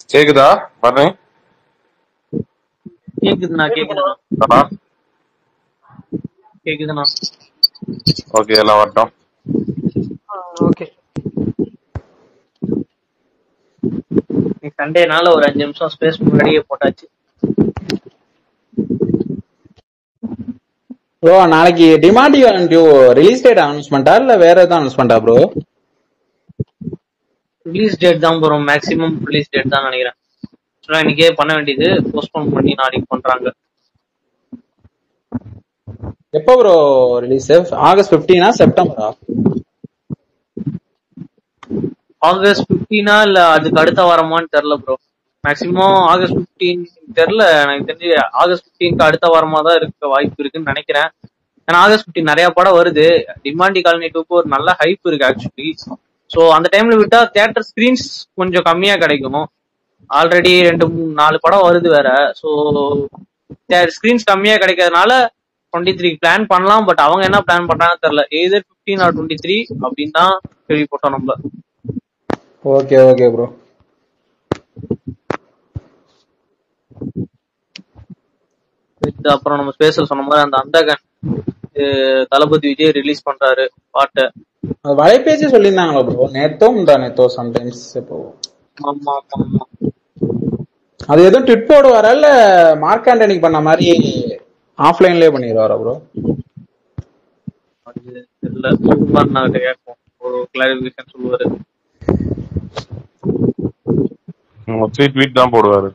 கேக்குதா பாருங்க கேக்குதுண்ணா கேக்குதுண்ணா அண்ணா கேக்குதுண்ணா ஓகே எல்லாம் வரட்டும் ஓகே சண்டேனால ஒரு அஞ்சு நிமிஷம் ஸ்பேஸ் முன்னாடியே போட்டாச்சு ப்ரோ நாளைக்கு டிமாண்டி டியூ ரிலீஸ் டேட் அனௌன்ஸ்மெண்டா இல்ல வேற எதாவது அனௌன்ஸ்மெண்டா ப்ரோ ரிலீஸ் டேட் தான் போறோம் மேக்ஸிமம் ரிலீஸ் டேட் தான் நினைக்கிறேன் ஆக்சுவலா இன்னைக்கே பண்ண வேண்டியது போஸ்ட்போன் பண்ணி நாளைக்கு பண்றாங்க எப்போ ப்ரோ ரிலீஸ் ஆகஸ்ட் 15 செப்டம்பரா ஆகஸ்ட் 15 இல்ல அதுக்கு அடுத்த வாரமான்னு தெரியல ப்ரோ மேக்ஸிமம் ஆகஸ்ட் 15 தெரியல எனக்கு தெரிஞ்சு ஆகஸ்ட் 15க்கு அடுத்த வாரமா தான் இருக்க வாய்ப்பு இருக்குன்னு நினைக்கிறேன் ஏன்னா ஆகஸ்ட் 15 நிறைய படம் வருது டிமாண்டி காலனி டூக்கு ஒரு நல்ல ஹைப் இருக்கு ஆக்சுவலி ஸோ அந்த டைம்ல விட்டா தியேட்டர் ஸ்கிரீன்ஸ் கொஞ்சம் கம்மியா கிடைக்கும் ஆல்ரெடி ரெண்டு மூணு நாலு படம் வருது வேற ஸோ ஸ்கிரீன்ஸ் கம்மியா கிடைக்கிறதுனால டுவெண்ட்டி த்ரீ பிளான் பண்ணலாம் பட் அவங்க என்ன பிளான் பண்றாங்கன்னு தெரியல either fifteen or twenty three அப்படின்னு தான் கேள்விப்பட்டோம் நம்ம ஓகே ஓகே ப்ரோ இது அப்புறம் நம்ம ஸ்பேஸ்ல சொன்ன மாதிரி அந்த அந்தகன் அஹ் தளபதி விஜய் ரிலீஸ் பண்றாரு பாட்டை அது வலைபேஜே சொல்லியிருந்தாங்களா ப்ரோ நேத்தோ முந்தா நேத்தோ சம்டைம்ஸ் இப்போ ஆமா ஆமா ஆமா அது எதுவும் ட்விட் போடுவாரா இல்ல மார்க் ஆண்டனிக்கு பண்ண மாதிரி ஆஃப்லைன்லயே பண்ணிடுவாரா ப்ரோ அது தெரியல சுகுமார் நான் கிட்ட கேட்போம் ஒரு கிளாரிபிகேஷன் சொல்லுவாரு மோஸ்ட்லி ட்வீட் தான் போடுவாரு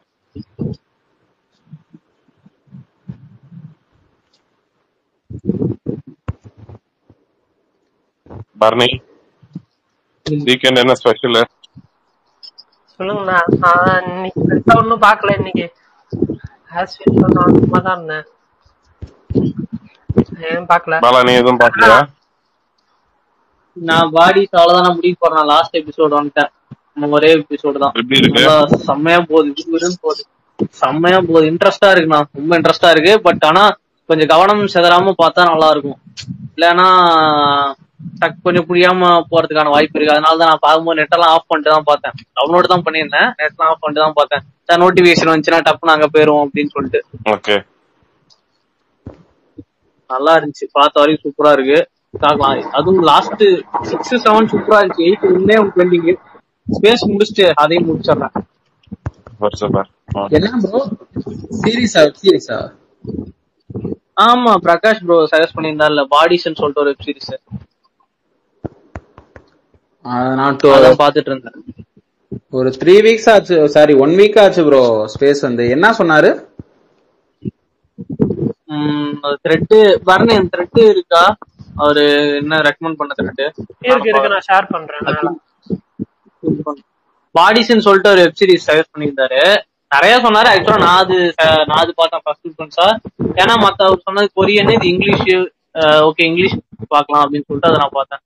பரணி வீக்கெண்ட் என்ன ஸ்பெஷல் சொல்லுங்கண்ணா நான் இன்னைக்கு பெருசா ஒன்றும் பார்க்கல இன்னைக்கு ஆஸ் யூஸ்வல் நான் சும்மா தான் இருந்தேன் ஏன் பார்க்கல பாலா நீ எதுவும் பாக்கலையா நான் பாடி அவ்வளவுதான் முடிக்க போறேன் லாஸ்ட் எபிசோடு வந்துட்டேன் நம்ம ஒரே எபிசோடு தான் எப்படி இருக்கு நல்லா செம்மையா போகுது விறுவிறுன்னு போகுது செம்மையா போகுது இன்ட்ரெஸ்டா இருக்குண்ணா ரொம்ப இன்ட்ரெஸ்டா இருக்கு பட் ஆனா கொஞ்சம் கவனம் செதறாம பார்த்தா நல்லா இருக்கும் இல்லைன்னா டக் கொஞ்சம் புரியாம போறதுக்கான வாய்ப்பு இருக்கு அதனால தான் நான் பார்க்கும்போது நெட்டெல்லாம் ஆஃப் பண்ணிட்டு தான் பார்த்தேன் டவுன்லோட் தான் பண்ணியிருந்தேன் நெட்லாம் ஆஃப் பண்ணிட்டு தான் பார்த்தேன் சார் நோட்டிபிகேஷன் வந்துச்சுன்னா டப்புன்னு அங்க போயிருவோம் அப்படின்னு சொல்லிட்டு ஓகே நல்லா இருந்துச்சு பார்த்த வரைக்கும் சூப்பரா இருக்கு பார்க்கலாம் அதுவும் லாஸ்ட் சிக்ஸ் செவன் சூப்பரா இருந்துச்சு எயிட் இன்னே பெண்டிங் ஸ்பேஸ் முடிச்சுட்டு அதையும் முடிச்சிடுறேன் சூப்பர் சூப்பர் என்ன ப்ரோ சீரிஸா சீரிஸா ஆமா பிரகாஷ் ப்ரோ சஜஸ்ட் பண்ணியிருந்தார்ல பாடிஸ்ன்னு சொல்லிட்டு ஒரு வெப் சீரிஸ் நான் to- அதான் பாத்துட்டு இருந்தேன் ஒரு த்ரீ வீக்ஸ் ஆச்சு சாரி ஒன் வீக் ஆச்சு ப்ரோ ஸ்பேஸ் வந்து என்ன சொன்னாரு த்ரெட்டு வரணி அந்த த்ரெட்டு இருக்கா அவரு என்ன ரெக்கமெண்ட் பண்ண த்ரெட்டு இருக்கு இருக்கு நான் ஷேர் பண்றேன் மேல. பாடிஸ்ன்னு சொல்லிட்டு ஒரு வெப் சீரிஸ் சஜஸ்ட் பண்ணியிருந்தாரு நிறைய சொன்னாரு ஆக்சுவலா நான் அது அஹ், நான் அது பார்த்தேன் ஃபர்ஸ்ட் ப்ரிஃபரன்ஸா ஏன்னா மத்த அவர் சொன்னது கொரியன் இது இங்கிலீஷ் ஓகே இங்கிலீஷ் பார்க்கலாம் அப்படின்னு சொல்லிட்டு அதை நான் பார்த்தேன்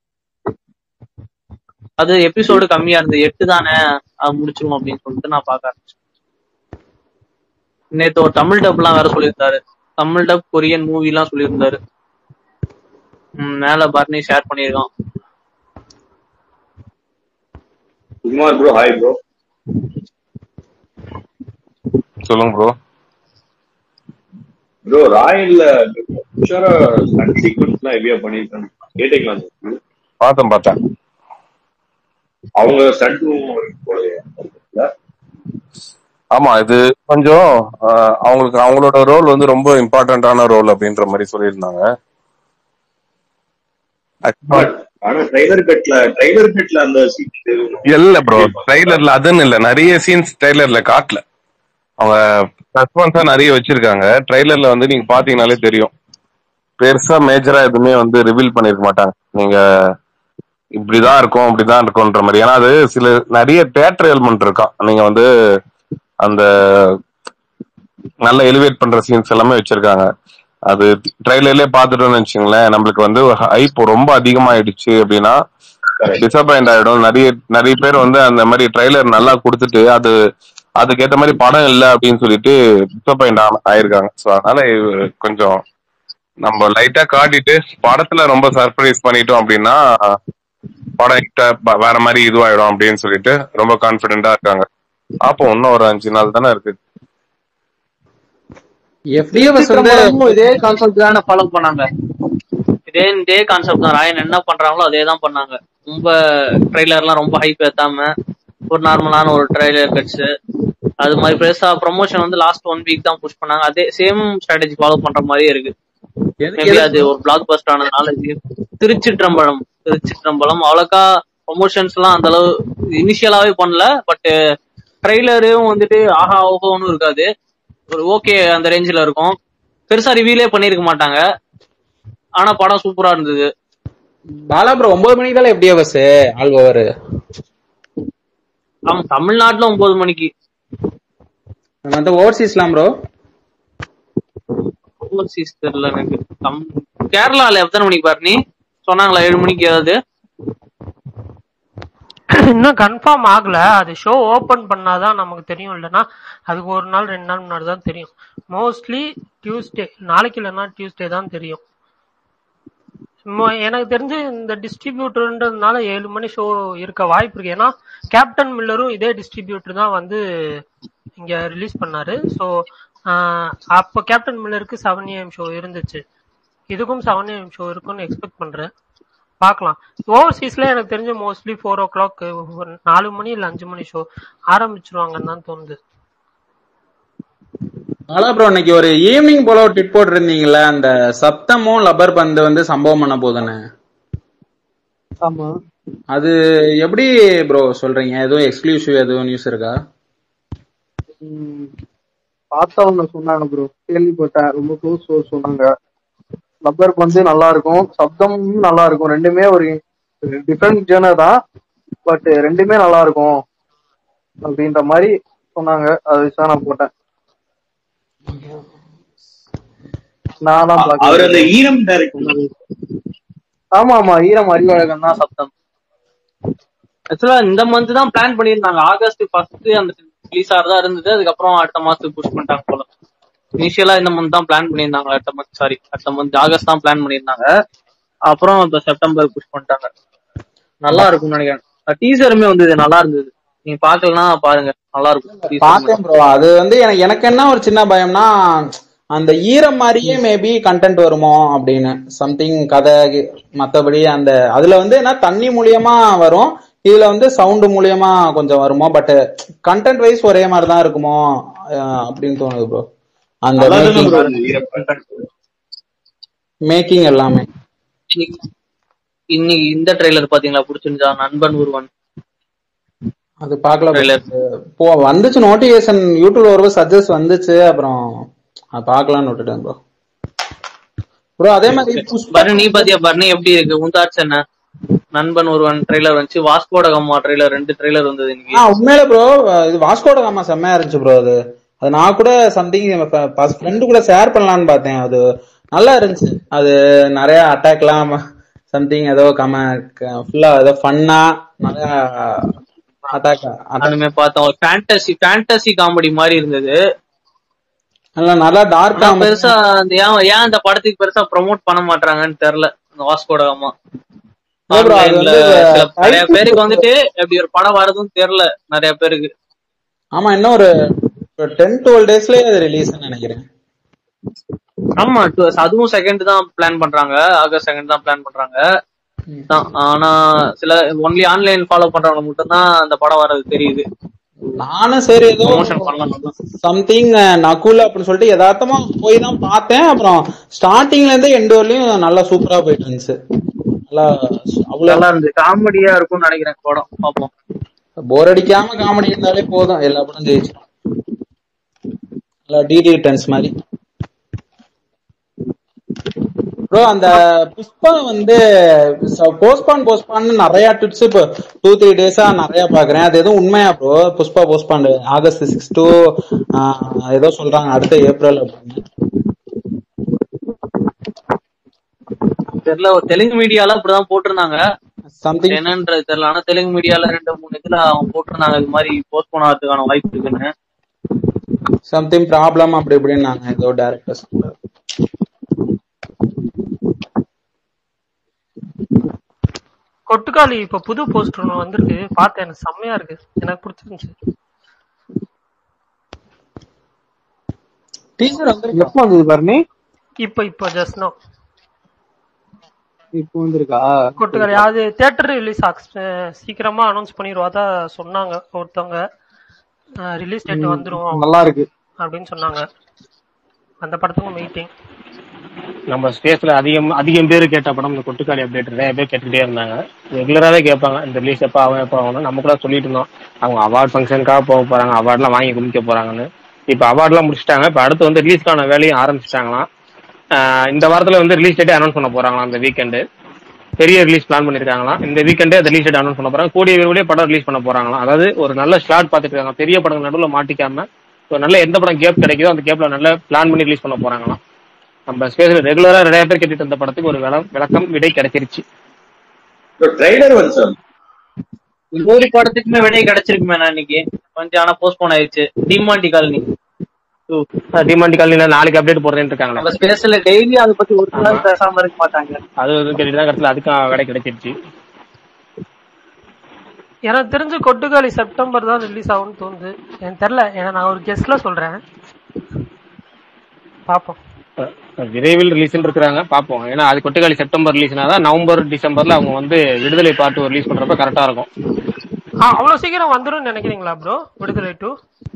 அது எபிசோடு கம்மியா இருந்தது எட்டு தானே அது முடிச்சிருவோம் அப்படின்னு சொல்லிட்டு நான் பார்க்க ஆரம்பிச்சேன் நேத்து ஒரு தமிழ் டப்லாம் வேற சொல்லியிருந்தாரு தமிழ் டப் கொரியன் மூவி எல்லாம் சொல்லியிருந்தாரு ம், மேல பர்னி ஷேர் பண்ணியிருக்கான் குமார் ப்ரோ ஹாய் ப்ரோ சொல்லுங்க ப்ரோ ப்ரோ ராயல்ல உஷாரா ஸ்டன் சீக்வன்ஸ்லாம் ஹெவியா பண்ணிருக்காங்க கேட்டீங்களா அந்த பார்த்தேன் பார்த்தேன் அவங்க ஸ்டண்ட்டும் போலயே ஆமா இது கொஞ்சம் ஆஹ், அவங்களுக்கு அவங்களோட ரோல் வந்து ரொம்ப இம்பார்ட்டன்டான ரோல் அப்படின்ற மாதிரி சொல்லியிருந்தாங்க பட் ஆனா ட்ரைலர் கட்ல ட்ரைலர் கட்ல அந்த சீன் இல்ல ப்ரோ ட்ரைலர்ல அதுன்னு இல்ல நிறைய சீன்ஸ் ட்ரைலர்ல காட்டல அவங்க சஸ்பென்ஸா நிறைய வச்சிருக்காங்க ட்ரைலர்ல வந்து நீங்க பாத்தீங்கன்னாலே தெரியும் பெருசா மேஜரா எதுவுமே வந்து ரிவீல் பண்ணிருக்க மாட்டாங்க நீங்க இப்படிதான் இருக்கும் அப்படிதான் இருக்கும்ன்ற மாதிரி ஏன்னா அது சில நிறைய தேட்டர் எலிமெண்ட் இருக்கான் நீங்க வந்து அந்த நல்ல எலிவேட் பண்ற சீன்ஸ் எல்லாமே வச்சிருக்காங்க அது ட்ரைலர்லயே பாத்துட்டோம்னு வச்சுங்களேன் நம்மளுக்கு வந்து ஹைப் ரொம்ப அதிகமாயிடுச்சு அப்படின்னா டிசப்பாயிண்ட் ஆயிடும் நிறைய நிறைய பேர் வந்து அந்த மாதிரி ட்ரைலர் நல்லா கொடுத்துட்டு அது அதுக்கேத்த மாதிரி படம் இல்ல அப்படின்னு சொல்லிட்டு டிசப்பாயிண்ட் ஆயிருக்காங்க சோ அதனால இது கொஞ்சம் நம்ம லைட்டா காட்டிட்டு படத்துல ரொம்ப சர்ப்ரைஸ் பண்ணிட்டோம் அப்படின்னா படம் hit ஆ ப- வேற மாதிரி இதுவாயிடும் அப்படின்னு சொல்லிட்டு ரொம்ப கான்பிடென்டா இருக்காங்க பாப்போம் இன்னும் ஒரு அஞ்சு நாள் தானே இருக்கு எஃப்டிஎஃப்எஸ் வந்து திருச்சிற்றம்பலமும் இதே கான்செப்ட் தானே ஃபாலோ பண்ணாங்க இதே இதே கான்செப்ட் தான் ராயன் என்ன பண்றாங்களோ அதே தான் பண்ணாங்க ரொம்ப ட்ரெய்லர்லாம் ரொம்ப ஹைப் ஏத்தாம ஒரு நார்மலான ஒரு ட்ரெய்லர் கட்ஸ் அது மாதிரி பெருசா ப்ரொமோஷன் வந்து லாஸ்ட் ஒன் வீக் தான் புஷ் பண்ணாங்க அதே சேம் ஸ்ட்ராட்டஜி ஃபாலோ பண்ற மாதிரியே இருக்கு எது- மேபி அது ஒரு பிளாக் பஸ்ட் ஆனதுனால இது திருச்சிற்றம்பலம் திருச்சிற்றம்பலம் அவ்வளோக்கா ப்ரொமோஷன்ஸ் எல்லாம் அந்த அளவு இனிஷியலாவே பண்ணல பட் ட்ரெய்லரும் வந்துட்டு ஆஹா ஓஹோன்னு இருக்காது ஒரு ஓகே அந்த ரேஞ்சில் இருக்கும் பெருசா ரிவீலே பண்ணிருக்க மாட்டாங்க ஆனா படம் சூப்பரா இருந்தது பாலா ப்ரோ ஒன்பது மணிக்கு தான் எஃப்டிஎஃப்எஸ் ஆல் ஓவர் ஆமா தமிழ்நாட்டுல ஒன்பது மணிக்கு வந்து ஓவர்சீஸ்லாம் ப்ரோ ஓவர்சீஸ் தெரியல எனக்கு தம்- கேரளால எத்தனை மணிக்கு பாரு நீ சொன்னாங்களா ஏழு மணிக்கு ஏதாவது இன்னும் கன்ஃபார்ம் ஆகல அது ஷோ ஓபன் பண்ணாதான் நமக்கு தெரியும் இல்லைன்னா அதுக்கு ஒரு நாள் ரெண்டு நாள் முன்னாடி தான் தெரியும் மோஸ்ட்லி டியூஸ்டே நாளைக்கு இல்லைன்னா டியூஸ்டே தான் தெரியும் மோ- எனக்கு தெரிஞ்சு இந்த டிஸ்ட்ரிபியூட்டர்ன்றதுனால ஏழு மணி ஷோ இருக்க வாய்ப்பு இருக்கு ஏன்னா கேப்டன் மில்லரும் இதே டிஸ்ட்ரிபியூட்டர் தான் வந்து இங்க ரிலீஸ் பண்ணாரு ஸோ அப்போ கேப்டன் மில்லருக்கு செவன் ஏஎம் ஷோ இருந்துச்சு இதுக்கும் செவன் ஏஎம் ஷோ இருக்கும்னு எக்ஸ்பெக்ட் பண்றேன் பார்க்கலாம் ஓவர்சீஸ்ல எனக்கு தெரிஞ்சு மோஸ்ட்லி ஃபோர் ஓ கிளாக் நாலு மணி இல்ல அஞ்சு மணி ஷோ ஆரம்பிச்சிருவாங்கன்னு தான் தோணுது பாலா ப்ரோ இன்னைக்கு ஒரு ஈவினிங் போல ஒரு டிட் போட்டிருந்தீங்கல்ல அந்த சப்தமும் லப்பர் பந்து வந்து சம்பவம் பண்ண போதுன்னு ஆமா அது எப்படி ப்ரோ சொல்றீங்க எதுவும் எக்ஸ்க்ளூசிவ் எதுவும் நியூஸ் இருக்கா பார்த்தவங்க சொன்னாங்க ப்ரோ கேள்விப்பட்டேன் ரொம்ப க்ளோஸ் சோர்ஸ் சொன்னாங்க ரப்பர் வந்து நல்லா இருக்கும் சப்தமும் நல்லா இருக்கும் ரெண்டுமே ஒரு டிஃப்ரெண்ட் ஜேர்னர் தான் பட் ரெண்டுமே நல்லா இருக்கும் அப்படின்ற மாதிரி சொன்னாங்க அது வச்சு தான் நான் போட்டேன் நான் தான் அவர் பார்க்கல அந்த ஈரம் டைரக்ட் ஆமா ஆமா ஈரம் அறிவழகன் தான் சப்தம் ஆக்சுவலா இந்த மந்த் தான் பிளான் பண்ணியிருந்தாங்க ஆகஸ்ட் ஃபர்ஸ்ட் அந்த ரிலீஸ் ஆறதா இருந்தது அதுக்கப்புறம் அடுத்த மாசத்துக்கு புஷ் பண்ணிட்டாங்க போல இனிஷியலா இந்த மந்த் தான் பிளான் பண்ணியிருந்தாங்க அடுத்த மந்த் சாரி அடுத்த மந்த் ஆகஸ்ட் தான் பிளான் பண்ணியிருந்தாங்க அப்புறம் இப்ப செப்டம்பர் புஷ் பண்ணிட்டாங்க நல்லா இருக்கும்னு நினைக்கிறேன் டீசருமே வந்தது நல்லா இருந்தது நீங்க பாக்கலன்னா பாருங்க நல்லா இருக்கும் teaser பார்த்தேன் ப்ரோ அது வந்து எனக்கு எனக்கு என்ன ஒரு சின்ன பயம்னா அந்த ஈரம் மாதிரியே மேபி கண்டென்ட் வருமோ அப்படின்னு சம்திங் கதை கி- மத்தபடி அந்த அதுல வந்து என்ன தண்ணி மூலியமா வரும் இதுல வந்து சவுண்ட் மூலியமா கொஞ்சம் வருமோ பட் கண்டென்ட் வைஸ் ஒரே மாதிரி தான் இருக்குமோ அஹ் அப்படின்னு தோணுது ப்ரோ அந்த மேக்கிங் மேக்கிங் எல்லாமே இன்னைக்கு- இன்னைக்கு இந்த ட்ரெய்லர் பாத்தீங்களா பிடிச்சிருந்தா நண்பன் ஒருவன் அது பார்க்கல bro. Trailer. போ வந்துச்சு நோட்டிபிகேஷன் யூடியூப்ல ஒரு சஜஸ்ட் வந்துச்சு அப்புறம் அது பார்க்கலாம்னு விட்டுட்டேன் ப்ரோ ப்ரோ அதே மாதிரி புஷ்பா பரணி நீ பாத்தியா பரணி எப்படி இருக்கு உன் தாட்ஸ் என்ன நண்பன் ஒருவன் ட்ரெய்லர் வந்துச்சு வாஸ்கோட கம்மா ட்ரெய்லர் ரெண்டு ட்ரெய்லர் வந்தது இன்னைக்கு ஆ உண்மையில ப்ரோ இது வாஸ்கோட காமா செம்மையா இருந்துச்சு ப்ரோ அது அது நான் கூட சம்திங் ஃப்ரெண்டு கூட ஷேர் பண்ணலாம்னு பார்த்தேன் அது நல்லா இருந்துச்சு அது நிறைய அட்டாக்லாம் சம்திங் ஏதோ கம ஃபுல்லா ஏதோ ஃபன்னா நிறைய அட்டாக் அட்டாக் நானுமே பார்த்தோம் ஒரு ஃபேண்டசி ஃபேண்டசி காமெடி மாதிரி இருந்தது நல்லா நல்லா டார்க்கா ஆனா பெருசா அந்த ஏன் ஏன் அந்த படத்துக்கு பெருசா ப்ரோமோட் பண்ண மாட்டாங்கன்னு தெரியல இந்த வாஸ்கோட காமா இல்ல bro, அது ஆன்லைன்ல வந்து சில நிறைய title பேருக்கு வந்துட்டு எப்படி ஒரு படம் வருதுன்னு தெரியல நிறைய பேருக்கு ஆமா இன்னும் ஒரு டென் டுவெல் டேஸ்லயே அது ரிலீஸ் நினைக்கிறேன் ஆமா டு- அதுவும் செகண்ட் தான் பிளான் பண்றாங்க ஆகஸ்ட் செகண்ட் தான் பிளான் பண்றாங்க தான். ஆனா சில ஒன்லி ஆன்லைன் ஃபாலோ பண்றவங்க மட்டும் தான் அந்த படம் வர்றது தெரியுது நானும் சரி ஏதோ ப்ரொமோஷன் பண்ணலாம் சம்திங் நகுல் அப்படின்னு சொல்லிட்டு யதார்த்தமா போய் தான் பார்த்தேன் அப்புறம் ஸ்டார்டிங்ல இருந்து எண்டு வரலையும் நல்லா சூப்பரா போயிட்டு இருந்துச்சு நல்லா அவ்வளவு நல்லா இருந்துச்சு காமெடியா இருக்கும்னு நினைக்கிறேன் படம் பார்ப்போம் போர் அடிக்காம காமெடி இருந்தாலே போதும் எல்லா படம் ஜெயிச்சு நல்லா டிடி ரிட்டர்ன்ஸ் மாதிரி ப்ரோ அந்த புஷ்பா வந்து போஸ்ட்பான் போஸ்ட்பான் நிறைய ட்விட்ஸ் இப்போ டூ த்ரீ டேஸா நிறைய பாக்குறேன் அது எதுவும் உண்மையா bro Pushpa postpone August six two ஏதோ சொல்றாங்க அடுத்த ஏப்ரல் அப்படின்னு தெரியல ஒரு தெலுங்கு மீடியால இப்படிதான் போட்டிருந்தாங்க சம்திங் என்னன்றது தெரியல ஆனா தெலுங்கு மீடியால ரெண்டு மூணு இதுல அவங்க போட்டிருந்தாங்க இது மாதிரி போஸ்ட்போன் ஆகிறதுக்கான வாய்ப்பு இருக்குன்னு சம்திங் ப்ராப்ளம் அப்படி இப்படின்னாங்க ஏதோ டேரக்டர்ஸ் கொட்டுக்காளி இப்ப புது போஸ்டர் ஒன்று வந்திருக்கு பார்த்தேன் எனக்கு செம்மையா இருக்கு எனக்கு பிடிச்சிருந்துச்சு டீசர் வந்து எப்போ வந்தது பரணி இப்போ இப்போ ஜஸ்ட் நோ இப்போ வந்திருக்கா கொட்டுக்கரை அது தியேட்டர் ரிலீஸ் சீக்கிரமா அனௌன்ஸ் பண்ணிடுவாதா சொன்னாங்க ஒருத்தவங்க ரிலீஸ் டேட் வந்துரும் நல்லா இருக்கு அப்படின்னு சொன்னாங்க அந்த படத்துக்கும் மீட்டிங் நம்ம ஸ்பேஸ்ல அதிகம் அதிகம் பேர் கேட்ட படம் இந்த கொட்டுக்காளி அப்டேட் நிறைய பேர் கேட்டுக்கிட்டே இருந்தாங்க ரெகுலராகவே கேட்பாங்க இந்த ரிலீஸ் எப்போ அவன் எப்போ ஆகணும் நம்ம கூட சொல்லிட்டு இருந்தோம் அவங்க அவார்ட் ஃபங்க்ஷனுக்காக போக போறாங்க அவார்ட்லாம் வாங்கி குடிக்க போறாங்கன்னு இப்போ அவார்ட்லாம் முடிச்சிட்டாங்க இப்போ அடுத்து வந்து ரிலீஸ்க்கான வேலையும் ஆரம்பிச்சிட்டாங்களாம் ஆஹ் இந்த வாரத்துல வந்து ரிலீஸ் டேட்டே அனௌன்ஸ் பண்ண போறாங்களாம் இந்த வீக்கெண்டு பெரிய ரிலீஸ் பிளான் பண்ணிருக்காங்களாம் இந்த வீக்கெண்டே அந்த ரிலீஸ் டேட் அனௌன்ஸ் பண்ண போறாங்க கூடிய விரைவிலே படம் ரிலீஸ் பண்ண போறாங்களாம் அதாவது ஒரு நல்ல ஸ்லாட் பார்த்துட்டு இருக்காங்க பெரிய படங்கள் நடுவில் மாட்டிக்காம ஒரு நல்ல எந்த படம் கேப் கிடைக்குதோ அந்த கேப்ல நல்ல பிளான் பண்ணி ரிலீஸ் பண்ண போறாங்களாம் நம்ம ஸ்பேஸ்ல ரெகுலரா நிறைய பேர் கேட்டுட்டு இருந்த படத்துக்கு ஒரு விளம் விளக்கம் விடை கிடைச்சிருச்சு ட்ரைலர் வந்து சார் ஒரு படத்துக்குமே விடை கிடைச்சிருக்குமே நான் இன்னைக்கு கொஞ்சம் ஆனா போஸ்ட்போன் ஆயிடுச்சு டிமாண்டி காலனி Two. டிமாண்டி காலனில நாளைக்கு அப்டேட் போடுறேன்னு இருக்காங்களே நம்ம ஸ்பேஸ்ல டெய்லி அதை பத்தி ஒரு நாள் பேசாம இருக்க மாட்டாங்க அது வந்து கேட்டுட்டு தான் கடைசியில் அதுக்கும் விடை கிடைச்சிருச்சு எனக்கு தெரிஞ்சு கொட்டுக்காளி செப்டம்பர் தான் ரிலீஸ் ஆகும்னு தோணுது எனக்கு தெரியல ஏன்னா நான் ஒரு கெஸ்ட்ல சொல்றேன் பாப்போம் அஹ் விரைவில் ரிலீஸ் இருக்கிறாங்க பார்ப்போம் ஏன்னா அது கொட்டுக்காளி செப்டம்பர் ரிலீஸ்னா தான் நவம்பர் டிசம்பர்ல அவங்க வந்து விடுதலை பாட்டு ரிலீஸ் பண்றப்ப கரெக்டா இருக்கும் ஆ அவ்வளவு சீக்கிரம் வந்துரும்னு நினைக்கிறீங்களா ப்ரோ விடுதலை டூ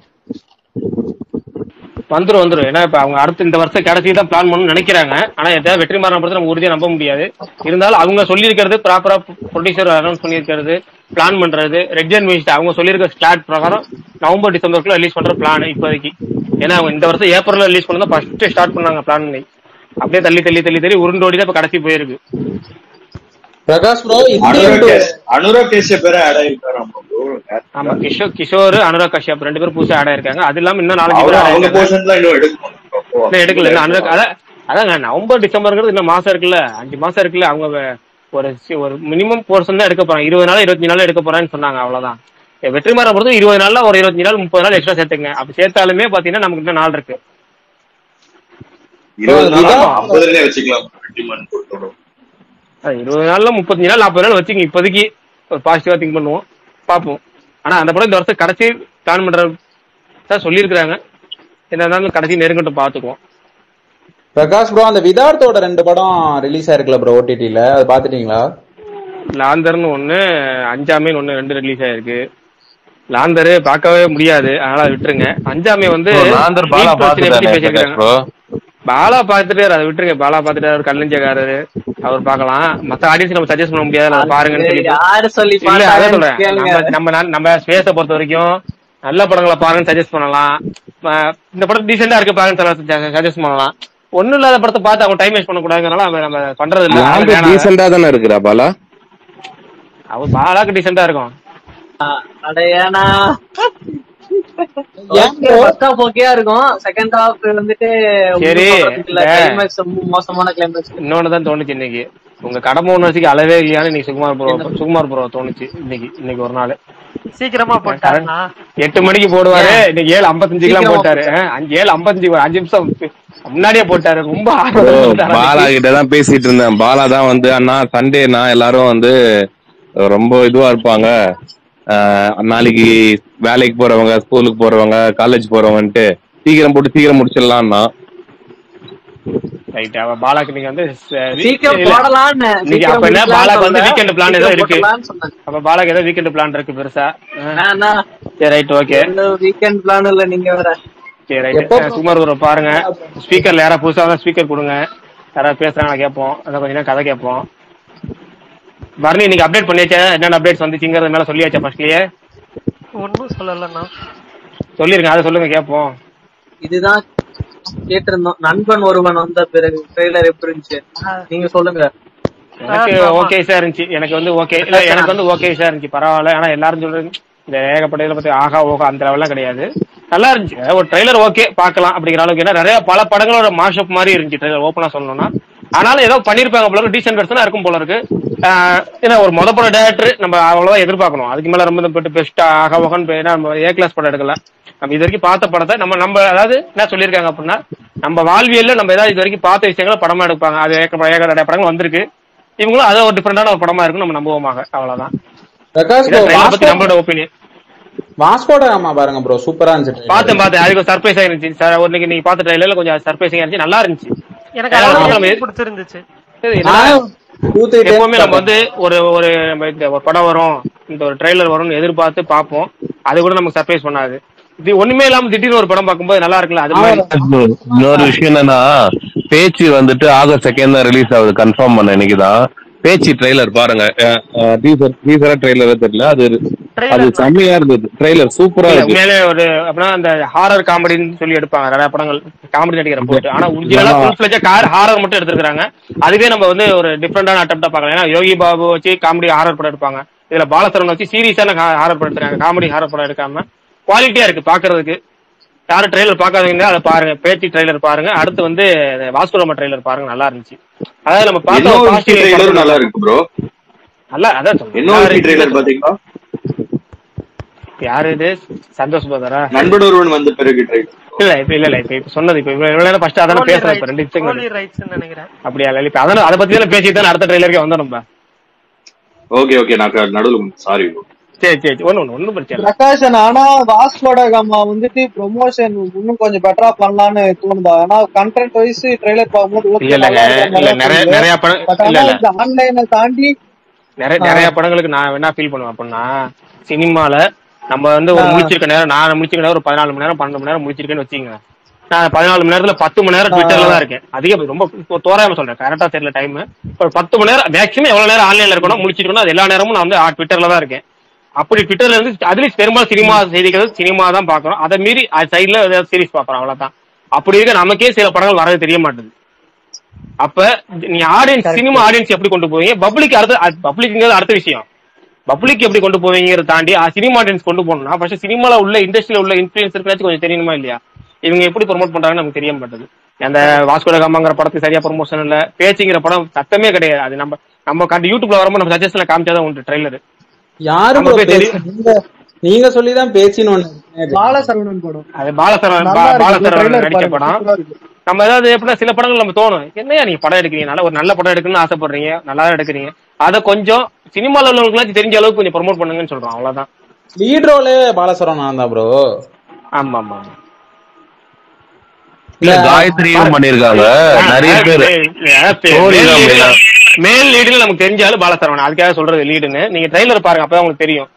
வந்துரும் வந்துரும் ஏன்னா இப்ப அவங்க அடுத்து இந்த வருஷம் கடைசி தான் பிளான் பண்ணணும்னு நினைக்கிறாங்க ஆனா எதாவது வெற்றி மாறன படத்தை நம்ம உறுதியா நம்ப முடியாது இருந்தாலும் அவங்க சொல்லியிருக்கிறது ப்ராப்பரா ப்ரொடியூசர் அனௌன்ஸ் பண்ணியிருக்கிறது பிளான் பண்றது ரெட் அண்ட் மியூசிக் அவங்க சொல்லியிருக்க ஸ்டார்ட் பிரகாரம் நவம்பர் டிசம்பருக்குள்ள ரிலீஸ் பண்ற பிளான் இப்போதைக்கு ஏன்னா அவங்க இந்த வருஷம் ஏப்ரல்ல ரிலீஸ் பண்ணி தான் ஃபர்ஸ்ட் ஸ்டார்ட் பண்ணாங்க பிளான் பண்ணி அப்படியே தள்ளி தள்ளி தள்ளி தள்ளி உருண்டோடி தான் இப்ப கடைசி போயிருக்கு Prakash bro Indian Anurag two கேஷ்- அனுராக் கேஷியப் பேர ஆட் ஆயிருக்காராம் bro. ஆமா கிஷோர் கிஷோர் அனுராக் கஷ்யப் ரெண்டு பேரும் புதுசா ஆட் ஆயிருக்காங்க அது இல்லாம இன்னும் நாலஞ்சு அவரு பேர் add அவங்க ஆயிருக்காங்க. போர்ஷன்ஸ்லாம் இன்னும் எடுக்கணும் அப்போ. இன்னும் எடுக்கல இன்னும் அனுராக் அதான் அதாங்க நவம்பர் டிசம்பர்ங்கிறது இன்னும் மாசம் இருக்குல்ல அஞ்சு மாசம் இருக்குல்ல அவங்க வே- ஒரு சி- ஒரு மினிமம் போர்ஷன் தான் எடுக்க போறாங்க இருபது நாள் இருபத்தஞ்சு நாள் எடுக்க போறான்னு சொன்னாங்க அவ்வளவுதான் எ, வெற்றிமாறன் பொறுத்து இருபது நாள்ல ஒரு இருபத்தஞ்சு நாள் முப்பது நாள் எக்ஸ்ட்ரா சேர்த்துங்க அப்படி சேர்த்தாலுமே பாத்தீங்கன்னா நமக்கு இன்னும் நாள் இருக்கு இருபது நாள் இதான் ஆகும். ஐம்பதுலயே வச்சுக்கலாம் டிமாண்ட் கொடுத்தோம் அது இருபது நாள்ல முப்பத்தஞ்சு நாள் நாற்பது நாள் வச்சுங்க இப்போதைக்கு ஒரு பாசிட்டிவா திங்க் பண்ணுவோம் பார்ப்போம் ஆனா அந்த படம் இந்த வருஷம் கடைசி பிளான் பண்ற தான் சொல்லியிருக்கிறாங்க என்ன இருந்தாலும் கடைசி நெருங்கட்டும் பாத்துக்குவோம் பிரகாஷ் ப்ரோ அந்த விதார்த்தோட ரெண்டு படம் ரிலீஸ் ஆயிருக்குல்ல ப்ரோ ஓடிடில அது பாத்துட்டீங்களா லாந்தர்னு ஒண்ணு அஞ்சாமின்னு ஒண்ணு ரெண்டு ரிலீஸ் ஆயிருக்கு லாந்தர் பார்க்கவே முடியாது அதனால அதை விட்டுருங்க அஞ்சாமி வந்து Bro, லாந்தர் பாலா நீட் பிரச்சனையை பத்தி பாத்துட்டானே பேசியிருக்காங்க ப்ரோ பாலா பாத்துட்டாரு அதை விட்டுருங்க பாலா பாத்துட்டாரு அவர் கல்லஞ்சக்காரரு அவர் பார்க்கலாம் மத்த ஆடியன்ஸ் நம்ம சஜஸ்ட் பண்ண முடியாது அதை பாருங்கன்னு சொல்லி யாரு சொல்லி இல்ல அதான் பார்த்தாங்கன்னு சொல்றேன் கேளுங்க நம்ம நம்ம நா- நம்ம ஸ்பேஸ பொறுத்த வரைக்கும் நல்ல படங்களை பாருங்கன்னு சஜஸ்ட் பண்ணலாம் ம- இந்த படம் டீசெண்டா இருக்கு பாருங்கன்னு சஜஸ்ட் பண்ணலாம் ஒண்ணும் இல்லாத படத்தை பார்த்து அவங்க டைம் வேஸ்ட் பண்ணக்கூடாதுனால அவன் நம்ம பண்றது இல்ல அதனால லாந்தர் வேணாம். டீசெண்டா தானே இருக்கிறா பாலா அவர் பாலாக்கு டீசெண்டா இருக்கும் அட ஏன்னா ஏன் bro? ஃபர்ஸ்ட் ஹாஃப் ஓகேயா இருக்கும் செகண்ட் ஹாஃப் வந்துட்டு சரி, இந்த- கிளைமேக்ஸ் ரொம்ப மோசமான கிளைமேக்ஸ் இன்னொன்னு தான் தோணுச்சு இன்னைக்கு உங்க கடமை உணர்ச்சிக்கு அளவே இல்லையான்னு இன்னைக்கு சுகுமார் ப்ரோ சுகுமார் ப்ரோ தோணுச்சு இன்னைக்கு இன்னைக்கு ஒரு நாள் சீக்கிரமா போட்டாருண்ணா எட்டு மணிக்கு போடுவாரு இன்னைக்கு ஏழு ஐம்பத்தஞ்சுக்கெல்லாம் சீக்கிரமா போட்டாரு அஹ், அஞ்சு ஏழு ஐம்பத்தஞ்சு ஒரு அஞ்சு நிமிஷம் முன்னாடியே போட்டாரு ரொம்ப Bro, ஆர்வம் பாலா கிட்ட தான் பேசிட்டு இருந்தேன் பாலா தான் வந்து அண்ணா சண்டேனா எல்லாரும் வந்து ரொம்ப இதுவா இருப்பாங்க ஆஹ் நாளைக்கு வேலைக்கு போறவங்க ஸ்கூலுக்கு போறவங்க காலேஜ் போறவங்கன்ட்டு சீக்கிரம் போட்டு சீக்கிரம் முடிச்சிடலாம்னா ரைட் அவ பாலாக்கு நீங்க வந்து ச- சீக்கிரம் இல்ல. போடலான்னு இன்னைக்கு அப்ப என்ன பாலாக்கு வந்து வீக்கெண்ட் பிளான் ஏதோ இருக்கு சொன்னேன் அப்ப பாலாக்கு ஏதோ வீக்கெண்ட் பிளான் இருக்கு பெருசா அஹ், சரி ரைட் ஓகே வீக்கெண்ட் பிளான் இல்ல நீங்க வேற சரி ரைட் சுகுமார் ப்ரோ பாருங்க ஸ்பீக்கர்ல யாரா புதுசா வந்தா ஸ்பீக்கர் கொடுங்க யாராவது பேசுறாங்களா கேட்போம் அதான் கொஞ்ச நேரம் கதை கேட்போம் பரணி இன்னைக்கு அப்டேட் பண்ணியாச்சா என்னென்ன அப்டேட்ஸ் வந்துச்சுங்கிறது மேல சொல்லியாச்சா ஃபர்ஸ்ட்லயே ஒன்னும் சொல்லலண்ணா சொல்லிருங்க அதை சொல்லுங்க கேட்போம் இதுதான் கேட்டிருந்தோம் நண்பன் ஒருவன் வந்த பிறகு ட்ரெய்லர் எப்படி இருந்துச்சு நீங்க சொல்லுங்க எனக்கு ஓகே சார் இருந்துச்சு எனக்கு வந்து ஓகே இல்ல எனக்கு வந்து ஓகே சார் இருந்துச்சு பரவாயில்ல ஆனா எல்லாரும் சொல்றது இந்த ஏகப்பட்ட இதுல பத்தி ஆகா ஓகா அந்த லெவல்லாம் கிடையாது நல்லா இருந்துச்சு ஒரு ட்ரெய்லர் ஓகே பார்க்கலாம் அப்படிங்கிற அளவுக்கு ஏன்னா நிறைய பல படங்களோட மாஷப் மாதிரி இருந்துச்சு ட்ரெய்லர் ஓப்பனா சொல்லணும்னா ஆனாலும் ஏதோ பண்ணிருப்பாங்க போல இருக்கு டீசென்ட் வெர்ஷனா இருக்கும் போல இருக்கு ஆஹ் ஏன்னா ஒரு மொத பட டேரக்டர் நம்ம அவ்வளவுதான் எதிர்பார்க்கணும் அதுக்கு மேல ரொம்ப போட்டு பெஸ்டா ஆகா ஓகன்னு ஏன்னா நம்ம ஏ கிளாஸ் படம் எடுக்கல நம்ம இது வரைக்கும் பார்த்த படத்தை நம்ம நம்ம அதாவது என்ன சொல்லியிருக்காங்க அப்படின்னா நம்ம வாழ்வியல்ல நம்ம ஏதாவது இது வரைக்கும் பார்த்த விஷயங்களை படமா எடுப்பாங்க அது ஏக ஏக நிறைய படங்கள் வந்திருக்கு இவங்களும் அதை ஒரு டிஃபரெண்டான ஒரு படமா இருக்கும் நம்ம நம்புவோமாக அவ்வளவுதான் பிரகாஷ் ப்ரோ இதான் trailer பத்தி நம்மளோட ஒப்பீனியன் வாஸ்கோட ஆமா பாருங்க ப்ரோ சூப்பரா இருந்துச்சு பார்த்தேன் பார்த்தேன் அதுக்கு சர்ப்ரைஸா இருந்துச்சு சார் ஒரு நீங்க பார்த்த ட்ரைலர்ல கொஞ்சம் சர்ப்ரைசிங்கா இருந்துச்சு நல்லா இருந்துச்சு எனக்கு அதாவது அதெல்லாம் நம்ம ரொம்ப பிடிச்சிருந்துச்சு சரி, என்னடா, நான் டூ த்ரீ எப்பவுமே நம்ம வந்து ஒரு ஒரு நம்ம இந்த ஒரு படம் வரும் இந்த ஒரு ட்ரைலர் வரும்னு எதிர்பார்த்து பார்ப்போம் அது கூட நமக்கு சர்ப்ரைஸ் பண்ணாது இது ஒண்ணுமே இல்லாம திடீர்னு ஒரு படம் பார்க்கும்போது நல்லா இருக்குல்ல அது மாதிரி இன்னொரு விஷயம் என்னன்னா பேச்சு வந்துட்டு ஆகஸ்ட் செகண்ட் தான் ரிலீஸ் ஆகுது கன்ஃபார்ம் பண்ண இன்னைக்கு தான் பேச்சு ட்ரெய்லர் பாருங்க டீசர் டீசரா ட்ரெய்லரா தெரியல அது அது Trailer. செம்மையா இருந்தது ட்ரெய்லர் சூப்பரா இல்ல, இருக்கு உண்மையிலே ஒரு அப்படின்னா அந்த ஹாரர் காமெடின்னு சொல்லி எடுப்பாங்க நிறைய படங்கள் காமெடி நடிக்கிற போட்டு ஆனா ஒரிஜினலா ஃபுல் ஃபிளஜா கார் ஹாரர் மட்டும் எடுத்திருக்காங்க அதுவே நம்ம வந்து ஒரு டிஃப்ரெண்டான அட்டம்ப்டா பார்க்கலாம் ஏன்னா யோகி பாபு வச்சு காமெடி ஹாரர் படம் எடுப்பாங்க இதுல பாலசரவன் வச்சு சீரியஸான ஹாரர் படம் எடுத்துருக்காங்க காமெடி ஹாரர் படம் எடுக்காம குவாலிட்டியா இருக்கு பாக்குறதுக்கு யாரும் ட்ரெய்லர் பார்க்காதீங்க அதை பாருங்க பேச்சு ட்ரெய்லர் பாருங்க அடுத்து வந்து வாஸ்குலமா ட்ரெய்லர் பாருங்க நல்லா இருந்துச்சு அதாவது நம்ம பார்த்த ஒரு இன்னொரு positive ட்ரெய்லரும் படம் நல்லா இருக்கு ப்ரோ நல்லா அதான் சொல்றேன். நல்லா இன்னொரு இருக்கு. ட்ரெய்லர் பாத்தீங்களா யாரு இது சந்தோஷ் பதரா நண்பன் ஒருவன் வந்த பிறகு ட்ரெய்லர் இல்ல இப்ப இல்ல இல்ல இப்ப இப்ப சொன்னது இப்ப இவ்வளவு நேரம் ஃபர்ஸ்ட் அதான பேசுறேன் இப்ப ரெண்டு நிமிஷம் ஹோலி ரைட்ஸ் நினைக்கிறேன் அப்படியா இல்ல இப்ப அதான அதை பத்தி தான் பேசிட்டு தான் அடுத்த ட்ரெய்லருக்கே வந்தோம் நம்ம ஓகே ஓகே நான் நடுவில் சாரி சரி சரி சரி ஒண்ணு ஒண்ணு ஒண்ணும் பிரச்சனை இல்ல பிரகாஷன் ஆனா வாஸ்கோட கம்மா வந்துட்டு ப்ரொமோஷன் இன்னும் கொஞ்சம் பெட்டரா பண்ணலாம்னு தோணுதா ஆனா கண்டென்ட் வைஸ் ட்ரெய்லர் பார்க்கும்போது okay, இல்ல இல்லங்க நல்லா இருக்கிற இல்ல மாதிரி நிறைய தோணுது. நிறைய படம் பட் இல்ல ஆனா இல்ல இந்த ஆன்லைனை தாண்டி நிறைய நிறைய படங்களுக்கு நான் என்ன ஃபீல் பண்ணுவேன் அப்படின்னா சினிமால நம்ம வந்து ஒரு முடிச்சிருக்க நேரம் நான் முடிச்சிருக்க நேரம் ஒரு பதினாலு மணி நேரம் பன்னெண்டு மணி நேரம் முடிச்சிருக்கேன்னு வச்சுங்க நான் பதினாலு மணி நேரத்துல பத்து மணி நேரம் ட்விட்டர்ல தான் இருக்கேன் அதிக ரொம்ப இப்போ தோராயமா சொல்றேன் கரெக்டா தெரியல டைம் ஒரு பத்து மணி நேரம் மேக்ஸிமம் எவ்வளவு நேரம் ஆன்லைன்ல இருக்கணும் முடிச்சிருக்கணும் அது எல்லா நேரமும் நான் வந்து ஆ, ட்விட்டர்ல தான் இருக்கேன் அப்படி ட்விட்டர்ல இருந்து அதுலயும் பெரும்பாலும் சினிமா செய்திகள் சினிமா தான் பாக்குறோம் அதை மீறி அது சைட்ல ஏதாவது சீரிஸ் பாக்குறோம் அவ்வளவுதான் அப்படி இருக்க நமக்கே சில படங்கள் வரது தெரிய மாட்டேது அப்ப நீ ஆடியன்ஸ் சினிமா ஆடியன்ஸ் எப்படி கொண்டு போவீங்க பப்ளிக் அடுத்த பப்ளிக்ங்கிறது அடுத்த விஷயம் பப்ளிக் எப்படி கொண்டு போவீங்கிறத தாண்டி சினிமா ஆடியன்ஸ் கொண்டு போகணும்னா ஃபர்ஸ்ட் சினிமால உள்ள இண்டஸ்ட்ரியில உள்ள இன்ஃபுளுசர் கொஞ்சம் தெரியணுமா இல்லையா இவங்க எப்படி ப்ரோமோட் பண்றாங்கன்னு நமக்கு தெரிய மாட்டேது அந்த வாஸ்கோட காமாங்கிற படத்துக்கு சரியா ப்ரொமோஷன் இல்ல பேச்சுங்கிற படம் சத்தமே கிடையாது அது நம்ம நம்ம கண்டு யூடியூப்ல வரும்போது நம்ம சஜஷன்ல காமிச்சாதான் உண்டு ட்ரெய்லர் யாரு நம்ம bro போய் பேசி நீங்க நீங்க சொல்லிதான் பேசின்னு ஒண்ணு பாலசரவணன் படம் அது பாலசரவன் நல்லா இருக்கு பாலசரவன் trailer நடிச்ச பாருங்க, படம் சூப்பரா இருக்கு. நம்ம ஏதாவது எப்படின்னா சில படங்கள் நம்ம தோணும் என்னையா நீங்க படம் எடுக்கிறீங்க நல்ல ஒரு நல்ல படம் எடுக்கணும்னு ஆசைப்படுறீங்க நல்லா தான் எடுக்கிறீங்க அதை கொஞ்சம் சினிமால உள்ளவங்களுக்கு தெரிஞ்ச அளவுக்கு கொஞ்சம் ப்ரோமோட் பண்ணுங்கன்னு சொல்றோம் அவ்வளவுதான் லீட் ரோலே பாலசரவணன் தான் ப்ரோ ஆமா ஆமா ஆமா. இல்ல காயத்ரியும் பண்ணிருக்காங்க நிறைய பேர் Story தான் main ஆ. மேல் லீடுன்னு நமக்கு தெரிஞ்சாலும் பாலசரவன் அதுக்காக சொல்றது லீடுன்னு நீங்க ட்ரைலர் பாருங்க அப்பதான் உங்களுக்கு தெரியும்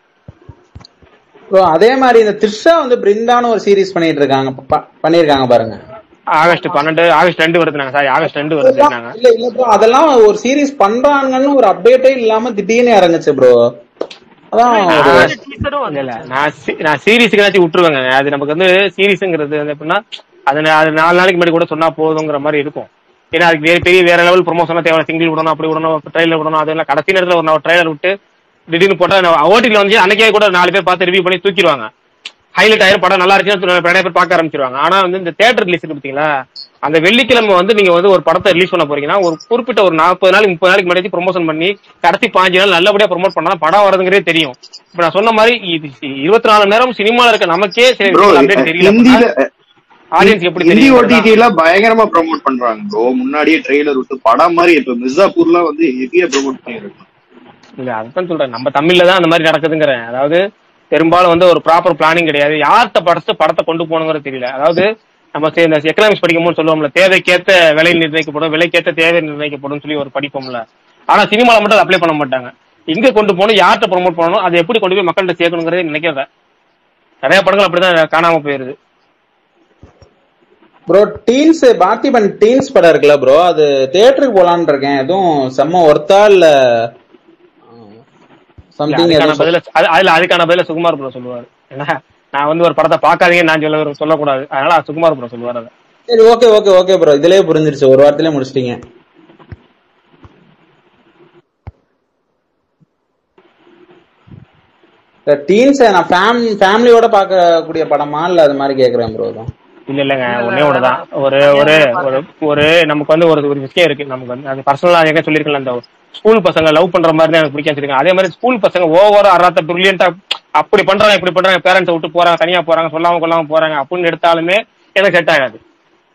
ப்ரோ அதே மாதிரி இந்த த்ரிஷா வந்து பிருந்தான்னு ஒரு சீரிஸ் பண்ணிட்டு இருக்காங்க ப- பண்ணிருக்காங்க பாருங்க ஆகஸ்ட் பன்னெண்டு ஆகஸ்ட் ரெண்டு வருதுனாங்க சாரி ஆகஸ்ட் ரெண்டு வருதுனாங்க இல்ல இல்ல ப்ரோ அதெல்லாம் ஒரு சீரிஸ் பண்றாங்கன்னு ஒரு அப்டேட்டே இல்லாம திடீர்னு இறங்குச்சு ப்ரோ அதான் ஒரு- டீசரும் இல்ல இல்ல நான் சி- நான் சீரிஸுக்கு ஏதாச்சும் விட்டுருவேங்க அது நமக்கு வந்து சீரிஸ்ங்கிறது வந்து எப்படின்னா அது நா- அது நாலு நாளைக்கு முன்னாடி கூட சொன்னா போதுங்கிற மாதிரி இருக்கும் ஏன்னா அதுக்கு வேற பெரிய வேற லெவல் ப்ரொமோஷனா தேவை சிங்கிள் விடணும் அப்படி விடணும் ட்ரைலர் விடணும் அதெல்லாம் கடைசி நேரத்துல ஒரு ட்ரைலர் விட்டு திடீர்னு போட்டா ஓட்டில வந்து அன்னைக்கே கூட நாலு பேர் பார்த்து ரிவ்யூ பண்ணி தூக்கிடுவாங்க ஹைலைட் ஆயிரும் படம் நல்லா இருந்துச்சுன்னா நிறைய பேர் பார்க்க ஆரம்பிச்சிருவாங்க ஆனா வந்து இந்த தேட்டர் ரிலீஸ் இருக்கு பாத்தீங்களா அந்த வெள்ளிக்கிழமை வந்து நீங்க வந்து ஒரு படத்தை ரிலீஸ் பண்ண போறீங்கன்னா ஒரு குறிப்பிட்ட ஒரு நாற்பது நாளைக்கு முப்பது நாளைக்கு முன்னாடி ப்ரொமோஷன் பண்ணி கடைசி பாஞ்சு நாள் நல்லபடியா ப்ரோமோட் பண்ணா படம் வரதுங்கிறதே தெரியும் இப்ப நான் சொன்ன மாதிரி இது இருபத்தி நாலு மணி நேரம் சினிமால இருக்க நமக்கே சில ப்ரோ அப்டேட் தெரியல ஹிந்தில ஆடியன்ஸ் எப்படி ஹிந்தி தெரியும் ஓடிடி எல்லாம் பயங்கரமா ப்ரோமோட் பண்றாங்க ப்ரோ முன்னாடியே ட்ரெய்லர் விட்டு படம் மாதிரி இப்ப மிர்சாப்பூர்லாம் வந்து ஹெவியா ப்ரோமோட் பண்ணிருக்காங்க இல்ல அதுதான் சொல்றேன் நம்ம தமிழ்ல தான் அந்த மாதிரி நடக்குதுங்கிறேன் அதாவது பெரும்பாலும் வந்து ஒரு ப்ராப்பர் பிளானிங் கிடையாது யார்கிட்ட படத்தை படத்தை கொண்டு போகணுங்கிறது தெரியல அதாவது நம்ம சே- இந்த எக்கனாமிக்ஸ் படிக்கும்போது சொல்லுவோம்ல தேவைக்கேத்த விலை நிர்ணயிக்கப்படும் விலைக்கேத்த தேவை நிர்ணயிக்கப்படும் சொல்லி ஒரு படிப்போம்ல ஆனா சினிமால மட்டும் அதை அப்ளை பண்ண மாட்டாங்க எங்க கொண்டு போகணும் யார்கிட்ட ப்ரோமோட் பண்ணணும் அதை எப்படி கொண்டு போய் மக்கள்கிட்ட சேர்க்கணுங்கிறதே நினைக்கிறத நிறைய படங்கள் அப்படிதான் காணாம போயிருது ப்ரோ டீன்ஸ் பார்த்திபன் டீன்ஸ் படம் இருக்குல்ல ப்ரோ அது தியேட்டருக்கு போலான்னு இருக்கேன் எதுவும் செம்ம ஒர்த்தா இல்ல இல்ல, சம்திங் அதுக்கான எதுவும் பதில அது- அதுல அதுக்கான பதில சுகுமார் ப்ரோ சொல்லுவாரு ஏன்னா நான் வந்து ஒரு படத்தை பார்க்காதீங்கன்னு நான் சொல்ல சொல்லக்கூடாது அதனால சுகுமார் ப்ரோ சொல்லுவார் அதை சரி ஓகே ஓகே ஓகே ப்ரோ இதுலயே புரிஞ்சிருச்சு ஒரு வாரத்திலே முடிச்சிட்டீங்க டீன்ஸ் நான் ஃபேம் ஃபேமிலியோட பார்க்கக்கூடிய படமா இல்ல அது மாதிரி கேக்குறேன் ப்ரோ தான் இல்ல இல்லங்க ஒன்னே ஒண்ணுதான் ஒரு ஒரு ஒரு ஒரு நமக்கு வந்து ஒரு ஒரு விஷயம் இருக்கு நமக்கு வந்து அது பர்சனலா எங்க சொல்லிருக்கல அந்த ஸ்கூல் பசங்க லவ் பண்ற மாதிரி தான் எனக்கு பிடிக்காம வச்சிருக்காங்க அதே மாதிரி ஸ்கூல் பசங்க ஓவரா அறாத்த பிரில்லியண்டா அப்படி பண்றாங்க இப்படி பண்றாங்க பேரண்ட்ஸை விட்டு போறாங்க தனியா போறாங்க சொல்லாம கொள்ளாம போறாங்க அப்படின்னு எடுத்தாலுமே எனக்கு செட் ஆகாது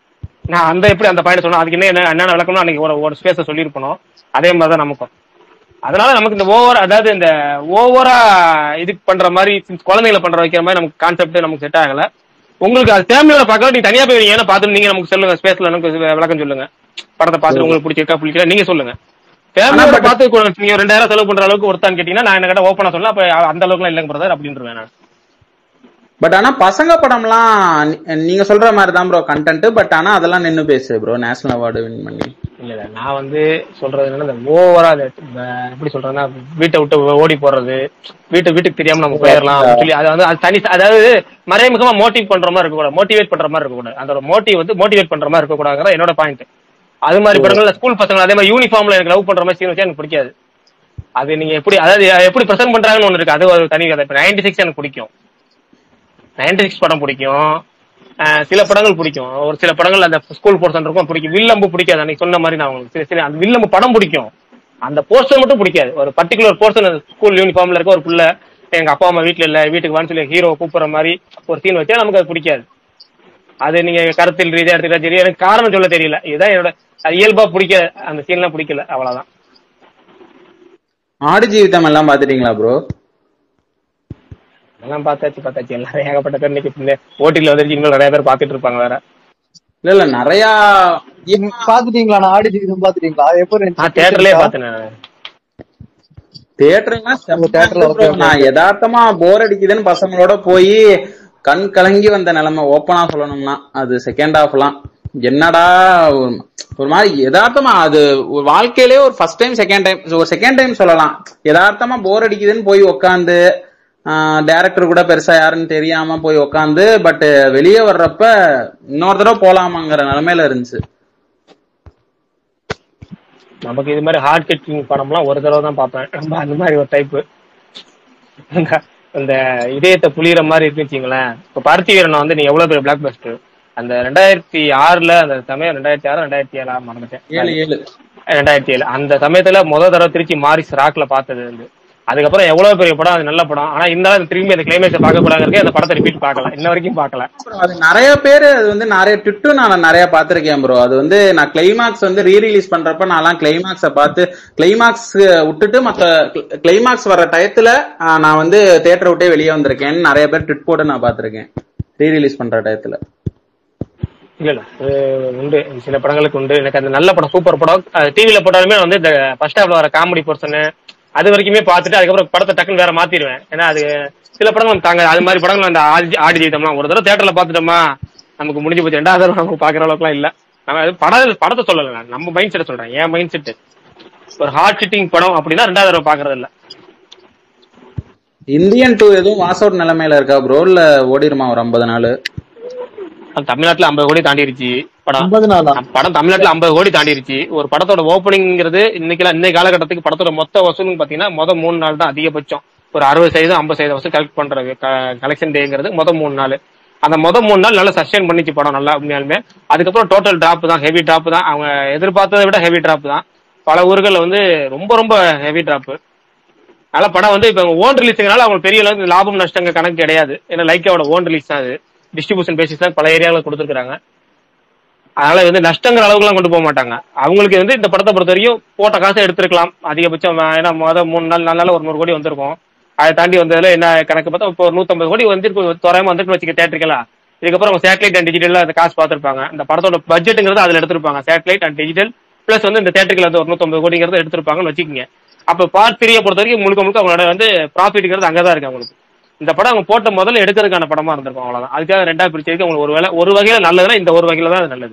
நான் அந்த எப்படி அந்த பையனை சொன்னா அதுக்கு என்ன என்ன என்னென்ன விளக்கணும் அன்னைக்கு ஒரு ஒரு ஸ்பேஸ சொல்லியிருப்பணும் அதே மாதிரி தான் நமக்கும் அதனால நமக்கு இந்த ஓவர் அதாவது இந்த ஓவரா இது பண்ற மாதிரி since குழந்தைகளை பண்ற வைக்கிற மாதிரி நமக்கு கான்செப்ட் நமக்கு செட் ஆகல உங்களுக்கு அது ஃபேமிலியோட பார்க்கலாம் நீங்க தனியா போய் ஏன்னா பார்த்து நீங்க நமக்கு சொல்லுங்க ஸ்பேஸ்ல நமக்கு விளக்கம் சொல்லுங்க படத்தை பார்த்துட்டு உங்களுக்கு பிடிச்சிருக்கா பிடிக்கல நீங்க சொல்லுங்க ஃபேமிலியோட but- பார்த்து கொ- நீங்க ஒரு ரெண்டாயிரம் செலவு பண்ற அளவுக்கு ஒருத்தான்னு கேட்டீங்கன்னா நான் என்ன கேட்டா ஓப்பனா சொல்லலாம் அப்ப அந்த அளவுக்குலாம் இல்லைங்க பிரதர் அப்படின்றேன் நான் பட் ஆனா பசங்க படம்லாம் நீ- நீங்க சொல்ற மாதிரி தான் ப்ரோ கண்டென்ட் பட் ஆனா அதெல்லாம் நின்னு பேசு ப்ரோ நேஷனல் அவார்டு வின் பண்ணி இல்ல இல்ல நான் வந்து சொல்றது என்னன்னா இந்த ஓவரா எப்படி சொல்றேன்னா வீட்டை விட்டு ஓடி போறது வீட்டு வீட்டுக்கு தெரியாம நம்ம போயிடலாம் அப்படின்னு சொல்லி அது வந்து அது தனி அதாவது மறைமுகமா மோட்டிவ் பண்ற மாதிரி இருக்கக்கூடாது மோட்டிவேட் பண்ற மாதிரி இருக்கக்கூடாது அந்த மோட்டிவ் வந்து மோட்டிவேட் பண்ற மாதிரி இருக்கக்கூடாதுங்கிற என்னோட பாயிண்ட் அது மாதிரி படங்கள்ல ஸ்கூல் பசங்க அதே மாதிரி யூனிஃபார்ம்ல எனக்கு லவ் பண்ற மாதிரி சீன் வச்சா எனக்கு பிடிக்காது அது நீங்க எப்படி அதாவது எப்படி ப்ரெசென்ட் பண்றாங்கன்னு ஒண்ணு இருக்கு அது ஒரு தனி கதை இப்ப நைன்டி சிக்ஸ் எனக்கு பிடிக்கும் நைன்டி சிக்ஸ் படம் பிடிக்கும் அஹ் சில படங்கள் பிடிக்கும் ஒரு சில படங்கள் அந்த ஸ்கூல் போர்ஷன் இருக்கும் பிடிக்கும் வில்லம்பு பிடிக்காது அன்னைக்கு சொன்ன மாதிரி நான் உங்களுக்கு சரி, சரி அந்த வில்லம்பு படம் பிடிக்கும் அந்த போர்ஷன் மட்டும் பிடிக்காது ஒரு பர்டிகுலர் போர்ஷன் ஸ்கூல் யூனிஃபார்ம்ல இருக்க ஒரு புள்ள எங்க அப்பா அம்மா வீட்ல இல்ல வீட்டுக்கு வான்னு சொல்லி ஹீரோ கூப்பிடுற மாதிரி ஒரு சீன் வச்சா நமக்கு அது பிடிக்காது அது நீங்க கருத்தில் ரீதியா எடுத்துக்கிட்டா சரி எனக்கு காரணம் சொல்ல தெரியல இதுதான் என்னோட அது இயல்பா பிடிக்க அந்த சீன்லாம் பிடிக்கல அவ்வளவுதான் ஆடு ஜீவிதம் எல்லாம் பாத்துட்டீங்களா ப்ரோ அதெல்லாம் பார்த்தாச்சு பார்த்தாச்சு எல்லாரும் ஏகப்பட்ட பேர் இன்னைக்கு ஓட்டில வந்துருச்சு இன்னும் நிறைய பேர் பார்த்துட்டு இருப்பாங்க வேற இல்ல இல்ல நிறைய பாத்துட்டீங்களா நான் ஆடி ஜீவிதம் பாத்துட்டீங்களா எப்போ நான் தியேட்டர்லயே பார்த்தேன் நான். தியேட்டர்லாம் உங்க theatre ல okay, okay, நான் யதார்த்தமா போர் அடிக்குதுன்னு பசங்களோட போய் கண் கலங்கி வந்த நிலைமை ஓப்பனா சொல்லணும்னா அது செகண்ட் ஹாஃப்லாம் என்னடா ஒரு- ஒரு மாதிரி யதார்த்தமா அது ஒரு வாழ்க்கையிலே ஒரு ஃபர்ஸ்ட் டைம் செகண்ட் டைம் ஒரு செகண்ட் டைம் சொல்லலாம் யதார்த்தமா போர் அடிக்குதுன்னு போய் உக்காந்து டேரக்டர் கூட பெருசா யாருன்னு தெரியாம போய் உக்காந்து பட் வெளியே வர்றப்ப இன்னொரு தடவை போலாமாங்கிற நிலைமையில இருந்துச்சு நமக்கு இது மாதிரி ஹார்ட் கட்டிங் படம்லாம் ஒரு தடவை தான் பார்ப்பேன் நம்ம அந்த மாதிரி ஒரு டைப்பு அந்த இதயத்தை புளியற மாதிரி இருக்குன்னு வச்சுங்களேன் இப்போ பருத்தி வீரனை வந்து நீ எவ்வளவு பெரிய பிளாக் பஸ்டர் அந்த ரெண்டாயிரத்தி ஆறுல அந்த சமயம் ரெண்டாயிரத்தி ஆறு ரெண்டாயிரத்தி ஏழா மறந்துட்டேன் ஏழு ஏழு ரெண்டாயிரத்தி ஏழு அந்த சமயத்துல முத தடவை திருச்சி மாரிஸ் ராக்ல பார்த்தது வந்து அதுக்கப்புறம் எவ்வளவு பெரிய படம் அது நல்ல படம் ஆனா இருந்தாலும் திரும்பி அந்த கிளைமேக்ஸை பார்க்க கூடாது அந்த படத்தை ரிப்பீட் பார்க்கல இன்ன வரைக்கும் பார்க்கல Bro, அது நிறைய பேர் அது வந்து நிறைய ட்விட்டு நான் நிறைய பார்த்திருக்கேன் ப்ரோ அது வந்து நான் கிளைமாக்ஸ் வந்து ரீ ரிலீஸ் பண்றப்ப நான்லாம் கிளைமாக்ஸ பார்த்து கிளைமாக்ஸ் விட்டுட்டு மத்த கிளைமாக்ஸ் வர டயத்துல ஆஹ், நான் வந்து தியேட்டரை விட்டே வெளியே வந்திருக்கேன்னு நிறைய பேர் ட்விட் போட்டு நான் பார்த்திருக்கேன் ரீ ரிலீஸ் பண்ற டயத்துல இல்ல இல்ல அது உண்டு சில படங்களுக்கு உண்டு எனக்கு அந்த நல்ல படம் சூப்பர் படம் டிவில போட்டாலுமே வந்து இந்த ஃபர்ஸ்ட் ஹாஃப்ல வர காமெடி பர்சன் அது வரைக்குமே பார்த்துட்டு அதுக்கப்புறம் படத்தை டக்குன்னு வேற மாத்திடுவேன் ஏன்னா அது சில படங்கள் தாங்க அது மாதிரி படங்கள் அந்த ஆடி ஆடி ஜீவிதம்லாம் ஒரு தடவை தேட்டர்ல பார்த்துட்டோமா நமக்கு முடிஞ்சு போச்சு ரெண்டாவது தடவை நமக்கு பாக்குற அளவுக்குலாம் இல்ல நம்ம அது படம் படத்தை சொல்லல நான் நம்ம மைண்ட் செட்டை சொல்றேன் என் மைண்ட் செட் ஒரு ஹார்ட் சிட்டிங் படம் அப்படின்னா ரெண்டாவது தடவை பாக்குறது இல்ல இந்தியன் டூ எதுவும் வாஸ் அவுட் நிலைமையில இருக்கா ப்ரோ இல்ல ஓடிருமா ஒரு ஐம்பது நாள் அது தமிழ்நாட்டுல ஐம்பது கோடி தாண்டிருச்சு படம் ஐம்பது நாளா படம் தமிழ்நாட்டுல ஐம்பது கோடி தாண்டிருச்சு ஒரு படத்தோட ஓப்பனிங்கிறது இன்னைக்கு இன்னைக்கு காலகட்டத்துக்கு படத்தோட மொத்த வசூலும் பாத்தீங்கன்னா மொதல் மூணு நாள் தான் அதிகபட்சம் ஒரு அறுபது சதவீதம் ஐம்பது சதவீதம் வசூல் கலெக்ட் பண்றது கலெக்ஷன் டேங்கிறது மொதல் மூணு நாள் அந்த மொதல் மூணு நாள் நல்லா சஸ்டைன் பண்ணிச்சு படம் நல்லா உண்மையாலுமே அதுக்கப்புறம் டோட்டல் டிராப் தான் ஹெவி டிராப் தான் அவங்க எதிர்பார்த்ததை விட ஹெவி டிராப் தான் பல ஊர்கள்ல வந்து ரொம்ப ரொம்ப ஹெவி டிராப் அதனால படம் வந்து இப்ப ஓன் ரிலீஸ்னால அவங்களுக்கு பெரிய அளவுக்கு லாபம் நஷ்டங்க கணக்கு கிடையாது ஏன்னா லைக்காவோட ஓன் ரிலீஸ் தான் அது டிஸ்ட்ரிபியூஷன் பேசிஸ் தான் பல ஏரியாவில் கொடுத்துருக்காங்க அதனால வந்து நஷ்டங்கிற அளவுக்குலாம் கொண்டு போக மாட்டாங்க அவங்களுக்கு வந்து இந்த படத்தை பொறுத்த வரைக்கும் போட்ட காசை எடுத்திருக்கலாம் அதிகபட்சம் ஏன்னா மொதல் மூணு நாள் நாலு நாள் ஒரு நூறு கோடி வந்திருக்கும் அதை தாண்டி வந்ததுல என்ன கணக்கு பார்த்தா இப்போ ஒரு நூத்தம்பது கோடி வந்துருக்கு தோராயமா வந்துட்டு வச்சுக்க தேட்டருக்கலாம் இதுக்கப்புறம் அவங்க சேட்டலைட் அண்ட் டிஜிட்டல் அந்த காசு பார்த்திருப்பாங்க இந்த படத்தோட பட்ஜெட்டுங்கிறது அதுல எடுத்திருப்பாங்க சேட்டலைட் அண்ட் டிஜிட்டல் பிளஸ் வந்து இந்த தேட்டருக்கு வந்து ஒரு நூத்தம்பது கோடிங்கிறத எடுத்திருப்பாங்கன்னு வச்சுக்கோங்க அப்ப பார்ட் த்ரீயை பொறுத்த வரைக்கும் முழுக்க முழுக்க அவங்களோட வந்து ப்ராஃபிட்ங்கிறது அங்கதான் இருக்கு அவங்களுக்கு இந்த படம் அவங்க போட்ட முதல்ல எடுக்கிறதுக்கான படமா இருந்திருக்கும் அவ்வளவுதான் அதுக்காக ரெண்டா பிரிச்சிருக்கு அவங்களுக்கு ஒரு வேலை ஒரு வகையில நல்லதுன்னா இந்த ஒரு வகையில தான் அது நல்லது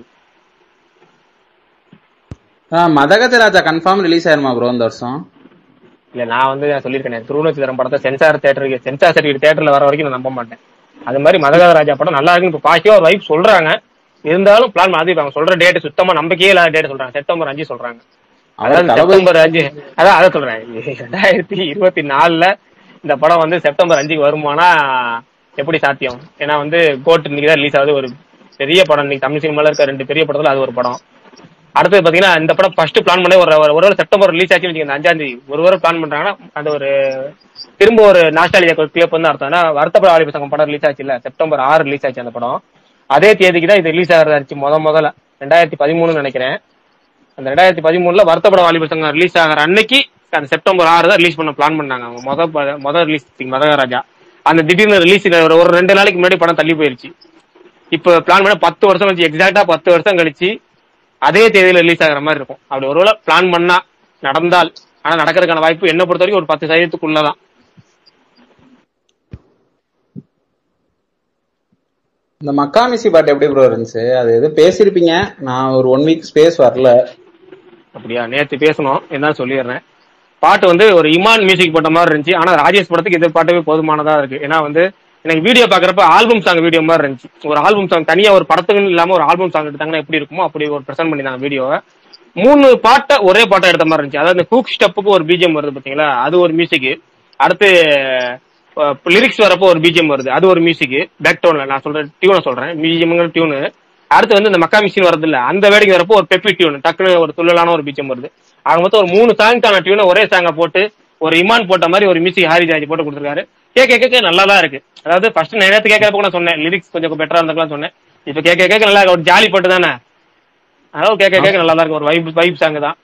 மதகஜ ராஜா கன்ஃபார்ம் ரிலீஸ் ஆயிருமா ப்ரோ இந்த வருஷம் இல்ல நான் வந்து நான் சொல்லியிருக்கேன் திருவண்ணாச்சிதரம் படத்தை சென்சார் தேட்டருக்கு சென்சார் சர்டிஃபிகேட் தேட்டர்ல வர வரைக்கும் நான் நம்ப மாட்டேன் அது மாதிரி மதகத ராஜா படம் நல்லா இருக்குன்னு இப்போ பாசிட்டிவா ஒரு வைப் சொல்றாங்க இருந்தாலும் பிளான் அது இப்ப அவங்க சொல்ற டேட் சுத்தமா நம்பிக்கையே இல்லாத டேட் சொல்றாங்க செப்டம்பர் அஞ்சு சொல்றாங்க அதாவது தளபதி- செப்டம்பர் அஞ்சு அதான் அதை சொல்றேன் ரெண்டாயிரத்தி இருபத்தி நாலுல இந்த படம் வந்து செப்டம்பர் அஞ்சுக்கு வருமானா எப்படி சாத்தியம் ஏன்னா வந்து கோட் இன்னைக்கு தான் ரிலீஸ் ஆகுது ஒரு பெரிய படம் இன்னைக்கு தமிழ் சினிமால இருக்க ரெண்டு பெரிய படத்துல அது ஒரு படம் அடுத்தது பாத்தீங்கன்னா இந்த படம் ஃபர்ஸ்ட் பிளான் பண்ணி ஒரு ஒரு ஒரு செப்டம்பர் ரிலீஸ் ஆச்சு வச்சுக்கோங்க அஞ்சாம் தேதி ஒரு வாரம் பிளான் பண்றாங்கன்னா அந்த ஒரு திரும்ப ஒரு நாஸ்டாலியா கிளியப் வந்து அர்த்தம் ஏன்னா வருத்தப்பட வாலிப சங்கம் படம் ரிலீஸ் ஆச்சு இல்ல செப்டம்பர் ஆறு ரிலீஸ் ஆச்சு அந்த படம் அதே தேதிக்கு தான் இது ரிலீஸ் ஆகிறதா இருந்துச்சு முத முதல்ல ரெண்டாயிரத்தி பதிமூணுன்னு நினைக்கிறேன் அந்த ரெண்டாயிரத்தி பதிமூணுல வருத்தப்பட வாலிப சங்கம் ரிலீஸ் ஆகிற அன்னைக்கு அந்த செப்டம்பர் ஆறு தான் ரிலீஸ் பண்ண பிளான் பண்ணாங்க அவங்க மொத ப- மொத ரிலீஸ் மதகராஜா அந்த திடீர்னு ரிலீஸ் ஒரு ஒரு ரெண்டு நாளைக்கு முன்னாடி படம் தள்ளி போயிருச்சு இப்போ பிளான் பண்ண பத்து வருஷம் கழிச்சு எக்ஸாக்டா பத்து வருஷம் கழிச்சு அதே தேதியில ரிலீஸ் ஆகுற மாதிரி இருக்கும் அப்படி ஒருவேளை பிளான் பண்ணா நடந்தால் ஆனா நடக்கிறதுக்கான வாய்ப்பு என்ன பொறுத்த வரைக்கும் ஒரு பத்து சதவீதத்துக்குள்ளதான் இந்த மக்காமிசி பாட்டு எப்படி ப்ரோ இருந்துச்சு அது எது பேசியிருப்பீங்க நான் ஒரு ஒன் வீக் ஸ்பேஸ் வரல அப்படியா நேத்து பேசணும் என்ன சொல்லிடுறேன் பாட்டு வந்து ஒரு இமான் மியூசிக் போட்ட மாதிரி இருந்துச்சு ஆனா ராஜேஷ் படத்துக்கு இது பாட்டவே போதுமானதா இருக்கு ஏன்னா வந்து எனக்கு வீடியோ பாக்குறப்ப ஆல்பம் சாங் வீடியோ மாதிரி இருந்துச்சு ஒரு ஆல்பம் சாங் தனியா ஒரு படத்துக்குன்னு இல்லாம ஒரு ஆல்பம் சாங் எடுத்தாங்கன்னா எப்படி இருக்குமோ அப்படி ஒரு பிரசன்ட் பண்ணிருந்தாங்க வீடியோவை மூணு பாட்டை ஒரே பாட்டை எடுத்த மாதிரி இருந்துச்சு அதாவது ஹூக் ஸ்டெப்புக்கு ஒரு பிஜிஎம் வருது பாத்தீங்களா அது ஒரு மியூசிக் அடுத்து லிரிக்ஸ் வரப்போ ஒரு பிஜிஎம் வருது அது ஒரு மியூசிக் பேக் டோன்ல நான் சொல்றேன் டியூனை சொல்றேன் பிஜிஎம்ங்கிற டியூனு அடுத்து வந்து இந்த மக்கா மிஷின் வரது இல்ல அந்த வேலைக்கு வரப்போ ஒரு பெப்பி டியூன் டக்குனு ஒரு துள்ளலான ஒரு பிஜிஎம் வருது ஆக மொத்தம் ஒரு மூணு சாங்க்கான டியூனை ஒரே சாங்கை போட்டு ஒரு இமான் போட்ட மாதிரி ஒரு மியூசிக் ஹாரி ஜாஜி போட்டு கொடுத்துருக்காரு கேட்க கேட்க நல்லா தான் இருக்கு அதாவது ஃபர்ஸ்ட் நான் நேரத்து கேட்கறப்ப கூட சொன்னேன் லிரிக்ஸ் கொஞ்சம் பெட்டரா இருந்திருக்கலாம் சொன்னேன் இப்ப கேட்க கேட்க நல்லா இருக்கு ஒரு ஜாலி பாட்டு தானே அதாவது கேட்க கேட்க நல்லா தான் இருக்கு ஒரு வைப் வைப் சாங் தான்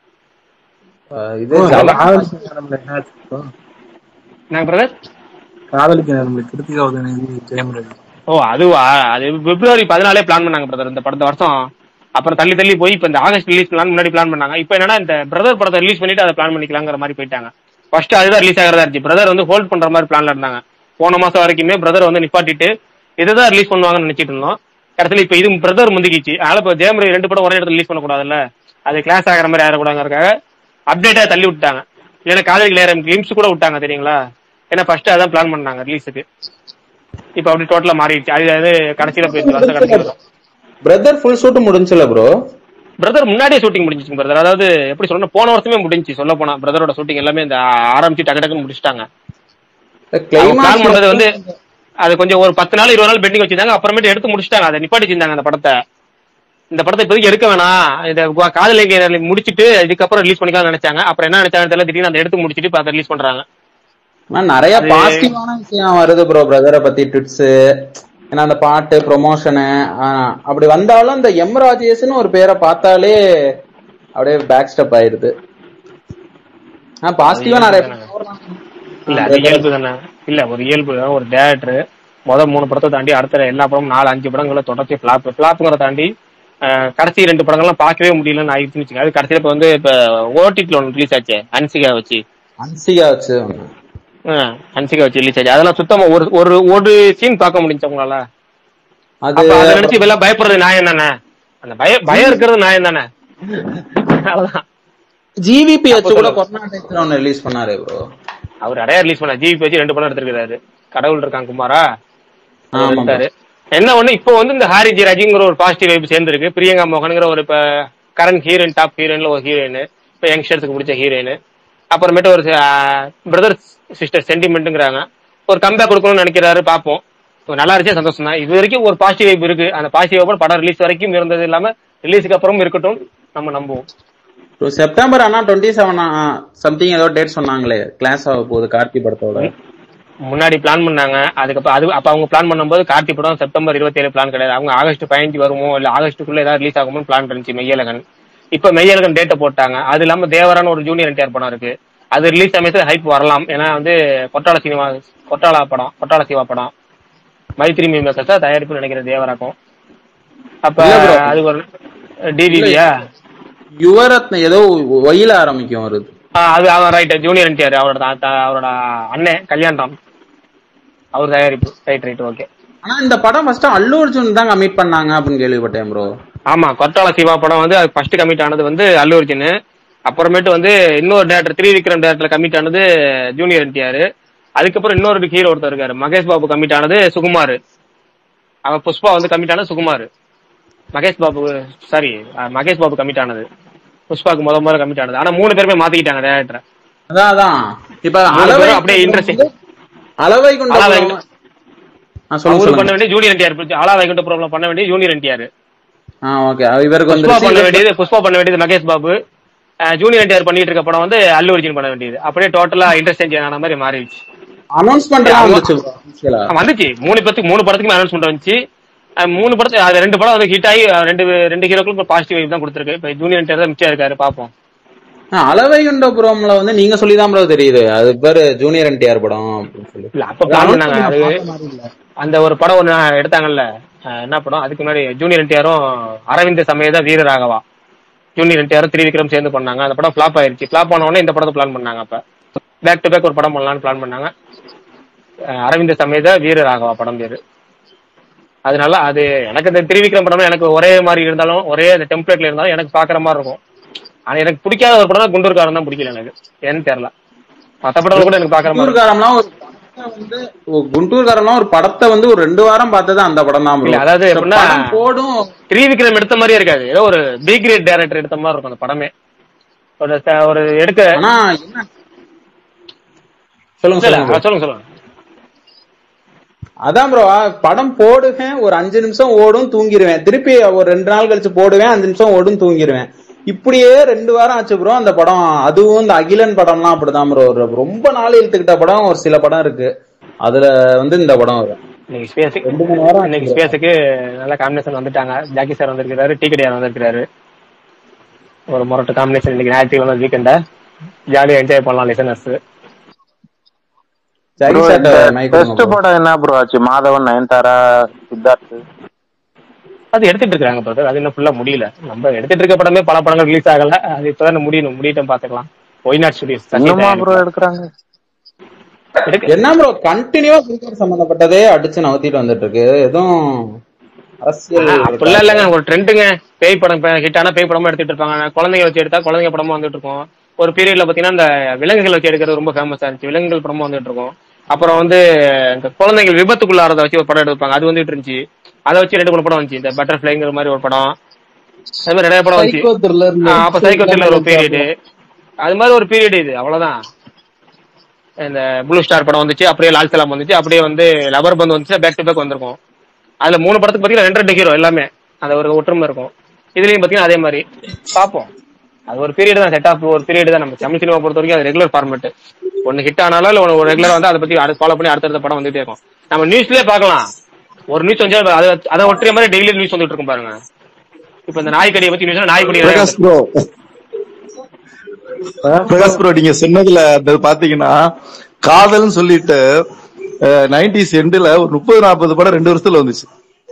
அஹ் இது bro, ஜல- காதலிக்க நேரம்ல என்ன ஆச்சு bro? நாங்க பிரதர் காதலிக்க நேரம்ல கிருத்திகா உதயநிதி ஜெயம் ரவி ஓ அதுவா அது பிப்ரவரி பதினாலே பிளான் பண்ணாங்க பிரதர் இந்த படத்த வருஷம் அப்புறம் தள்ளி தள்ளி போய் இப்ப இந்த ஆகஸ்ட் ரிலீஸ் பிளான் முன்னாடி பிளான் பண்ணாங்க இப்போ என்னன்னா இந்த பிரதர் படத்தை ரிலீஸ் பண்ணிட்டு அதை பிளான் பண்ணிக்கலாங்கிற மாதிரி போயிட்டாங்க ஃபர்ஸ்ட் அதுதான் ரிலீஸ் ஆகிறதா இருந்துச்சு பிரதர் வந்து ஹோல்ட் பண்ற மாதிரி பிளான்ல இருந்தாங்க போன மாசம் வரைக்குமே பிரதர் வந்து நிப்பாட்டிட்டு இதுதான் ரிலீஸ் பண்ணுவாங்கன்னு நினைச்சிட்டு இருந்தோம் கடைசியில் இப்போ இது பிரதர் முந்திக்கிச்சு அதனால இப்போ ஜெயம் ரவி ரெண்டு படம் ஒரே இடத்துல ரிலீஸ் பண்ணக்கூடாதுல்ல அது கிளாஸ் ஆகிற மாதிரி ஆயிடக்கூடாதுங்கிறதுக்காக அப்டேட்டா தள்ளி விட்டாங்க இல்லைன்னா காலேஜ் நேரம் கிளிம்ஸ் கூட விட்டாங்க தெரியுங்களா ஏன்னா ஃபர்ஸ்ட் அதான் பிளான் பண்ணாங்க ரிலீஸுக்கு இப்போ அப்படி டோட்டலா மாறிடுச்சு அது அது கடைசியில போயிடுச்சு வருஷம் கடைசி வரும் பிரதர் ஃபுல் ஷூட் முடிஞ்சுல ப்ரோ பிரதர் முன்னாடியே ஷூட்டிங் முடிஞ்சிச்சு பிரதர் அதாவது எப்படி சொல்லணும் போன வருஷமே முடிஞ்சுச்சு சொல்ல போனா பிரதரோட ஷூட்டிங் எல்லாமே இந்த ஆரம்பிச்சு டக்கு டக்குன்னு முடிச்சிட்டாங்க அவங்க பிளான் பண்ணது வந்து அது கொஞ்சம் ஒரு பத்து நாள் இருபது நாள் பெண்டிங் வச்சிருந்தாங்க அப்புறமேட்டு எடுத்து முடிச்சிட்டாங்க அதை நிப்பாட்டி வச்சிருந்தாங்க அந்த படத்தை இந்த படத்தை இப்போதைக்கு எடுக்க வேணாம் இந்த கு- காதல் இலக்கிய முடிச்சிட்டு இதுக்கப்புறம் ரிலீஸ் பண்ணிக்கலாம்னு நினைச்சாங்க அப்புறம் என்ன நினைச்சாங்க தெரியல திடீர்னு அதை எடுத்து முடிச்சிட்டு இப்போ அதை ரிலீஸ் பண்றாங்க ஆனா நிறைய அது- பாசிட்டிவான விஷயம் வருது ப்ரோ பிரதரை பத்தி ட்விட்ஸ் ஏன்னா அந்த பாட்டு ப்ரொமோஷனு அப்படி வந்தாலும் அந்த எம் ராஜேஷ்னு ஒரு பேரை பார்த்தாலே அப்படியே பேக் ஸ்டெப் ஆயிருது ஆ பாசிட்டிவா நிறைய இல்ல அது இயல்பு தானே இல்ல ஒரு இயல்பு தான். ஒரு டேரக்டர் முதல் மூணு படத்தை தாண்டி அடுத்த எல்லா படமும் நாலு அஞ்சு படங்களை தொடர்ச்சி ஃபிளாப் ஃபிளாப்புங்கிறத தாண்டி அஹ், கடைசி ரெண்டு படங்கள்லாம் பார்க்கவே முடியலன்னு ஆயிடுச்சுன்னு வச்சுக்கோங்க. அது கடைசியில இப்ப வந்து இப்ப ஓடிடில ஒன்று ரிலீஸ் ஆச்சு அன்சிகா வச்சு அன்சிகா வச்சு ஒண்ணு. அஹ், அன்சிகா வச்சு ரிலீஸ் ஆச்சு அதெல்லாம் சுத்தமா ஒரு ஒரு ஒரு சீன் பார்க்க முடிஞ்சு உங்களால அது அப்ப அதை நினைச்சு இப்ப எல்லாம் பயப்படுறது நியாயம் தானே அந்த பய பயம் இருக்கிறது நியாயம் தானே அவ்வளவுதான் ஜிவிபி வச்சு கூட அப்போ கொரோனா டைத்துல ஒன்னு ரிலீஸ் பண்ணாரு ப்ரோ அவர் நிறைய ரிலீஸ் பண்ண ஜிபி வச்சு ரெண்டு படம் எடுத்திருக்காரு கடவுள் இருக்கான் குமாரா அவர் ஆமா எடுத்தாரு என்ன ஒண்ணு இப்போ வந்து இந்த ஹாரி ஜி ராஜிங்கிற ஒரு பாசிட்டிவ் வைப் சேர்ந்திருக்கு பிரியங்கா மோகனுங்கிற ஒரு இப்ப கரண்ட் ஹீரோயின் டாப் ஹீரோயின்ல ஒரு ஹீரோயின் இப்ப யங்ஸ்டர்ஸ்க்கு பிடிச்ச ஹீரோயின் அப்புறமேட்டு ஒரு பிரதர் சிஸ்டர் சென்டிமெண்ட்டுங்கிறாங்க ஒரு கம்பேக் கொடுக்கணும்னு நினைக்கிறாரு பார்ப்போம் இப்போ நல்லா இருந்துச்சு சந்தோஷம் தான் இது வரைக்கும் ஒரு பாசிட்டிவ் வைப் இருக்கு அந்த பாசிட்டிவ் வைப் படம் ரிலீஸ் வரைக்கும் இருந்தது இல்லாம ரிலீஸுக்கு அப்புறமும் இருக்கட்டும் நம்ம நம்புவோம் ப்ரோ செப்டம்பர் ஆனா டுவெண்ட்டி செவன் சம்திங் ஏதோ டேட் சொன்னாங்களே கிளாஸ் ஆக போகுது கார்த்தி படத்தோட முன்னாடி பிளான் பண்ணாங்க அதுக்கப்புறம் அது அப்ப அவங்க பிளான் பண்ணும்போது கார்த்தி படம் செப்டம்பர் இருபத்தி ஏழு பிளான் கிடையாது அவங்க ஆகஸ்ட் பதினஞ்சு வருமோ இல்ல ஆகஸ்ட்டுக்குள்ள ஏதாவது ரிலீஸ் ஆகுமோன்னு பிளான் இருந்துச்சு மெய்யலகன் இப்ப மெய்யலகன் டேட்டை போட்டாங்க அது இல்லாம தேவரான ஒரு ஜூனியர் என்டிஆர் படம் இருக்கு அது ரிலீஸ் சமயத்துல ஹைப் வரலாம் ஏன்னா வந்து கொட்டாள சினிமா கொட்டாளா படம் கொட்டாள சிவா படம் மைத்ரி மேக்கர்ஸ் தான் தயாரிப்பு நினைக்கிற தேவராக்கும் அப்ப இல்ல bro. அது ஒரு டிவிலியா யுவரத்ன ஏதோ ஒயில ஆரம்பிக்கும் வருது அது அவன் ரைட் ஜூனியர் என்டிஆர் அவரோட தா- தா- அவரோட அண்ணன் கல்யாண் ராம் அவர் தயாரிப்பு ரைட் ரைட் ஓகே ஆனா இந்த படம் ஃபர்ஸ்ட் அல்லு அர்ஜுன் தான் கமிட் பண்ணாங்க அப்படின்னு கேள்விப்பட்டேன் ப்ரோ ஆமா கொட்டாள சிவா படம் வந்து அது ஃபர்ஸ்ட் கமிட் ஆனது வந்து அல்லு அர்ஜுன் அப்புறமேட்டு வந்து இன்னொரு டேரக்டர் த்ரீ விக்ரம் டேரக்டர்ல கமிட் ஆனது ஜூனியர் என்டிஆர் அதுக்கப்புறம் இன்னொரு ஹீரோ ஒருத்தர் இருக்காரு மகேஷ் பாபு கமிட் ஆனது சுகுமார் அவன் புஷ்பா வந்து கமிட் ஆனது சுகுமார் மகேஷ் பாபு சாரி மகேஷ் பாபு கமிட் ஆனது புஷ்பாக்கு முத முறை கமிட் ஆனது ஆனா மூணு பேருமே மாத்திக்கிட்டாங்க டேரக்டர் அதான் அதான் இப்ப மூணு அளவை பேரும் அப்படியே interesting. அளவை கொண்ட அளவை புறம். ஆ, சொல்லுங்க அவரு பண்ண சொல்லுங்க வேண்டிய ஜூனியர் என்டிஆர் ஆலா வைகுண்ட ப்ராப்ளம் பண்ண வேண்டிய ஜூனியர் என்டிஆர் ஆ ஓகே இவருக்கு புஷ்பா பண்ண வந்து வேண்டியது புஷ்பா பண்ண வேண்டியது மகேஷ் பாபு ஜூனியர் என்டிஆர் பண்ணிட்டு இருக்க படம் வந்து அல்லு அர்ஜுன் பண்ண வேண்டியது அப்படியே டோட்டலா இன்ட்ரெஸ்டிங் ஆன மாதிரி மாறிடுச்சு அனௌன்ஸ்மெண்ட் எல்லாம் வந்துச்சு bro, official ஆ. ஆ, வந்துச்சு மூணு படத்துக்கு மூணு படத்துக்குமே அனௌன்ஸ்மெண்ட் வந்துச்சு அஹ் மூணு படத்து அது ரெண்டு படம் வந்து ஹிட் ஆகி அஹ் ரெண்டு ரெண்டு ஹீரோக்களுக்கும் பாசிட்டிவ் வைப் தான் கொடுத்துருக்கு இப்போ ஜூனியர் என்டிஆர் தான் மிச்சம் இருக்காரு பாப்போம் அளவையுண்டபுரம்ல வந்து நீங்க சொல்லிதான் ப்ரோ தெரியுது அது பேரு ஜூனியர் என்டிஆர் படம் அப்படின்னு சொல்லி இல்ல அப்ப பிளான் பண்ணாங்க அது அந்த ஒரு படம் ஒண்ணு எடுத்தாங்கல்ல அஹ் என்ன படம் அதுக்கு முன்னாடி ஜூனியர் என்டிஆரும் அரவிந்த் சமேத வீரராகவா ஜூனியர் என்டிஆரும் திரிவிக்ரம் சேர்ந்து பண்ணாங்க அந்த படம் ஃபிளாப் ஆயிருச்சு ஃபிளாப் ஆன உடனே இந்த படத்தை பிளான் பண்ணாங்க அப்ப பேக் டு பேக் ஒரு படம் பண்ணலாம்னு பிளான் பண்ணாங்க அஹ் அரவிந்த் சமேத வீரராகவா படம் பேரு அதனால அது எனக்கு இந்த திரிவிக்ரம் படம் எனக்கு ஒரே மாதிரி இருந்தாலும் ஒரே அந்த டெம்ப்ளேட்ல இருந்தாலும் எனக்கு பாக்குற மாதிரி இருக்கும் ஆனா எனக்கு பிடிக்காத ஒரு படம் குண்டூர்காரன் தான் பிடிக்கல எனக்கு ஏன்னு தெரியல மத்த படம் கூட எனக்கு பாக்குற மாதிரி இருக்கும். குண்டூர்காரம்லாம் ஒரு படத்தை வந்து ஒரு குண்டூர்காரம்லாம் ஒரு படத்தை வந்து ஒரு ரெண்டு வாரம் பார்த்தது அந்த படம் தான் இல்ல, அதாவது எப்படின்னா- படம் போடும் திரிவிக்ரம் எடுத்த மாதிரியே இருக்காது ஏதோ ஒரு பி கிரேட் டைரக்டர் எடுத்த மாதிரி இருக்கும் அந்த படமே ஒரு த- ஒரு எடுக்க ஆனா என்ன சொல்லுங்க இல்ல, சொல்லுங்க bro. சொல்லுங்க சொல்லுங்க அதான் ப்ரோ படம் போடுவேன் ஒரு அஞ்சு நிமிஷம் ஓடும் தூங்கிடுவேன் திருப்பி ஒரு ரெண்டு நாள் கழிச்சு போடுவேன் அஞ்சு நிமிஷம் ஓடும் தூங்கிடுவேன் இப்படியே ரெண்டு வாரம் ஆச்சு ப்ரோ அந்த படம் அதுவும் இந்த அகிலன் படம்லாம் அப்படிதான் ப்ரோ ரொம்ப நாள் இழுத்துக்கிட்ட படம் ஒரு சில படம் இருக்கு அதுல வந்து இந்த படம் வரும் இன்னைக்கு ஸ்பேஸுக்கு ரெண்டு மணி நேரம் இன்னைக்கு ஸ்பேஸுக்கு நல்ல காம்பினேஷன் வந்துட்டாங்க ஜாக்கி சார் வந்திருக்கிறாரு டி கடியார் வந்திருக்கிறாரு ஒரு முரட்டு காம்பினேஷன் இன்னைக்கு ஞாயிற்றுக்கிழமை வீக்கெண்ட ஜாலியா என்ஜாய் பண்ணலாம் லிசனர்ஸ் ஜெய் Bro, சார் இந்த மைக் டெஸ்ட் கொடுங்க bro. படம் என்ன ப்ரோ ஆச்சு மாதவன் நயன்தாரா சித்தார்த் அது எடுத்துட்டு இருக்காங்க பிரதர் அது இன்னும் ஃபுல்லா முடியல நம்ம எடுத்துட்டு இருக்க படமே பல படங்கள் ரிலீஸ் ஆகல அது இப்பதான் முடியணும் முடியட்டும் பாத்துக்கலாம் ஒய் நாட் ஸ்டுடியோஸ் இன்னுமா ப்ரோ எடுக்கிறாங்க என்ன ப்ரோ கண்டினியூவா கிரிக்கெட் சம்பந்தப்பட்டதே அடிச்சு நவுத்திட்டு வந்துட்டு இருக்கு எதுவும் அரசியல் அப்படிலாம் இல்லைங்க ஒரு ட்ரெண்டுங்க பேய் படம் ஹிட் ஆனா பேய் படமா எடுத்துட்டு இருப்பாங்க குழந்தைங்க வச்சு எடுத்தா குழந்தைங்க படமா வந்துட்டு இருக்கும் ஒரு பீரியட்ல பாத்தீங்கன்னா இந்த விலங்குகள் வச்சு எடுக்கிறது ரொம்ப ஃபேமஸா இருந்துச்சு விலங்குகள் படமா வந்துட்டு இருக்கும் அப்புறம் வந்து இந்த குழந்தைகள் விபத்துக்குள்ளாரத வச்சு ஒரு படம் எடுப்பாங்க அது வந்துட்டு இருந்துச்சு அதை வச்சு ரெண்டு மூணு படம் வந்துச்சு இந்த பட்டர்ஃபிளைங்கிற மாதிரி ஒரு படம் அது மாதிரி நிறைய படம் வந்துச்சு Psycho thriller ல ஆ, அப்ப சைக்கோ த்ரில்லர் ஒரு பீரியடு அது மாதிரி ஒரு பீரியட் இது அவ்வளவுதான் இந்த ப்ளூ ஸ்டார் படம் வந்துச்சு அப்படியே லால் சலாம் வந்துச்சு அப்படியே வந்து லவர் பந்து வந்துச்சு பேக் டு பேக் வந்திருக்கும் அதுல மூணு படத்துக்கு பாத்தீங்கன்னா ரெண்டு ரெண்டு ஹீரோ எல்லாமே அந்த ஒரு ஒற்றுமை இருக்கும் இதுலயும் பாத்தீங்கன்னா அதே மாதிரி பாப்போம் அது ஒரு பீரியட் தான் செட் ஆஃப் ஒரு பீரியட் தான் நம்ம தமிழ் சினிமா பொறுத்த வரைக்கும் அது ரெகுலர் ஃபார்மேட் ஒன்னு ஹிட் ஆனாலும் இல்ல ஒரு ரெகுலர் வந்து அதை பத்தி ஃபாலோ பண்ணி அடுத்தடுத்த படம் வந்துட்டே இருக்கும் நம்ம நியூஸ்லயே பார்க்கலாம் ஒரு நியூஸ் வந்து அதை அதை ஒற்றிய மாதிரி டெய்லி நியூஸ் வந்துட்டு இருக்கும் பாருங்க இப்ப இந்த நாய்க்கடியை பத்தி நியூஸ் நாய்க்கடி பிரகாஷ் ப்ரோ பிரகாஷ் ப்ரோ நீங்க சொன்னதுல அந்த பாத்தீங்கன்னா காதல்னு சொல்லிட்டு நைன்டிஸ் எண்டுல ஒரு முப்பது நாற்பது படம் ரெண்டு வருஷத்துல வந்துச்சு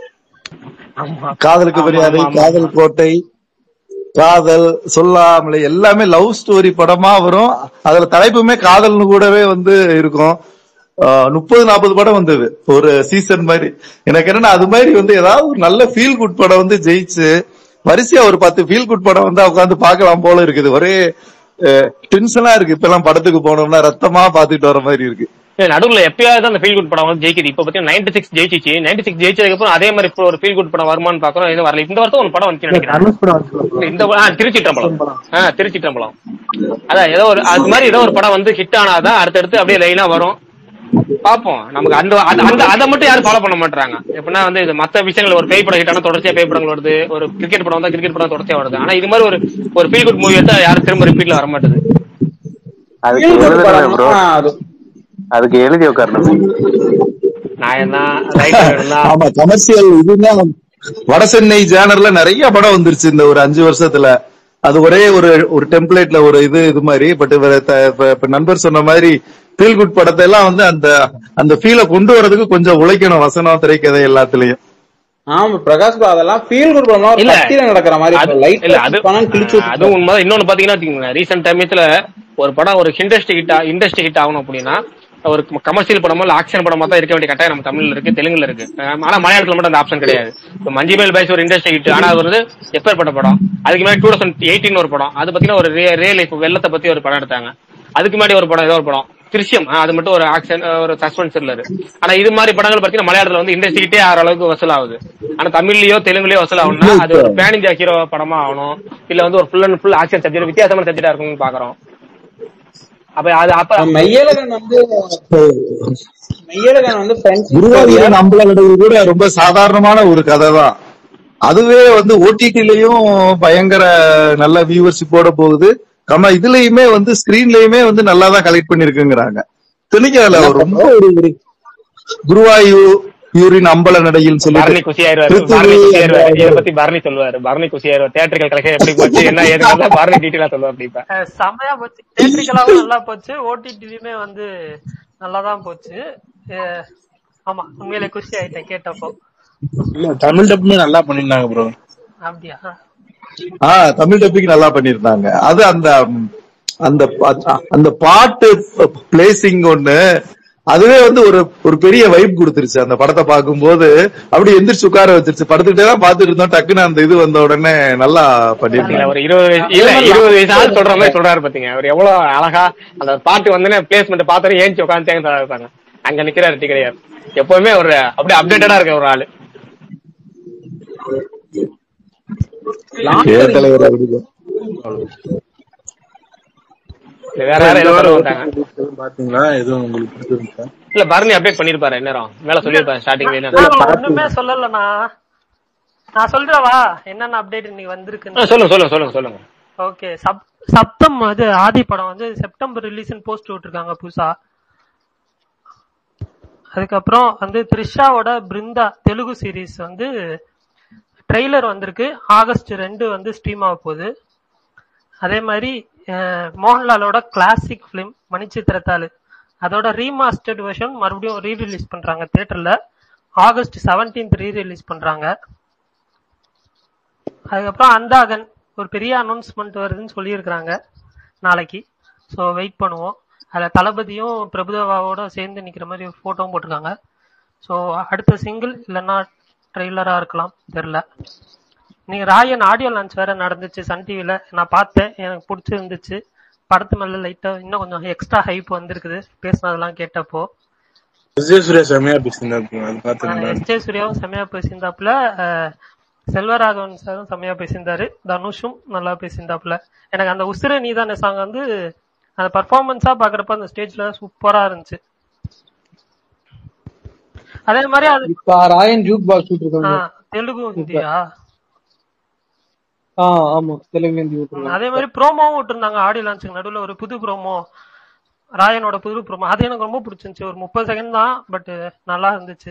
ஆமா காதலுக்கு ஆமா, மரியாதை ஆமா, ஆமா. காதல் கோட்டை காதல் சொல்லாமலே எல்லாமே லவ் ஸ்டோரி படமா வரும் அதுல தலைப்புமே காதல்னு கூடவே வந்து இருக்கும் முப்பது நாற்பது படம் வந்தது ஒரு சீசன் மாதிரி எனக்கு என்னன்னா அது மாதிரி வந்து ஏதாவது ஒரு நல்ல ஃபீல் குட் படம் வந்து ஜெயிச்சு வரிசையா ஒரு பத்து ஃபீல் குட் படம் வந்து உட்காந்து பார்க்கலாம் போல இருக்குது ஒரே டென்ஷனா இருக்கு இப்ப எல்லாம் படத்துக்கு போனோம்னா ரத்தமா பாத்துட்டு வர மாதிரி இருக்கு இல்ல, நடுவுல எப்பயாவது அந்த ஃபீல் குட் படம் வந்து ஜெயிக்குது இப்ப பாத்தீங்கன்னா நைன்டி சிக்ஸ் ஜெயிச்சிச்சு நைன்டி சிக்ஸ் ஜெயிச்சதுக்கு அப்புறம் அதே மாதிரி இப்போ ஒரு ஃபீல் குட் படம் வருமான்னு பாக்குறோம் எதுவும் வரல இந்த வருஷம் ஒரு படம் வந்துச்சு நினைக்கிறேன் தனுஷ் படம் வந்துச்சுல bro. இந்த ஆ, திருச்சிற்றம்பலம் ஆ திருச்சிற்றம்பலம் அதான் ஏதோ ஒரு அது மாதிரி ஏதோ ஒரு படம் வந்து ஹிட் ஆனாதான் அடுத்தடுத்து அப்படியே லைனா வரும் பாப்போம் நமக்கு அந்த அந்த- அந்த அதை மட்டும் யாரும் ஃபாலோ பண்ண மாட்டாங்க எப்படின்னா வந்து இது மத்த விஷயங்கள் ஒரு பேய் படம் ஹிட் ஆனா தொடர்ச்சியா பேய் படங்கள் வருது ஒரு கிரிக்கெட் படம் வந்தா கிரிக்கெட் படம் தொடர்ச்சியா வருது ஆனா இது மாதிரி ஒரு ஒரு ஃபீல் குட் மூவி எடுத்தா யாரும் திரும்ப ரிப்பீட்ல வர மாட்டேது அதுக்கு feel good எழுதணும் ப்ரோ படம்னா அது அதுக்கு எழுதி உட்காரணும் நான் என்ன ரைட்டர் ஆமா கமர்ஷியல் இதுதான் வட சென்னை ஜேனர்ல நிறைய படம் வந்துருச்சு இந்த ஒரு அஞ்சு வருஷத்துல அது ஒரே ஒரு ஒரு டெம்ப்ளேட்ல ஒரு இது இது மாதிரி பட் இப்ப நண்பர் சொன்ன மாதிரி ஃபீல் குட் படத்தை எல்லாம் வந்து அந்த அந்த ஃபீலை கொண்டு வரதுக்கு கொஞ்சம் உழைக்கணும் வசனம் திரைக்கதை எல்லாத்துலயும் ஆமா பிரகாஷ் bro அதெல்லாம் ஃபீல் குட் படம்னா ஒரு இல்ல. கத்திர நடக்கிற மாதிரி அது- லைட் இல்ல அது பணம் கிழிச்சு ஆ, அதுவும் உண்மை இன்னொன்னு பாத்தீங்கன்னா ரீசெண்ட் டைம்ல ஒரு படம் ஒரு இண்டஸ்ட்ரி ஹிட் இண்டஸ்ட்ரி ஹிட் ஆகணும் அப்படின்னா ஒரு கமர்ஷியல் படமோ இல்ல ஆக்ஷன் படமா தான் இருக்க வேண்டிய கட்டாயம் நம்ம தமிழ்ல இருக்கு தெலுங்குல இருக்கு ஆஹ் ஆனா மலையாளத்துல மட்டும் அந்த ஆப்ஷன் கிடையாது இப்ப மஞ்சிமேல் பாய்ஸ் ஒரு இண்டஸ்ட்ரி ஹிட் ஆனா அது வந்து எப்பேற்பட்ட படம் அதுக்கு முன்னாடி டூ தௌசண்ட் எயிட்டீன் ஒரு படம் அது பாத்தீங்கன்னா ஒரு ரியல் லைஃப் வெள்ளத்தை பத்தி ஒரு படம் எடுத்தாங்க அதுக்கு முன்னாடி ஒரு படம் ஏதோ ஒரு படம் திருஷ்யம் ஆஹ் அது மட்டும் ஒரு ஆக்ஷன் ஒரு சஸ்பென்ஸ் த்ரில்லர் ஆனா இது மாதிரி படங்கள் பாத்தீங்கன்னா மலையாளத்துல வந்து இண்டஸ்ட்ரி ஹிட்டே ஆகிற அளவுக்கு வசூல் ஆகுது ஆனா தமிழ்லயோ தெலுங்குலயோ வசூல் ஆகணும்னா அது ஒரு பேன் இந்தியா ஹீரோ படமா ஆகணும் இல்ல வந்து ஒரு full and full action subject வித்தியாசமான சப்ஜெக்டா இருக்கும்னு பாக்குறோம் அப்ப அது அப்ப மெய்யழகன் வந்து மெய்யழகன் வந்து ஃப்ரெண்ட்ஸ் குருவாயூரன் அம்பலகடவு கூட ரொம்ப சாதாரணமான ஒரு கதை தான் அதுவே வந்து ஓடிடிலயும் பயங்கர நல்ல வியூவர்ஷிப்போட போகுது கம இதுலயுமே வந்து ஸ்கிரீன்லயுமே வந்து நல்லா தான் கலெக்ட் பண்ணிருக்குங்கிறாங்க தெளிக்கல ரொம்ப ஒரு ஒரு குருவாயூர் பியூரின் அம்பல நடையில் பரணி சொல்லிட்டு குஷி ஆயிருவாரு பிருத்திவி பரணி குஷி அந்த ஆயிருவாரு இதை பத்தி பரணி சொல்லுவாரு பரணி குஷி ஆயிருவாரு தேட்டர்கள் கலெக்ஷன் எப்படி போச்சு என்ன ஏதுங்கிறத பரணி டீட்டெயிலா சொல்லுவாரு இப்ப அஹ் செமையா போச்சு தேட்டரிக்கலாவும் நல்லா போச்சு ஓடிடிலயுமே வந்து நல்லா தான் போச்சு அஹ் ஆமா உண்மையிலே குஷி ஆயிட்டேன் கேட்டப்போ இல்ல தமிழ் டப்புமே நல்லா பண்ணிருந்தாங்க ப்ரோ அப்படியா ஆஹ் தமிழ் டப்பிங் நல்லா பண்ணிருந்தாங்க அது அந்த ம், அந்த பா- அந்த பாட்டு பிளேசிங் ஒண்ணு அதுவே வந்து ஒரு ஒரு பெரிய வைப் கொடுத்துருச்சு அந்த படத்தை பார்க்கும்போது அப்படி எந்திரிச்சு உட்கார வச்சிருச்சு படுத்துக்கிட்டே தான் பாத்துட்டு இருந்தோம் டக்குன்னு அந்த இது வந்த உடனே நல்லா பாத்தீங்களா பண்ணிருந்தாங்க ஒரு இருபது வயசு இல்ல இருபது வயசு ஆள் சொல்ற மாதிரி சொல்றாரு பாத்தீங்க அவர் எவ்வளவு அழகா அந்த பாட்டு வந்து பிளேஸ்மெண்ட் பார்த்தாரு ஏஞ்சி உட்காந்து தேங்க இருப்பாங்க அங்க நிக்கிறாரு டி கிடையாது எப்பவுமே ஒரு அப்படியே அப்டேட்டடா இருக்க ஒரு ஆளு ஏ தலைவர் அப்படிதான் இல்ல வேற யாரும் எதுவும் சொல்ல மாட்டாங்க பாத்தீங்களா எதுவும் உங்களுக்கு பிடிச்சிருந்துச்சா இல்ல பரணி அப்டேட் பண்ணிருப்பாரு நேரம் மேல சொல்லிருப்பாரு ஸ்டார்டிங்ல என்ன நான் ஒண்ணுமே சொல்லலண்ணா நான் சொல்றவா என்னென்ன அப்டேட் இன்னைக்கு ஆ, வந்திருக்குன்னு சொல்லுங்க சொல்லுங்க சொல்லுங்க சொல்லுங்க ஓகே சப் சப்தம் அது ஆதி படம் வந்து செப்டம்பர் ரிலீஸ்னு போஸ்ட் விட்டுருக்காங்க புதுசா அதுக்கப்புறம் வந்து த்ரிஷாவோட பிருந்தா தெலுங்கு சீரிஸ் வந்து ட்ரெய்லர் வந்திருக்கு ஆகஸ்ட் ரெண்டு வந்து ஸ்ட்ரீம் ஆக போகுது அதே மாதிரி அஹ், மோகன்லாலோட கிளாசிக் ஃபிலிம் மணிச்சித்திரத்தாளு அதோட ரீமாஸ்டர்ட் வெர்ஷன் மறுபடியும் ரீ ரிலீஸ் பண்றாங்க தியேட்டர்ல ஆகஸ்ட் 17th ரீ ரிலீஸ் பண்றாங்க அதுக்கப்புறம் அந்தாகன் ஒரு பெரிய அனௌன்ஸ்மெண்ட் வருதுன்னு சொல்லியிருக்கிறாங்க நாளைக்கு ஸோ வெயிட் பண்ணுவோம் அதில் தளபதியும் பிரபுதேவாவோட சேர்ந்து நிற்கிற மாதிரி ஒரு ஃபோட்டோவும் போட்டிருக்காங்க ஸோ அடுத்த சிங்கிள் இல்லைன்னா ட்ரெய்லராக இருக்கலாம் தெரில நீங்கள் ராயன் ஆடியோ லான்ச் வேற நடந்துச்சு சன் டிவியில் நான் பார்த்தேன் எனக்கு பிடிச்சிருந்துச்சு படத்து மேலே லைட்டாக இன்னும் கொஞ்சம் எக்ஸ்ட்ரா ஹைப் வந்திருக்குது பேசினதெல்லாம் கேட்டப்போ விஜய் சுரேஷ் செம்மையா பேசியிருந்தாரு அது பாத்துருந்தேன் எஸ் ஜே சூர்யாவும் செம்மையா பேசியிருந்தாப்புல அஹ், செல்வராகவன் சாரும் செம்மையா பேசியிருந்தாரு தனுஷும் நல்லா பேசியிருந்தாப்புல எனக்கு அந்த உசுர நீதானே சாங் வந்து அந்த பர்ஃபார்மன்ஸா பாக்குறப்ப அந்த ஸ்டேஜ்ல சூப்பரா இருந்துச்சு அதே மாதிரி அது இப்ப ராயன் ஜூக் பாக்ஸ் விட்டுருக்காங்க ஆஹ், தெலுங்கு ஹிந்தியா ஆ ஆமா தெலுங்கு ஹிந்தி விட்டுருக்காங்க அதே மாதிரி ப்ரோமோவும் விட்டுருந்தாங்க ஆடியோ லான்ச்சுக்கு நடுவுல ஒரு புது ப்ரோமோ ராயனோட புது ப்ரோமோ அது எனக்கு ரொம்ப பிடிச்சிருந்துச்சு ஒரு முப்பது செகண்ட் தான் பட் நல்லா இருந்துச்சு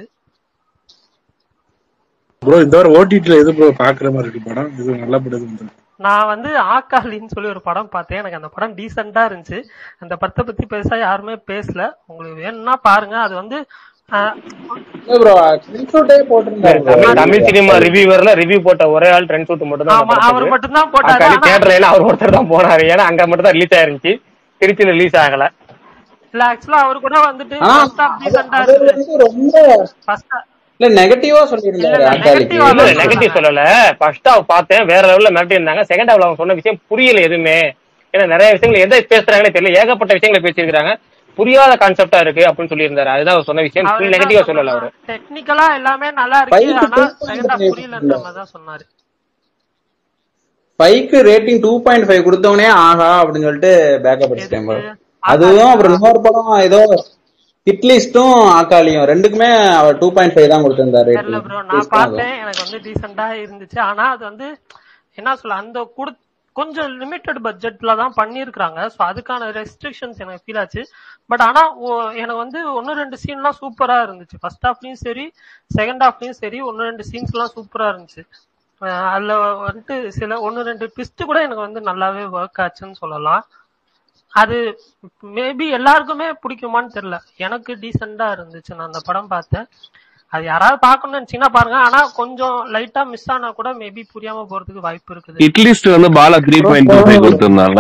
ப்ரோ இந்த வாரம் ஓடிடில எது ப்ரோ பாக்குற மாதிரி இருக்கு படம் இது நல்லா படுது நான் வந்து ஆக்காலின்னு சொல்லி ஒரு படம் பார்த்தேன் எனக்கு அந்த படம் டீசெண்டா இருந்துச்சு அந்த படத்தை பத்தி பெருசா யாருமே பேசல உங்களுக்கு வேணும்னா பாருங்க அது வந்து ஆஹ், ப்ரோ ஸ்கிரீன்ஷாட்டே போட்டிருந்தாரு bro. தமிழ் தமிழ் சினிமா ரிவ்யூவர்ல ரிவ்யூ போட்ட ஒரே ஆள் ட்ரெண்ட் ஷூட் மட்டும் தான் ஆமா அவர் மட்டும்தான் போட்டாரு அக்காடி ஆனா தியேட்டர்ல எல்லாம் அவர் ஒருத்தர் தான் போனாரு ஏன்னா அங்க மட்டும் தான் ரிலீஸ் ஆயிருந்துச்சு திருச்சி ரிலீஸ் ஆகல இல்ல ஆக்சுவலா அவர் கூட வந்துட்டு ஆனா ஃபர்ஸ்ட் ஹாஃப் டீசெண்டா அது இருந்துச்சு வந்து ரொம்ப ஃபர்ஸ்ட் இல்ல நெகட்டிவா சொல்லியிருந்தாரு இல்ல, அக்காலிக்கு negative-ஆ இல்ல தான் நெகட்டிவ் சொல்லல ஃபர்ஸ்ட் ஹாஃப் பார்த்தேன் வேற லெவல்ல மிரட்டி இருந்தாங்க செகண்ட் ஹாஃப்ல அவங்க சொன்ன விஷயம் புரியல எதுவுமே ஏன்னா நிறைய விஷயங்கள் எதை பேசுறாங்கன்னு தெரியல ஏகப்பட்ட விஷயங்களை பேசியிருக்காங்க புரியாத கான்செப்டா இருக்கு அப்படின்னு சொல்லியிருந்தாரு அதுதான் அவர் சொன்ன விஷயம் அவர் ஃபுல் என்ன நெகட்டிவா சொல்லல அவரு டெக்னிக்கலா எல்லாமே நல்லா இருக்கு Five to ஆனா two point second half five புரியலன்ற மாதிரி தான் சொன்னாரு ஃபைவ்க்கு ரேட்டிங் டூ பாயிண்ட் ஃபைவ் கொடுத்தவனே ஆஹா அப்படின்னு சொல்லிட்டு பேக்கப் அடிச்சிட்டேன் bro. எதுக்கு அதுவும் அப்புறம் இன்னொரு படம் ஏதோ ஹிட்லிஸ்டும் ஆக்காலியும் ரெண்டுக்குமே அவர் டூ பாயிண்ட் ஃபைவ் தான் கொடுத்திருந்தாரு தெரியல ப்ரோ நான் பார்த்தேன் எனக்கு வந்து டீசெண்டா இருந்துச்சு ஆனா அது வந்து என்ன சொல்ல அந்த குடு கொஞ்சம் லிமிட்டட் பட்ஜெட்ல தான் பண்ணியிருக்காங்க ஸோ அதுக்கான ரெஸ்ட்ரிக்ஷன்ஸ் எனக்கு ஃபீல் ஆச்சு பட் ஆனா ஓ- எனக்கு வந்து ஒன்னு ரெண்டு சீன்லாம் சூப்பரா இருந்துச்சு ஃபர்ஸ்ட் ஹாஃப்லயும் சரி செகண்ட் ஹாஃப்லயும் சரி ஒன்னு ரெண்டு சீன்ஸ்லாம் சூப்பரா இருந்துச்சு அஹ் அதுல வந்துட்டு சில ஒன்னு ரெண்டு ட்விஸ்ட் கூட எனக்கு வந்து நல்லாவே ஒர்க் ஆச்சுன்னு சொல்லலாம் அது மேபி எல்லாருக்குமே பிடிக்குமான்னு தெரியல எனக்கு டீசெண்டா இருந்துச்சு நான் அந்த படம் பார்த்தேன் அது யாராவது பார்க்கணும்னு நினைச்சீங்கன்னா பாருங்க ஆனா கொஞ்சம் லைட்டா மிஸ் ஆனா கூட மேபி புரியாம போறதுக்கு வாய்ப்பு இருக்குது இட்லிஸ்ட் வந்து Bala three point two five கொடுத்திருந்தாங்க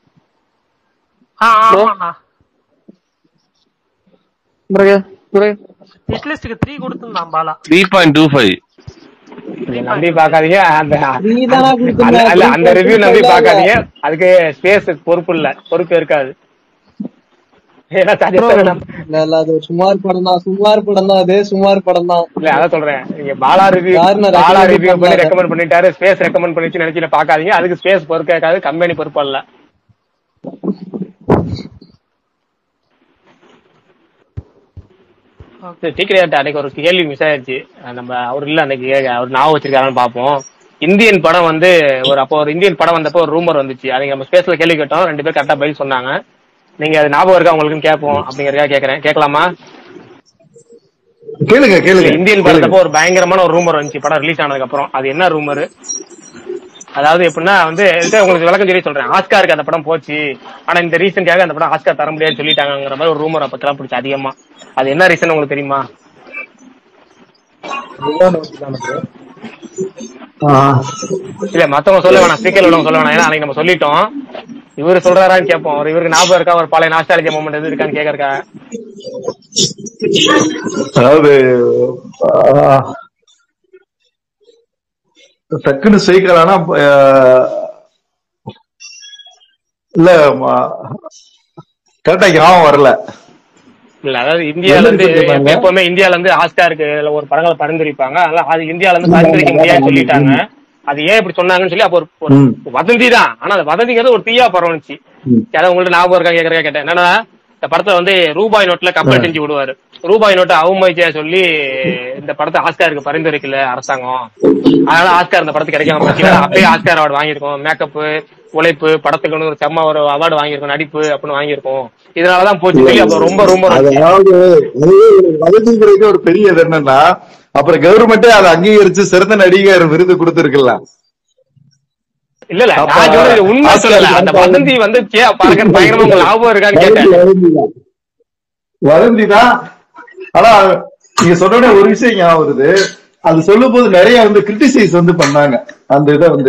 ஆ ஆமாண்ணா ஹிட்லிஸ்டுக்கு த்ரீ கொடுத்துருந்தான் Bala three point two five நம்பி பாக்காதீங்க அந்த நீதானா கொடுத்திருந்த? அந்த- அல்ல, அந்த three ரிவ்யூ point நம்பி five பாக்காதீங்க அதுக்கு ஸ்பேஸ் பொறுப்பு இல்ல பொறுப்பு இருக்காது ஏன்னா suggestion நம்ம- இல்ல இல்ல அது ஒரு சுமார் படம் தான் சுமார் படம் தான் அது சுமார் படம் தான் இல்ல அதான் சொல்றேன் நீங்க பாலா ரிவ்யூ யாருன்னு பாலா recommend ரிவ்யூ பண்ணி பண்ணாத. ரெக்கமெண்ட் பண்ணிட்டாரு ஸ்பேஸ் ரெக்கமெண்ட் பண்ணிச்சு நினைச்சு பாக்காதீங்க அதுக்கு ஸ்பேஸ் பொறுப்பு இருக்காது கம்பெனி பொறுப்பு இல்ல சீக்கிரம் அன்னைக்கு ஒரு கேள்வி மிஸ் ஆயிடுச்சு அஹ் நம்ம அவர் இல்ல அன்னைக்கு அவர் ஞாபகம் வச்சிருக்காருன்னு பாப்போம் இந்தியன் படம் வந்து ஒரு அப்போ ஒரு இந்தியன் படம் வந்தப்போ ஒரு ரூமர் வந்துச்சு அதை நம்ம ஸ்பேஸ்ல கேள்வி கேட்டோம் ரெண்டு பேர் கரெக்டா பதில் சொன்னாங்க நீங்க அது ஞாபகம் இருக்கா உங்களுக்குன்னு கேட்போம் அப்படிங்கறதுக்காக கேக்குறேன் கேட்கலாமா கேளுங்க கேளுங்க இந்தியன் கேளுங்க படத்தப்போ ஒரு பயங்கரமான ஒரு ரூமர் வந்துச்சு படம் ரிலீஸ் ஆனதுக்கு அப்புறம் அது என்ன ரூமர் அதாவது எப்படின்னா வந்து இது உங்களுக்கு விளக்கம் சொல்லி சொல்றேன் ஆஸ்காருக்கு அந்த படம் போச்சு ஆனா இந்த ரீசன்க்காக அந்த படம் ஆஸ்கார் தர முடியாதுன்னு சொல்லிட்டாங்கிற மாதிரி ஒரு ரூமர் அப்பத்தெல்லாம் பிடிச்சி அதிகமா அது என்ன ரீசன் உங்களுக்கு தெரியுமா இல்ல மத்தவங்க சொல்ல வேணாம் ஸ்பீக்கர் உள்ளவங்க சொல்ல வேணாம் ஏன்னா அன்னைக்கு நம்ம சொல்லிட்டோம் இவரு சொல்றாரான்னு கேட்போம் ஒரு இவருக்கு ஞாபகம் இருக்கா ஒரு பழைய நாஸ்டாலஜி மூமெண்ட் எது இருக்கான்னு கேக்குறக்கா அதாவது ஆ, டக்குன்னு ஸ்பீக்கர் ஆனா ஆ, இல்ல கரெக்டா ஞாபகம் வரல இல்ல அதாவது இந்தியால இருந்து என்ன சொல்லிருப்பாங்க? எப்பவுமே இந்தியால இருந்து ஆஸ்காருக்கு ஒரு படங்களை பரிந்துரைப்பாங்க அதனால அது இந்தியால இருந்து பரிந்துரைக்க முடியாதுன்னு சொல்லிட்டாங்க அது ஏன் இப்படி சொன்னாங்கன்னு சொல்லி அப்போ ஒரு ஒரு ம். வதந்தி தான் ஆனா அந்த வதந்திங்கிறது ஒரு தீயா பரவணுச்சு ம். அதான் உங்கள்ட்ட ஞாபகம் இருக்கா கேக்குறதா கேட்டேன் என்னன்னா இந்த படத்துல வந்து ரூபாய் நோட்ல கப்பல் செஞ்சு விடுவாரு ரூபாய் நோட்டை அவமதிச்சா சொல்லி இந்த படத்தை ஆஸ்காருக்கு பரிந்துரைக்கல அரசாங்கம் அதனால ஆஸ்கார் இந்த படத்துக்கு கிடைக்காம போச்சு அப்பயே ஆஸ்கார் அவார்டு வாங்கியிருக்கோம் மேக்கப் உழைப்பு படத்துக்குன்னு ஒரு செம்ம ஒரு அவார்டு வாங்கியிருக்கோம் நடிப்பு அப்படின்னு வாங்கியிருக்கோம் இதனாலதான் போச்சு சொல்லி அப்ப ரொம்ப ரொம்ப அதாவது அதுவே ஒரு வதந்திங்கிறது ஒரு பெரிய இது என்னன்னா அப்புறம் கவர்மெண்டே அதை அங்கீகரிச்சு சிறந்த நடிகர் விருது கொடுத்திருக்குல்ல இல்ல இல்ல அப்ப நான் சொல்றது உண்மை ஆஸ்கார் சொல்லல அந்த கன்ஃபார்ம் வதந்தி வந்து சே, பாருங்க பயங்கரமா உங்களுக்கு ஞாபகம் இருக்கான்னு கேட்டேன் வதந்திதான் ஆனா நீங்க சொன்ன உடனே ஒரு விஷயம் ஞாபகம் வருது அது சொல்லும் போது நிறைய வந்து கிரிட்டிசைஸ் வந்து பண்ணாங்க அந்த இதை வந்து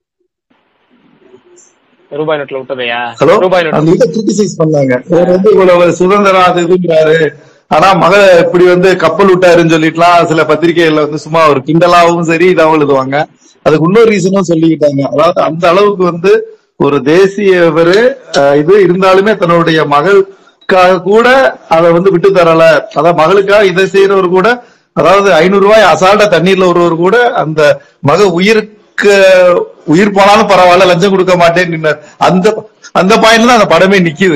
ரூபாய் நோட்ல விட்டதையா ஹலோ ரூபாய் நோட் அந்த இதை கிரிட்டிசைஸ் பண்ணாங்க இவர் வந்து இவ்வளவு சுதந்திரம் அது இதுங்கிறாரு ஆனா மக இப்படி வந்து கப்பல் விட்டாருன்னு சொல்லிட்டுலாம் சில பத்திரிகைகள்ல வந்து சும்மா ஒரு கிண்டலாவும் சரி இதாவும் எழுதுவாங்க அதுக்கு இன்னொரு ரீசனும் சொல்லிக்கிட்டாங்க அதாவது அந்த அளவுக்கு வந்து ஒரு தேசிய இவரு அஹ், இது இருந்தாலுமே தன்னுடைய மகளுக்காக கூட அதை வந்து விட்டு தரல அதாவது மகளுக்காக இதை செய்யறவர் கூட அதாவது ஐநூறு ரூபாய் அசால்ட்டா தண்ணீர்ல ஒருவர் கூட அந்த மக உயிருக்கு உயிர் போனாலும் பரவாயில்ல லஞ்சம் கொடுக்க மாட்டேன்னு நின்னார். அந்த அந்த பாயிண்ட்ல தான் அந்த படமே நிக்குது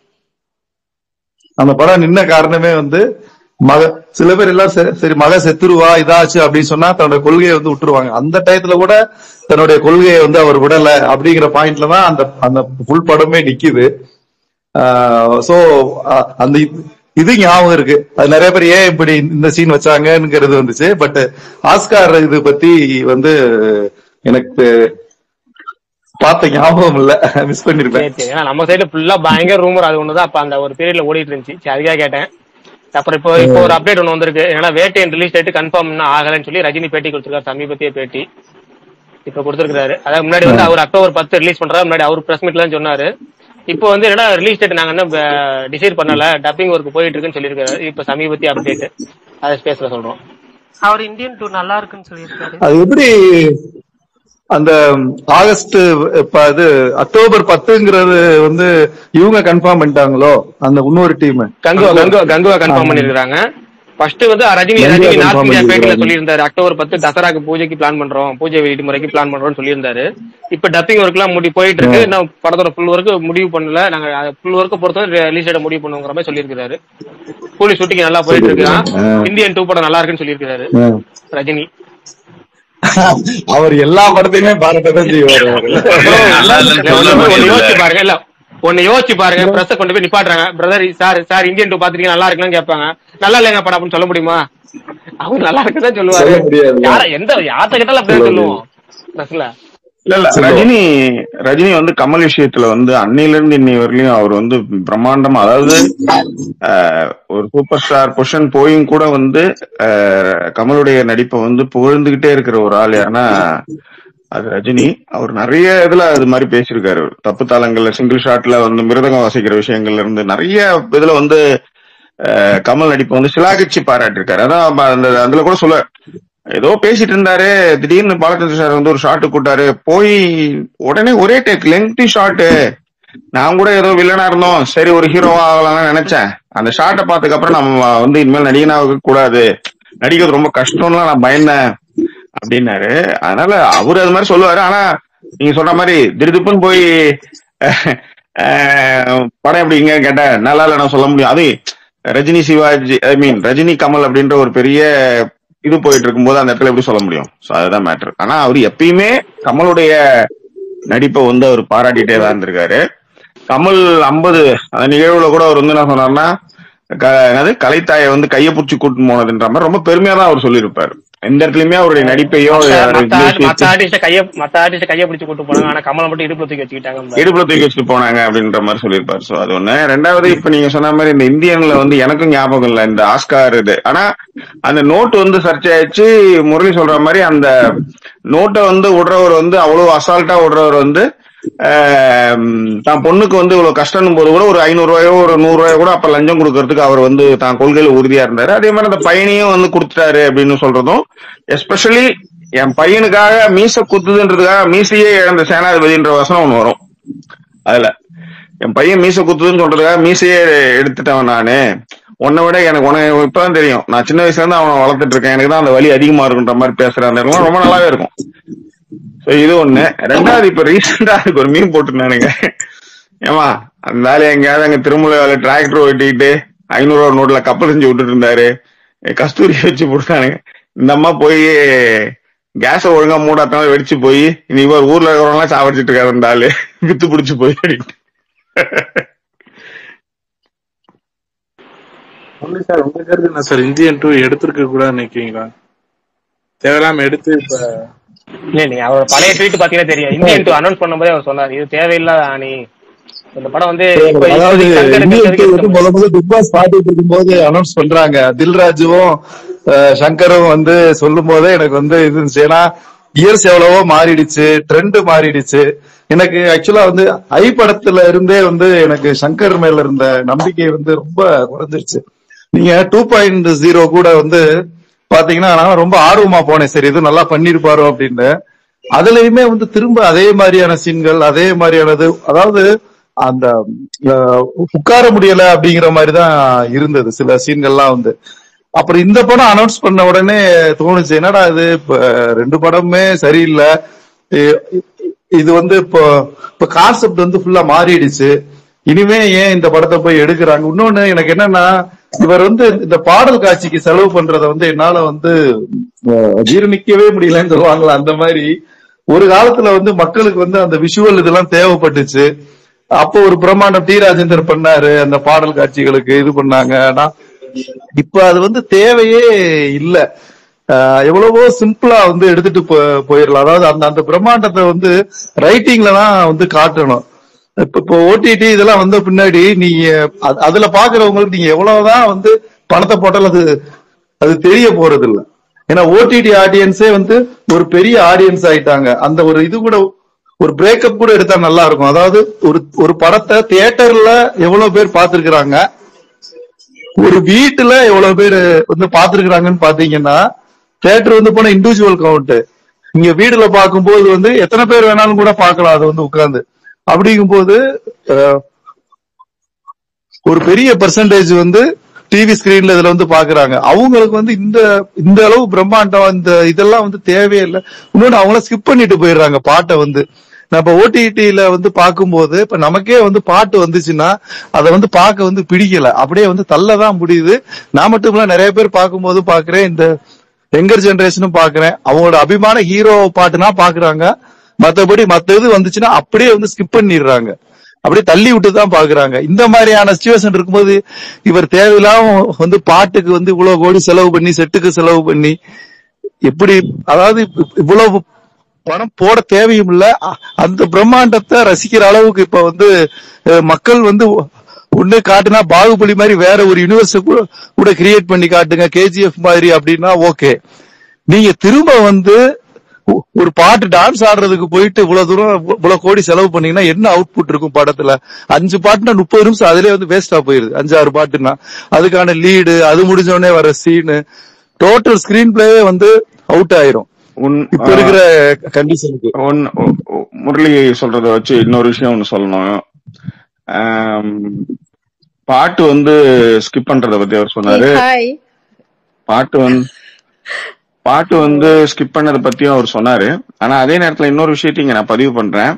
அந்த படம் நின்ன காரணமே வந்து மக சில பேர் எல்லாம் சரி சரி மக செத்துருவா இதாச்சு அப்படின்னு சொன்னா தன்னோட கொள்கையை வந்து விட்டுருவாங்க அந்த டயத்துல கூட தன்னுடைய கொள்கையை வந்து அவர் விடல அப்படிங்கிற பாயிண்ட்ல தான் அந்த அந்த ஃபுல் படமே நிக்குது சோ அந்த இது- இது ஞாபகம் இருக்கு அது நிறைய பேர் ஏன் இப்படி இந்த சீன் வச்சாங்கங்கிறது வந்துச்சு பட் ஆஸ்கார் இது பத்தி வந்து எனக்கு பார்த்த ஞாபகம் இல்ல மிஸ் பண்ணிருப்பேன் சரி சரி ஏன்னா நம்ம சைடுல ஃபுல்லா பயங்கர ரூமர் அது ஒண்ணுதான் அப்ப அந்த ஒரு பீரியட்ல ஓடிட்டு இருந்துச்சு சரி அதுக்காக கேட்டேன் அப்புறம் இப்போ இப்போ ஒரு அப்டேட் ஒன்று வந்திருக்கு ஏன்னா வேட்டையன் ரிலீஸ் டேட் கன்ஃபார்ம் இன்னும் ஆகலைன்னு சொல்லி ரஜினி பேட்டி கொடுத்திருக்காரு சமீபத்திய பேட்டி இப்ப கொடுத்திருக்காரு அதாவது முன்னாடி வந்து அவர் அக்டோபர் பத்து ரிலீஸ் பண்றாரு முன்னாடி அவர் பிரஸ் மீட்ல சொன்னாரு இப்போ வந்து என்னன்னா ரிலீஸ் டேட் நாங்க என்ன டிசைட் பண்ணல டப்பிங் ஒர்க் போயிட்டு இருக்குன்னு சொல்லியிருக்காரு இப்ப சமீபத்திய அப்டேட் அதை ஸ்பேஸ்ல சொல்றோம் அவர் இந்தியன் டூ நல்லா இருக்குன்னு சொல்லியிருக்காரு அது எப்படி அந்த ஆகஸ்ட் இப்ப இது அக்டோபர் பத்துங்கிறது வந்து இவங்க கன்ஃபார்ம் பண்ணிட்டாங்களோ அந்த இன்னொரு டீம் கங்குவா கங்குவா கங்குவா கன்ஃபார்ம் பண்ணிருக்காங்க ஃபர்ஸ்ட் வந்து Rajini Kanguva Rajini confirm north India பேட்டில பண்ணிருக்காங்க. சொல்லியிருந்தாரு அக்டோபர் பத்து தசராக்கு பூஜைக்கு பிளான் பண்றோம் பூஜை வெளியீட்டு முறைக்கு பிளான் பண்றோம்னு சொல்லியிருந்தாரு இப்ப டப்பிங் ஒர்க் எல்லாம் முடி போயிட்டு இருக்கு இன்னும் படத்தோட ஃபுல் ஒர்க் முடிவு பண்ணல நாங்க ஃபுல் ஒர்க் பொறுத்தவரை ரிலீஸ் டேட் முடிவு பண்ணுங்கிற மாதிரி சொல்லியிருக்காரு கூலி ஷூட்டிங் நல்லா போயிட்டு இருக்கான் இந்தியன் டூ படம் நல்லா இருக்குன்னு சொல்லியிருக்காரு ரஜினி அவர் எல்லா படத்தையுமே பாராட்டதான் செய்வார் அவரு. நல்லா இல்லைன்னு சொல்ல ஒண்ணு முடியல. யோசிச்சு பாருங்க இல்ல ஒன்னு யோசிச்சு பாருங்க பிரஸ் கொண்டு போய் நிப்பாட்டுறாங்க brother sir sir Indian two பாத்துருக்கீங்க நல்லா இருக்குன்னு கேட்பாங்க நல்லா இல்லைங்க படம் அப்படின்னு சொல்ல முடியுமா அவங்க நல்லா இருக்குதான் சொல்லுவாரு சொல்ல முடியாது. யார எந்த யார்ட்ட கேட்டாலும் அப்படிதான் சொல்லுவோம் பிரஸ்ல இல்ல இல்ல ரஜினி ரஜினி வந்து கமல் விஷயத்துல வந்து அன்னையில இருந்து இன்னை வரையிலும் அவர் வந்து பிரம்மாண்டமா அதாவது ஆஹ், ஒரு சூப்பர் ஸ்டார் பொசிஷன் போயும் கூட வந்து ஆஹ், கமலுடைய நடிப்பை வந்து புகழ்ந்துகிட்டே இருக்கிற ஒரு ஆள் யாருன்னா அது ரஜினி அவர் நிறைய இதுல அது மாதிரி பேசியிருக்காரு தப்பு தாளங்கள்ல சிங்கிள் ஷாட்ல வந்து மிருதங்கம் வாசிக்கிற விஷயங்கள்ல இருந்து நிறைய இதுல வந்து ஆஹ், கமல் நடிப்பை வந்து சிலாகிச்சு பாராட்டிருக்காரு அதான் அப்ப அந்த அதுல கூட சொல்ல ஏதோ பேசிட்டு இருந்தாரு திடீர்னு பாலச்சந்திர சார் வந்து ஒரு ஷாட் கூட்டாரு போய் உடனே ஒரே டேக் லெங்தி ஷாட்டு நான் கூட ஏதோ வில்லனா இருந்தோம் சரி ஒரு ஹீரோவா ஆகலாம்னு நினைச்சேன் அந்த ஷாட்டை பார்த்ததுக்கு அப்புறம் நம்ம வந்து இனிமேல் நடிகனாக கூடாது நடிக்கிறது ரொம்ப கஷ்டம்லாம் நான் பயந்தேன் அப்படின்னாரு அதனால அவரு அது மாதிரி சொல்லுவாரு ஆனா நீங்க சொன்ன மாதிரி திடுதுப்புன்னு போய் அஹ், படம் எப்படிங்க கேட்டேன் நல்லா இல்ல நான் சொல்ல முடியும் அது ரஜினி சிவாஜி ஐ மீன் ரஜினி கமல் அப்படின்ற ஒரு பெரிய இது போயிட்டு இருக்கும்போது அந்த இடத்துல எப்படி சொல்ல முடியும் சோ அதுதான் மேட்டர் ஆனா அவர் எப்பயுமே கமலுடைய நடிப்பை வந்து அவர் பாராட்டிட்டே தான் இருந்திருக்காரு கமல் ஐம்பது அந்த நிகழ்வுல கூட அவர் வந்து என்ன சொன்னார்னா க- என்னது கலைத்தாயை வந்து கையை பிடிச்சி கூட்டிட்டு போனதுன்ற மாதிரி ரொம்ப பெருமையா தான் அவர் சொல்லியிருப்பாரு எந்த இடத்துலயுமே அவருடைய நடிப்பையோ மத்த அவருடைய மத்த ஆர்ட்- மத்த விஷயத்தை ஆர்டிஸ்ட கைய மத்த ஆர்டிஸ்ட கைய பிடிச்சு கூட்டு போனாங்க ஆனா கமலை மட்டும் இடுப்புல தூக்கி வச்சுக்கிட்டாங்க இடுப்புல தூக்கி வச்சுட்டு போனாங்க அப்படின்ற மாதிரி சொல்லியிருப்பாரு சோ அது ஒண்ணு ரெண்டாவது இப்ப நீங்க சொன்ன மாதிரி இந்த இந்தியன்ல வந்து எனக்கும் ஞாபகம் இல்ல இந்த ஆஸ்கார் இது ஆனா அந்த நோட் வந்து சர்ச்சையாச்சு முரளி சொல்ற மாதிரி அந்த நோட்டை வந்து விடுறவர் வந்து அவ்வளவு அசால்ட்டா விடுறவர் வந்து ஆஹ், தான் பொண்ணுக்கு வந்து இவ்வளவு கஷ்டம் போது கூட ஒரு ஐநூறு ரூபாயோ ஒரு நூறு ரூபாயோ கூட அப்ப லஞ்சம் கொடுக்கறதுக்கு அவர் வந்து தான் கொள்கையில உறுதியா இருந்தாரு அதே மாதிரி அந்த பையனையும் வந்து கொடுத்துட்டாரு அப்படின்னு சொல்றதும் எஸ்பெஷலி என் பையனுக்காக மீச குத்துதுன்றதுக்காக மீசையே இழந்த சேனாதிபதின்ற வசனம் ஒண்ணு வரும் அதுல என் பையன் மீச குத்துதுன்னு சொல்றதுக்காக மீசையே எடுத்துட்டவன் நானு உன்னை விட எனக்கு உனக்கு இப்பதான் தெரியும் நான் சின்ன வயசுல இருந்து அவனை வளர்த்துட்டு இருக்கேன் எனக்கு தான் அந்த வலி அதிகமா இருக்குன்ற மாதிரி பேசுற அந்த இடம்லாம் ரொம்ப நல்லாவே இருக்கும் So இது ஒண்ணு ரெண்டாவது இப்ப ரீசெண்டா அதுக்கு ஒரு மீன் போட்டுருந்தானுங்க ஏமா அந்த ஆளு எங்கேயாவது அங்க திருமலையால டிராக்டர் ஓட்டிட்டு ஐநூறு ரூபா நோட்ல கப்பல் செஞ்சு விட்டுட்டு இருந்தாரு கஸ்தூரி வச்சு போட்டானுங்க இந்த அம்மா போய் கேஸ ஒழுங்கா மூடாத்தாலும் வெடிச்சு போய் இனி இவர் ஊர்ல இருக்கிறவங்க எல்லாம் சாவடிச்சிட்டு இருக்காரு அந்த ஆளு வித்து பிடிச்சு போய் அப்படின்ட்டு ஒன்லி சார் உங்க கருத்து என்ன சார் இந்தியன் டூ எடுத்திருக்க கூட நினைக்கிறீங்களா தேவையில்லாம எடுத்து இப்ப இல்ல நீங்க அவரோட பழைய ட்வீட் பாத்தீங்கன்னா தெரியும் இந்தியன் டூ அனௌன்ஸ் பண்ணும்போதே அவர் சொன்னார் இது தேவையில்லாத அணி இந்த படம் வந்து இப்ப அதாவது இப்போதைக்கு சங்கர் இந்தியன் எடுக்கிறதுக்கு டூ வந்து முத முத பிக் பாஸ் பாத்துட்டு இருக்கும்போது அனௌன்ஸ் பண்றாங்க தில்ராஜுவும் அஹ், சங்கரும் வந்து சொல்லும் போதே எனக்கு வந்து இது இருந்துச்சு ஏன்னா இயர்ஸ் எவ்வளவோ மாறிடுச்சு ட்ரெண்ட் மாறிடுச்சு எனக்கு ஆக்சுவலா வந்து ஐ படத்துல இருந்தே வந்து எனக்கு சங்கர் மேல இருந்த நம்பிக்கை வந்து ரொம்ப குறைஞ்சிருச்சு நீங்க டூ பாயிண்ட் ஜீரோ கூட வந்து பாத்தீங்கன்னா நான் ரொம்ப ஆர்வமா போனேன் சரி இது நல்லா பண்ணிருப்பாரோ அப்படின்னு அதுலயுமே வந்து திரும்ப அதே மாதிரியான சீன்கள் அதே மாதிரியானது அதாவது அந்த அஹ், உட்கார முடியல அப்படிங்கிற மாதிரி தான் இருந்தது சில சீன்கள்லாம் வந்து அப்புறம் இந்த படம் அனௌன்ஸ் பண்ண உடனே தோணுச்சு என்னடா இது இப்ப ரெண்டு படமுமே சரியில்லை இ- இது வந்து இப்போ இப்ப கான்செப்ட் வந்து ஃபுல்லா மாறிடுச்சு இனிமே ஏன் இந்த படத்தை போய் எடுக்கிறாங்க இன்னொன்னு எனக்கு என்னன்னா இவர் வந்து இந்த பாடல் காட்சிக்கு செலவு பண்றத வந்து என்னால வந்து அஹ், ஜீரணிக்கவே முடியலன்னு சொல்லுவாங்களா அந்த மாதிரி ஒரு காலத்துல வந்து மக்களுக்கு வந்து அந்த விஷுவல் இதெல்லாம் தேவைப்பட்டுச்சு அப்போ ஒரு பிரம்மாண்டம் டி ராஜேந்தர் பண்ணாரு அந்த பாடல் காட்சிகளுக்கு இது பண்ணாங்க ஆனா இப்ப அது வந்து தேவையே இல்ல ஆஹ் எவ்வளவோ சிம்பிளா வந்து எடுத்துட்டு போ- போயிடலாம் அதாவது அந்த அந்த பிரம்மாண்டத்தை வந்து ரைட்டிங்ல தான் வந்து காட்டணும் இப்ப இப்போ ஓடிடி இதெல்லாம் வந்த பின்னாடி நீங்க அ- அதுல பாக்குறவங்களுக்கு நீங்க எவ்வளவுதான் வந்து பணத்தை போட்டாலும் அது அது தெரிய போறது இல்ல ஏன்னா ஓடிடி ஆடியன்ஸே வந்து ஒரு பெரிய ஆடியன்ஸ் ஆயிட்டாங்க அந்த ஒரு இது கூட ஒரு பிரேக்கப் கூட எடுத்தா நல்லா இருக்கும் அதாவது ஒரு ஒரு படத்தை தியேட்டர்ல எவ்வளவு பேர் பார்த்திருக்கிறாங்க ஒரு வீட்டுல எவ்வளவு பேர் வந்து பாத்துருக்காங்கன்னு பாத்தீங்கன்னா தியேட்டர் வந்து போன இண்டிவிஜுவல் கவுண்ட் இங்க வீடுல பார்க்கும்போது வந்து எத்தனை பேர் வேணாலும் கூட பார்க்கலாம் அது வந்து உட்கார்ந்து அப்படிங்கும்போது அஹ், ஒரு பெரிய பெர்சன்டேஜ் வந்து டிவி ஸ்கிரீன்ல இதுல வந்து பாக்குறாங்க அவங்களுக்கு வந்து இந்த இந்த அளவு பிரம்மாண்டம் இந்த இதெல்லாம் வந்து தேவையே இல்லை இன்னொன்னு அவங்கள ஸ்கிப் பண்ணிட்டு போயிடுறாங்க பாட்டை வந்து நம்ம ஓடிடில வந்து பார்க்கும்போது இப்ப நமக்கே வந்து பாட்டு வந்துச்சுன்னா அதை வந்து பார்க்க வந்து பிடிக்கல அப்படியே வந்து தள்ளதான் முடியுது நான் மட்டும் இல்ல நிறைய பேர் பார்க்கும்போது பாக்குறேன் இந்த யங்கர் ஜெனரேஷனும் பாக்குறேன் அவங்களோட அபிமான ஹீரோ பாட்டுனா பாக்குறாங்க மத்தபடி மத்த இது வந்துச்சுன்னா அப்படியே வந்து ஸ்கிப் பண்ணிடுறாங்க அப்படியே தள்ளி விட்டு தான் பாக்குறாங்க இந்த மாதிரியான சுச்சுவேஷன் இருக்கும்போது இவர் தேவையில்லாம வந்து பாட்டுக்கு வந்து இவ்வளவு கோடி செலவு பண்ணி செட்டுக்கு செலவு பண்ணி எப்படி அதாவது இப்~ இவ்வளவு பணம் போட தேவையும் இல்ல அ- அந்த பிரம்மாண்டத்தை ரசிக்கிற அளவுக்கு இப்ப வந்து அஹ், மக்கள் வந்து ஒண்ணு காட்டுனா பாகுபலி மாதிரி வேற ஒரு யூனிவர்ஸ் கூட கூட கிரியேட் பண்ணி காட்டுங்க கேஜிஎஃப் மாதிரி அப்படின்னா ஓகே நீங்க திரும்ப வந்து ஒ- ஒரு பாட்டு டான்ஸ் ஆடுறதுக்கு போயிட்டு இவ்வளவு தூரம் இவ்வ- இவ்வளவு கோடி செலவு பண்ணீங்கன்னா என்ன அவுட்புட் இருக்கும் படத்துல அஞ்சு பாட்டுனா முப்பது நிமிஷம் அதுலயே வந்து வேஸ்டா போயிருது அஞ்சாறு பாட்டுனா அதுக்கான லீடு அது முடிஞ்ச உடனே வர சீனு டோட்டல் ஸ்கிரீன் பிளேவே வந்து அவுட் ஆயிரும் உன் இப்ப இருக்கிற கண்டிஷனுக்கு ஒன்னு ஒ- ஒ- முரளி சொல்றத வச்சு இன்னொரு விஷயம் ஒண்ணு சொல்லணும் ஆம், பாட்டு வந்து ஸ்கிப் பண்றத பத்தி அவர் சொன்னாரு ஹாய் பாட்டு வந்து பாட்டு வந்து ஸ்கிப் பண்ணதை பத்தியும் அவர் சொன்னாரு ஆனா அதே நேரத்துல இன்னொரு விஷயத்தையும் இங்க நான் பதிவு பண்றேன்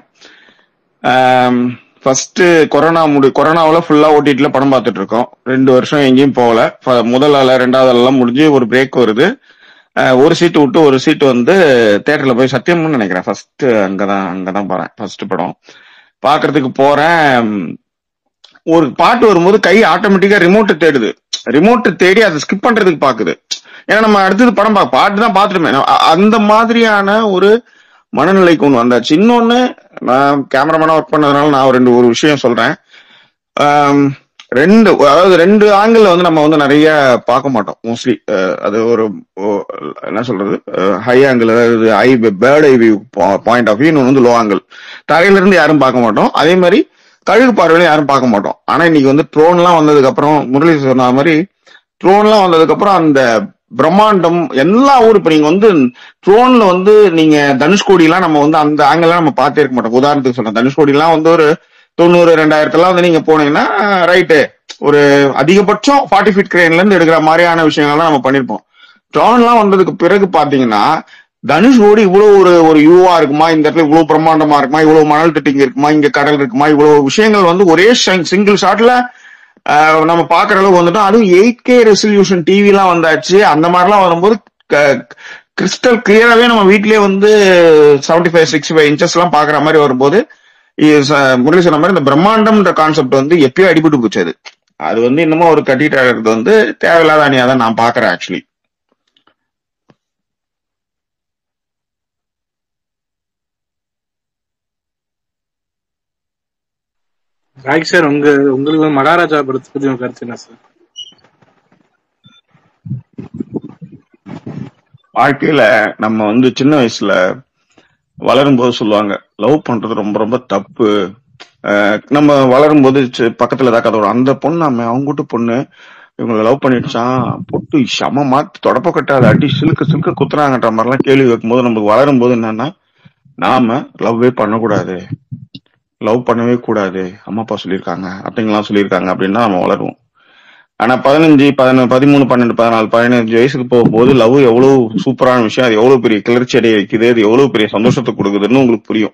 ஃபர்ஸ்ட் கொரோனா முடி கொரோனாவில் ஃபுல்லா ஓடிடில படம் பார்த்துட்டு இருக்கோம் ரெண்டு வருஷம் எங்கேயும் போகல ஃப- முதல் அலை ரெண்டாவது அலைலாம் முடிஞ்சு ஒரு பிரேக் வருது அஹ், ஒரு சீட்டு விட்டு ஒரு சீட்டு வந்து தேட்டர்ல போய் சத்தியம்னு நினைக்கிறேன் ஃபர்ஸ்ட் அங்கதான் அங்கதான் போறேன் ஃபர்ஸ்ட் படம் பாக்குறதுக்கு போறேன் ஒரு பாட்டு வரும்போது கை ஆட்டோமேட்டிக்கா ரிமோட் தேடுது ரிமோட் தேடி அதை ஸ்கிப் பண்றதுக்கு பாக்குது ஏன்னா நம்ம அடுத்தது படம் பா பாட்டு தான் பாத்துருமே அந்த மாதிரியான ஒரு மனநிலைக்கு ஒன்று வந்தாச்சு இன்னொன்னு நான் கேமராமேனா ஒர்க் பண்ணதுனால நான் ஒரு ரெண்டு ஒரு விஷயம் சொல்றேன் ஆம், ரெண்டு அதாவது ரெண்டு ஆங்கிள் வந்து நம்ம வந்து நிறைய பார்க்க மாட்டோம் மோஸ்ட்லி அது ஒரு ஓ- என்ன சொல்றது ஹை ஆங்கிள் அதாவது eye bird eye view point of view இன்னொன்று வந்து லோ ஆங்கிள் தரையில இருந்து யாரும் பார்க்க மாட்டோம் அதே மாதிரி கழுகு பார்வையில யாரும் பார்க்க மாட்டோம் ஆனா இன்னைக்கு வந்து ட்ரோன்லாம் வந்ததுக்கு அப்புறம் முரளி சொன்ன மாதிரி ட்ரோன்லாம் வந்ததுக்கு அப்புறம் அந்த பிரம்மாண்டம் எல்லா ஊர் இப்ப நீங்க வந்து ட்ரோன்ல வந்து நீங்க தனுஷ்கோடி எல்லாம் நம்ம வந்து அந்த ஆங்கிள் நம்ம பார்த்தே இருக்க மாட்டோம் உதாரணத்துக்கு சொல்றேன் தனுஷ்கோடி எல்லாம் வந்து ஒரு தொண்ணூறு ரெண்டாயிரத்துல வந்து நீங்க போனீங்கன்னா ரைட்டு ஒரு அதிகபட்சம் ஃபார்ட்டி ஃபீட் கிரேன்ல இருந்து எடுக்கிற மாதிரியான விஷயங்கள்லாம் நம்ம பண்ணிருப்போம் ட்ரோன்லாம் வந்ததுக்கு பிறகு பாத்தீங்கன்னா தனுஷ்கோடி இவ்வளவு ஒரு ஒரு யூவா இருக்குமா இந்த இடத்துல இவ்வளவு பிரம்மாண்டமா இருக்குமா இவ்வளவு மணல் திட்டிங்க இருக்குமா இங்க கடல் இருக்குமா இவ்வளவு விஷயங்கள் வந்து ஒரே சிங்கிள் ஷாட்ல நம்ம பாக்குற அளவுக்கு வந்துட்டோம் அதுவும் எயிட் கே ரெசல்யூஷன் டிவி எல்லாம் வந்தாச்சு அந்த மாதிரிலாம் வரும்போது கிறிஸ்டல் கிளியராவே நம்ம வீட்லயே வந்து seventy five sixty five inches எல்லாம் பாக்குற மாதிரி வரும்போது is, uh, முரளி சொன்ன மாதிரி இந்த பிரம்மாண்டம்ன்ற கான்செப்ட் வந்து எப்பயோ அடிபட்டு போச்சு அது அது வந்து இன்னமும் ஒரு கட்டிட்டு இருக்கிறது வந்து தேவையில்லாத அணியா தான் நான் பாக்குறேன் ஆக்சுவலி ராக் சார் உங்க உங்களுக்கு வந்து மகாராஜா படத்தை பத்தி உங்க கருத்து என்ன சார் வாழ்க்கையில நம்ம வந்து சின்ன வயசுல வளரும் போது சொல்லுவாங்க லவ் பண்றது ரொம்ப ரொம்ப தப்பு அஹ் நம்ம வளரும் போது சி- பக்கத்துல ஏதாவது கதை வரும் அந்த பொண்ணு நம்ம அவங்க வீட்டு பொண்ணு இவங்களை லவ் பண்ணிடுச்சான் பொட்டு செம மாத்தி தொடப்ப கட்டாத அடி சிலுக்கு சிலுக்கு குத்துறாங்கன்ற மாதிரிலாம் கேள்வி வைக்கும்போது நமக்கு வளரும் போது என்னன்னா நாம லவ்வே பண்ணக்கூடாது லவ் பண்ணவே கூடாது அம்மா அப்பா சொல்லியிருக்காங்க அப்படிங்கலாம் சொல்லியிருக்காங்க அப்படின்னா நம்ம வளருவோம் ஆனா பதினஞ்சு பதினொன்று பதிமூணு பன்னெண்டு பதினாலு பதினஞ்சு வயசுக்கு போகும்போது லவ் எவ்வளவு சூப்பரான விஷயம் அது எவ்வளவு பெரிய கிளர்ச்சி அடைய வைக்குது அது எவ்வளவு பெரிய சந்தோஷத்தை கொடுக்குதுன்னு உங்களுக்கு புரியும்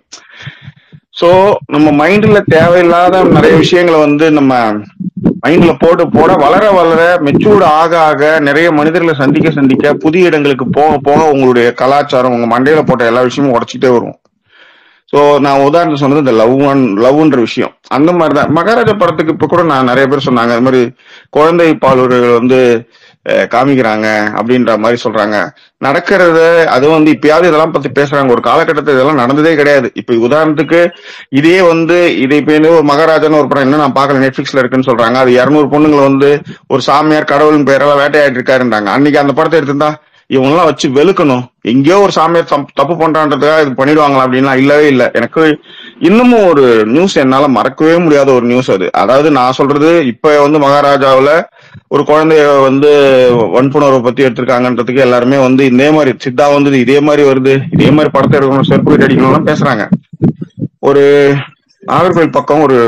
சோ நம்ம மைண்ட்ல தேவையில்லாத நிறைய விஷயங்களை வந்து நம்ம மைண்ட்ல போட்டு போட வளர வளர மெச்சூர்ட் ஆக ஆக நிறைய மனிதர்களை சந்திக்க சந்திக்க புதிய இடங்களுக்கு போக போக உங்களுடைய கலாச்சாரம் உங்க மண்டையில போட்ட எல்லா விஷயமும் உடச்சிட்டே வரும் சோ நான் உதாரணம் சொன்னது இந்த லவ் லவ்ன்ற விஷயம் அந்த மாதிரிதான் மகாராஜா படத்துக்கு இப்ப கூட நான் நிறைய பேர் சொன்னாங்க அது மாதிரி குழந்தை பாலுறவுகள் வந்து அஹ், காமிக்கிறாங்க அப்படின்ற மாதிரி சொல்றாங்க நடக்கிறத அது வந்து இப்பயாவது இதெல்லாம் பத்தி பேசுறாங்க ஒரு காலகட்டத்தில் இதெல்லாம் நடந்ததே கிடையாது இப்ப உதாரணத்துக்கு இதே வந்து இது இப்ப என்ன ஒரு மகாராஜான்னு ஒரு படம் என்ன நான் பார்க்கல நெட்ஃபிளிக்ஸ்ல இருக்குன்னு சொல்றாங்க அது இருநூறு பொண்ணுங்களை வந்து ஒரு சாமியார் கடவுளின் பேரெல்லாம் வேட்டையாடி இருக்காருன்றாங்க அன்னைக்கு அந்த படத்தை எடுத்திருந்தா இவங்கெல்லாம் வச்சு வெளுக்கணும் எங்கேயோ ஒரு சாமியார் தப்பு- தப்பு பண்றான்றதுக்காக இது பண்ணிடுவாங்களா அப்படின்லாம் இல்லவே இல்லை எனக்கு இன்னமும் ஒரு நியூஸ் என்னால மறக்கவே முடியாத ஒரு நியூஸ் அது அதாவது நான் சொல்றது இப்ப வந்து மகாராஜாவுல ஒரு குழந்தைய வந்து வன்புணர்வை பத்தி எடுத்திருக்காங்கன்றதுக்கு எல்லாருமே வந்து இதே மாதிரி சித்தா வந்து இதே மாதிரி வருது இதே மாதிரி படத்தை எடுக்கணும் செருப்பு அடிக்கணும்லாம் பேசுறாங்க ஒரு நாகர்கோவில் பக்கம் ஒரு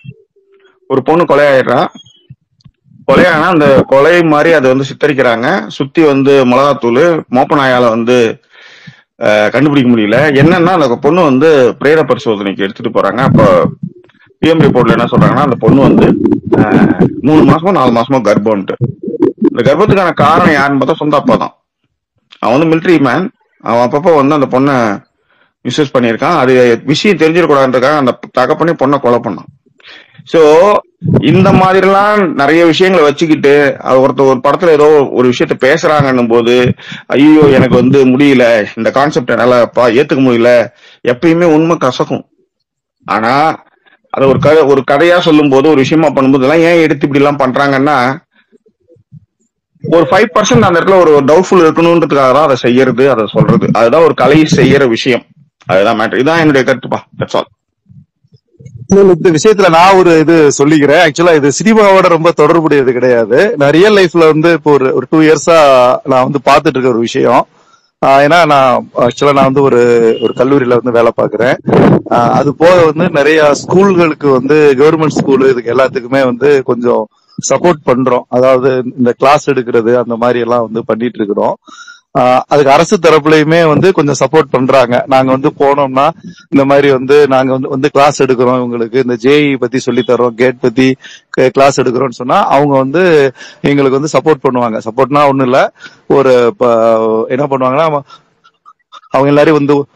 ஒரு பொண்ணு கொலையாயிடுறா கொலையானா அந்த கொலை மாதிரி அதை வந்து சித்தரிக்கிறாங்க சுத்தி வந்து மிளகாத்தூள் மோப்ப நாயால வந்து அஹ், கண்டுபிடிக்க முடியல என்னன்னா அந்த பொண்ணு வந்து பிரேத பரிசோதனைக்கு எடுத்துட்டு போறாங்க அப்போ பிஎம் ரிப்போர்ட்ல என்ன சொல்றாங்கன்னா அந்த பொண்ணு வந்து அஹ், மூணு மாசமோ நாலு மாசமோ கர்ப்பம்ட்டு இந்த கர்ப்பத்துக்கான காரணம் யாருன்னு பார்த்தா சொந்த அப்பா தான் அவன் வந்து மிலிட்ரி மேன் அவன் அப்பப்போ வந்து அந்த பொண்ணை மிஸ்யூஸ் பண்ணியிருக்கான் அது விஷயம் தெரிஞ்சிடக்கூடாதுன்றதுக்காக அந்த தகப்பனே பொண்ணை கொலை பண்ணான் சோ இந்த மாதிரிலாம் நிறைய விஷயங்களை வச்சுக்கிட்டு அது ஒருத்தர் ஒரு படத்துல ஏதோ ஒரு விஷயத்த பேசுறாங்கன்னும் போது ஐயோ எனக்கு வந்து முடியல இந்த கான்செப்ட் என்னால பா ஏத்துக்க முடியல எப்பயுமே உண்மை கசக்கும் ஆனா அத ஒரு கதை ஒரு கதையா சொல்லும் போது ஒரு விஷயமா பண்ணும்போது எல்லாம் ஏன் எடுத்து இப்படி எல்லாம் பண்றாங்கன்னா ஒரு ஃபைவ் பர்சன்ட் அந்த இடத்துல ஒரு டவுட்ஃபுல் இருக்கணுன்றதுக்காக தான் அதை செய்யறது அதை சொல்றது அதுதான் ஒரு கலை செய்யற விஷயம் அதுதான் மேட்டர் இதான் என்னுடைய கருத்துப்பா தட்ஸ் ஆல் இல்ல, இந்த விஷயத்துல நான் ஒரு இது சொல்லிக்கிறேன் ஆக்சுவலா இது சினிமாவோட ரொம்ப தொடர்புடையது கிடையாது நான் ரியல் லைஃப்ல வந்து இப்போ ஒரு ஒரு டூ இயர்ஸா நான் வந்து பார்த்துட்டு இருக்க ஒரு விஷயம் ஆஹ் ஏன்னா நான் ஆக்சுவலா நான் வந்து ஒரு ஒரு கல்லூரியில வந்து வேலை பார்க்கறேன் ஆஹ் அது போக வந்து நிறைய ஸ்கூல்களுக்கு வந்து கவர்மெண்ட் ஸ்கூல் இதுக்கு எல்லாத்துக்குமே வந்து கொஞ்சம் சப்போர்ட் பண்றோம் அதாவது இந்த கிளாஸ் எடுக்கிறது அந்த மாதிரி எல்லாம் வந்து பண்ணிட்டு இருக்கிறோம் ஆஹ் அதுக்கு அரசு தரப்புலயுமே வந்து கொஞ்சம் சப்போர்ட் பண்றாங்க நாங்க வந்து போனோம்னா இந்த மாதிரி வந்து நாங்க வந்து வந்து கிளாஸ் எடுக்கிறோம் இவங்களுக்கு இந்த ஜேஇ பத்தி சொல்லி தரோம் கேட் பத்தி கிளாஸ் எடுக்கிறோம்னு சொன்னா அவங்க வந்து எங்களுக்கு வந்து சப்போர்ட் பண்ணுவாங்க சப்போர்ட்னா ஒண்ணும் இல்ல ஒரு ப- என்ன பண்ணுவாங்கன்னா அவங்க எல்லாரையும் வந்து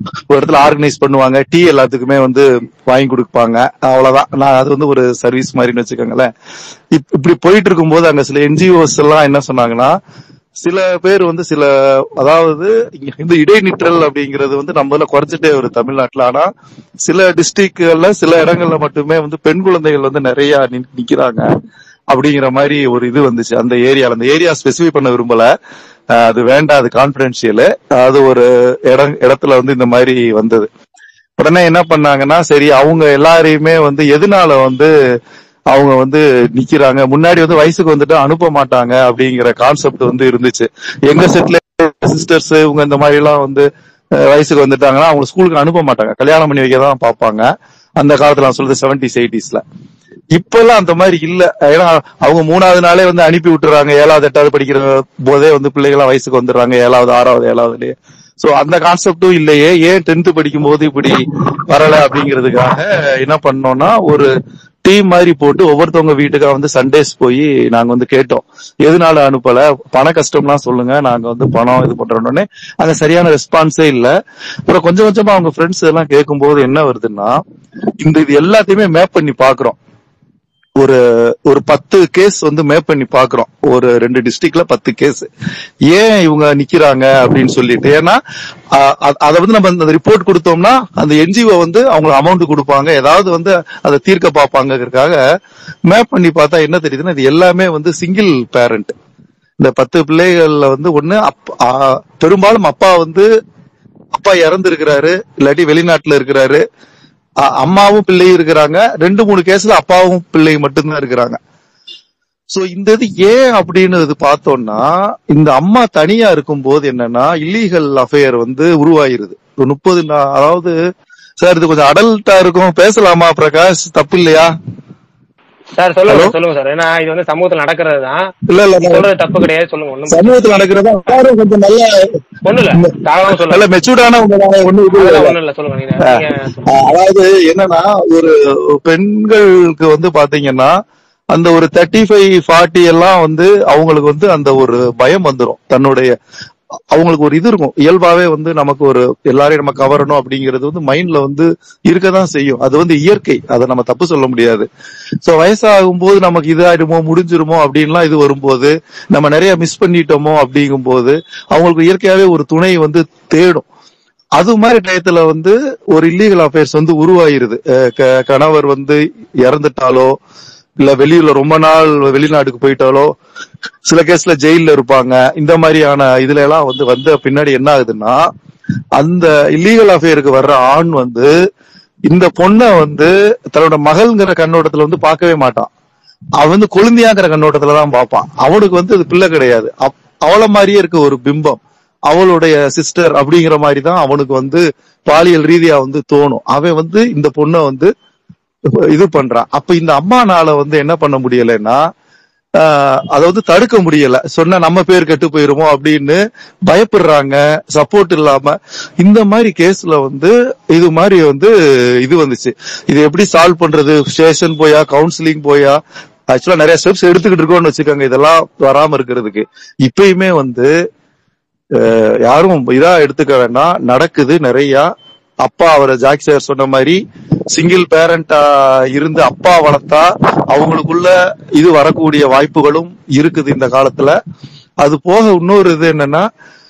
ஒரு இடத்துல ஆர்கனைஸ் பண்ணுவாங்க டீ எல்லாத்துக்குமே வந்து வாங்கி கொடுப்பாங்க அவ்வளவுதான் நான் அது வந்து ஒரு சர்வீஸ் மாதிரின்னு வச்சுக்கோங்களேன் இப்- இப்படி போயிட்டு இருக்கும்போது அங்க சில என்ஜிஓஸ் எல்லாம் என்ன சொன்னாங்கன்னா சில பேர் வந்து சில அதாவது இங்க இந்த இடைநிற்றல் அப்படிங்கிறது வந்து நம்ம இதுல குறைஞ்சிட்டே வருது தமிழ்நாட்டுல ஆனா சில டிஸ்ட்ரிக்ட்கள்ல சில இடங்கள்ல மட்டுமே வந்து பெண் குழந்தைகள் வந்து நிறைய நி- நிக்கிறாங்க அப்படிங்கிற மாதிரி ஒரு இது வந்துச்சு அந்த ஏரியால அந்த ஏரியா ஸ்பெசிஃபை பண்ண விரும்பல அஹ் அது வேண்டாம் அது கான்பிடென்சியல் அது ஒரு இடம் இடத்துல வந்து இந்த மாதிரி வந்தது உடனே என்ன பண்ணாங்கன்னா சரி அவங்க எல்லாரையுமே வந்து எதனால வந்து அவங்க வந்து நிக்கிறாங்க முன்னாடி வந்து வயசுக்கு வந்துட்டு அனுப்ப மாட்டாங்க அப்படிங்கிற கான்செப்ட் வந்து இருந்துச்சு எங்க செட்ல சிஸ்டர்ஸ் இவங்க இந்த மாதிரி எல்லாம் வந்து அஹ், வயசுக்கு வந்துட்டாங்கன்னா அவங்க ஸ்கூலுக்கு அனுப்ப மாட்டாங்க கல்யாணம் பண்ணி வைக்க தான் பார்ப்பாங்க அந்த காலத்துல நான் சொல்றது செவன்டிஸ் எயிட்டிஸ்ல இப்ப எல்லாம் அந்த மாதிரி இல்ல ஏன்னா அவங்க மூணாவது நாளே வந்து அனுப்பி விட்டுறாங்க ஏழாவது எட்டாவது படிக்கிற போதே வந்து பிள்ளைகளாம் வயசுக்கு வந்துடுறாங்க ஏழாவது ஆறாவது ஏழாவதுலயே சோ அந்த கான்செப்டும் இல்லையே ஏன் டென்த் படிக்கும் போது இப்படி வரல அப்படிங்கிறதுக்காக என்ன பண்ணோம்னா ஒரு டீம் மாதிரி போட்டு ஒவ்வொருத்தவங்க வீட்டுக்கா வந்து சண்டேஸ் போய் நாங்க வந்து கேட்டோம் எதனால அனுப்பல பண கஷ்டம்லாம் சொல்லுங்க நாங்க வந்து பணம் இது பண்றோம்னே அங்க சரியான ரெஸ்பான்ஸே இல்ல அப்புறம் கொஞ்சம் கொஞ்சமா அவங்க ஃப்ரெண்ட்ஸ் எல்லாம் கேட்கும்போது என்ன வருதுன்னா இந்த இது எல்லாத்தையுமே மேப் பண்ணி பாக்குறோம் ஒரு ஒரு பத்து கேஸ் வந்து மேப் பண்ணி பாக்குறோம் ஒரு ரெண்டு டிஸ்ட்ரிக்ட்ல பத்து கேஸ் ஏன் இவங்க நிக்கிறாங்க அப்படின்னு சொல்லிட்டு ஏன்னா அ- அ- அத வந்து நம்ம அந்த ரிப்போர்ட் கொடுத்தோம்னா அந்த என்ஜிஓ வந்து அவங்களுக்கு அமௌண்ட் கொடுப்பாங்க ஏதாவது வந்து அதை தீர்க்க பார்ப்பாங்கறதுக்காக மேப் பண்ணி பார்த்தா என்ன தெரியுதுன்னா இது எல்லாமே வந்து சிங்கிள் பேரண்ட் இந்த பத்து பிள்ளைகள்ல வந்து ஒண்ணு அப்- ஆ, பெரும்பாலும் அப்பா வந்து அப்பா இறந்து இருக்கிறாரு இல்லாட்டி வெளிநாட்டுல இருக்கிறாரு அ- அம்மாவும் பிள்ளையும் இருக்கிறாங்க ரெண்டு மூணு கேஸ்ல அப்பாவும் பிள்ளையும் மட்டும்தான் இருக்கிறாங்க சோ இந்த இது ஏன் அப்படின்னு இது பார்த்தோம்னா இந்த அம்மா தனியா இருக்கும்போது என்னன்னா இல்லீகல் அஃபேர் வந்து உருவாயிருது ஒரு முப்பது நா- அதாவது சார் இது கொஞ்சம் அடல்ட்டா இருக்கும் பேசலாமா பிரகாஷ் தப்பு இல்லையா சார் சொல்லுங்க ஹலோ சார், சொல்லுங்க சார் ஏன்னா இது வந்து சமூகத்துல நடக்கிறது தான் இல்ல இல்ல நீங்க நான் சொல்றது தப்பு கிடையாது சொல்லுங்க ஒண்ணும் சமூகத்துல நடக்கிறதா எல்லாரும் கொஞ்சம் நல்ல ஒண்ணும் இல்ல தாராளமா நல்ல சொல்லுங்க மெச்சூர்டான ஒண்ணு இது அதெல்லாம் இல்ல ஒண்ணும் இல்ல சொல்லுங்க நீங்க அஹ் நீங்க சொல்லுங்க அஹ் அதாவது என்னன்னா ஒரு பெண்களுக்கு வந்து பாத்தீங்கன்னா அந்த ஒரு தேர்ட்டி ஃபைவ் ஃபார்ட்டி எல்லாம் வந்து அவங்களுக்கு வந்து அந்த ஒரு பயம் வந்துரும் தன்னுடைய அவங்களுக்கு ஒரு இது இருக்கும் இயல்பாவே வந்து நமக்கு ஒரு எல்லாரையும் நம்ம கவரணும் அப்படிங்கிறது வந்து மைண்ட்ல வந்து இருக்கதான் செய்யும் அது வந்து இயற்கை அதை நம்ம தப்பு சொல்ல முடியாது சோ வயசாகும் போது நமக்கு இதாயிடுமோ முடிஞ்சிருமோ அப்படின்லாம் இது வரும்போது நம்ம நிறைய மிஸ் பண்ணிட்டோமோ அப்படிங்கும் போது அவங்களுக்கு இயற்கையாவே ஒரு துணை வந்து தேடும் அது மாதிரி டயத்துல வந்து ஒரு இல்லீகல் அஃபேர்ஸ் வந்து உருவாயிருது அஹ் க- கணவர் வந்து இறந்துட்டாலோ இல்ல வெளியூர்ல ரொம்ப நாள் வெளிநாட்டுக்கு போயிட்டாலோ சில கேஸ்ல ஜெயில்ல இருப்பாங்க இந்த மாதிரியான இதுல எல்லாம் வந்து வந்த பின்னாடி என்ன ஆகுதுன்னா அந்த இல்லீகல் அஃபேருக்கு வர்ற ஆண் வந்து இந்த பொண்ணை வந்து தன்னோட மகள்ங்கிற கண்ணோட்டத்துல வந்து பார்க்கவே மாட்டான் அவன் வந்து கொழுந்தியாங்கிற கண்ணோட்டத்துல தான் பார்ப்பான் அவனுக்கு வந்து அது பிள்ளை கிடையாது அப்- அவள மாதிரியே இருக்கு ஒரு பிம்பம் அவளுடைய சிஸ்டர் அப்படிங்கிற மாதிரி தான் அவனுக்கு வந்து பாலியல் ரீதியா வந்து தோணும் அவன் வந்து இந்த பொண்ணை வந்து இது பண்றான் அப்ப இந்த அம்மானால வந்து என்ன பண்ண முடியலைன்னா ஆஹ் அதை வந்து தடுக்க முடியல சொன்னா நம்ம பேர் கெட்டு போயிருமோ அப்படின்னு பயப்படுறாங்க சப்போர்ட் இல்லாம இந்த மாதிரி கேஸ்ல வந்து இது மாதிரி வந்து இது வந்துச்சு இது எப்படி சால்வ் பண்றது ஸ்டேஷன் போயா கவுன்சிலிங் போயா ஆக்சுவலா நிறைய ஸ்டெப்ஸ் எடுத்துக்கிட்டு இருக்கோம்னு வச்சுக்கோங்க இதெல்லாம் வராம இருக்கிறதுக்கு இப்பயுமே வந்து அஹ், யாரும் இதா எடுத்துக்க வேண்டாம் நடக்குது நிறைய அப்பா அவரை ஜாக் சார் சொன்ன மாதிரி சிங்கிள் பேரண்டா இருந்து அப்பா வளர்த்தா அவங்களுக்குள்ள இது வரக்கூடிய வாய்ப்புகளும் இருக்குது இந்த காலத்துல அது போக இன்னொரு இது என்னன்னா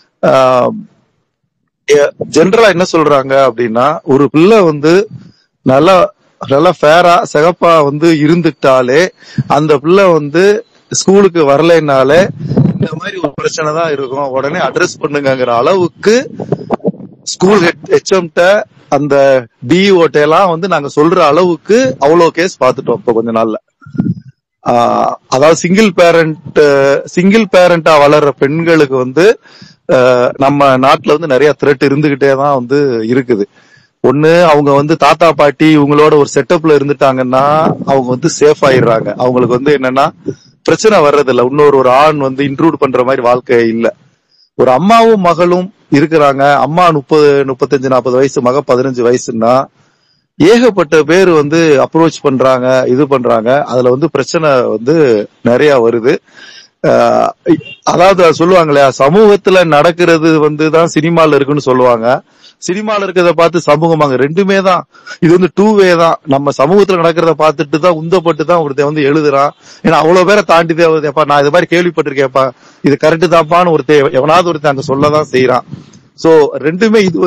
ஜென்ரலா என்ன சொல்றாங்க அப்படின்னா ஒரு பிள்ளை வந்து நல்லா நல்லா ஃபேரா சிகப்பா வந்து இருந்துட்டாலே அந்த பிள்ளை வந்து ஸ்கூலுக்கு வரலைனாலே இந்த மாதிரி ஒரு பிரச்சனை தான் இருக்கும் உடனே அட்ரஸ் பண்ணுங்கங்கிற அளவுக்கு ஸ்கூல் ஹெச்எம்ட அந்த டிஓட்ட எல்லாம் வந்து நாங்க சொல்ற அளவுக்கு அவ்வளவு கேஸ் பார்த்துட்டோம் இப்ப கொஞ்ச நாள்ல ஆஹ் அதாவது சிங்கிள் பேரண்ட் சிங்கிள் பேரண்டா வளர்ற பெண்களுக்கு வந்து ஆஹ் நம்ம நாட்டுல வந்து நிறைய த்ரெட் இருந்துகிட்டே தான் வந்து இருக்குது ஒண்ணு அவங்க வந்து தாத்தா பாட்டி இவங்களோட ஒரு செட்டப்ல இருந்துட்டாங்கன்னா அவங்க வந்து சேஃப் ஆயிடுறாங்க அவங்களுக்கு வந்து என்னன்னா பிரச்சனை வர்றதில்ல இன்னொரு ஒரு ஆண் வந்து இன்க்ளூட் பண்ற மாதிரி வாழ்க்கை இல்ல ஒரு அம்மாவும் மகளும் இருக்கிறாங்க அம்மா முப்பது முப்பத்தஞ்சு நாற்பது வயசு மக பதினஞ்சு வயசுன்னா ஏகப்பட்ட பேர் வந்து அப்ரோச் பண்றாங்க இது பண்றாங்க அதுல வந்து பிரச்சனை வந்து நிறைய வருது ஆஹ் அதாவது அது சொல்லுவாங்க இல்லையா சமூகத்துல நடக்கிறது வந்து தான் சினிமால இருக்குன்னு சொல்லுவாங்க சினிமால இருக்கிறத பார்த்து சமூகமாங்க ரெண்டுமே தான் இது வந்து டூ வே தான் நம்ம சமூகத்துல நடக்கிறத பார்த்துட்டு தான் உந்தப்பட்டு தான் ஒருத்தன் வந்து எழுதுறான் ஏன்னா அவ்வளவு பேரை தாண்டி தான் வருது. எப்பா நான் இது மாதிரி கேள்விப்பட்டிருக்கேன்ப்பா இது கரெக்ட் தான்ப்பான்னு ஒருத்தன் எவனாவது ஒருத்தன் அங்க சொல்லதான் செய்யறான் சோ ரெண்டுமே இது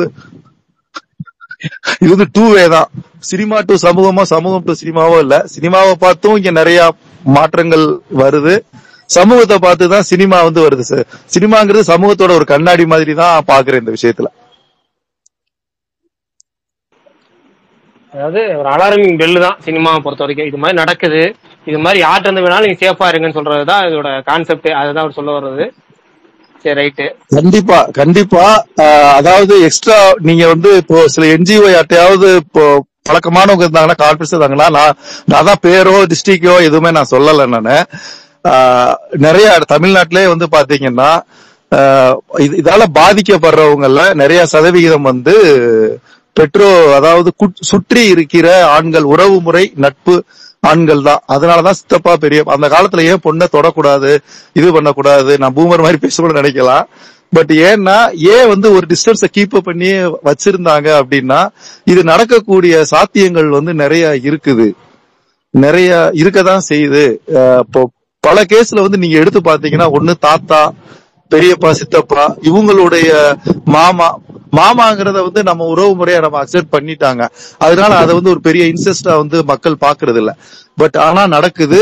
இது வந்து டூ வே தான் சினிமா டு சமூகமோ சமூகம் டு சினிமாவோ இல்ல சினிமாவை பார்த்தும் இங்க நிறைய மாற்றங்கள் வருது சமூகத்தை பார்த்து தான் சினிமா வந்து வருது சார் சினிமாங்கிறது சமூகத்தோட ஒரு கண்ணாடி மாதிரி தான் பாக்குறேன் இந்த விஷயத்துல அதாவது ஒரு அலாரமிங் பெல்லு தான் சினிமாவை பொறுத்த வரைக்கும் இது மாதிரி நடக்குது இது மாதிரி யார்கிட்ட இருந்து வேணாலும் நீங்க சேஃபா இருங்கன்னு சொல்றது தான் இதோட கான்செப்ட் அதுதான் அவர் சொல்ல வர்றது சரி ரைட்டு கண்டிப்பா கண்டிப்பா ஆஹ் அதாவது எக்ஸ்ட்ரா நீங்க வந்து இப்போ சில என்ஜிஓ யார்ட்டையாவது இப்போ பழக்கமானவங்க இருந்தாங்கன்னா கான்ஃபரன்ஸ் இருந்தாங்கன்னா நான் நான் தான் பேரோ டிஸ்ட்ரிக்டோ எதுவுமே நான் சொல்லல நானு ஆஹ் நிறைய தமிழ்நாட்டிலே வந்து பாத்தீங்கன்னா ஆஹ் இது- இதால பாதிக்கப்படுறவங்கல நிறைய சதவிகிதம் வந்து பெற்றோ அதாவது குட்- சுற்றி இருக்கிற ஆண்கள் உறவு முறை நட்பு ஆண்கள் தான் அதனாலதான் சித்தப்பா பெரிய அந்த காலத்துல ஏன் பொண்ணை தொடக்கூடாது இது பண்ணக்கூடாது நான் பூமர் மாதிரி பேசக்கூட நினைக்கலாம் பட் ஏன்னா ஏன் வந்து ஒரு டிஸ்டன்ஸை கீப் பண்ணி வச்சிருந்தாங்க அப்படின்னா இது நடக்கக்கூடிய சாத்தியங்கள் வந்து நிறைய இருக்குது நிறைய இருக்கதான் செய்யுது அஹ் இப்போ பல கேஸ்ல வந்து நீங்க எடுத்து பாத்தீங்கன்னா ஒண்ணு தாத்தா பெரியப்பா சித்தப்பா இவங்களுடைய மாமா மாமாங்கிறத வந்து நம்ம உறவு முறையா நம்ம அக்செப்ட் பண்ணிட்டாங்க அதனால அதை வந்து ஒரு பெரிய இன்செஸ்டா வந்து மக்கள் பாக்குறது இல்ல பட் ஆனா நடக்குது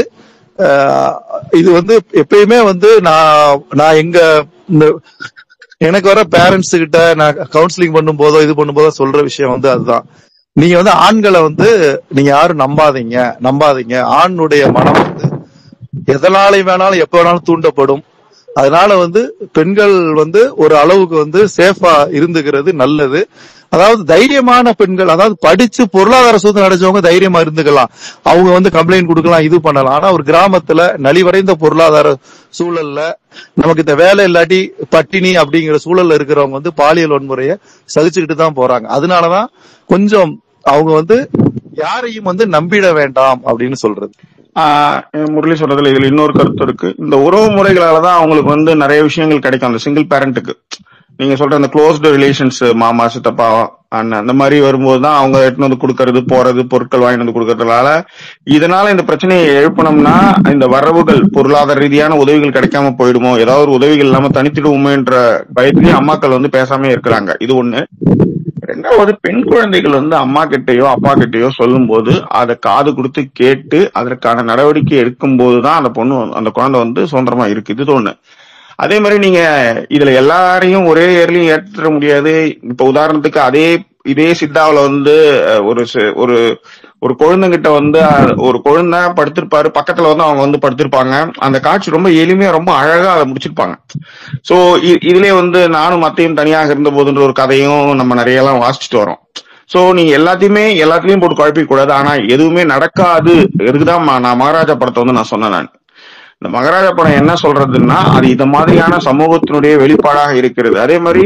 அஹ் இது வந்து எப்பயுமே வந்து நான் நான் எங்க இந்த எனக்கு வர பேரண்ட்ஸ் கிட்ட நான் கவுன்சிலிங் பண்ணும் போதோ இது பண்ணும் போதோ சொல்ற விஷயம் வந்து அதுதான் நீங்க வந்து ஆண்களை வந்து நீங்க யாரும் நம்பாதீங்க நம்பாதீங்க ஆணுடைய மனம் வந்து எதனாலையும் வேணாலும் எப்ப வேணாலும் தூண்டப்படும் அதனால வந்து பெண்கள் வந்து ஒரு அளவுக்கு வந்து சேஃபா இருந்துக்கிறது நல்லது அதாவது தைரியமான பெண்கள் அதாவது படிச்சு பொருளாதார சுதந்திரம் அடைஞ்சவங்க தைரியமா இருந்துக்கலாம் அவங்க வந்து கம்ப்ளைண்ட் கொடுக்கலாம் இது பண்ணலாம் ஆனா ஒரு கிராமத்துல நலிவடைந்த பொருளாதார சூழல்ல நமக்கு இந்த வேலை இல்லாட்டி பட்டினி அப்படிங்கிற சூழல்ல இருக்கிறவங்க வந்து பாலியல் வன்முறையை சகிச்சுக்கிட்டு தான் போறாங்க அதனாலதான் கொஞ்சம் அவங்க வந்து யாரையும் வந்து நம்பிட வேண்டாம் அப்படின்னு சொல்றது ஆஹ் முரளி சொல்றதுல இதுல இன்னொரு கருத்து இருக்கு இந்த உறவு முறைகளால தான் அவங்களுக்கு வந்து நிறைய விஷயங்கள் கிடைக்கும் அந்த சிங்கிள் பேரண்ட்டுக்கு நீங்க சொல்ற அந்த க்ளோஸ்டு ரிலேஷன்ஸ் மாமா சித்தப்பா அண்ணன் அந்த மாதிரி வரும்போது தான் அவங்க எடுத்துன்னு வந்து கொடுக்கறது போறது பொருட்கள் வாங்கிட்டு வந்து கொடுக்கறதுனால இதனால இந்த பிரச்சனையை எழுப்பணும்னா இந்த வரவுகள் பொருளாதார ரீதியான உதவிகள் கிடைக்காம போயிடுமோ ஏதாவது ஒரு உதவிகள் இல்லாம தனித்திடுவோமேன்ற பயத்திலேயே அம்மாக்கள் வந்து பேசாம இருக்கிறாங்க இது ஒண்ணு ரெண்டாவது பெண் குழந்தைகள் வந்து அம்மா கிட்டயோ அப்பா கிட்டயோ சொல்லும்போது அதை காது கொடுத்து கேட்டு அதற்கான நடவடிக்கை எடுக்கும் போதுதான் அந்த பொண்ணு வந்து- அந்த குழந்தை வந்து சுதந்திரமா இருக்கு இது ஒண்ணு அதே மாதிரி நீங்க இதுல எல்லாரையும் ஒரே ஏர்லயும் ஏற்ற முடியாது இப்ப உதாரணத்துக்கு அதே இதே சித்தாவுல வந்து அஹ், ஒரு சி- ஒரு ஒரு குழந்தைகிட்ட வந்து அஹ், ஒரு குழந்தை படுத்திருப்பாரு பக்கத்துல வந்து அவங்க வந்து படுத்திருப்பாங்க அந்த காட்சி ரொம்ப எளிமையா ரொம்ப அழகா அதை முடிச்சிருப்பாங்க சோ இதுலயே வந்து நானும் மத்தையும் தனியாக இருந்த போதுன்ற ஒரு கதையும் நம்ம நிறைய எல்லாம் வாசிச்சுட்டு வரோம் சோ நீங்க எல்லாத்தையுமே எல்லாத்துலயும் போட்டு குழப்பிக்க கூடாது ஆனா எதுவுமே நடக்காது இருக்குதான் ம- நான் மகாராஜா படத்தை வந்து நான் சொன்னேன் நான் இந்த மகாராஜா படம் என்ன சொல்றதுன்னா அது இந்த மாதிரியான சமூகத்தினுடைய வெளிப்பாடாக இருக்கிறது அதே மாதிரி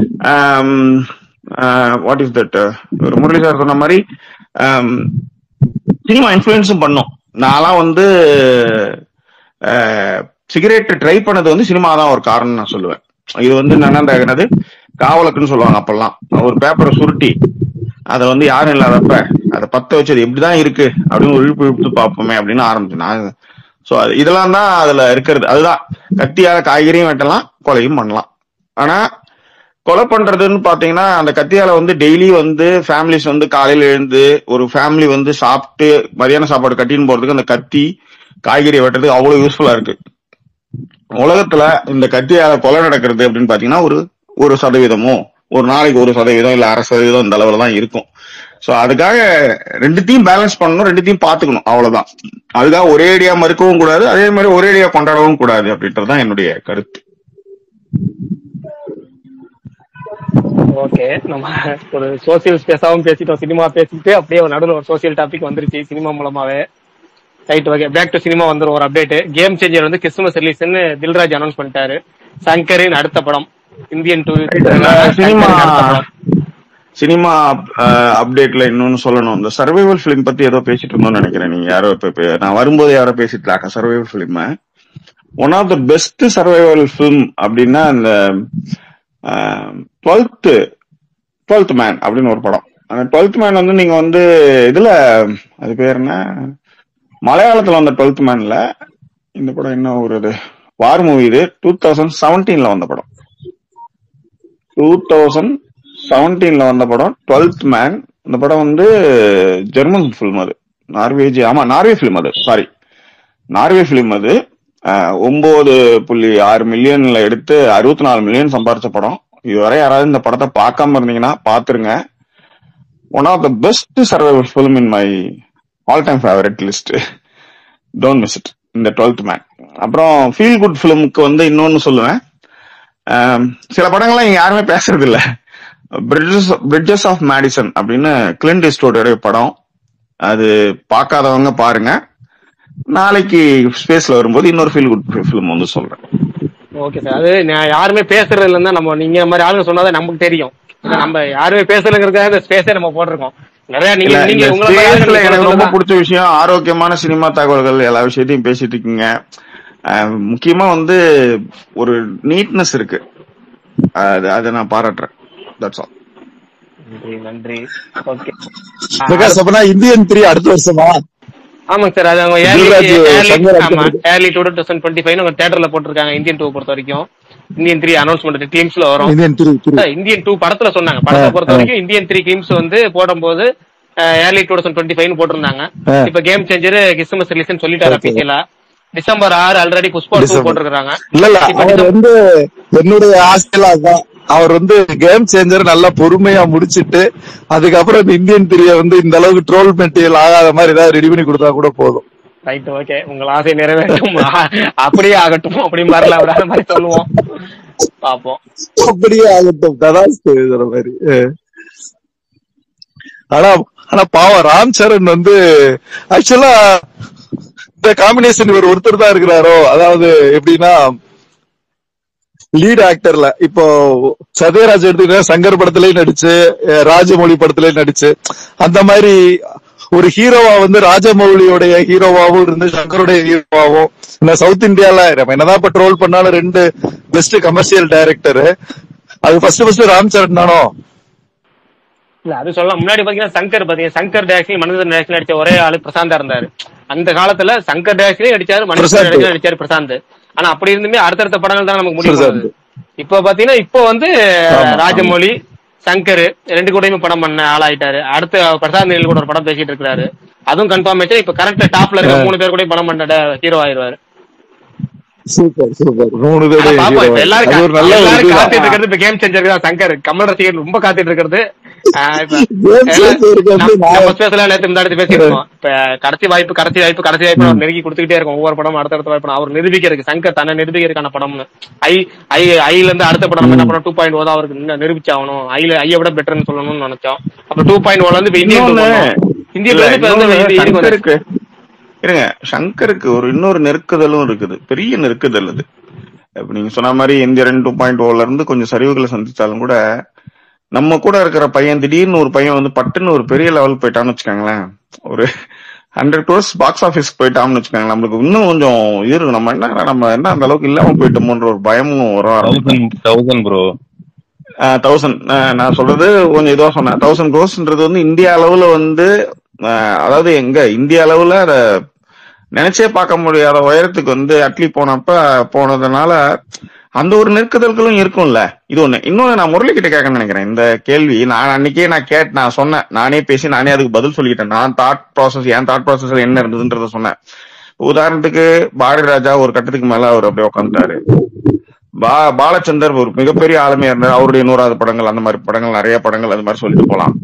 வாட் இஸ் தட் ஒரு முரளி சார் சொன்ன மாதிரி சினிமா இன்ஃபுளுன்ஸும் பண்ணும் நான்லாம் வந்து சிகரெட் ட்ரை பண்ணது வந்து சினிமா தான் ஒரு காரணம் நான் சொல்லுவேன் இது வந்து என்னன்னா இந்த என்னது காவலுக்குன்னு சொல்லுவாங்க அப்பெல்லாம் ஒரு பேப்பரை சுருட்டி அதை வந்து யாரும் இல்லாதப்ப அதை பத்த வச்சது எப்படிதான் இருக்கு அப்படின்னு ஒரு இழுப்பு இழுப்பு பார்ப்போமே அப்படின்னு ஆரம்பிச்சு நான் சோ அது இதெல்லாம் தான் அதுல இருக்கிறது அதுதான் கத்தியால காய்கறியும் வெட்டலாம் கொலையும் பண்ணலாம் ஆனா கொலை பண்றதுன்னு பாத்தீங்கன்னா அந்த கத்தியால வந்து டெய்லி வந்து ஃபேமிலிஸ் வந்து காலையில எழுந்து ஒரு ஃபேமிலி வந்து சாப்பிட்டு மதியான சாப்பாடு கட்டின்னு போறதுக்கு அந்த கத்தி காய்கறி வெட்டுறதுக்கு அவ்வளவு யூஸ்ஃபுல்லா இருக்கு உலகத்துல இந்த கத்தியால கொலை நடக்கிறது அப்படின்னு பாத்தீங்கன்னா ஒரு ஒரு சதவீதமோ ஒரு நாளைக்கு ஒரு சதவீதம் இல்ல அரை சதவீதம் இந்த அளவுல தான் இருக்கும் சோ அதுக்காக ரெண்டுத்தையும் பேலன்ஸ் பண்ணணும் ரெண்டுத்தையும் பாத்துக்கணும் அவ்வளவுதான் அதுக்காக ஒரே அடியா மறுக்கவும் கூடாது அதே மாதிரி ஒரே அடியா கொண்டாடவும் கூடாது அப்படின்றதுதான் என்னுடைய கருத்து ஓகே நம்ம ஒரு சோசியல் ஸ்பேஸாவும் பேசிட்டோம் சினிமா பேசிட்டு அப்படியே ஒரு நடுவில் ஒரு சோசியல் டாபிக் வந்துருச்சு சினிமா மூலமாவே right okay back to cinema வந்துரும் ஒரு அப்டேட் கேம் சேஞ்சர் வந்து கிறிஸ்துமஸ் ரிலீஸ்னு தில்ராஜ் அனௌன்ஸ் பண்ணிட்டாரு சங்கரின் அடுத்த படம் இந்தியன் டூ சினிமா சினிமா அப்டேட்ல இன்னொன்னு சொல்லணும் இந்த சர்வைவல் பிலிம் பத்தி ஏதோ பேசிட்டு இருந்தோம்னு நினைக்கிறேன் நீங்க யாரோ இப்ப இப்ப நான் வரும்போது யாரோ பேசிட்டு இருக்காங்க survival film one of the best survival film அப்படின்னா அந்த டுவெல்த் டுவெல்த் மேன் அப்படின்னு ஒரு படம் அந்த டுவெல்த் மேன் வந்து நீங்க வந்து இதுல அது பேர் என்ன மலையாளத்துல வந்த டுவெல்த் மேன்ல இந்த படம் என்ன ஒரு இது வார் மூவி இது டூ தௌசண்ட் செவன்டீன்ல வந்த படம் டூ தௌசண்ட் செவன்டீன்ல வந்த படம் டுவெல்த் மேன் இந்த படம் வந்து ஜெர்மன் ஃபிலிம் அது நார்வேஜ் ஆமா நார்வே ஃபிலிம் அது சாரி நார்வே ஃபிலிம் அது அஹ், ஒன்பது புள்ளி ஆறு மில்லியன்ல எடுத்து அறுபத்தி நாலு மில்லியன் சம்பாரிச்ச படம் இதுவரை யாராவது இந்த படத்தை பார்க்காம இருந்தீங்கன்னா பாத்துருங்க one of the best survival film in my all time favourite list don't miss it இந்த டுவெல்த் மேன் அப்புறம் ஃபீல் குட் ஃபிலிமுக்கு வந்து இன்னொன்னு சொல்லுவேன் ஆம், சில படங்கள்லாம் இங்க யாருமே பேசுறது இல்ல பிரிட்ஜஸ் பிரிட்ஜஸ் ஆஃப் மேடிசன் அப்படின்னு கிளின்ட் ஈஸ்ட்வுடைய படம் அது பார்க்காதவங்க பாருங்க நாளைக்கு ஸ்பேஸ்ல வரும்போது இன்னொரு ஃபீல் குட் ஃபிலிம் வந்து சொல்றேன் ஓகே சார் அது நான் யாருமே பேசுறது இல்லைன்னா நம்ம நீங்க மாதிரி ஆளுங்க சொன்னாதான் நமக்கு தெரியும் இல்ல நம்ம யாருமே பேசலங்கிறதுக்காக இந்த ஸ்பேஸே நம்ம போட்டிருக்கோம் நிறைய நீங்க இல்ல நீங்க இந்த உங்களை மாதிரி ஸ்பேஸ்ல ஆளுங்க எனக்கு ரொம்ப சொல்றதுதான். பிடிச்ச விஷயம் ஆரோக்கியமான சினிமா தகவல்கள் எல்லா விஷயத்தையும் பேசிட்டு இருக்கீங்க அஹ், முக்கியமா வந்து ஒரு நீட்னஸ் இருக்கு அது அதை நான் பாராட்டுறேன் தட்ஸ் ஆல் நன்றி நன்றி ஓகே பிரகாஷ் அப்பனா இந்தியன் த்ரீ அடுத்த வருஷமா ஆமாங்க சார் அது அவங்க தில்ராஜ் சங்கர் ஏர்லி ஆமா அடுத்த early two thousand twenty five அவங்க தேட்டர்ல போட்டிருக்காங்க இந்தியன் டூ பொறுத்த வரைக்கும் இந்தியன் த்ரீ அனௌன்ஸ்மெண்ட் கிளீம்ஸ்ல வரும் Indian three three sir, Indian two படத்துல சொன்னாங்க படத்தை பொறுத்த வரைக்கும் இந்தியன் த்ரீ கிளீம்ஸ் வந்து போடும்போது early two thousand twenty five போட்டிருந்தாங்க ஆ. இப்ப கேம் சேஞ்சர் கிறிஸ்துமஸ் ரிலீஸ் சொல்லிட்டாரு Okay. அபிஷியலா டிசம்பர் ஆறு ஆல்ரெடி புஷ்பா டூ டிசம்பர். போட்டிருக்காங்க இல்ல இல்ல இப்ப அவர் டிசம்பர் வந்து என்னுடைய ஆசையில அதான் அவர் வந்து கேம் சேஞ்சர் நல்லா பொறுமையா முடிச்சிட்டு அதுக்கப்புறம் இந்த இந்தியன் த்ரீய வந்து இந்த அளவுக்கு ட்ரோல் மெட்டீரியல் ஆகாத மாதிரி ஏதாவது ரெடி பண்ணி கொடுத்தா கூட போதும் ரைட் ஓகே உங்கள் ஆசை நிறைவேற்றும் ஆ, அப்படியே ஆகட்டும் அப்படி மாதிரிலாம் விடாத மாதிரி சொல்லுவோம் பாப்போம் அப்படியே ஆகட்டும் கதாஸ்து எழுதுற மாதிரி அஹ். ஆனா ஆனா பாவம் ராம் சரண் வந்து ஆக்சுவலா இந்த காம்பினேஷன் இவர் ஒருத்தர் தான் இருக்கிறாரோ அதாவது எப்படின்னா லீட் ஆக்டர்ல இப்போ சத்யராஜ் எடுத்துக்கிட்டா சங்கர் படத்திலயும் நடிச்சு அஹ் ராஜமௌழி படத்திலயும் நடிச்சு அந்த மாதிரி ஒரு ஹீரோவா வந்து ராஜமௌலியோடைய ஹீரோவாவும் இருந்து சங்கருடைய ஹீரோவாவும் இந்த சவுத் இந்தியால நம்ம என்னதான் இப்ப ட்ரோல் பண்ணாலும் ரெண்டு பெஸ்ட் கமர்ஷியல் டைரக்டர் அது ஃபர்ஸ்ட் ஃபர்ஸ்ட் ராம் சரண் தானோ இல்ல அது சொல்லலாம் முன்னாடி பாத்தீங்கன்னா சங்கர் பாத்தீங்கன்னா சங்கர் டேரக்ஷன் மனிதன் டேரக்ஷன் நடிச்ச ஒரே ஆளு பிரசாந்தா இருந்தாரு அந்த காலத்துல சங்கர் டேரக்ஷன்லயும் நடிச்சாரு மனிதன் பிரசாந்த். டேரக்ஷன் நடிச்சாரு பிரசாந்த் ஆனா அப்படி இருந்துமே அடுத்தடுத்த படங்கள் தான் நமக்கு முடிவு பிரசாந்த். பண்ணுது இப்போ பாத்தீங்கன்னா இப்போ வந்து ஆமா, ராஜமௌழி சங்கர் ரெண்டு கூடயுமே படம் பண்ண ஆளாயிட்டாரு அடுத்து பிரசாந்த் நீல் கூட ஒரு படம் பேசிட்டு இருக்காரு அதுவும் கன்ஃபார்மேஷன் இப்ப கரெக்டா டாப்ல இருக்க மூணு பேர் கூட படம் பண்ண ஹீரோ ஆயிருவாரு சூப்பர் சூப்பர் மூணு ஆனா பேரு பாப்போம் இப்ப hero. எல்லாரும் அது ஒரு நல்ல ஒரு எல்லாரும் இதுதான். காத்துட்டு இருக்கிறது இப்ப கேம் சேஞ்சர் தான் சங்கர் கமல் ரசிகர் ரொம்ப காத்துட்டு இருக்கிறது ஆஹ் இப்ப Game changer க்கு வந்து நம்ம- நான் நம்ம ஸ்பேஸ்ல நேத்து முந்தாடி பேசியிருக்கோம் இப்ப கடைசி வாய்ப்பு கடைசி வாய்ப்பு கடைசி வாய்ப்பு அவர் நெருங்கி கொடுத்துக்கிட்டே இருக்கும் ஒவ்வொரு படம் அடுத்தடுத்த வாய்ப்பு அவர் நிரூபிக்கிறதுக்கு சங்கர் தன்னை நிரூபிக்கிறதுக்கான படம்னு ஐ ஐ ஐல இருந்து அடுத்த படம் நம்ம என்ன படம் டூ பாயிண்ட் தான் அவருக்கு இன்னும் நிரூபிச்சாகணும் ஐல ஐய விட பெட்டர்னு சொல்லணும்னு நினைச்சோம் அப்ப டூ பாயிண்ட் ஒன்ல இருந்து இப்ப இந்தியன் two இன்னொன்னு பண்ணோம். இந்தியன் இல்ல, two வந்து இப்ப வந்து இன்னொன்னு இது- இதுக்கு வந்து- சங்கருக்கு இருங்க சங்கருக்கு ஒரு இன்னொரு நெருக்குதலும் இருக்குது பெரிய நெருக்குதல் அது இப்ப நீங்க சொன்ன மாதிரி இந்தியன் டூ பாயிண்ட் ஓல இருந்து கொஞ்சம் சரிவுகளை சந்திச்சாலும் கூட நம்ம கூட இருக்கிற பையன் திடீர்னு ஒரு பையன் வந்து பட்டுன்னு ஒரு பெரிய லெவல் போயிட்டான்னு வச்சுக்கோங்களேன் ஒரு ஹண்ட்ரட் க்ரோஸ் பாக்ஸ் ஆஃபீஸ் போயிட்டான்னு வச்சுக்கோங்களேன் நம்மளுக்கு இன்னும் கொஞ்சம் இது இருக்கு நம்ம என்ன நம்ம என்ன அந்த அளவுக்கு இல்லாம போயிட்டோமோன்ற ஒரு பயமும் வர ஆரம்பிக்கும் தௌசண்ட் தௌசண்ட் ப்ரோ தௌசண்ட் நான் சொல்றது கொஞ்சம் இதுவா சொன்னேன் தௌசண்ட் க்ரோஸ்ன்றது வந்து இந்தியா அளவுல வந்து அஹ், அதாவது எங்க இந்தியா அளவுல அத நினைச்சே பார்க்க முடியாத உயரத்துக்கு வந்து அட்லி போனப்ப போனதுனால அந்த ஒரு நெருக்குதல்களும் இருக்கும்ல இது ஒண்ணு இன்னொன்னு நான் முரளி கிட்ட கேட்க நினைக்கிறேன் இந்த கேள்வி நான் அன்னைக்கே நான் கேட் நான் சொன்னேன் நானே பேசி நானே அதுக்கு பதில் சொல்லிக்கிட்டேன் நான் தாட் ப்ராசஸ் என் தாட் ப்ராசஸ்ல என்ன இருந்ததுன்றத சொன்னேன் உதாரணத்துக்கு பாரதி ராஜா ஒரு கட்டத்துக்கு மேல அவர் அப்படியே உட்காந்துட்டாரு பா பாலச்சந்தர் ஒரு மிகப்பெரிய ஆளுமையா இருந்தார் அவருடைய நூறாவது படங்கள் அந்த மாதிரி படங்கள் நிறைய படங்கள் அது மாதிரி சொல்லிட்டு போலாம்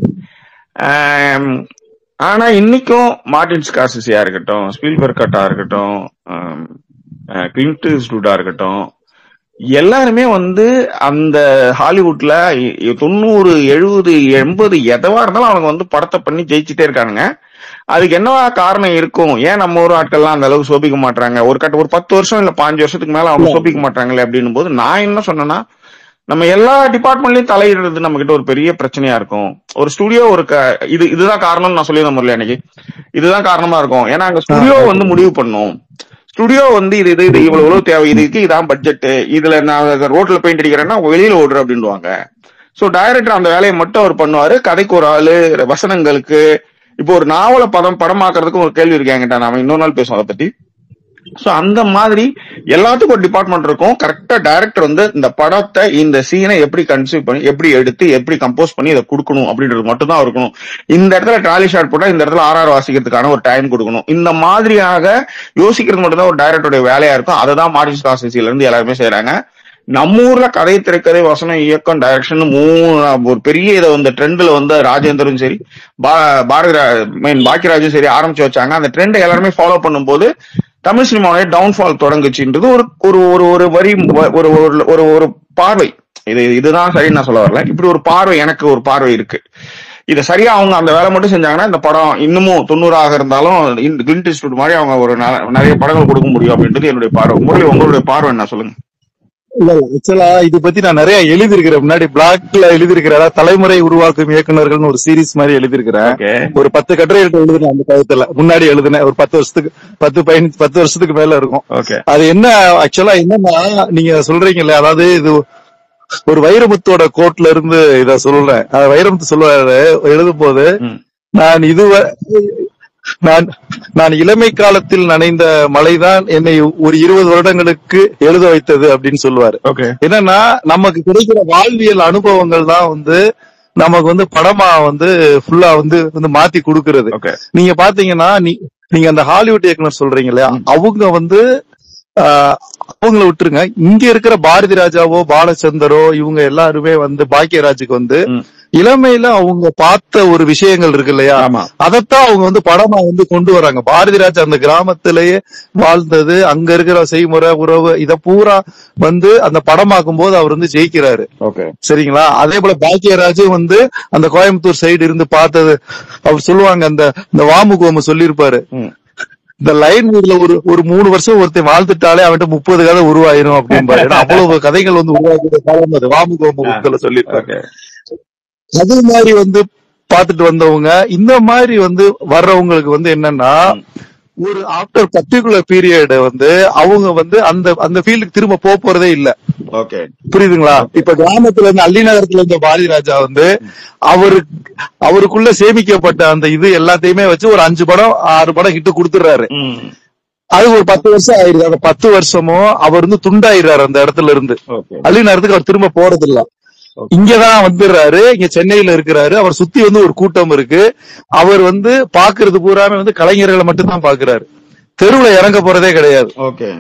ஆம், ஆனா இன்னைக்கும் மார்டின் ஸ்காசிசியா இருக்கட்டும் ஸ்பீல்பர்கட்டா இருக்கட்டும் ஆம், அஹ், கிளின்ட் ஈஸ்ட்வுட்டா இருக்கட்டும் எல்லாருமே வந்து அந்த ஹாலிவுட்ல இ- இ- தொண்ணூறு எழுபது எண்பது எதவா இருந்தாலும் அவங்க வந்து படத்தை பண்ணி ஜெயிச்சுட்டே இருக்கானுங்க அதுக்கு என்னவா காரணம் இருக்கும் ஏன் நம்ம ஊர் ஆட்கள்லாம் அந்த அளவுக்கு சோபிக்க மாட்டாங்க ஒரு கட்ட ஒரு பத்து வருஷம் இல்ல பாஞ்சு வருஷத்துக்கு மேல அவங்க சோபிக்க மாட்டாங்களே அப்படின்னும் போது நான் என்ன சொன்னேன்னா நம்ம எல்லா டிபார்ட்மெண்ட்லயும் தலையிடுறது நம்ம கிட்ட ஒரு பெரிய பிரச்சனையா இருக்கும் ஒரு ஸ்டுடியோ ஒரு க- இது இதுதான் காரணம்னு நான் சொல்லியிருந்தேன் முரளி அன்னைக்கு இதுதான் காரணமா இருக்கும் ஏன்னா அங்க ஸ்டுடியோ வந்து முடிவு பண்ணும் ஸ்டுடியோ வந்து இது இது இது இவ்வளவு இவ்வளவு தேவை இதுக்கு இதான் பட்ஜெட் இதுல நான் ரோட்ல பெயிண்ட் அடிக்கிறேன்னா வெளியில ஓடுற அப்படின்வாங்க சோ டைரக்டர் அந்த வேலையை மட்டும் அவர் பண்ணுவாரு கதைக்கு ஒரு ஆளு வசனங்களுக்கு இப்போ ஒரு நாவல படம் படமாக்குறதுக்கு ஒரு கேள்வி இருக்கு என்கிட்ட நாம இன்னொரு நாள் பேசுவோம் அதை பத்தி சோ அந்த மாதிரி எல்லாத்துக்கும் ஒரு டிபார்ட்மெண்ட் இருக்கும் கரெக்டா டைரக்டர் வந்து இந்த படத்தை இந்த சீனை எப்படி கன்சீவ் பண்ணி எப்படி எடுத்து எப்படி கம்போஸ் பண்ணி இதை கொடுக்கணும் அப்படின்றது மட்டும் தான் இருக்கணும் இந்த இடத்துல ட்ராலி ஷாட் போட்டா இந்த இடத்துல ஆர்ஆர் வாசிக்கிறதுக்கான ஒரு டைம் கொடுக்கணும் இந்த மாதிரியாக யோசிக்கிறது மட்டும் தான் ஒரு டைரக்டருடைய வேலையா இருக்கும் அதை தான் மார்டின் ஸ்காசில இருந்து எல்லாருமே செய்யறாங்க நம்ம ஊர்ல கதை திரைக்கதை வசனம் இயக்கம் டைரக்ஷன் மூணு ஒரு பெரிய இதை வந்து ட்ரெண்ட்ல வந்து ராஜேந்தரும் சரி பா- பாரதி மீன் பாக்கியராஜும் சரி ஆரம்பிச்சு வச்சாங்க அந்த ட்ரெண்டை எல்லாருமே ஃபாலோ பண்ணும்போது தமிழ் சினிமாவுடைய டவுன்ஃபால் தொடங்குச்சுன்றது ஒரு ஒரு ஒரு ஒரு வரி வ- ஒரு ஒரு ஒரு ஒரு பார்வை இது இதுதான் சரின்னு நான் சொல்ல வரல இப்படி ஒரு பார்வை எனக்கு ஒரு பார்வை இருக்கு இதை சரியா அவங்க அந்த வேலை மட்டும் செஞ்சாங்கன்னா இந்த படம் இன்னமும் தொண்ணூறாக இருந்தாலும் கிளிண்ட் இன்ஸ்டியூட் மாதிரி அவங்க ஒரு ந- நிறைய படங்கள் கொடுக்க முடியும் அப்படின்றது என்னுடைய பார்வை முரளி உங்களுடைய பார்வை என்ன சொல்லுங்க இல்ல ஆக்சுவலா இது பத்தி நான் நிறைய எழுதியிருக்கிறேன் முன்னாடி பிளாக்ல எழுதியிருக்கிறேன் அதாவது தலைமுறை உருவாக்கும் இயக்குனர்கள்னு ஒரு சீரிஸ் மாதிரி எழுதியிருக்கிறேன் ஓகே ஒரு பத்து கட்டுரை எடுத்து எழுதுனேன் அந்த காலத்துல முன்னாடி எழுதுனேன் ஒரு பத்து வருஷத்துக்கு பத்து பதினஞ்சு பத்து வருஷத்துக்கு மேல இருக்கும் ஓகே அது என்ன ஆக்சுவலா என்னன்னா நீங்க சொல்றீங்கல்ல அதாவது இது ஒரு வைரமுத்தோட கோட்ல இருந்து இத சொல்றேன் அது வைரமுத்து சொல்லுவாரு எழுதும் போது ம். நான் இதுவரை நான் நான் இளமை காலத்தில் நனைந்த மழைதான் என்னை ஒரு இருபது வருடங்களுக்கு எழுத வைத்தது அப்படின்னு சொல்லுவாரு ஓகே என்னன்னா நமக்கு கிடைக்கிற வாழ்வியல் அனுபவங்கள் தான் வந்து நமக்கு வந்து படமா வந்து ஃபுல்லா வந்து வந்து மாத்தி கொடுக்கறது ஓகே நீங்க பாத்தீங்கன்னா நீ- நீங்க அந்த ஹாலிவுட் இயக்குனர் சொல்றீங்க இல்லையா அவங்க வந்து ஆஹ், அவங்கள விட்டுருங்க இங்க இருக்கிற பாரதி ராஜாவோ பாலச்சந்தரோ இவங்க எல்லாருமே வந்து பாக்கியராஜுக்கு வந்து ம். இளமையில அவங்க பார்த்த ஒரு விஷயங்கள் இருக்கு இல்லையா ஆமா அதத்தான் அவங்க வந்து படமா வந்து கொண்டு வராங்க பாரதி ராஜா அந்த கிராமத்திலேயே வாழ்ந்தது அங்க இருக்கிற செய்முறை உறவு இத பூரா வந்து அந்த படமாக்கும் போது அவர் வந்து ஜெயிக்கிறாரு ஓகே சரிங்களா அதே போல பாக்கியராஜும் வந்து அந்த கோயம்புத்தூர் சைடு இருந்து பார்த்தது அவர் சொல்லுவாங்க அந்த இந்த வாமுகோம சொல்லியிருப்பாரு ம். இந்த லைன் வீட்ல ஒரு ஒரு மூணு வருஷம் ஒருத்தன் வாழ்ந்துட்டாலே அவன்கிட்ட முப்பது கதை உருவாயிரும் அப்படின்பாரு ஏன்னா அவ்வளவு கதைகள் வந்து உருவாக்குற காலம் அது வாமுகோம புக்ல சொல்லியிருப்பாரு ஓகே அது மாதிரி வந்து பாத்துட்டு வந்தவங்க இந்த மாதிரி வந்து வர்றவங்களுக்கு வந்து என்னன்னா ஒரு ஆஃப்டர் பர்டிகுலர் பீரியட் வந்து அவங்க வந்து அந்த அந்த ஃபீல்டுக்கு திரும்ப போக போறதே இல்ல ஓகே புரியுதுங்களா இப்ப கிராமத்துல இருந்து அள்ளி நகரத்துல இருந்த பாரதி ராஜா வந்து அவரு அவருக்குள்ள சேமிக்கப்பட்ட அந்த இது எல்லாத்தையுமே வச்சு ஒரு அஞ்சு படம் ஆறு படம் ஹிட் கொடுத்துறாரு ம் அது ஒரு பத்து வருஷம் ஆயிருது அந்த பத்து வருஷமும் அவர் வந்து துண்டாயிடுறாரு அந்த இடத்துல இருந்து ஓகே அள்ளி நகரத்துக்கு அவர் திரும்ப போறது இல்ல இங்கதான் வந்துடுறாரு இங்க சென்னையில இருக்கிறாரு அவர் சுத்தி வந்து ஒரு கூட்டம் இருக்கு அவர் வந்து பாக்குறது பூராமே வந்து கலைஞர்களை மட்டும் தான் பாக்குறாரு தெருவுல இறங்க போறதே கிடையாது ஓகே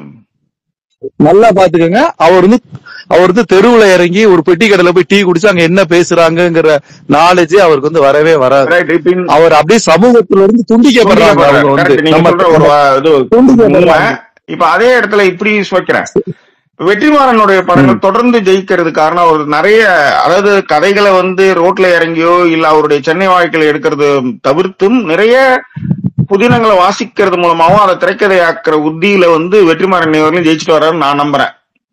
நல்லா பாத்துக்கோங்க அவர் வந்து அவர் வந்து தெருவுல இறங்கி ஒரு பெட்டி கடையில போய் டீ குடிச்சு அங்க என்ன பேசுறாங்கங்கிற நாலேஜ் அவருக்கு வந்து வரவே வராது ரைட் இப்ப இந்த- அவர் அப்படியே சமூகத்துல இருந்து துண்டிக்கப்படுறாங்க அவங்க வந்து Correct. நீங்க நம்ம சொல்ற ஒரு வா- இது துண்டிக்கப்படுறாங்க. உண்மை. இப்ப அதே இடத்துல இப்படி வைக்கிறேன் வெற்றிமாறனுடைய படங்கள் தொடர்ந்து ஜெயிக்கிறது காரணம் அவர் நிறைய அதாவது கதைகளை வந்து ரோட்ல இறங்கியோ இல்ல அவருடைய சென்னை வாழ்க்கையில எடுக்கிறது தவிர்த்தும் நிறைய புதினங்களை வாசிக்கிறது மூலமாவும் அதை திரைக்கதையாக்குற உத்தியில வந்து வெற்றிமாறன் இவர்களும் ஜெயிச்சுட்டு வர்றாருன்னு நான் நம்புறேன்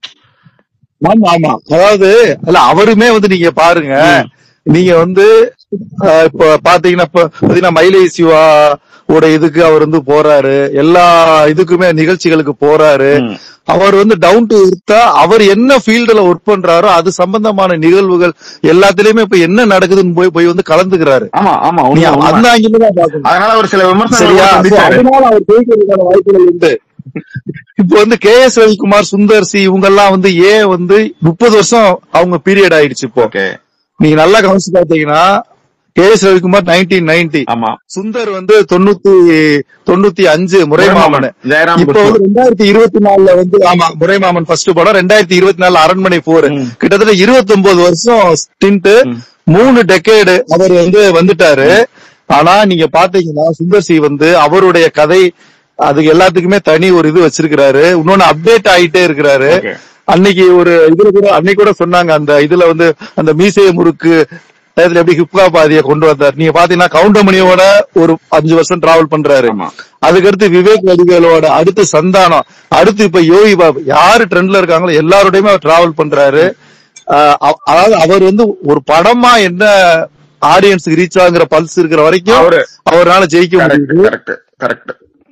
ஆமா ஆமா அதாவது இல்ல அவருமே வந்து நீங்க பாருங்க நீங்க வந்து அஹ், இப்ப பாத்தீங்கன்னா இப்ப பாத்தீங்கன்னா மயிலை சிவா ஓட இதுக்கு அவர் வந்து போறாரு எல்லா இதுக்குமே நிகழ்ச்சிகளுக்கு போறாரு ம். அவர் வந்து டவுன் டு இருந்தா அவர் என்ன ஃபீல்டுல ஒர்க் பண்றாரோ அது சம்பந்தமான நிகழ்வுகள் எல்லாத்துலயுமே இப்ப என்ன நடக்குதுன்னு போய் போய் வந்து கலந்துக்கிறாரு ஆமா ஆமா நீ உண்மை, உண்மை. அந்த ஆங்கில தான் பாக்கணும் அதனால அவர் சில சரியா விமர்சனங்கள் So, சந்திச்சாரு அதனால அவர் ஜெயிக்கிறதுக்கான வாய்ப்புகள் உண்டு இப்போ வந்து K S Ravikumar Sundar C இவங்க எல்லாம் வந்து ஏன் வந்து முப்பது வருஷம் அவங்க பீரியட் ஆயிடுச்சு இப்போ ஓகே நீங்க நல்லா கவனிச்சு பாத்தீங்கன்னா K S Ravikumar nineteen ninety ஆமா சுந்தர் வந்து தொண்ணூத்தி தொண்ணூத்தி அஞ்சு முறைமாமன் ஜெயராம் இப்ப வந்து ரெண்டாயிரத்தி இருபத்தி நாலுல வந்து ஆமா முறைமாமன் ஃபர்ஸ்ட் படம் ரெண்டாயிரத்தி இருபத்தி நாலு அரண்மனை போர் ம். கிட்டத்தட்ட இருபத்தி ஒன்பது வருஷம் ஸ்டிண்ட் மூணு டெக்கேடு அவர் வந்து வந்துட்டாரு ஆனா நீங்க பாத்தீங்கன்னா சுந்தர் சி வந்து அவருடைய கதை அதுக்கு எல்லாத்துக்குமே தனி ஒரு இது வச்சிருக்கிறாரு இன்னொன்னு அப்டேட் ஆயிட்டே இருக்கிறாரு Okay. அன்னைக்கு ஒரு இதுல கூட அன்னைக்கு கூட சொன்னாங்க அந்த இதுல வந்து அந்த மீசைய முறுக்கு டயத்துல எப்படி ஹிப்கா பாதிய கொண்டு வந்தார் நீங்க பாத்தீங்கன்னா கவுண்டமணியோட ஒரு அஞ்சு வருஷம் டிராவல் பண்றாரு ஆமா. அதுக்கடுத்து விவேக் வடிவேலோட அடுத்து சந்தானம் அடுத்து இப்ப யோகி பாபு யாரு ட்ரெண்ட்ல இருக்காங்களோ எல்லாரோடையுமே அவர் டிராவல் பண்றாரு ஆஹ் அவ- அதாவது அவர் வந்து ஒரு படமா என்ன ஆடியன்ஸுக்கு ரீச் ஆகுங்கிற பல்ஸ் இருக்கிற வரைக்கும் அவரு அவரால ஜெயிக்க கரெக்ட் முடியுது கரெக்ட் கரெக்ட்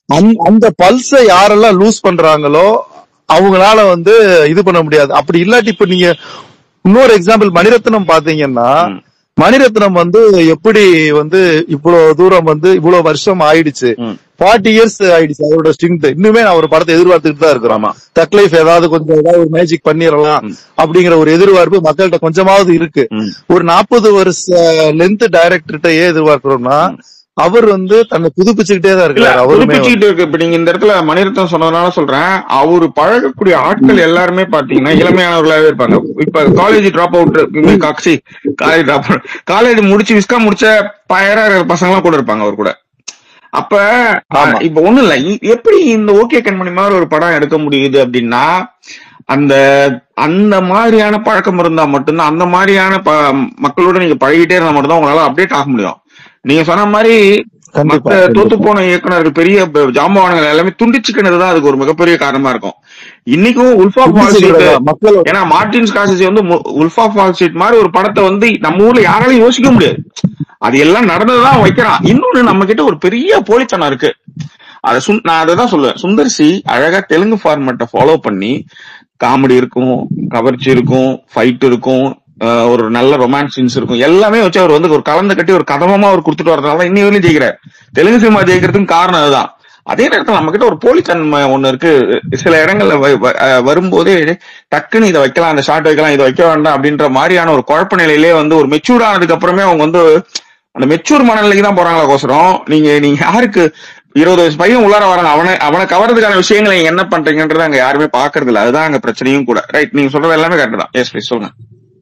அந்த- அந்த பல்ஸ யாரெல்லாம் லூஸ் பண்றாங்களோ அவங்களால வந்து இது பண்ண முடியாது அப்படி இல்லாட்டி இப்ப நீங்க இன்னொரு எக்ஸாம்பிள் மணிரத்னம் பாத்தீங்கன்னா மணிரத்னம் வந்து எப்படி வந்து இவ்வளவு தூரம் வந்து இவ்வளவு வருஷம் ஆயிடுச்சு ஃபார்ட்டி இயர்ஸ் ஆயிடுச்சு அவரோட ஸ்ட்ரிங்த் இன்னுமே நான் ஒரு படத்தை எதிர்பார்த்துட்டு தான் இருக்கிறோம் தக் லைஃப் ஏதாவது கொஞ்சம் ஏதாவது ஒரு மேஜிக் பண்ணிடலாம் அப்படிங்கிற ஒரு எதிர்பார்ப்பு மக்கள்கிட்ட கொஞ்சமாவது இருக்கு ஒரு நாற்பது வருஷ லென்த் டைரக்டர்கிட்ட ஏன் எதிர்பார்க்கிறோம்னா அவர் வந்து தன்னை புதுப்பிச்சுக்கிட்டே தான் இல்ல இருக்காரு அவருமே வந்து. புதுப்பிச்சுட்டு இருக்கு இப்ப நீங்க இந்த இடத்துல மணிரத்னம் சொன்னதுனால சொல்றேன் அவரு பழகக்கூடிய ஆட்கள் எல்லாருமே பாத்தீங்கன்னா இளமையானவர்களாவே இருப்பாங்க இப்ப காலேஜ் டிராப் அவுட் காட்சி காலேஜ் டிராப் காலேஜ் முடிச்சு விஸ்கா முடிச்ச பயரா பசங்க எல்லாம் கூட இருப்பாங்க அவர் கூட அப்ப அஹ், இப்ப ஒண்ணு இல்ல இ- எப்படி இந்த ஓகே கண்மணி மாதிரி ஒரு படம் எடுக்க முடியுது அப்படின்னா அந்த அந்த மாதிரியான பழக்கம் இருந்தா மட்டும்தான் அந்த மாதிரியான ப- மக்களோட நீங்க பழகிட்டே இருந்தா மட்டும்தான் உங்களால அப்டேட் ஆக முடியும் நீங்க சொன்ன மாதிரி மத்த தோத்து போன இயக்குனர்கள் பெரிய ப- ஜாம்பவான்கள் எல்லாமே துண்டிச்சுக்கினது தான் அதுக்கு ஒரு மிகப்பெரிய காரணமா இருக்கும் இன்னைக்கும் உல்ஃபா ஃபால் ஷீட் துண்டிச்சுக்கிறதா? மக்களோட ஏன்னா மார்டின் ஸ்காசிசி வந்து மு- உல்ஃபா ஃபால் ஷீட் மாதிரி ஒரு படத்தை வந்து நம்ம ஊர்ல யாராலையும் யோசிக்க முடியாது அது எல்லாம் நடந்ததுதான் வைக்கிறான் இன்னொன்னு நம்ம கிட்ட ஒரு பெரிய போலித்தனம் இருக்கு அத சுந்- நான் அதை தான் சொல்லுவேன் சுந்தர் சி அழகா தெலுங்கு ஃபார்மேட்டை ஃபாலோ பண்ணி காமெடி இருக்கும் கவர்ச்சி இருக்கும் ஃபைட் இருக்கும் அஹ் ஒரு நல்ல ரொமான்ஸ் சீன்ஸ் இருக்கும் எல்லாமே வச்சு அவர் வந்து ஒரு கலந்து கட்டி ஒரு கதமமா அவர் கொடுத்துட்டு வரதுனால தான் இன்னி வரையும் ஜெயிக்கிறார் தெலுங்கு சினிமா ஜெயிக்கிறதுக்கு காரணம் அதுதான் அதே நேரத்துல நம்ம கிட்ட ஒரு போலித்தன்மை ஒண்ணு இருக்கு சில இடங்கள்ல வ- வ- அஹ் வரும்போதே டக்குன்னு இதை வைக்கலாம் அந்த ஷாட் வைக்கலாம் இதை வைக்க வேண்டாம் அப்படின்ற மாதிரியான ஒரு குழப்ப நிலையிலே வந்து ஒரு மெச்சூர் ஆனதுக்கு அப்புறமே அவங்க வந்து அந்த மெச்சூர் மனநிலைக்கு தான் போறாங்களா கோசரம் நீங்க நீங்க யாருக்கு இருபது வயசு பையன் உள்ளார வராங்க அவனை அவனை கவர்றதுக்கான விஷயங்களை நீங்க என்ன பண்றீங்கன்றத அங்க யாருமே பாக்குறது இல்ல அதுதான் அங்க பிரச்சனையும் கூட ரைட் நீங்க சொல்றது எல்லாமே கரெக்ட் தான் எஸ் ப்ளீஸ் சொல்லுங்க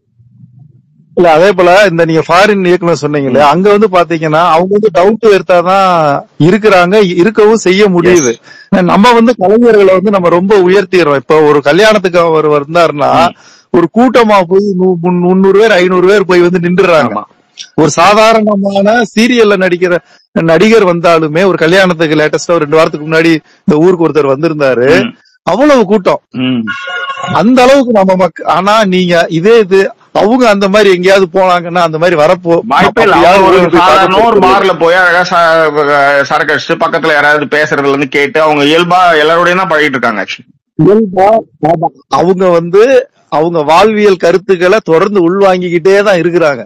இல்ல அதே போல இந்த நீங்க ஃபாரின் இயக்குனர் சொன்னீங்களே அங்க வந்து பாத்தீங்கன்னா அவங்க வந்து டவுட் எடுத்தாதான் இருக்கிறாங்க இருக்கவும் செய்ய முடியுது நம்ம வந்து கலைஞர்களை வந்து நம்ம ரொம்ப உயர்த்திடுறோம் இப்ப ஒரு கல்யாணத்துக்கு அவர் வந்தாருன்னா ஒரு கூட்டமா போய் நூ- முன்- முந்நூறு பேர் ஐநூறு பேர் போய் வந்து நின்றுறாங்க ஒரு சாதாரணமான சீரியல்ல நடிக்கிற நடிகர் வந்தாலுமே ஒரு கல்யாணத்துக்கு லேட்டஸ்டா ஒரு ரெண்டு வாரத்துக்கு முன்னாடி இந்த ஊருக்கு ஒருத்தர் வந்திருந்தாரு அவ்வளவு கூட்டம் அந்த அளவுக்கு நம்ம மக்க ஆனா நீங்க இதே இது அவங்க அந்த மாதிரி எங்கேயாவது போனாங்கன்னா அந்த மாதிரி வரப்போ வாய்ப்பே இல்ல அப்படியாவது அவங்க ஒரு ஓடி போய் சாதாரண ஒரு பார்த்துட்டு பார்ல போய் அழகா ச- சரக்கு அடிச்சுட்டு பக்கத்துல யாராவது பேசுறதுல இருந்து கேட்டு அவங்க இயல்பா எல்லாரோடயும் தான் பழகிட்டு இருக்காங்க ஆக்சுவலி இயல்பா, ஆமா. அவங்க வந்து அவங்க வாழ்வியல் கருத்துக்களை தொடர்ந்து உள்வாங்கிக்கிட்டே தான் இருக்கிறாங்க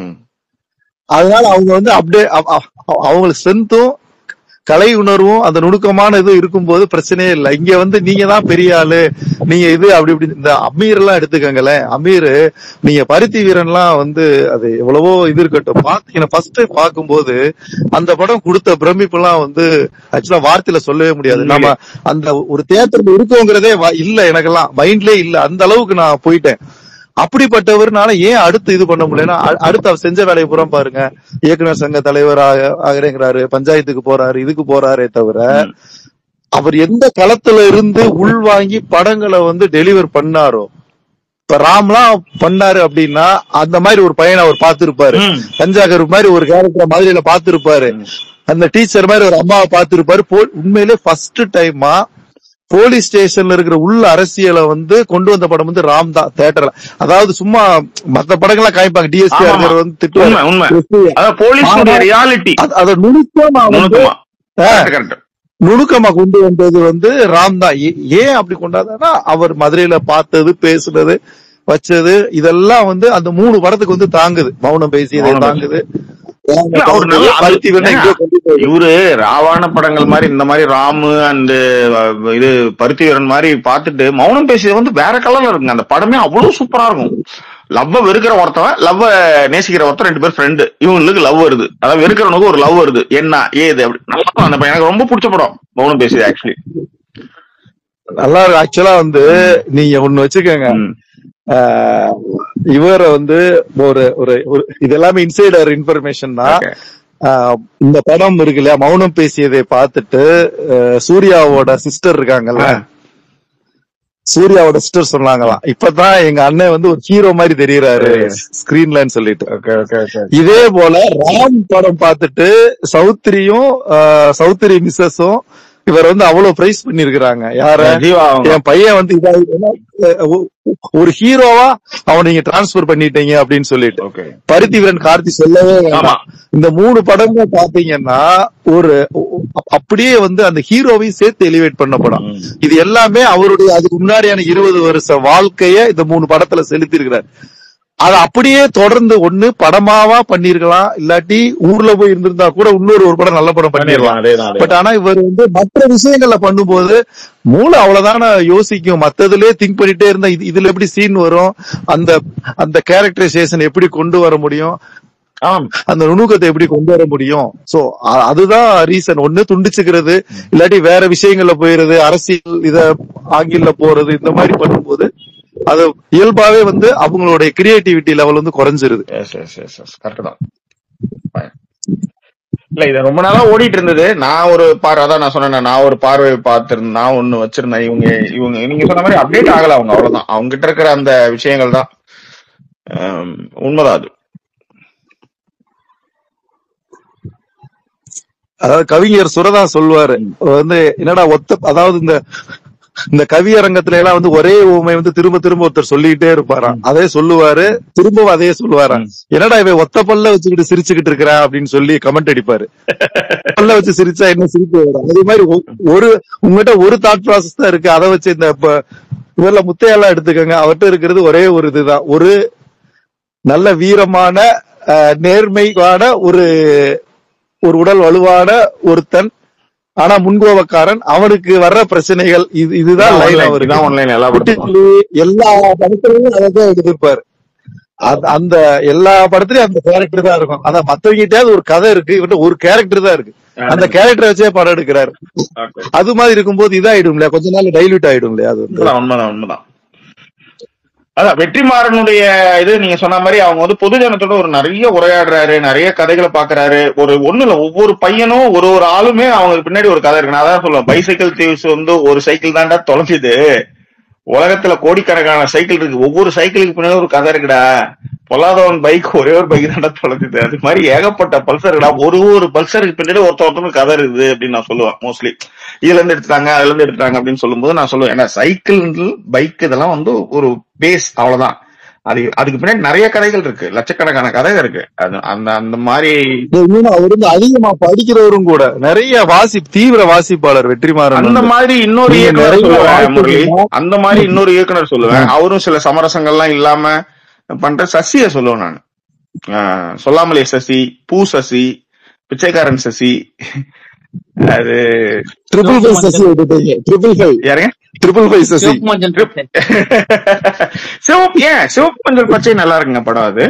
அதனால அவங்க வந்து அப்படியே அவ- அவ- அவங்களுக்கு ஸ்ட்ரென்த்தும் கலை உணர்வும் அந்த நுணுக்கமான இதுவும் இருக்கும்போது பிரச்சனையே இல்லை இங்க வந்து நீங்க தான் பெரிய ஆளு நீங்க இது அப்படி இப்படி இந்த அமீர் எல்லாம் எடுத்துக்கங்களேன் அமீர் நீங்க பருத்தி வீரன்லாம் வந்து அது எவ்வளவோ இது இருக்கட்டும் பாத்தீங்கன்னா ஃபர்ஸ்ட் பார்க்கும்போது அந்த படம் கொடுத்த பிரமிப்பு எல்லாம் வந்து ஆக்சுவலா வார்த்தையில சொல்லவே முடியாது நம்ம அந்த ஒரு தேட்டர்ல இருக்கோங்கிறதே வ- இல்ல எனக்கெல்லாம் மைண்ட்லயே இல்ல அந்த அளவுக்கு நான் போயிட்டேன் அப்படிப்பட்டவர்னால ஏன் அடுத்து இது பண்ண முடியலன்னா அ- அடுத்து அவர் செஞ்ச வேலையை பூரா பாருங்க இயக்குனர் சங்க தலைவர் ஆக- ஆகிறேங்கிறாரு பஞ்சாயத்துக்கு போறாரு இதுக்கு போறாரே தவிர அவர் எந்த களத்துல இருந்து உள்வாங்கி படங்களை வந்து டெலிவர் பண்ணாரோ இப்ப ராம்லாம் பண்ணாரு அப்படின்னா அந்த மாதிரி ஒரு பையனை அவர் பார்த்திருப்பாரு பஞ்சாகர் மாதிரி ஒரு கேரக்டர் மாதிரியில பார்த்திருப்பாரு அந்த டீச்சர் மாதிரி ஒரு அம்மாவை பார்த்திருப்பாரு போ- உண்மையிலே ஃபர்ஸ்ட் டைமா போலீஸ் ஸ்டேஷன்ல இருக்கிற உள்ள அரசியலை வந்து கொண்டு வந்த படம் வந்து ராம் தான் தேட்டர்ல அதாவது சும்மா மத்த படங்கள்லாம் காமிப்பாங்க டிஎஸ்பி ஆமா, இருக்கிற ஆமா. வந்து திட்டுவாரு உண்மை, உண்மை. SPI. அதாவது போலீஸுடைய ஆனா, reality. அத- அத நுணுக்கமா வந்து நுணுக்கமா. ஆ, Correct, correct. நுணுக்கமா கொண்டு வந்தது வந்து ராம் தான் ஏ- ஏன் அப்படி கொண்டாடுனா அவர் மதுரையில பார்த்தது பேசுனது வச்சது இதெல்லாம் வந்து அந்த மூணு படத்துக்கு வந்து தாங்குது மௌனம் பேசியதை மௌனம் தாங்குது இல்ல, அவர் நல்ல பருத்தி வேணா ஏங்க, எங்கேயோ கொண்டு போகுது. இவரு ராவான படங்கள் மாதிரி இந்த மாதிரி ராமு அண்ட் இது பருத்தி வீரன் மாதிரி பார்த்துட்டு மௌனம் பேசியது வந்து வேற கலர்ல இருக்குங்க அந்த படமே அவ்வளவு சூப்பரா இருக்கும் லவ்வ வெறுக்கிற ஒருத்தவன் லவ்வ நேசிக்கிற ஒருத்தன் ரெண்டு பேர் ஃப்ரெண்டு இவங்களுக்கு லவ் வருது அதாவது வெறுக்கிறவனுக்கு ஒரு லவ் வருது என்ன ஏது அப்படி நல்லா இருக்கும் அந்த படம். எனக்கு ரொம்ப பிடிச்ச படம் மௌனம் பேசியது ஆக்சுவலி நல்லா ஆக்சுவலா வந்து நீங்க ஒண்ணு வச்சுக்கோங்க ஆஹ் இவரை வந்து ஒரு ஒரு ஒரு இது எல்லாமே இன்சைடர் இன்ஃபர்மேஷன் தான் ஆஹ் இந்த படம் இருக்கு இல்லையா மௌனம் பேசியதை பார்த்துட்டு ஆஹ் சூர்யாவோட சிஸ்டர் இருக்காங்கல்ல சூர்யாவோட சிஸ்டர் சொன்னாங்களாம் இப்பதான் எங்க அண்ணன் வந்து ஒரு ஹீரோ மாதிரி தெரியறாரு ஸ்கிரீன்லன்னு சொல்லிட்டு இதே போல ராம் படம் பார்த்துட்டு சௌத்ரியும் ஆஹ் சௌத்ரி மிஸ்ஸஸும் இவர் வந்து அவ்வளவு பிரைஸ் பண்ணிருக்கிறாங்க யார ஜீவா அவங்க என் பையன் வந்து இதா ஏன்னா, அஹ், ஒ- ஒரு ஹீரோவா அவனை நீங்க டிரான்ஸ்பர் பண்ணிட்டீங்க அப்படின்னு சொல்லிட்டு ஓகே பருத்தி வீரன் கார்த்தி சொல்லவே ஆமா வேண்டாம் இந்த மூணு படமும் பாத்தீங்கன்னா ஒரு அப்- அப்படியே வந்து அந்த ஹீரோவையும் சேர்த்து எலிவேட் பண்ண படம் ம். இது எல்லாமே அவருடைய அதுக்கு முன்னாடியான இருபது வருஷ வாழ்க்கைய இந்த மூணு படத்துல செலுத்தி இருக்கிறார் அதை அப்படியே தொடர்ந்து ஒண்ணு படமாவா பண்ணிருக்கலாம் இல்லாட்டி ஊர்ல போய் இருந்திருந்தா கூட இன்னொரு ஒரு படம் நல்ல படம் பண்ணிடலாம் பண்ணிடலாம் அதேதான் பட் அதேதான் ஆனா இவர் வந்து மற்ற விஷயங்கள்ல பண்ணும்போது மூளை அவ்வளவுதான யோசிக்கும் மத்ததுலயே திங்க் பண்ணிட்டே இருந்தா இது- இதுல எப்படி சீன் வரும் அந்த அந்த கேரக்டரைசேஷன் எப்படி கொண்டு வர முடியும் ஆம் அந்த நுணுக்கத்தை எப்படி கொண்டு வர முடியும் சோ அதுதான் ரீசன் ஒண்ணு துண்டிச்சுக்கிறது இல்லாட்டி வேற விஷயங்கள்ல போயிருது அரசியல் இத ஆங்கில போறது இந்த மாதிரி பண்ணும்போது அது இயல்பாவே வந்து அவங்களுடைய கிரியேட்டிவிட்டி லெவல் வந்து குறைஞ்சிருது yes yes yes yes correct தான் Fine. இல்ல இது ரொம்ப நாளா ஓடிட்டு இருந்தது நான் ஒரு பார்வை அதான் நான் சொன்னேன் நான் ஒரு பார்வை பார்த்திருந்தேன் நான் ஒண்ணு வச்சிருந்தேன் இவங்க இவங்க நீங்க சொன்ன மாதிரி அப்டேட் ஆகல அவங்க அவ்வளவுதான் அவங்க கிட்ட இருக்கிற அந்த விஷயங்கள் தான் ஆம், உண்மைதான் அது அதாவது கவிஞர் சுரதா சொல்லுவாரு வந்து என்னடா ஒத்த அதாவது இந்த இந்த கவியரங்கத்துல எல்லாம் வந்து ஒரே ஊமை வந்து திரும்ப திரும்ப ஒருத்தர் சொல்லிக்கிட்டே இருப்பாராம் அதே சொல்லுவாரு திரும்பவும் அதே சொல்லுவாராம் ம். என்னடா இவன் ஒத்த பல்ல வச்சுக்கிட்டு சிரிச்சுக்கிட்டு இருக்கிறான் அப்படின்னு சொல்லி கமெண்ட் அடிப்பாரு பல்ல வச்சு சிரிச்சா என்ன சிரிப்பு வரும் அதே மாதிரி ஒ- ஒரு உங்ககிட்ட ஒரு தாட் ப்ராசஸ் தான் இருக்கு அதை வச்சு இந்த இப்ப இவர்ல முத்தையெல்லாம் எடுத்துக்கோங்க அவர்கிட்ட இருக்கிறது ஒரே ஒரு இதுதான் ஒரு நல்ல வீரமான அஹ், நேர்மையான ஒரு ஒரு உடல் வலுவான ஒருத்தன் ஆனா முன்கோபக்காரன் அவனுக்கு வர்ற பிரச்சனைகள் இது இதுதான் இதான் லைன் online, அவருக்கு இதான் online எல்லா படத்துக்கும் குட்டிப்புலி எல்லா படத்துலயும் அதான் எடுத்திருப்பாரு அது- அந்த எல்லா படத்துலயும் அந்த கேரக்டர் தான் இருக்கும் ஆனா மத்தவங்கிட்டயாவது ஒரு கதை இருக்கு இவன்ட்ட ஒரு கேரக்டர் தான் இருக்கு அந்த கேரக்டரை வச்சே படம் எடுக்கிறாரு Okay. அது மாதிரி இருக்கும்போது இதாயிடும் இல்லையா கொஞ்ச நாள் டைல்யூட் ஆயிடும் இல்லையா அது வந்து உண்மைதான் உண்மைதான் உண்மைதான் அதான் வெற்றிமாறனுடைய இது நீங்க சொன்ன மாதிரி அவங்க வந்து பொது ஜனத்தோட ஒரு நிறைய உரையாடுறாரு நிறைய கதைகளை பாக்குறாரு ஒரு ஒண்ணு இல்ல ஒவ்வொரு பையனும் ஒரு ஒரு ஆளுமே அவங்களுக்கு பின்னாடி ஒரு கதை இருக்கு நான் அதான் சொல்லுவேன் பைசைக்கிள் தீவ்ஸ் வந்து ஒரு சைக்கிள் தான்டா தொலைஞ்சுது உலகத்துல கோடிக்கணக்கான சைக்கிள் இருக்கு ஒவ்வொரு சைக்கிளுக்கு பின்னாடி ஒரு கதை இருக்குடா பொல்லாதவன் பைக் ஒரே ஒரு பைக் தான்டா தொலைஞ்சுது அது மாதிரி ஏகப்பட்ட பல்சர் இருக்குடா ஒரு ஒரு பல்சருக்கு பின்னாடி ஒருத்த ஒருத்தருக்கு கதை இருக்குது அப்படின்னு நான் சொல்லுவேன் மோஸ்ட்லி இதுல இருந்து எடுத்துட்டாங்க அதுல இருந்து எடுத்துட்டாங்க அப்படின்னு சொல்லும்போது நான் சொல்லுவேன் ஏன்னா சைக்கிள் பைக் இதெல்லாம் வந்து ஒரு பேஸ் அவ்வளவுதான் அது அதுக்கு பின்னாடி நிறைய கதைகள் இருக்கு லட்சக்கணக்கான கதைகள் இருக்கு அது அந்த அந்த மாதிரி இன்னும் அவர் வந்து அதிகமா படிக்கிறவரும் கூட நிறைய வாசி தீவிர வாசிப்பாளர் வெற்றிமாறன் அந்த வந்து மாதிரி இன்னொரு நீங்க இயக்குனர் நிறைய சொல்லுவேன் முரளி வாசிப்பீங்க அந்த மாதிரி இன்னொரு இயக்குனர் சொல்லுவேன் அவரும் சில சமரசங்கள்லாம் இல்லாம பண்ற சசிய சொல்லுவேன் நான் ஆஹ் சொல்லாமலே சசி பூ சசி பிச்சைக்காரன் சசி அது ட்ரிபிள் ஃபைவ் சசி விட்டுட்டீங்க ட்ரிபிள் ஃபைவ் யாருங்க ட்ரிபிள் ஃபைவ் சசி சிவப்பு மஞ்சள் பச்சை. சிவப்பு ஏன் சிவப்பு மஞ்சள் பச்சை நல்லா இருக்குங்க படம் அது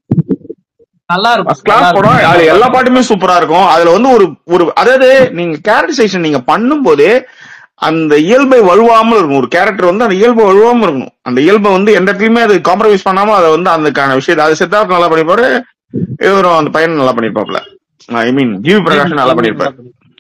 நல்லா இருக்கும் ஃபர்ஸ்ட் கிளாஸ் நல்லா படம் இருக்கும் அது எல்லா பாட்டுமே சூப்பரா இருக்கும் அதுல வந்து ஒரு ஒரு அதாவது நீங்க கேரக்டரைசேஷன் நீங்க பண்ணும்போது அந்த இயல்பை வலுவாமல் இருக்கும் ஒரு கேரக்டர் வந்து அந்த இயல்பை வலுவாம இருக்கணும் அந்த இயல்பை வந்து எந்த இடத்துலயுமே அது காம்ப்ரமைஸ் பண்ணாம அதை வந்து அதுக்கான விஷயத்தை அது சித்தார்த் நல்லா பண்ணிப்பாரு இவரும் அந்த பையன் நல்லா பண்ணிருப்பாப்ல ஐ மீன் ஜிவி பிரகாஷ் நல்லா பண்ணிருப்பாரு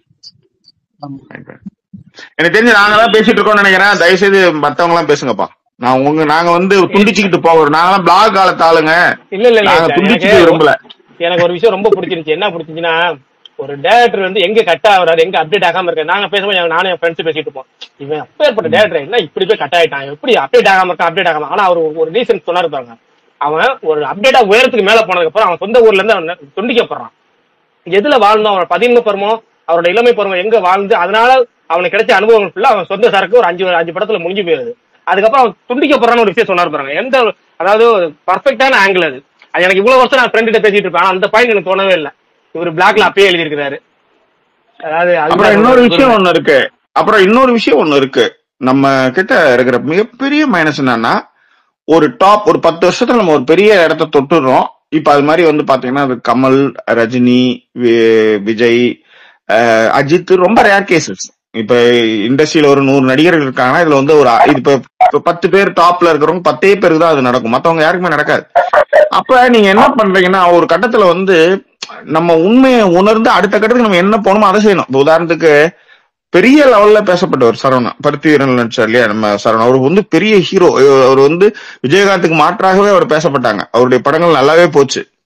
எனக்கு தெரிஞ்சு நாங்க தான் பேசிட்டு இருக்கோம்னு நினைக்கிறேன் தயவு செய்து மத்தவங்க எல்லாம் பேசுங்கப்பா நான் உங்க நாங்க வந்து துண்டிச்சுக்கிட்டு போகிறோம் நாங்களாம் பிளாக் காலத்து ஆளுங்க இல்ல இல்ல இல்ல நாங்க சார். துண்டிச்சுக்க எனக்கு விரும்பல எனக்கு ஒரு விஷயம் ரொம்ப பிடிச்சிருந்துச்சு என்ன பிடிச்சிருந்துச்சுன்னா ஒரு டேரக்டர் வந்து எங்க கட் ஆகுறாரு எங்க அப்டேட் ஆகாம இருக்காரு நாங்க பேசும்போது எங்க- நானும் என் ஃப்ரெண்ட்ஸ் பேசிட்டு இருப்போம் இவன் அப்பேற்பட்ட டேரக்டர் என்ன இப்படி போய் கட் ஆயிட்டான் எப்படி அப்டேட் ஆகாம இருக்கான் அப்டேட் ஆகாம ஆனா அவர் ஒரு ரீசன் சொன்னாரு பாருங்க அவன் ஒரு அப்டேட்டா உயரத்துக்கு மேல போனதுக்கு அப்புறம் அவன் சொந்த ஊர்ல இருந்து அவன் துண்டிக்கப்படுறான் எதுல வாழ்ந்தோம் அவன் பதின்ம பருவம் அவரோட இளமை பருவம் எங்க வாழ்ந்து அதனால அவனுக்கு கிடைச்ச அனுபவங்கள் ஃபுல்லா அவன் சொந்த சரக்கு ஒரு அஞ்சு அஞ்சு படத்துல முடிஞ்சு போயிருது அதுக்கப்புறம் அவன் துண்டிக்கப்படுறான்னு ஒரு விஷயம் சொன்னார் பாருங்க எந்த அதாவது பர்ஃபெக்டான ஆங்கிள் அது அது எனக்கு இவ்வளவு வருஷம் நான் ஃப்ரெண்ட் கிட்ட பேசிட்டு இருப்பேன் ஆனா அந்த பாயிண்ட் எனக்கு தோணவே இல்லை இவர் பிளாக்ல அப்பயே எழுதியிருக்கிறாரு அதாவது அப்புறம் அதுதான் இன்னொரு ஒரு விஷயம் ஒண்ணு இருக்கு அப்புறம் இன்னொரு விஷயம் ஒண்ணு இருக்கு நம்ம கிட்ட இருக்கிற மிகப்பெரிய மைனஸ் என்னன்னா ஒரு டாப் ஒரு பத்து வருஷத்துல நம்ம ஒரு பெரிய இடத்த தொட்டுறோம் இப்ப அது மாதிரி வந்து பாத்தீங்கன்னா அது கமல் ரஜினி வி- விஜய் அஹ், அஜித் ரொம்ப ரேர் கேசஸ் இப்ப இண்டஸ்ட்ரியில ஒரு நூறு நடிகர்கள் இருக்காங்கன்னா இதுல வந்து ஒரு அ- இது இப்ப இப்ப பத்து பேர் டாப்ல இருக்கிறவங்க பத்தே பேருக்கு தான் அது நடக்கும் மத்தவங்க யாருக்குமே நடக்காது அப்ப நீங்க என்ன பண்றீங்கன்னா ஒரு கட்டத்துல வந்து நம்ம உண்மையை உணர்ந்து அடுத்த கட்டத்துக்கு நம்ம என்ன போகணுமோ அதை செய்யணும் இப்ப உதாரணத்துக்கு பெரிய லெவல்ல பேசப்பட்டவர் சரவணா பருத்தி வீரன் நடிச்சார் இல்லையா நம்ம சரவணா அவர் வந்து பெரிய ஹீரோ அவர் வந்து விஜயகாந்துக்கு மாற்றாகவே அவர் பேசப்பட்டாங்க அவருடைய படங்கள் நல்லாவே போச்சு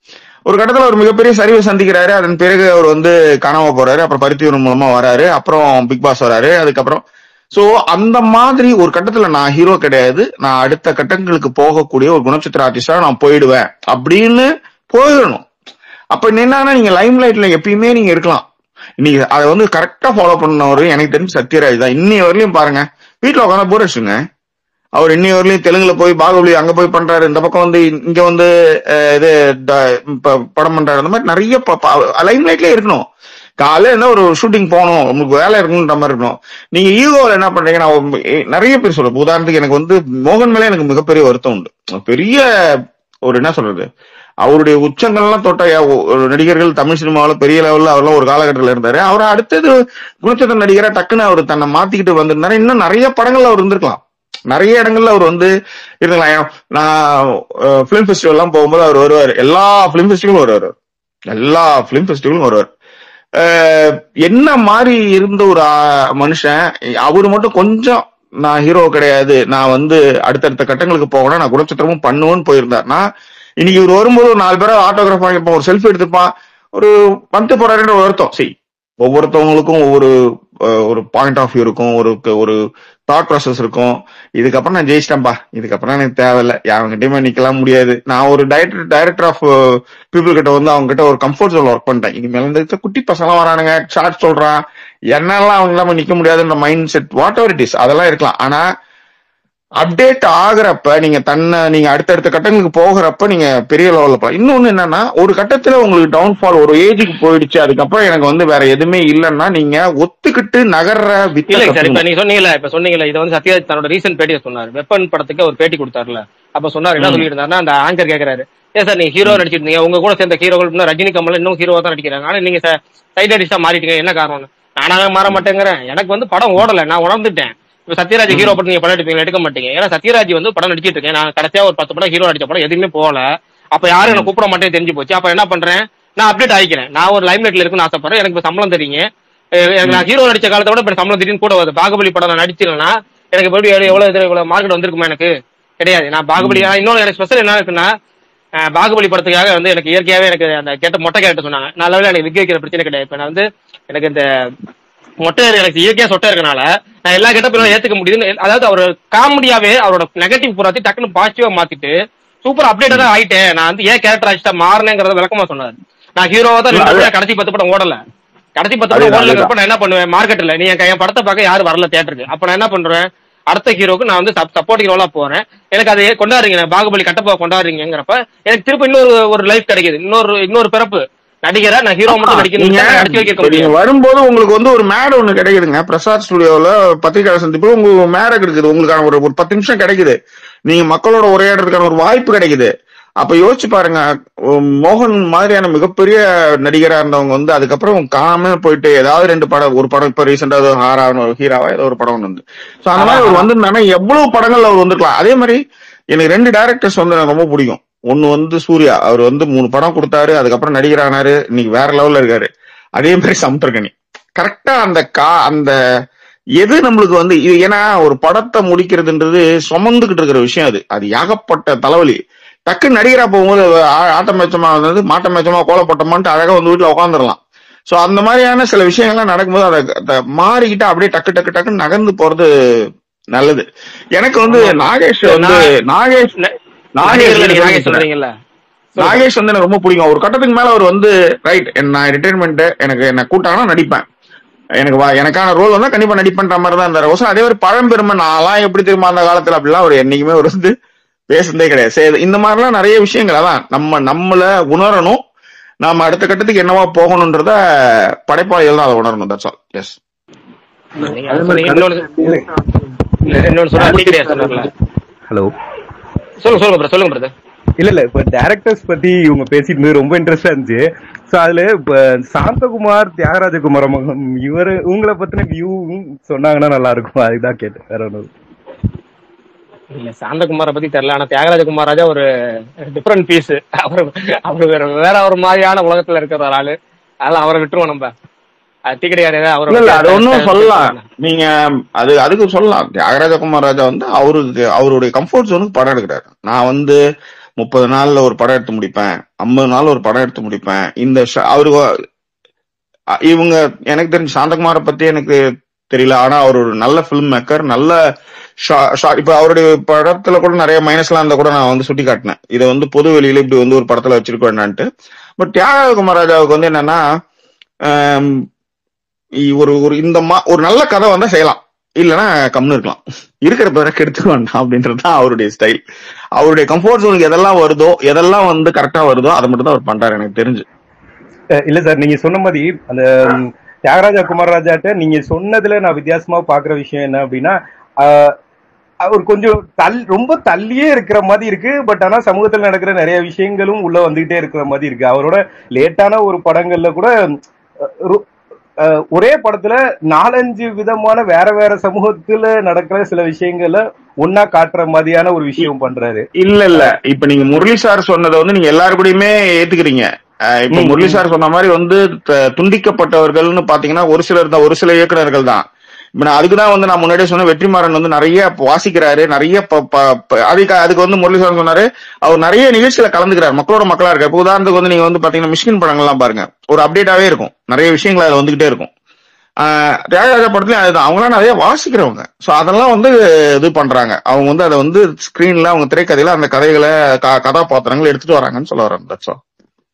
ஒரு கட்டத்துல ஒரு மிகப்பெரிய சரிவை சந்திக்கிறாரு அதன் பிறகு அவர் வந்து காணாம போறாரு அப்புறம் பருத்தியூர் மூலமா வராரு அப்புறம் பிக் பாஸ் வராரு அதுக்கப்புறம் சோ அந்த மாதிரி ஒரு கட்டத்துல நான் ஹீரோ கிடையாது நான் அடுத்த கட்டங்களுக்கு போகக்கூடிய ஒரு குணச்சித்திர ஆர்டிஸ்டா நான் போயிடுவேன் அப்படின்னு போயிடணும் அப்ப என்னன்னா நீங்க லைம் லைட்ல எப்பயுமே நீங்க இருக்கலாம் நீங்க அதை வந்து கரெக்டா ஃபாலோ பண்ணவர் எனக்கு தெரிஞ்சு சத்யராஜ் தான் இன்னி வரலையும் பாருங்க வீட்டுல உட்காந்து போர் அடிச்சுங்க அவர் இன்னி வரலையும் தெலுங்குல போய் பாகுபலி அங்க போய் பண்றாரு இந்த பக்கம் வந்து இங்க வந்து அஹ், இது ட- ப- படம் பண்றாரு அந்த மாதிரி நிறைய லைம் லைட்லயே இருக்கணும் காலையில என்ன ஒரு ஷூட்டிங் போகணும் உங்களுக்கு வேலை இருக்கணுன்ற மாதிரி இருக்கணும் நீங்க ஈகோல என்ன பண்றீங்க நான் ஒரு- எ- நிறைய பேர் சொல்றேன் உதாரணத்துக்கு எனக்கு வந்து மோகன் மேலே எனக்கு மிகப்பெரிய வருத்தம் உண்டு பெரிய ஒரு என்ன சொல்றது அவருடைய உச்சங்கள்லாம் தொட்ட யா- ஒரு நடிகர்கள் தமிழ் சினிமாவில் பெரிய லெவல்ல அவர்லாம் ஒரு காலகட்டத்தில் இருந்தாரு அவர் அடுத்தது குணச்சித்திர நடிகரா டக்குன்னு அவர் தன்னை மாத்திக்கிட்டு வந்திருந்தாரு இன்னும் நிறைய படங்கள்ல அவர் இருந்திருக்கலாம் நிறைய இடங்கள்ல அவர் வந்து இருக்கலாம் ஏன் நான் பிலிம் ஃபெஸ்டிவல் எல்லாம் போகும்போது அவர் வருவார் எல்லா பிலிம் ஃபெஸ்டிவலும் வருவார் எல்லா பிலிம் ஃபெஸ்டிவலும் வருவார் அஹ் என்ன மாதிரி இருந்த ஒரு ஆ- மனுஷன் அவரு மட்டும் கொஞ்சம் நான் ஹீரோ கிடையாது நான் வந்து அடுத்தடுத்த கட்டங்களுக்கு போகணும் நான் குணச்சித்திரமும் பண்ணுவேன்னு போயிருந்தாருன்னா இன்னைக்கு இவர் வரும்போது ஒரு நாலு பேரை ஆட்டோகிராஃப் வாங்கிப்பான் ஒரு செல்ஃபி எடுத்துப்பான் ஒரு வந்து போறாருன்ற ஒரு அர்த்தம் சரி ஒவ்வொருத்தவங்களுக்கும் ஒவ்வொரு அஹ், ஒரு பாயிண்ட் ஆஃப் வியூ இருக்கும் ஒரு ஒரு தாட் ப்ராசஸ் இருக்கும் இதுக்கப்புறம் நான் ஜெயிச்சிட்டேன்பா இதுக்கப்புறம் எனக்கு தேவையில்ல யாருங்கிட்டயுமே நிக்கலாம் முடியாது நான் ஒரு டைரக்டர் டைரக்டர் ஆஃப் பீப்புள் கிட்ட வந்து அவங்க கிட்ட ஒரு கம்ஃபர்ட் ஜோன் ஒர்க் பண்ணிட்டேன் இனிமேல் இந்த இடத்துல குட்டி பசங்க வரானுங்க ஷார்ட் சொல்றான் என்னெல்லாம் அவங்க இல்லாம நிக்க முடியாதுன்ற mind set whatever it is அதெல்லாம் இருக்கலாம் ஆனா அப்டேட் ஆகுறப்ப நீங்க தன்னை நீங்க அடுத்தடுத்த கட்டங்களுக்கு போகிறப்ப நீங்க பெரிய லெவல்ல போகலாம் இன்னொன்னு என்னன்னா ஒரு கட்டத்துல உங்களுக்கு டவுன்ஃபால் ஒரு ஏஜுக்கு போயிடுச்சு அதுக்கப்புறம் எனக்கு வந்து வேற எதுவுமே இல்லைன்னா நீங்க ஒத்துக்கிட்டு நகர்ற வித்த இல்ல சார் இப்ப கத்துக்கணும் நீங்க சொன்னீங்கல்ல இப்ப சொன்னீங்கல்ல இதை வந்து சத்யராஜ் தன்னோட ரீசன்ட் பேட்டியை சொன்னார் வெப்பன் படத்துக்கு ஒரு பேட்டி கொடுத்தாருல அப்ப சொன்னாரு என்ன ம். சொல்லிட்டு இருந்தாருன்னா அந்த ஆங்கர் கேக்குறாரு ஏன் சார் நீங்க ஹீரோ நடிச்சிட்டு இருந்தீங்க உங்க கூட சேர்ந்த ஹீரோகள் இன்னும் ரஜினி கமல் இன்னும் ஹீரோவா தான் நடிக்கிறாங்க ஆனா நீங்க சைட் அடிச்சா மாறிட்டீங்க என்ன காரணம் நானாவே மாற மாட்டேங்கிறேன் எனக்கு வந்து படம் ஓடல நான் உணர்ந்துட்டேன் இப்ப சத்யராஜ் ஹீரோ படம் நீங்க படம் எடுப்பீங்க எடுக்க மாட்டீங்க ஏன்னா சத்யராஜ் வந்து படம் நடிச்சிட்டு இருக்கேன் நான் கடைசியா ஒரு பத்து படம் ஹீரோ நடிச்ச படம் எதுவுமே போகல அப்ப யாரும் என்ன கூப்பிட மாட்டேன்னு தெரிஞ்சு போச்சு அப்ப என்ன பண்றேன் நான் அப்டேட் ஆகிக்கிறேன் நான் ஒரு லைம் லைட்ல இருக்குன்னு ஆசைப்படுறேன் எனக்கு இப்ப சம்பளம் தெரியுங்க அஹ் எனக்கு நான் ஹீரோ நடிச்ச காலத்தை விட இப்ப சம்பளம் திடீர்னு கூட வருது பாகுபலி படம் நான் நடிச்சிருந்தேன்னா எனக்கு எப்படி எவ்வளவு இது இவ்வளவு மார்க்கெட் வந்திருக்குமா எனக்கு கிடையாது நான் பாகுபலி ஆனா இன்னொரு எனக்கு ஸ்பெஷல் என்ன இருக்குன்னா அஹ் பாகுபலி படத்துக்காக வந்து எனக்கு இயற்கையாவே எனக்கு அந்த கேட்ட மொட்டை கேரக்டர் சொன்னாங்க நல்ல வேளை எனக்கு விக்க வைக்கிற பிரச்சனை கிடையாது இப்ப நான் வந்து எனக்கு இந்த மொட்டை எனக்கு இயற்கையா சொட்டை இருக்கனால நான் எல்லா கெட்டப்பிலும் ஏத்துக்க முடியுதுன்னு அதாவது அவர் காமெடியாவே அவரோட நெகட்டிவ் புறாத்தி டக்குன்னு பாசிட்டிவா மாத்திட்டு சூப்பர் அப்டேட்டடா ஆயிட்டேன் நான் வந்து ஏன் கேரக்டர் ஆயிட்டா மாறினேங்கிறத விளக்கமா சொன்னாரு நான் ஹீரோவா தான் இல்ல, ரெண்டு அது- படம் கடைசி பத்து படம் ஓடல கடைசி பத்து படம் அதேதான், ஓடலங்கிறப்ப நான் என்ன பண்ணுவேன் மார்க்கெட்ல நீ என் என் படத்தை பார்க்க யாரும் வரல தியேட்டருக்கு அப்ப நான் என்ன பண்றேன் அடுத்த ஹீரோக்கு நான் வந்து சப்போர்ட்டிங் ரோலா போறேன் எனக்கு அதை கொண்டாடுறீங்க நான் பாகுபலி கட்டப்பா கொண்டாடுறீங்கிறப்ப எனக்கு திரும்ப இன்னொரு ஒரு லைஃப் கிடைக்குது இன்னொரு இன்னொரு பிறப்பு நடிகரா நான் ஹீரோ மட்டும் நடிக்கணும் நீங்க நடிச்சு வைக்க இப்ப நீங்க முடியும் வரும்போது உங்களுக்கு வந்து ஒரு மேடை ஒண்ணு கிடைக்குதுங்க பிரசாத் ஸ்டுடியோல பத்திரிகை சந்திப்பு உங்களுக்கு மேடை கிடைக்குது உங்களுக்கான ஒரு ஒரு பத்து நிமிஷம் கிடைக்குது நீங்க மக்களோட உரையாடுறதுக்கான ஒரு வாய்ப்பு கிடைக்குது அப்ப யோசிச்சு பாருங்க உம், மோகன் மாதிரியான மிகப்பெரிய நடிகரா இருந்தவங்க வந்து அதுக்கப்புறம் காணாம போயிட்டு ஏதாவது ரெண்டு படம் ஒரு படம் இப்ப ரீசெண்டா ஹாரான ஒரு ஹீராவா ஏதோ ஒரு படம் ஒண்ணு வந்து சோ அந்த மாதிரி அவர் வந்திருந்தாங்கன்னா எவ்வளவு படங்கள் அவர் வந்திருக்கலாம் அதே மாதிரி எனக்கு ரெண்டு டேரக்டர்ஸ் வந்து எனக்கு ரொம்ப பிடிக்கும் ஒன்னு வந்து சூர்யா அவர் வந்து மூணு படம் கொடுத்தாரு அதுக்கப்புறம் நடிகரானாரு இன்னைக்கு வேற லெவல்ல இருக்காரு அதே மாதிரி சமுத்திரகனி கரெக்டா அந்த கா அந்த எது நம்மளுக்கு வந்து இது ஏன்னா ஒரு படத்தை முடிக்கிறதுன்றது சுமந்துகிட்டு இருக்கிற விஷயம் அது அது ஏகப்பட்ட தலைவலி டக்குன்னு நடிகரா போகும்போது ஆ- ஆட்டம் மேச்சமா வந்து மாட்டம் மேச்சமா கோலப்பட்டமான்ட்டு அழகா வந்து வீட்டுல உட்காந்துடலாம் சோ அந்த மாதிரியான சில விஷயங்கள்லாம் நடக்கும்போது அதை அதை மாறிக்கிட்டு அப்படியே டக்கு டக்கு டக்குன்னு நகர்ந்து போறது நல்லது எனக்கு வந்து நாகேஷ் வந்து நாகேஷ் நாகேஷ் நடிகர்ல நீங்க வந்து நாகேஷ் சொல்றீங்கல்ல நாகேஷ் வந்து எனக்கு ரொம்ப பிடிக்கும் ஒரு கட்டத்துக்கு மேல அவர் வந்து ரைட் நான் ரிட்டைர்மெண்ட் எனக்கு என்ன கூட்டாங்கன்னா நடிப்பேன் எனக்கு வா- எனக்கான ரோல் வந்தா கண்டிப்பா நடிப்பேன்ற மாதிரி தான் இருந்தாரு ஒசம் அதே மாதிரி பழம்பெருமை நான்லாம் எப்படி தெரியுமா அந்த காலத்துல அப்படிலாம் அவர் என்னைக்குமே ஒரு வந்து பேசுனதே கிடையாது சரி இந்த மாதிரிலாம் நிறைய விஷயங்கள் அதான் நம்ம நம்மள உணரணும் நாம அடுத்த கட்டத்துக்கு என்னவா போகணுன்றத படைப்பாளிகள் தான் அதை உணரணும் தட்ஸ் ஆல் எஸ் நீங்க அதை சொன்னீங்க. இன்னொன்னு இன்னொன்னு சொன்னா சீக்கிரம் சொன்னார்ல ஹலோ சொல்லுங்க சொல்லுங்க பிரதர் சொல்லுங்க பிரதர் இல்ல இல்ல இப்ப டேரக்டர்ஸ் பத்தி இவங்க பேசிட்டு இருந்தது ரொம்ப இன்ட்ரெஸ்டா இருந்துச்சு சோ அதுல இப்ப சாந்தகுமார் தியாகராஜகுமார் மகன் இவரு உங்களை பத்தின வியூ சொன்னாங்கன்னா நல்லா இருக்கும் அதுதான் கேட்டேன் வேற ஒன்றும் இல்ல சாந்தகுமார பத்தி தெரியல ஆனா தியாகராஜகுமார் ராஜா ஒரு டிஃபரெண்ட் பீஸ் அவர் அவர் வேற வேற ஒரு மாதிரியான உலகத்துல இருக்கிற ஒரு ஆளு அதெல்லாம் அவரை விட்டுருவோம் நம்ம அது டீ கிடையாது இல்ல இல்ல அது ஒன்னும் சொல்லலாம் நீங்க அது அதுக்கு சொல்லலாம் தியாகராஜ குமார் ராஜா வந்து அவருக்கு அவருடைய கம்ஃபர்ட் ஜோனுக்கு படம் எடுக்கிறாரு நான் வந்து முப்பது நாள்ல ஒரு படம் எடுத்து முடிப்பேன் ஐம்பது நாள் ஒரு படம் எடுத்து முடிப்பேன் இந்த ஷ- அவரு அ- இவங்க எனக்கு தெரிஞ்ச சாந்தகுமாரை பத்தி எனக்கு தெரியல ஆனா அவர் ஒரு நல்ல ஃபிலிம் மேக்கர் நல்ல ஷா- ஷா- இப்ப அவருடைய படத்துல கூட நிறைய மைனஸ்லாம் இருந்தா கூட நான் வந்து சுட்டி காட்டினேன் இதை வந்து பொது வெளியில இப்படி வந்து ஒரு படத்துல வச்சிருக்க வேண்டான்ட்டு பட் தியாக குமாராஜாவுக்கு வந்து என்னன்னா ஆம், இ- ஒரு ஒரு இந்த மா ஒரு நல்ல கதை வந்தா செய்யலாம் இல்லைன்னா கம்னு இருக்கலாம் இருக்கிற பேரை கெடுத்துக்க வேண்டாம் அப்படின்றது தான் அவருடைய ஸ்டைல் அவருடைய கம்ஃபர்ட் ஜோனுக்கு எதெல்லாம் வருதோ எதெல்லாம் வந்து கரெக்டா வருதோ அதை மட்டும் தான் அவர் பண்றாரு எனக்கு தெரிஞ்சு அஹ் இல்ல சார் நீங்க சொன்ன மாதிரி அந்த ம், தியாகராஜா குமாரராஜாட்ட நீங்க சொன்னதுல நான் வித்தியாசமா பாக்குற விஷயம் என்ன அப்படின்னா ஆஹ், அவர் கொஞ்சம் தள் ரொம்ப தள்ளியே இருக்கிற மாதிரி இருக்கு பட் ஆனா சமூகத்துல நடக்கிற நிறைய விஷயங்களும் உள்ள வந்துகிட்டே இருக்கிற மாதிரி இருக்கு அவரோட லேட்டான ஒரு படங்கள்ல கூட அஹ், ரொ- அஹ், ஒரே படத்துல நாலஞ்சு விதமான வேற வேற சமூகத்துல நடக்கிற சில விஷயங்களை ஒன்னா காட்டுற மாதிரியான ஒரு விஷயம் பண்றாரு இல்ல இல்ல இப்ப நீங்க முரளி சார் சொன்னதை வந்து நீங்க எல்லாரு கூடயுமே ஏத்துக்கிறீங்க அஹ் இப்ப ம், முரளி ம். சார் சொன்ன மாதிரி வந்து த- துண்டிக்கப்பட்டவர்கள்னு பாத்தீங்கன்னா ஒரு சிலர் தான் ஒரு சில இயக்குனர்கள் தான் இப்ப நான் அதுக்குதான் வந்து நான் முன்னாடியே சொன்ன வெற்றிமாறன் வந்து நிறைய வாசிக்கிறாரு நிறைய ப- ப- ப- அதுக்கு அதுக்கு வந்து முரளி சார் சொன்னாரு அவர் நிறைய நிகழ்ச்சியில கலந்துக்கிறார் மக்களோட மக்களா இருக்காரு இப்ப உதாரணத்துக்கு வந்து நீங்க வந்து பாத்தீங்கன்னா மிஷ்கின் படங்கள்லாம் பாருங்க ஒரு அப்டேட்டாவே இருக்கும் நிறைய விஷயங்கள் அதுல வந்துகிட்டே இருக்கும் ஆஹ் தியாகராஜா படத்துலயும் அதுதான் அவங்களாம் நிறைய வாசிக்கிறவங்க சோ அதெல்லாம் வந்து இது பண்றாங்க அவங்க வந்து அதை வந்து ஸ்கிரீன்ல அவங்க திரைக்கதையில அந்த கதைகளை க- கதாபாத்திரங்களை எடுத்துட்டு வராங்கன்னு சொல்ல வரேன் that's all.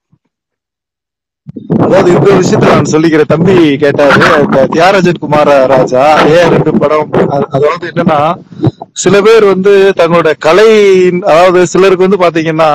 அதாவது இந்த விஷயத்துல நான் சொல்லிக்கிறேன் தம்பி கேட்டாரு இந்த தியாகராஜன் குமார ராஜா ஏன் ரெண்டு படம் அ- அதாவது என்னன்னா சில பேர் வந்து தங்களோட கலை அதாவது சிலருக்கு வந்து பாத்தீங்கன்னா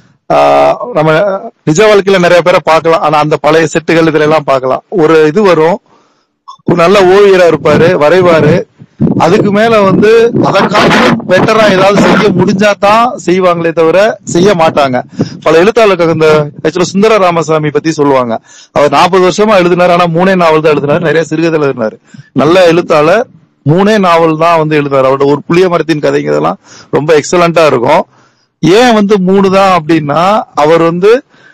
ஆஹ், நம்ம நிஜ வாழ்க்கையில நிறைய பேரை பார்க்கலாம் ஆனா அந்த பழைய செட்டுகள் இதுல எல்லாம் பார்க்கலாம் ஒரு இது வரும் ஒரு நல்ல ஓவியரா இருப்பாரு வரைவாரு அதுக்கு மேல வந்து அதை காட்டிலும் பெட்டரா ஏதாவது செய்ய முடிஞ்சா தான் செய்வாங்களே தவிர செய்ய மாட்டாங்க பல எழுத்தாளர்கள் இந்த ஆக்சுவலா சுந்தர ராமசாமி பத்தி சொல்லுவாங்க அவர் நாற்பது வருஷமா எழுதினாரு ஆனா மூணே நாவல் தான் எழுதினாரு நிறைய சிறுகதை எழுதினாரு நல்ல எழுத்தாளர் மூணே நாவல் தான் வந்து எழுதினாரு அவரோட ஒரு புளிய மரத்தின் கதைங்க இதெல்லாம் ரொம்ப எக்ஸலண்டா இருக்கும் ஏன் வந்து மூணு தான் அப்படின்னா அவர் வந்து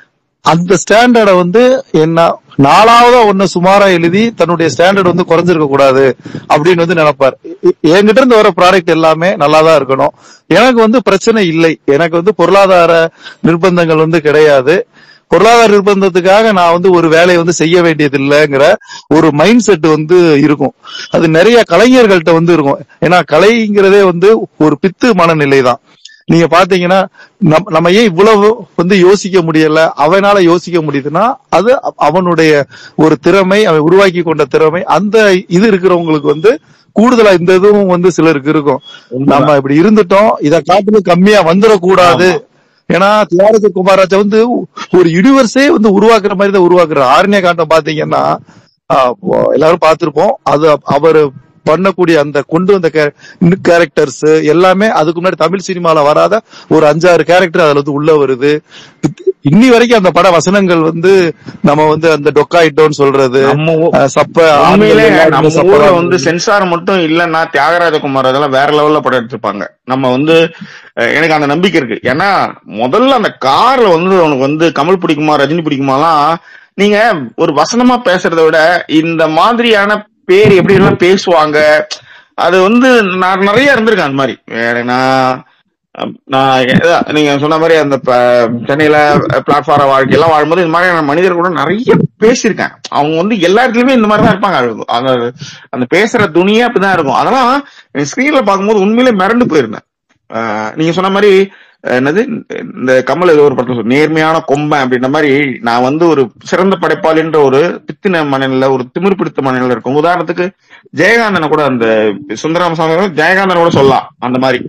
அந்த ஸ்டாண்டர்டை வந்து என்ன நாலாவதா ஒண்ணு சுமாரா எழுதி தன்னுடைய ஸ்டாண்டர்ட் வந்து குறைஞ்சிருக்க கூடாது அப்படின்னு வந்து நினைப்பார் எ- என்கிட்ட இருந்து வர ப்ராடக்ட் எல்லாமே நல்லா தான் இருக்கணும் எனக்கு வந்து பிரச்சனை இல்லை எனக்கு வந்து பொருளாதார நிர்பந்தங்கள் வந்து கிடையாது பொருளாதார நிர்பந்தத்துக்காக நான் வந்து ஒரு வேலையை வந்து செய்ய வேண்டியது இல்லைங்கிற ஒரு மைண்ட் செட் வந்து இருக்கும் அது நிறைய கலைஞர்கள்ட்ட வந்து இருக்கும் ஏன்னா கலைங்கிறதே வந்து ஒரு பித்து மனநிலை தான் நீங்க பாத்தீங்கன்னா நம்- நம்ம ஏன் இவ்வளவு வந்து யோசிக்க முடியல அவனால யோசிக்க முடியுதுன்னா அது அவ- அவனுடைய ஒரு திறமை அவன் உருவாக்கி கொண்ட திறமை அந்த இது இருக்கிறவங்களுக்கு வந்து கூடுதலா இந்த இதுவும் வந்து சிலருக்கு இருக்கும் நம்ம இப்படி இருந்துட்டோம் இதை காட்டிலும் கம்மியா வந்துடக்கூடாது ஏன்னா தியாகராஜ குமாராஜா வந்து ஒரு யுனிவர்ஸே வந்து உருவாக்குற மாதிரி தான் உருவாக்குறாரு ஆரண்ய காண்டம் பாத்தீங்கன்னா ஆஹ் எல்லாரும் பார்த்திருப்போம் அது அவர் பண்ணக்கூடிய அந்த கொண்டு வந்த கேரக்டர்ஸ் எல்லாமே அதுக்கு முன்னாடி தமிழ் சினிமால வராத ஒரு அஞ்சாறு கேரக்டர் அதுல வந்து உள்ள வருது இன்னி வரைக்கும் அந்த பட வசனங்கள் வந்து நம்ம வந்து அந்த டொக்காயிட்டோன்னு சொல்றது நம்ம ஊ- அஹ் சப்ப உண்மையிலே ஆண்கள் எல்லாருமே நம்ம சப்ப ஊர்ல தான் வந்து சென்சார் மட்டும் இல்லைன்னா தியாகராஜ குமார் அதெல்லாம் வேற லெவல்ல படம் எடுத்திருப்பாங்க நம்ம வந்து அஹ், எனக்கு அந்த நம்பிக்கை இருக்கு ஏன்னா முதல்ல அந்த கார்ல வந்து உனக்கு வந்து கமல் பிடிக்குமா ரஜினி பிடிக்குமாலாம் நீங்க ஒரு வசனமா பேசுறதை விட இந்த மாதிரியான பேர் எப்படி எல்லாம் பேசுவாங்க அது வந்து நான் நிறைய இருந்திருக்கேன் அந்த மாதிரி வேற நான் அஹ், நான் எ- நீங்க சொன்ன மாதிரி அந்த ப- சென்னையில பிளாட்ஃபார்ம் வாழ்க்கை எல்லாம் வாழும்போது இந்த மாதிரியான மனிதர் கூட நிறைய பேசியிருக்கேன் அவங்க வந்து எல்லா இடத்துலயுமே இந்த மாதிரி தான் இருப்பாங்க அது- அந்த அந்த பேசுற துணியே அப்படிதான் இருக்கும் அதெல்லாம் ஸ்கிரீன்ல பார்க்கும்போது உண்மையிலே மிரண்டு போயிருந்தேன் அஹ், நீங்க சொன்ன மாதிரி அஹ், என்னது இந்த கமல் ஏதோ ஒரு படத்துல சொல்லு, நேர்மையான கொம்பன் அப்படின்ற மாதிரி நான் வந்து ஒரு சிறந்த படைப்பாளின்ற ஒரு பித்தின மனநில ஒரு திமிர் பிடித்த மனநில இருக்கும் உதாரணத்துக்கு ஜெயகாந்தனை கூட அந்த சுந்தராம சாமி ஜெயகாந்தனை கூட சொல்லலாம் அந்த மாதிரி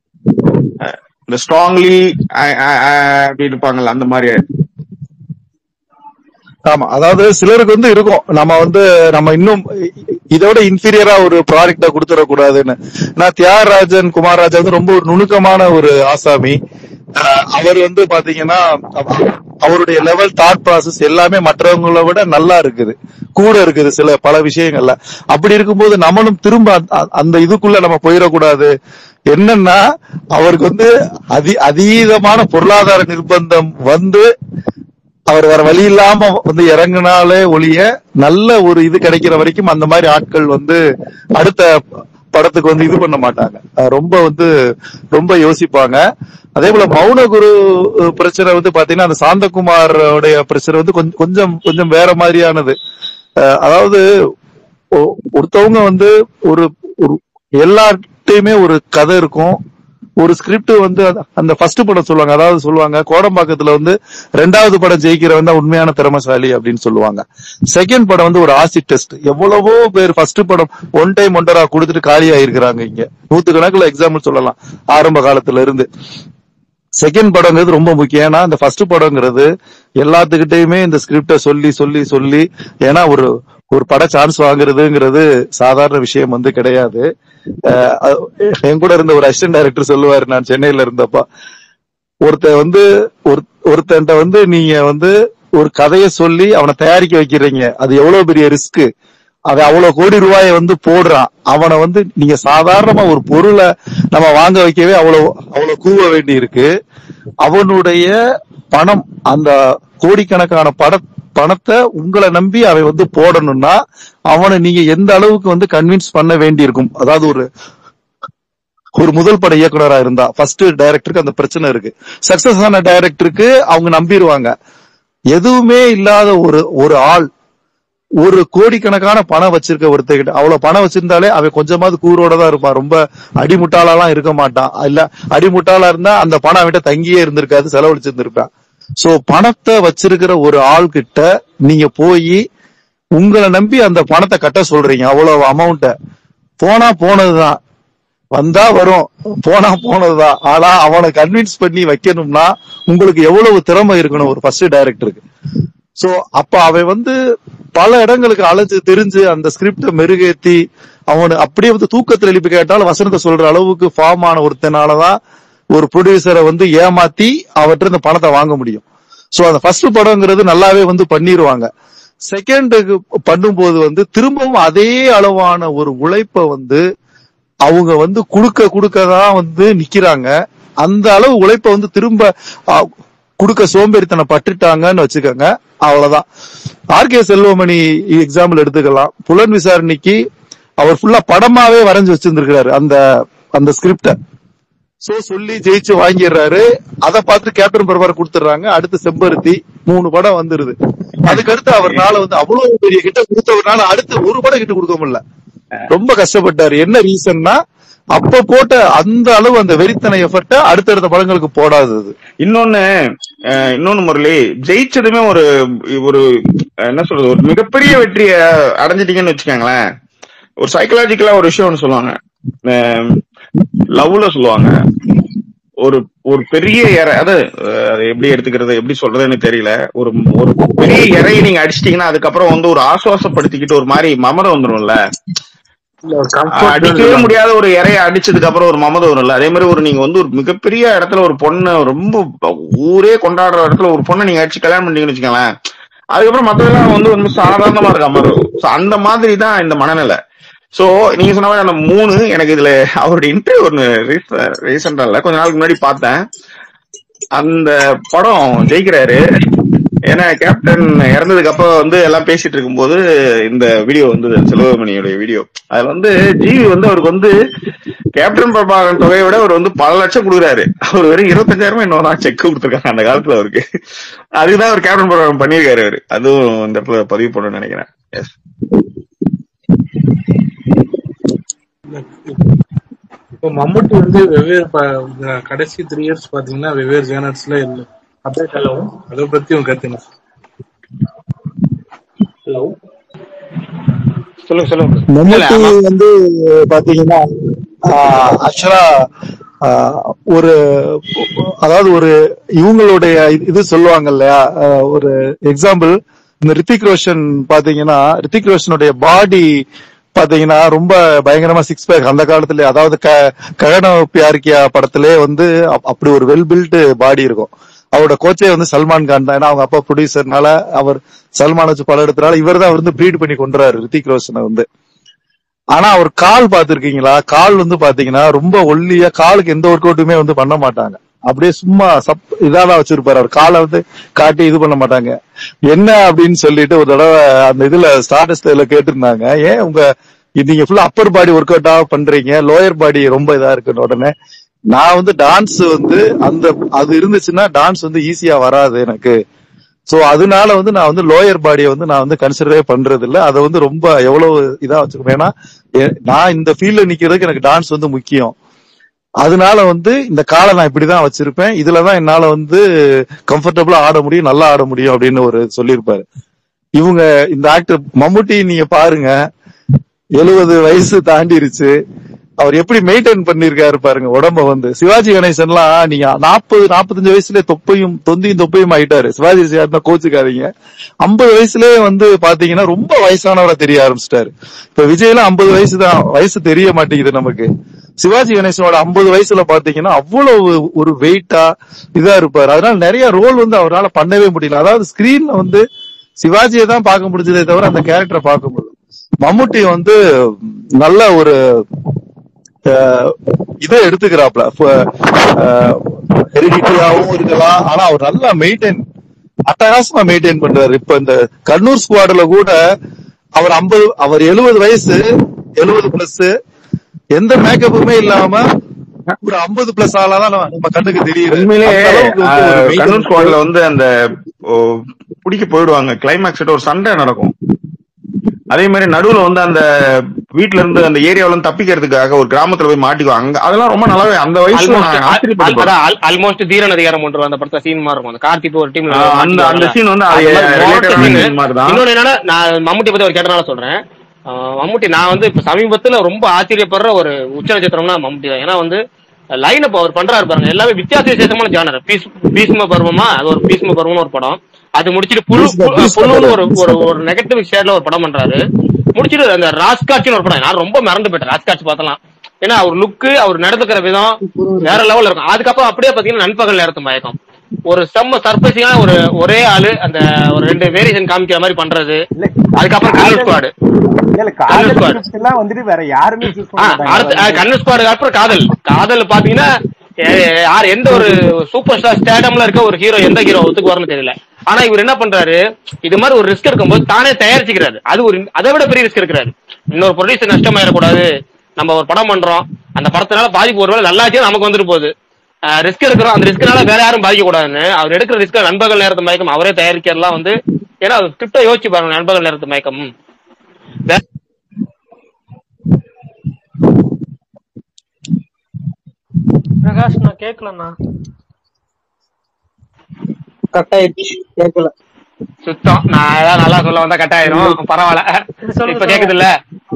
இந்த ஸ்ட்ராங்லி அப்படி இருப்பாங்கல்ல அந்த மாதிரி ஆமா அதாவது சிலருக்கு வந்து இருக்கும் நம்ம வந்து நம்ம இன்னும் இதோட இன்ஃபீரியரா ஒரு ப்ராடக்ட கொடுத்துடக்கூடாதுன்னு நான் தியாகராஜன் குமாரராஜா வந்து ரொம்ப ஒரு நுணுக்கமான ஒரு ஆசாமி அஹ் அவர் வந்து பாத்தீங்கன்னா அவ- அவருடைய லெவல் தாட் ப்ராசஸ் எல்லாமே மற்றவங்கள விட நல்லா இருக்குது கூட இருக்குது சில பல விஷயங்கள்ல அப்படி இருக்கும்போது நம்மளும் திரும்ப அந்த- அந்த- அந்த இதுக்குள்ள நம்ம போயிடக்கூடாது என்னன்னா அவருக்கு வந்து அதி அதீதமான பொருளாதார நிர்பந்தம் வந்து அவர் வேற வழி இல்லாம வந்து இறங்குனாலே ஒழிய நல்ல ஒரு இது கிடைக்கிற வரைக்கும் அந்த மாதிரி ஆட்கள் வந்து அடுத்த படத்துக்கு வந்து இது பண்ண மாட்டாங்க அஹ் ரொம்ப வந்து ரொம்ப யோசிப்பாங்க அதே போல மௌனகுரு அஹ், பிரச்சனை வந்து பாத்தீங்கன்னா அந்த சாந்தகுமாரோடைய பிரச்சனை வந்து கொஞ்சம் கொஞ்சம் கொஞ்சம் வேற மாதிரியானது அஹ், அதாவது ஒ- ஒருத்தவங்க வந்து ஒரு ஒரு எல்லார்ட்டையுமே ஒரு கதை இருக்கும் ஒரு ஸ்கிரிப்ட் வந்து அந்த- அந்த ஃபர்ஸ்ட் படம் சொல்லுவாங்க அதாவது சொல்லுவாங்க கோடம்பாக்கத்துல வந்து ரெண்டாவது படம் ஜெயிக்கிறவன் தான் உண்மையான திறமைசாலி அப்படின்னு சொல்லுவாங்க செகண்ட் படம் வந்து ஒரு ஆசிட் டெஸ்ட் எவ்வளவோ பேர் ஃபர்ஸ்ட் படம் ஒன் டைம் ஒண்டரா கொடுத்துட்டு காலி ஆயிருக்கிறாங்க இங்க நூத்து கணக்குல எக்ஸாம்பிள் சொல்லலாம் ஆரம்ப காலத்துல இருந்து செகண்ட் படங்கிறது ரொம்ப முக்கியம் ஏன்னா இந்த ஃபர்ஸ்ட் படங்கிறது எல்லாத்துக்கிட்டையுமே இந்த ஸ்கிரிப்ட சொல்லி சொல்லி சொல்லி ஏன்னா ஒரு ஒரு பட சான்ஸ் வாங்குறதுங்கிறது சாதாரண விஷயம் வந்து கிடையாது அஹ் அஹ் என் கூட இருந்த ஒரு அசிஸ்டன்ட் டைரக்டர் சொல்லுவாரு நான் சென்னையில இருந்தப்ப ஒருத்த வந்து ஒரு ஒருத்தன்ட்ட வந்து நீங்க வந்து ஒரு கதையை சொல்லி அவனை தயாரிக்க வைக்கிறீங்க அது எவ்வளவு பெரிய ரிஸ்க் அது அவ்வளவு கோடி ரூபாயை வந்து போடுறான் அவனை வந்து நீங்க சாதாரணமா ஒரு பொருளை நம்ம வாங்க வைக்கவே அவ்வளவு அவ்வளவு கூவ வேண்டி இருக்கு அவனுடைய பணம் அந்த கோடிக்கணக்கான பட பணத்தை உங்களை நம்பி அவன் வந்து போடணும்னா அவனை நீங்க எந்த அளவுக்கு வந்து கன்வின்ஸ் பண்ண வேண்டி இருக்கும் அதாவது ஒரு ஒரு முதல் பட இயக்குனரா இருந்தா ஃபர்ஸ்ட் டைரக்டருக்கு அந்த பிரச்சனை இருக்கு சக்சஸ் ஆன டைரக்டருக்கு அவங்க நம்பிடுவாங்க எதுவுமே இல்லாத ஒரு ஒரு ஆள் ஒரு கோடிக்கணக்கான பணம் வச்சிருக்க ஒருத்தர்கிட்ட அவ்வளவு பணம் வச்சிருந்தாலே அவன் கொஞ்சமாவது கூரோட தான் இருப்பான் ரொம்ப அடிமுட்டாளாலாம் இருக்க மாட்டான் இல்ல அடிமுட்டாளா இருந்தா அந்த பணம் அவன்கிட்ட தங்கியே இருந்திருக்காது செலவழிச்சிருந்திருப்பான் சோ பணத்தை வச்சிருக்கிற ஒரு ஆள் கிட்ட நீங்க போய் உங்களை நம்பி அந்த பணத்தை கட்ட சொல்றீங்க அவ்வளவு அமௌண்ட்ட போனா போனதுதான் வந்தா வரும் போனா போனதுதான் ஆனா அவனை கன்வின்ஸ் பண்ணி வைக்கணும்னா உங்களுக்கு எவ்வளவு திறமை இருக்கணும் ஒரு ஃபர்ஸ்ட் டைரக்டருக்கு சோ அப்ப அவன் வந்து பல இடங்களுக்கு அலைஞ்சு தெரிஞ்சு அந்த ஸ்கிரிப்ட மெருகேத்தி அவனு அப்படியே வந்து தூக்கத்துல எழுப்பி கேட்டாலும் வசனத்தை சொல்ற அளவுக்கு ஃபார்ம் ஆன ஒருத்தனாலதான் ஒரு ப்ரொடியூசரை வந்து ஏமாத்தி அவர்கிட்ட இந்த பணத்தை வாங்க முடியும் சோ அந்த ஃபர்ஸ்ட் படங்கிறது நல்லாவே வந்து பண்ணிருவாங்க செகண்டுக்கு பண்ணும்போது வந்து திரும்பவும் அதே அளவான ஒரு உழைப்ப வந்து அவங்க வந்து குடுக்க குடுக்க தான் வந்து நிக்கிறாங்க அந்த அளவு உழைப்ப வந்து திரும்ப ஆ, குடுக்க சோம்பேறித்தனம் பட்டுட்டாங்கன்னு வச்சுக்கோங்க அவ்வளவுதான் ஆர்கே செல்வமணி எக்ஸாம்பிள் எடுத்துக்கலாம் புலன் விசாரணைக்கு அவர் ஃபுல்லா படமாவே வரைஞ்சு வச்சிருந்திருக்கிறாரு அந்த அந்த ஸ்கிரிப்ட சோ சொல்லி ஜெயிச்சு வாங்கிடுறாரு அதை பார்த்து கேப்டன் பிரபார் கொடுத்துறாங்க அடுத்து செம்பருத்தி மூணு படம் வந்துருது அதுக்கடுத்து அவர்னால வந்து அவ்வளவு பெரிய கிட்ட கொடுத்தவர்னால அடுத்து ஒரு படம் கிட்ட கொடுக்க முடியல ரொம்ப கஷ்டப்பட்டாரு என்ன ரீசன்னா அப்ப போட்ட அந்த அளவு அந்த வெறித்தன எஃபர்ட்ட அடுத்தடுத்த படங்களுக்கு போடாதது இன்னொன்னு அஹ், இன்னொன்னு முரளி ஜெயிச்சதுமே ஒரு ஒரு என்ன சொல்றது ஒரு மிகப்பெரிய வெற்றிய அடைஞ்சிட்டீங்கன்னு வச்சுக்கோங்களேன் ஒரு சைக்கலாஜிக்கலா ஒரு விஷயம் ஒன்று சொல்லுவாங்க லவ்ல சொல்லுவாங்க ஒரு ஒரு பெரிய இறை அது அஹ், அது எப்படி எடுத்துக்கிறது எப்படி சொல்றதுன்னு தெரியல ஒரு ஒரு பெரிய இறையை நீங்க அடிச்சிட்டீங்கன்னா அதுக்கப்புறம் வந்து ஒரு ஆசுவாசப்படுத்திக்கிட்டு ஒரு மாதிரி மமதம் வந்துரும்ல அடிக்கவே முடியாத ஒரு இறைய அடிச்சதுக்கு அப்புறம் ஒரு மமதம் வரும்ல அதே மாதிரி ஒரு நீங்க வந்து ஒரு மிகப்பெரிய இடத்துல ஒரு பொண்ணு ரொம்ப ஊரே கொண்டாடுற இடத்துல ஒரு பொண்ணை நீங்க அடிச்சு கல்யாணம் பண்ணீங்கன்னு வச்சுக்கோங்களேன் அதுக்கப்புறம் மத்ததெல்லாம் வந்து ரொம்ப சாதாரணமா இருக்க மாதிரி இருக்கும் So, அந்த மாதிரி தான் இந்த மனநிலை சோ நீங்க சொன்ன மாதிரி அந்த மூணு எனக்கு இதுல அவருடைய இன்டர்வியூ ஒன்னு ரீசெண்டா இல்ல கொஞ்ச நாளுக்கு முன்னாடி பார்த்தேன் அந்த படம் ஜெயிக்கிறாரு ஏன்னா கேப்டன் இறந்ததுக்கு அப்புறம் வந்து எல்லாம் பேசிட்டு இருக்கும்போது இந்த வீடியோ வந்து செல்வமணியோட வீடியோ அதுல வந்து ஜிவி வந்து அவருக்கு வந்து கேப்டன் பிரபாகரன் தொகையை விட அவர் வந்து பல லட்சம் கொடுக்குறாரு அவர் வெறும் இருபத்தஞ்சாயிரமா இன்னொரு செக் கொடுத்துருக்காங்க அந்த காலத்துல அவருக்கு அதுதான் அவர் கேப்டன் பிரபாகரன் பண்ணியிருக்காரு அவரு அதுவும் இந்த இடத்துல பதிவு பண்ணணும்னு நினைக்கிறேன் எஸ் இப்போ மம்முட்டி வந்து வெவ்வேறு ப- இந்த கடைசி த்ரீ இயர்ஸ் பாத்தீங்கன்னா வெவ்வேறு ஜேனர்ஸ்ல இல்லை அப்டேட் ஹலோ அதை பத்தி உங்க கருத்து என்ன ஹலோ சொல்லுங்க சொல்லுங்க மம்முட்டி வந்து பாத்தீங்கன்னா ஆக்சுவலா ஒரு அதாவது ஒரு இவங்களுடைய இது சொல்லுவாங்க இல்லையா ஆஹ் ஒரு எக்ஸாம்பிள் இந்த ரித்திக் ரோஷன் பாத்தீங்கன்னா ரித்திக் ரோஷனுடைய பாடி பாத்தீங்கன்னா ரொம்ப பயங்கரமா சிக்ஸ் பேக் அந்த காலத்துல அதாவது க- ககன பியார்கியா படத்திலே வந்து அப்- அப்படி ஒரு வெல் பில்ட் பாடி இருக்கும் அவரோட கோச்சே வந்து சல்மான் கான் தான் ஏன்னா அவங்க அப்பா ப்ரொடியூசர்னால அவர் சல்மான் வச்சு படம் எடுத்தனால இவர் தான் வந்து ப்ரீட் பண்ணி கொண்டுறாரு ரித்திக் ரோஷனை வந்து ஆனா அவர் கால் பாத்திருக்கீங்களா கால் வந்து பாத்தீங்கன்னா ரொம்ப ஒல்லியா காலுக்கு எந்த ஒர்க் அவுட்டுமே வந்து பண்ண மாட்டாங்க அப்படியே சும்மா சப் இதாதான் வச்சிருப்பாரு அவர் காலை வந்து காட்டி இது பண்ண மாட்டாங்க என்ன அப்படின்னு சொல்லிட்டு ஒரு தடவை அந்த இதுல ஸ்டார்டஸ்ட்ல கேட்டிருந்தாங்க ஏன் உங்க இது நீங்க ஃபுல்லா அப்பர் பாடி ஒர்க் அவுட்டா பண்றீங்க லோயர் பாடி ரொம்ப இதா இருக்குன்னு உடனே நான் வந்து டான்ஸ் வந்து அந்த அது இருந்துச்சுன்னா டான்ஸ் வந்து ஈஸியா வராது எனக்கு சோ அதனால வந்து நான் வந்து லோயர் பாடியை வந்து நான் வந்து கன்சிடரே பண்றது இல்ல அதை வந்து ரொம்ப எவ்வளவு இதா வச்சுக்கணும் ஏன்னா எ- நான் இந்த ஃபீல்ட்ல நிக்கிறதுக்கு எனக்கு டான்ஸ் வந்து முக்கியம் அதனால வந்து இந்த காலை நான் இப்படிதான் வச்சிருப்பேன் இதுலதான் என்னால வந்து கம்ஃபர்டபுளா ஆட முடியும் நல்லா ஆட முடியும் அப்படின்னு ஒரு சொல்லியிருப்பாரு இவங்க இந்த ஆக்டர் மம்முட்டி நீங்க பாருங்க எழுபது வயசு தாண்டிருச்சு அவர் எப்படி மெயின்டைன் பண்ணிருக்காரு பாருங்க உடம்ப வந்து சிவாஜி கணேசன்லாம் நீங்க நாற்பது நாற்பத்தஞ்சு வயசுல தொப்பையும் தொந்தியும் தொப்பையும் ஆயிட்டாரு சிவாஜி சார் கோச்சுக்காதீங்க ஐம்பது வயசுலயே வந்து பாத்தீங்கன்னா ரொம்ப வயசானவரா தெரிய ஆரம்பிச்சிட்டாரு இப்ப விஜய்லாம் ஐம்பது வயசு தான் வயசு தெரிய மாட்டேங்குது நமக்கு சிவாஜி கணேசனோட ஐம்பது வயசுல பாத்தீங்கன்னா அவ்வளவு ஒரு வெயிட்டா இதா இருப்பாரு அதனால நிறைய ரோல் வந்து அவரால் பண்ணவே முடியல அதாவது ஸ்கிரீன்ல வந்து சிவாஜியை தான் பார்க்க முடிஞ்சதே தவிர அந்த கேரக்டரை பார்க்க முடியல மம்முட்டி வந்து நல்ல ஒரு அஹ், இதை எடுத்துக்கிறாப்ல ஹெரிடிட்டியாவும் இருக்கலாம் ஆனா அவர் நல்லா மெயின்டைன் அட்டகாசமா மெயின்டைன் பண்றாரு இப்ப இந்த கண்ணூர் ஸ்குவாட்ல கூட அவர் 50 அவர் எழுபது வயசு எழுபது பிளஸ் எந்த மேக்கப்புமே இல்லாம ஒரு 50 பிளஸ் ஆளாதான் நம்ம- நம்ம கண்ணுக்கு தெரியுது உண்மையிலே அந்த அளவுக்கு வந்து ஒரு ஆஹ், maintain கண்ணூர் ஸ்குவாட்ல வந்து அந்த ஓ, பிடிக்க போயிடுவாங்க கிளைமேக்ஸ் ஒரு சண்டை நடக்கும் அதே மாதிரி நடுவுல வந்து அந்த வீட்ல இருந்து அந்த ஏரியாவுல இருந்து தப்பிக்கிறதுக்காக ஒரு கிராமத்துல போய் மாட்டிக்குவாங்க அங்க அதெல்லாம் ரொம்ப நல்லாவே அந்த வயசுல நான் ஆச்சரியப்பட்டு ஆல்மோஸ்ட் தீரன் அதிகாரம் ஒன்று அந்த படத்துல சீன் மாதிரி இருக்கும் அந்த கார்த்திக் ஒரு டீம்ல ஆஹ் அந்த அந்த சீன் வந்து அது related ஆன scene மாதிரி தான் இன்னொன்னு என்னன்னா நான் மம்முட்டி பத்தி ஒரு கேட்டனால சொல்றேன் ஆஹ் மம்முட்டி நான் வந்து இப்ப சமீபத்துல ரொம்ப ஆச்சரியப்படுற ஒரு உச்ச நட்சத்திரம்னா மம்முட்டி தான் ஏன்னா வந்து லைன் அப் அவர் பண்றாரு பாருங்க எல்லாமே வித்தியாச விசேஷமான ஜானர் பீஸ் பீஸ்ம பருவமா அது ஒரு பீஸ்ம பருவம்னு ஒரு படம் அது முடிச்சிட்டு புழு பு- புழுன்னு ஒரு ஒரு ஒரு நெகட்டிவ் ஷேட்ல ஒரு படம் பண்றாரு முடிச்சிட்டு அந்த ராஸ்காட்சின்னு ஒரு படம் நான் ரொம்ப மறந்து போயிட்டேன் ராஸ்காட்சி பார்த்தலாம் ஏன்னா அவர் லுக்கு அவர் நடந்துக்கிற விதம் வேற லெவல்ல இருக்கும் அதுக்கப்புறம் அப்படியே பாத்தீங்கன்னா நண்பகல் நேரத்து மயக்கம் ஒரு செம்ம சர்ப்ரைசிங்கா ஒரு ஒரே ஆளு அந்த ஒரு ரெண்டு வேரியேஷன் காமிக்கிற மாதிரி பண்றது அதுக்கப்புறம் கண்ணூர் ஸ்குவாடு இல்ல கண்ணூர் காதல் ஸ்குவாடு script எல்லாம் வந்துட்டு வேற யாருமே choose பண்ண ஆ, மாட்டாங்க அடுத்து அதாவது கண்ணு ஸ்குவாடு அப்புறம் காதல் காதல் பாத்தீங்கன்னா எ- யார் எந்த ஒரு சூப்பர் ஸ்டார் ஸ்டேடம்ல இருக்க ஒரு ஹீரோ எந்த ஹீரோ ஒத்துக்கு வரணும் தெரியல ஆனா இவர் என்ன பண்றாரு இது மாதிரி ஒரு ரிஸ்க் எடுக்கும்போது தானே தயாரிச்சுக்கிறாரு அது ஒரு அதை விட பெரிய ரிஸ்க் எடுக்கிறாரு இன்னொரு ப்ரொடியூசர் நஷ்டமாயிடக்கூடாது நம்ம ஒரு படம் பண்றோம் அந்த படத்தினால பாதிப்பு ஒருவேளை நல்லாச்சும் நமக்கு வந்துட்டு போகுது ரிஸ்க் எடுக்கிறோம் அந்த ரிஸ்க்னால வேற யாரும் பாதிக்க கூடாதுன்னு அவர் எடுக்கிற ரிஸ்க் நண்பகல் நேரத்து மயக்கம் அவரே தயாரிக்கிறதுலாம் வந்து ஏன்னா ஸ்கிரிப்டை யோசிச்சு பாருங்க நண்பகல் நேரத்து மயக்கம் வே- பிரகாஷ் நான் கேட்கலண்ணா கட் ஆயிடுச்சு கேட்கல சுத்தம் நான் ஏதாவது நல்லா சொல்ல வந்தா கட் ஆயிரும் பரவாயில்ல சொல்லுங்க, இப்ப கேக்குது இல்ல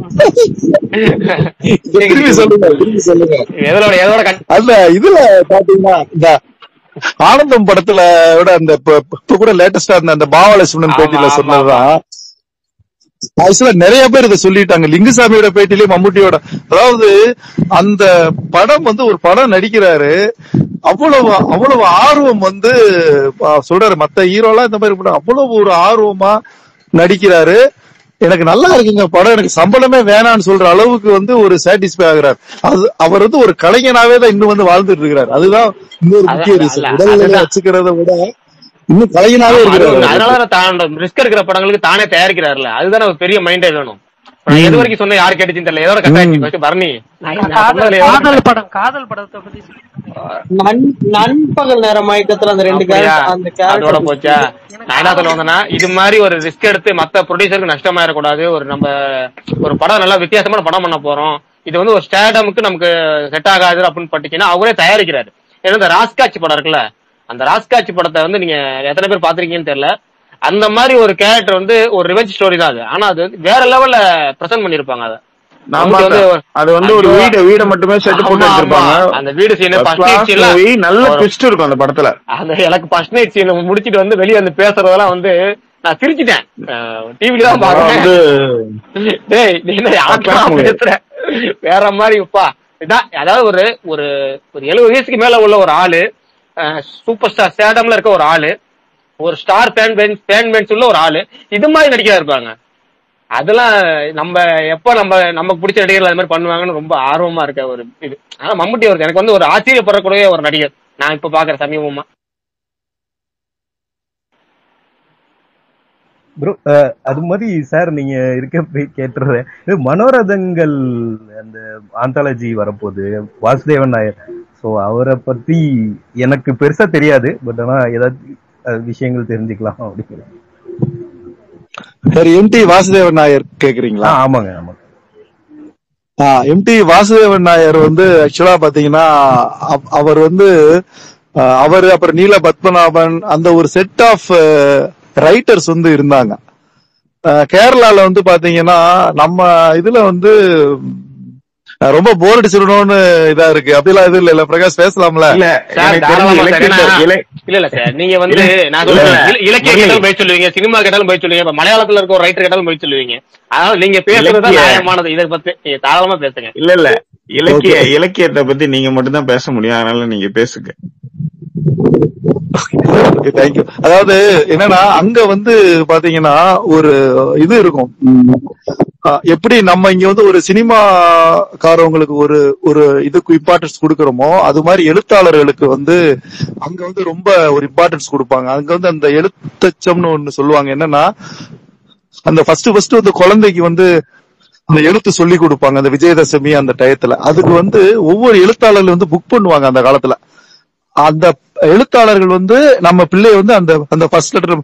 திரும்பி சொல்லுங்க திரும்பி சொல்லுங்க எதோட எதோட கட் அல்ல இதுல பாத்தீங்கன்னா இந்த ஆனந்தம் படத்துல விட அந்த இப்ப இப்ப கூட லேட்டஸ்டா இருந்த அந்த பாவலட்சுமணன் ஆமா, பேட்டியில ஆமா, சொன்னதுதான் ஆக்சுவலா நிறைய பேர் இதை சொல்லிட்டாங்க லிங்குசாமியோட பேட்டிலயும் மம்முட்டியோட அதாவது அந்த படம் வந்து ஒரு படம் நடிக்கிறாரு அவ்வளவு அவ்வளவு ஆர்வம் வந்து ப- சொல்றாரு மத்த ஹீரோலாம் இந்த மாதிரி படம் அவ்வளவு ஒரு ஆர்வமா நடிக்கிறாரு எனக்கு நல்லா இருக்குங்க படம் எனக்கு சம்பளமே வேணாம்னு சொல்ற அளவுக்கு வந்து ஒரு சாட்டிஸ்ஃபை ஆகுறாரு அது அவர் வந்து ஒரு கலைஞனாவே தான் இன்னும் வந்து வாழ்ந்துட்டு இருக்கிறாரு அதுதான் இன்னொரு அதான், முக்கிய அதான், ரீசன் அல்ல, உடல்நிலை அதுதான். வச்சுக்கிறத விட இன்னும் கலைஞனாவே ஆமா, அது இருக்கிறாரு ஒண்ணு. அவரு. அதனால தான் ரிஸ்க் எடுக்கிற படங்களுக்கு தானே தயாரிக்கிறாருல அதுதானே ஒரு பெரிய மைண்டே வேணும் நான் எது வரைக்கும் சொன்ன யாரு கேட்டுச்சுன்னு தெரியல எதோட கட் ஆயிடுச்சு first பரணி நான் நான் காதல் சொன்னதுல எதோட காதல் படம் காதல் படத்தை பத்தி நன்- நண்பகல் நேர மயக்கத்துல அந்த ரெண்டு அப்படியா? கேரக்டர் அந்த அதோட கேரக்டர் போச்சா நான் என்ன சொல்ல வந்தேன்னா இது மாதிரி ஒரு ரிஸ்க் எடுத்து மத்த ப்ரொடியூசருக்கு நஷ்டமாயிடக்கூடாது ஒரு நம்ம ஒரு படம் நல்லா வித்தியாசமான படம் பண்ண போறோம் இது வந்து ஒரு ஸ்டேடமுக்கு நமக்கு செட் ஆகாது அப்படின்னு பட்டுச்சுன்னா அவரே தயாரிக்கிறாரு ஏன்னா இந்த ராஸ்காட்சி படம் இருக்குல்ல அந்த ராஸ்காட்சி படத்தை வந்து நீங்க எத்தனை பேர் பாத்திருக்கீங்கன்னு தெரியல அந்த மாதிரி ஒரு கேரக்டர் வந்து ஒரு ரிவெஞ்ச் ஸ்டோரி தான் அது ஆனா அது வந்து வேற லெவல்ல பிரசன்ட் பண்ணிருப்பாங்க அதை நான் மம்முட்டி வந்து பார்த்தேன். அது வந்து ஒரு ஐயோ, வீட வீட மட்டுமே செட் போட்டு ஆமா, ஆமா. எடுத்திருப்பாங்க அந்த வீடு scene First first class night சீன்ல movie, நல்ல ட்விஸ்ட் இருக்கும் அந்த படத்துல அந்த எனக்கு ஃபர்ஸ்ட் நைட் சீன் முடிச்சிட்டு வந்து வெளிய வந்து பேசுறதெல்லாம் வந்து நான் சிரிச்சிட்டேன் டிவில தான் அதெல்லாம் பாக்குறேன் வந்து டேய் நீ என்ன யாருக்கா பேச முடியாது. பேசுற வேற மாதிரி அப்பா இதான் அதாவது ஒரு ஒரு ஒரு எழுபது வயசுக்கு மேல உள்ள ஒரு ஆளு சூப்பர் ஸ்டார் ஸ்டேடம்ல இருக்க ஒரு ஆளு ஒரு star fan bench fan bench உள்ள ஒரு ஆளு இது மாதிரி நடிக்கிறா இருப்பாங்க அதெல்லாம் நம்ம எப்ப நம்ம நமக்கு பிடிச்ச நடிகர்கள் அது மாதிரி பண்ணுவாங்கன்னு ரொம்ப ஆர்வமா இருக்க ஒரு இது ஆனா மம்முட்டி அவருக்கு எனக்கு வந்து ஒரு ஆச்சரியப்படக்கூடிய ஒரு நடிகர் நான் இப்ப பாக்குற சமீபமா ப்ரோ அது மாதிரி சார் நீங்க இருக்க போய் கேட்டுறேன் இது மனோரதங்கள் அந்த ஆந்தாலஜி வரப்போகுது வாசுதேவன் நாயர் ஸோ அவரை பத்தி எனக்கு பெருசா தெரியாது பட் ஆனா ஏதாவது அஹ், விஷயங்கள் தெரிஞ்சுக்கலாம் அப்படிங்கிறேன் சரி எம்டி வாசுதேவன் நாயர் கேக்குறீங்களா ஆ, ஆமாங்க ஆமாங்க எம்டி வாசுதேவன் நாயர் வந்து ஆக்சுவலா பாத்தீங்கன்னா அவ- அவர் வந்து அஹ், அவர் அப்புறம் நீல பத்மநாபன் அந்த ஒரு செட் ஆஃப் ரைட்டர்ஸ் வந்து இருந்தாங்க அஹ், கேரளால வந்து பாத்தீங்கன்னா நம்ம இதுல வந்து அஹ், ரொம்ப போர் அடிச்சிடணும்னு இதா இருக்கு அப்படிலாம் எதுவும் இல்ல பிரகாஷ் பேசலாம்ல இல்ல சார் எனக்கு தெரிஞ்சு தாராளமா சார் ஏன்னா இலக்கியத்தை இலை இல்ல இல்ல சார் நீங்க வந்து இல்ல நான் இல்ல சொல்றேன் இல- இலக்கிய முரளி கேட்டாலும் போய் சொல்லுவீங்க சினிமா கேட்டாலும் போய் சொல்லுவீங்க இப்ப மலையாளத்துல இருக்க ஒரு ரைட்டர் கேட்டாலும் போய் சொல்லுவீங்க அதனால நீங்க பேசுறது தான் இலக்கிய நியாயமானது இதை பத்தி நீங்க தாராளமா பேசுங்க இல்ல இல்ல இலக்கிய ஓகே இலக்கியத்தை பத்தி நீங்க மட்டும் தான் பேச முடியும் அதனால நீங்க பேசுங்க ஓகே தேங்க்யூ அதாவது என்னன்னா அங்க வந்து பாத்தீங்கன்னா ஒரு இது இருக்கும் உம், அஹ், எப்படி நம்ம இங்க வந்து ஒரு சினிமாக்காரவங்களுக்கு ஒரு ஒரு இதுக்கு இம்பார்ட்டன்ஸ் கொடுக்கறோமோ அது மாதிரி எழுத்தாளர்களுக்கு வந்து அங்க வந்து ரொம்ப ஒரு இம்பார்ட்டன்ஸ் கொடுப்பாங்க அங்க வந்து அந்த எழுத்தச்சம்னு ஒண்ணு சொல்லுவாங்க என்னன்னா அந்த ஃபர்ஸ்ட் ஃபர்ஸ்ட் வந்து குழந்தைக்கு வந்து அந்த எழுத்து சொல்லி கொடுப்பாங்க அந்த விஜயதசமி அந்த டயத்துல அதுக்கு வந்து ஒவ்வொரு எழுத்தாளர்கள் வந்து புக் பண்ணுவாங்க அந்த காலத்துல அந்த எழுத்தாளர்கள் வந்து நம்ம பிள்ளைய வந்து அந்த அந்த ஃபர்ஸ்ட் லெட்டர்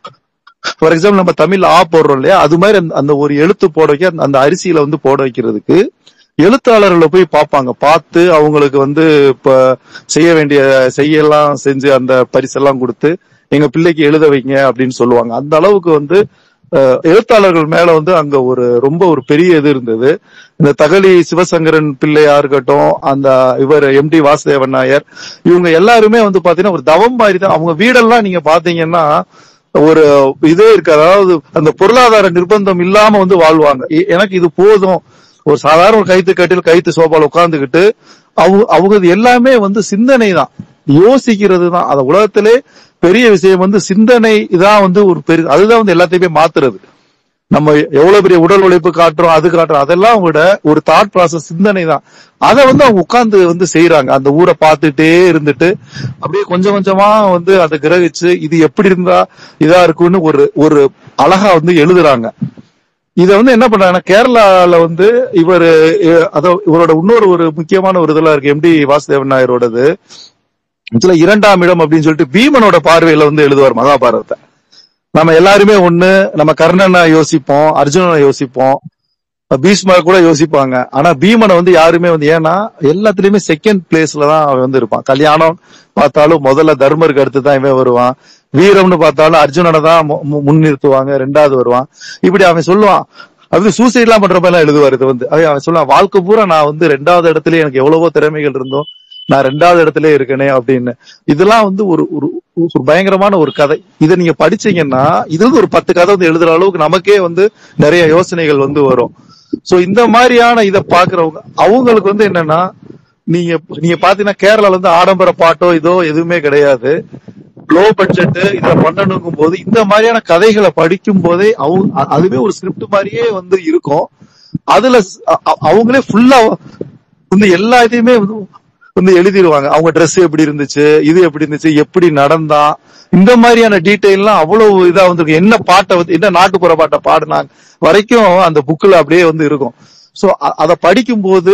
ஃபார் எக்ஸாம்பிள் நம்ம தமிழ்ல ஆ போடுறோம் இல்லையா அது மாதிரி அந்த- அந்த ஒரு எழுத்து போட வைக்க அந்த- அந்த அரிசியில வந்து போட வைக்கிறதுக்கு எழுத்தாளர்களை போய் பார்ப்பாங்க பார்த்து அவங்களுக்கு வந்து இப்ப செய்ய வேண்டிய செய்யலாம் செஞ்சு அந்த பரிசெல்லாம் கொடுத்து எங்க பிள்ளைக்கு எழுத வைங்க அப்படின்னு சொல்லுவாங்க அந்த அளவுக்கு வந்து அஹ், எழுத்தாளர்கள் மேல வந்து அங்க ஒரு ரொம்ப ஒரு பெரிய இது இருந்தது இந்த தகழி சிவசங்கரன் பிள்ளையா இருக்கட்டும் அந்த இவர் எம் டி வாசுதேவன் நாயர் இவங்க எல்லாருமே வந்து பாத்தீங்கன்னா ஒரு தவம் மாதிரி தான் அவங்க வீடெல்லாம் நீங்க பாத்தீங்கன்னா ஒரு இதே இருக்கு அதாவது அந்த பொருளாதார நிர்பந்தம் இல்லாம வந்து வாழ்வாங்க எ- எனக்கு இது போதும் ஒரு சாதாரண ஒரு கைத்து கட்டில் கைத்து சோபால உட்கார்ந்துகிட்டு அவங்க அவங்க இது எல்லாமே வந்து சிந்தனை தான் யோசிக்கிறது தான் அந்த உலகத்திலே பெரிய விஷயம் வந்து சிந்தனை தான் வந்து ஒரு பெரிய அதுதான் வந்து எல்லாத்தையுமே மாத்துறது நம்ம எவ்வளவு பெரிய உடல் உழைப்பு காட்டுறோம் அது காட்டுறோம் அதெல்லாம் விட ஒரு தாட் ப்ராசஸ் சிந்தனை தான் அதை வந்து அவங்க உட்கார்ந்து வந்து செய்யறாங்க அந்த ஊரை பார்த்துட்டே இருந்துட்டு அப்படியே கொஞ்சம் கொஞ்சமா வந்து அதை கிரகிச்சு இது எப்படி இருந்தா இதா இருக்கும்னு ஒரு ஒரு அழகா வந்து எழுதுறாங்க இத வந்து என்ன பண்றாங்கன்னா கேரளால வந்து இவர் அத இவரோட இன்னொரு ஒரு முக்கியமான ஒரு இதெல்லாம் இருக்கு எம்டி வாசுதேவன் நாயரோடது இதுல இரண்டாம் இடம் அப்படின்னு சொல்லிட்டு பீமனோட பார்வையில வந்து எழுதுவார் மகாபாரதத்தை நம்ம எல்லாருமே ஒண்ணு நம்ம கர்ணனை யோசிப்போம் அர்ஜுனனை யோசிப்போம் பீஷ்மர் கூட யோசிப்பாங்க ஆனா பீமனை வந்து யாருமே வந்து ஏன்னா எல்லாத்துலயுமே செகண்ட் பிளேஸ்ல தான் அவன் வந்து இருப்பான் கல்யாணம் பார்த்தாலும் முதல்ல தர்மருக்கு அடுத்து தான் இவன் வருவான் வீரம்னு பார்த்தாலும் அர்ஜுனனை தான் மு- மு- முன்னிறுத்துவாங்க ரெண்டாவது வருவான் இப்படி அவன் சொல்லுவான் அது சூசைட் எல்லாம் பண்ற மாதிரி எல்லாம் எழுதுவார் இது வந்து அவன் அவன் சொல்லுவான் வாழ்க்கை பூரா நான் வந்து ரெண்டாவது இடத்துல எனக்கு எவ்வளவோ திறமைகள் இருந்தோம் நான் ரெண்டாவது இடத்துல இருக்கனே அப்படின்னு இதெல்லாம் வந்து ஒரு ஒரு ஒரு பயங்கரமான ஒரு கதை இதை நீங்க படிச்சீங்கன்னா இதுல இருந்து ஒரு பத்து கதை வந்து எழுதுற அளவுக்கு நமக்கே வந்து நிறைய யோசனைகள் வந்து வரும் சோ இந்த மாதிரியான இதை பாக்குறவங்க அவங்களுக்கு வந்து என்னன்னா நீங்க நீங்க பாத்தீங்கன்னா கேரளால வந்து ஆடம்பர பாட்டோ இதோ எதுவுமே கிடையாது லோ பட்ஜெட் இத பண்ணணுங்கும் போது இந்த மாதிரியான கதைகளை படிக்கும் போதே அவங்க அ- அதுவே ஒரு ஸ்கிரிப்ட் மாதிரியே வந்து இருக்கும் அதுல ஸ்- அ- அ- அவங்களே ஃபுல்லா வந்து எல்லா இதையுமே வந்து வந்து எழுதிடுவாங்க அவங்க Dress எப்படி இருந்துச்சு இது எப்படி இருந்துச்சு எப்படி நடந்தா இந்த மாதிரியான டீட்டெயில்லாம் அவ்வளவு இதா வந்து என்ன பாட்டை வந்து என்ன நாட்டுப்புற பாட்டை பாடினாங்க வரைக்கும் அந்த புக்ல அப்படியே வந்து இருக்கும் சோ அதை படிக்கும்போது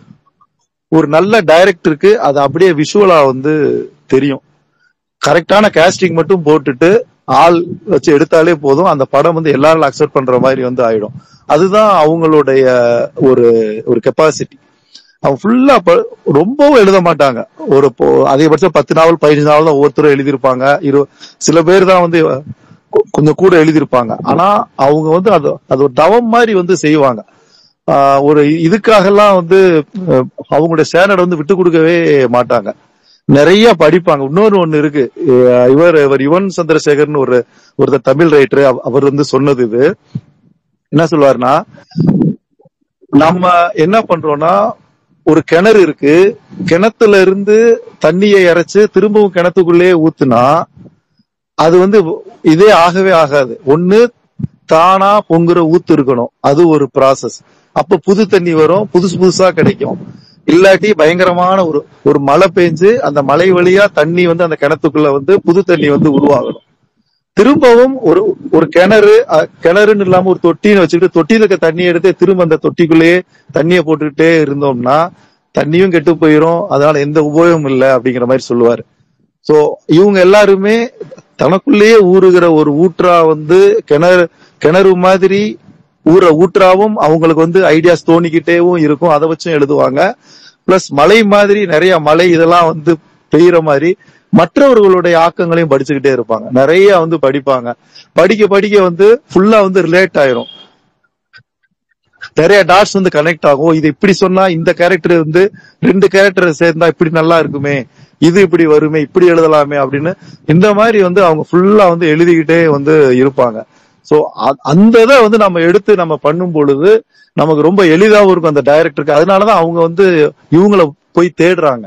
ஒரு நல்ல டைரக்டருக்கு அது அப்படியே விஷுவலா வந்து தெரியும் கரெக்டான கேஸ்டிங் மட்டும் போட்டுட்டு ஆள் வச்சு எடுத்தாலே போதும் அந்த படம் வந்து எல்லாரும் அக்செப்ட் பண்ற மாதிரி வந்து ஆயிடும் அதுதான் அவங்களுடைய ஒரு ஒரு கெப்பாசிட்டி அவங்க ஃபுல்லா ரொம்பவும் எழுத மாட்டாங்க ஒரு இப்போ அதிகபட்சம் பத்து நாவல் பதினஞ்சு நாவல் தான் ஒவ்வொருத்தரும் எழுதியிருப்பாங்க இரு சில பேர் தான் வந்து கொ- கொஞ்சம் கூட எழுதியிருப்பாங்க ஆனா அவங்க வந்து அது அது ஒரு தவம் மாதிரி வந்து செய்வாங்க ஆஹ் ஒரு இதுக்காகலாம் வந்து அஹ், அவங்களுடைய ஸ்டாண்டர்ட் வந்து விட்டு கொடுக்கவே மாட்டாங்க நிறைய படிப்பாங்க இன்னொரு ஒண்ணு இருக்கு அஹ் இவர் இவர் யுவன் சந்திரசேகர்னு ஒரு ஒருத்தர் தமிழ் ரைட்டர் அவர் வந்து சொன்னது இது என்ன சொல்லுவாருன்னா நம்ம என்ன பண்றோம்னா ஒரு கிணறு இருக்கு கிணத்துல இருந்து தண்ணியை இறைச்சு திரும்பவும் கிணத்துக்குள்ளேயே ஊத்துனா அது வந்து இதே ஆகவே ஆகாது ஒண்ணு தானா பொங்குற ஊத்து இருக்கணும் அது ஒரு ப்ராசஸ் அப்ப புது தண்ணி வரும் புதுசு புதுசா கிடைக்கும் இல்லாட்டி பயங்கரமான ஒரு ஒரு மழை பெஞ்சு அந்த மலை வழியா தண்ணி வந்து அந்த கிணத்துக்குள்ள வந்து புது தண்ணி வந்து உருவாகணும் திரும்பவும் ஒரு ஒரு கிணறு அஹ், கிணறுன்னு இல்லாம ஒரு தொட்டின்னு வச்சுக்கிட்டு தொட்டியில இருக்க தண்ணியை எடுத்து திரும்ப அந்த தொட்டிக்குள்ளேயே தண்ணியை போட்டுக்கிட்டே இருந்தோம்னா தண்ணியும் கெட்டு போயிரும் அதனால எந்த உபயோகமும் இல்லை அப்படிங்கிற மாதிரி சொல்லுவாரு சோ இவங்க எல்லாருமே தனக்குள்ளேயே ஊறுகிற ஒரு ஊற்றா வந்து கிணறு கிணறு மாதிரி ஊற ஊற்றாவும் அவங்களுக்கு வந்து ஐடியாஸ் தோணிக்கிட்டேவும் இருக்கும் அதை வச்சும் எழுதுவாங்க பிளஸ் மலை மாதிரி நிறைய மலை இதெல்லாம் வந்து பெய்யற மாதிரி மற்றவர்களுடைய ஆக்கங்களையும் படிச்சுக்கிட்டே இருப்பாங்க நிறைய வந்து படிப்பாங்க படிக்க படிக்க வந்து ஃபுல்லா வந்து ரிலேட் ஆயிரும் நிறைய டாட்ஸ் வந்து கனெக்ட் ஆகும் இது இப்படி சொன்னா இந்த கேரக்டர் வந்து ரெண்டு கேரக்டர் சேர்ந்தா இப்படி நல்லா இருக்குமே இது இப்படி வருமே இப்படி எழுதலாமே அப்படின்னு இந்த மாதிரி வந்து அவங்க ஃபுல்லா வந்து எழுதிக்கிட்டே வந்து இருப்பாங்க சோ அந்த இதை வந்து நம்ம எடுத்து நம்ம பண்ணும் பொழுது நமக்கு ரொம்ப எளிதாவும் இருக்கும் அந்த டைரக்டருக்கு அதனாலதான் அவங்க வந்து இவங்கள போய் தேடுறாங்க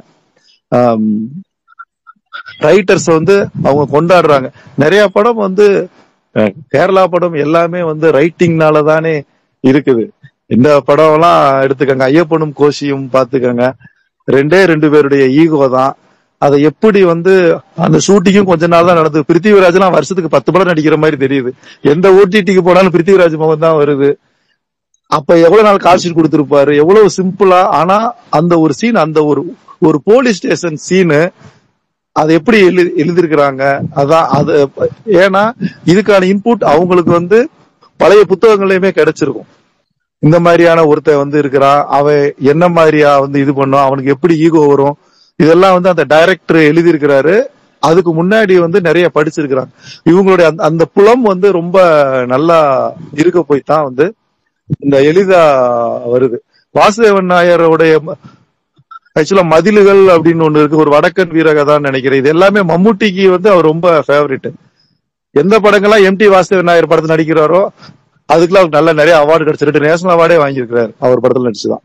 ரைட்டர்ஸ் வந்து அவங்க கொண்டாடுறாங்க நிறைய படம் வந்து அஹ், கேரளா படம் எல்லாமே வந்து ரைட்டிங்னால தானே இருக்குது இந்த படம் எல்லாம் எடுத்துக்கங்க ஐயப்பனும் கோஷியும் பாத்துக்கங்க ரெண்டே ரெண்டு பேருடைய ஈகோ தான் அதை எப்படி வந்து அந்த ஷூட்டிங்கும் கொஞ்ச நாள் தான் நடந்தது பிருத்திவிராஜ்லாம் வருஷத்துக்கு பத்து படம் நடிக்கிற மாதிரி தெரியுது எந்த ஓடிடிக்கு போனாலும் பிருத்திவிராஜ் முகம் தான் வருது அப்ப எவ்வளவு நாள் கால் ஷீட் கொடுத்திருப்பாரு எவ்வளவு சிம்பிளா ஆனா அந்த ஒரு சீன் அந்த ஒரு ஒரு போலீஸ் ஸ்டேஷன் சீனு அதை எப்படி எழுதி எழுதியிருக்கிறாங்க அதான் அது ஏன்னா இதுக்கான இன்புட் அவங்களுக்கு வந்து பழைய புத்தகங்களையுமே கிடைச்சிருக்கும் இந்த மாதிரியான ஒருத்தன் வந்து இருக்கிறான் அவன் என்ன மாதிரியா வந்து இது பண்ணும் அவனுக்கு எப்படி ஈகோ வரும் இதெல்லாம் வந்து அந்த டைரக்டர் எழுதியிருக்கிறாரு அதுக்கு முன்னாடி வந்து நிறைய படிச்சிருக்கிறாங்க இவங்களுடைய அந்த- அந்த புலம் வந்து ரொம்ப நல்லா இருக்க போய் தான் வந்து இந்த எளிதா வருது வாசுதேவன் நாயருடைய ஆக்சுவலா மதில்கள் அப்படின்னு ஒண்ணு இருக்கு ஒரு வடக்கன் வீரகதான்னு நினைக்கிறேன் இது எல்லாமே மம்முட்டிக்கு வந்து அவர் ரொம்ப ஃபேவரட் எந்த படங்கள்லாம் எம்டி வாசுதேவன் நாயர் படத்துல நடிக்கிறாரோ அதுக்கெல்லாம் அவருக்கு நல்ல நிறைய அவார்டு கிடைச்சிருக்கு நேஷனல் அவார்டே வாங்கியிருக்கிறாரு அவர் படத்துல நடிச்சுதான்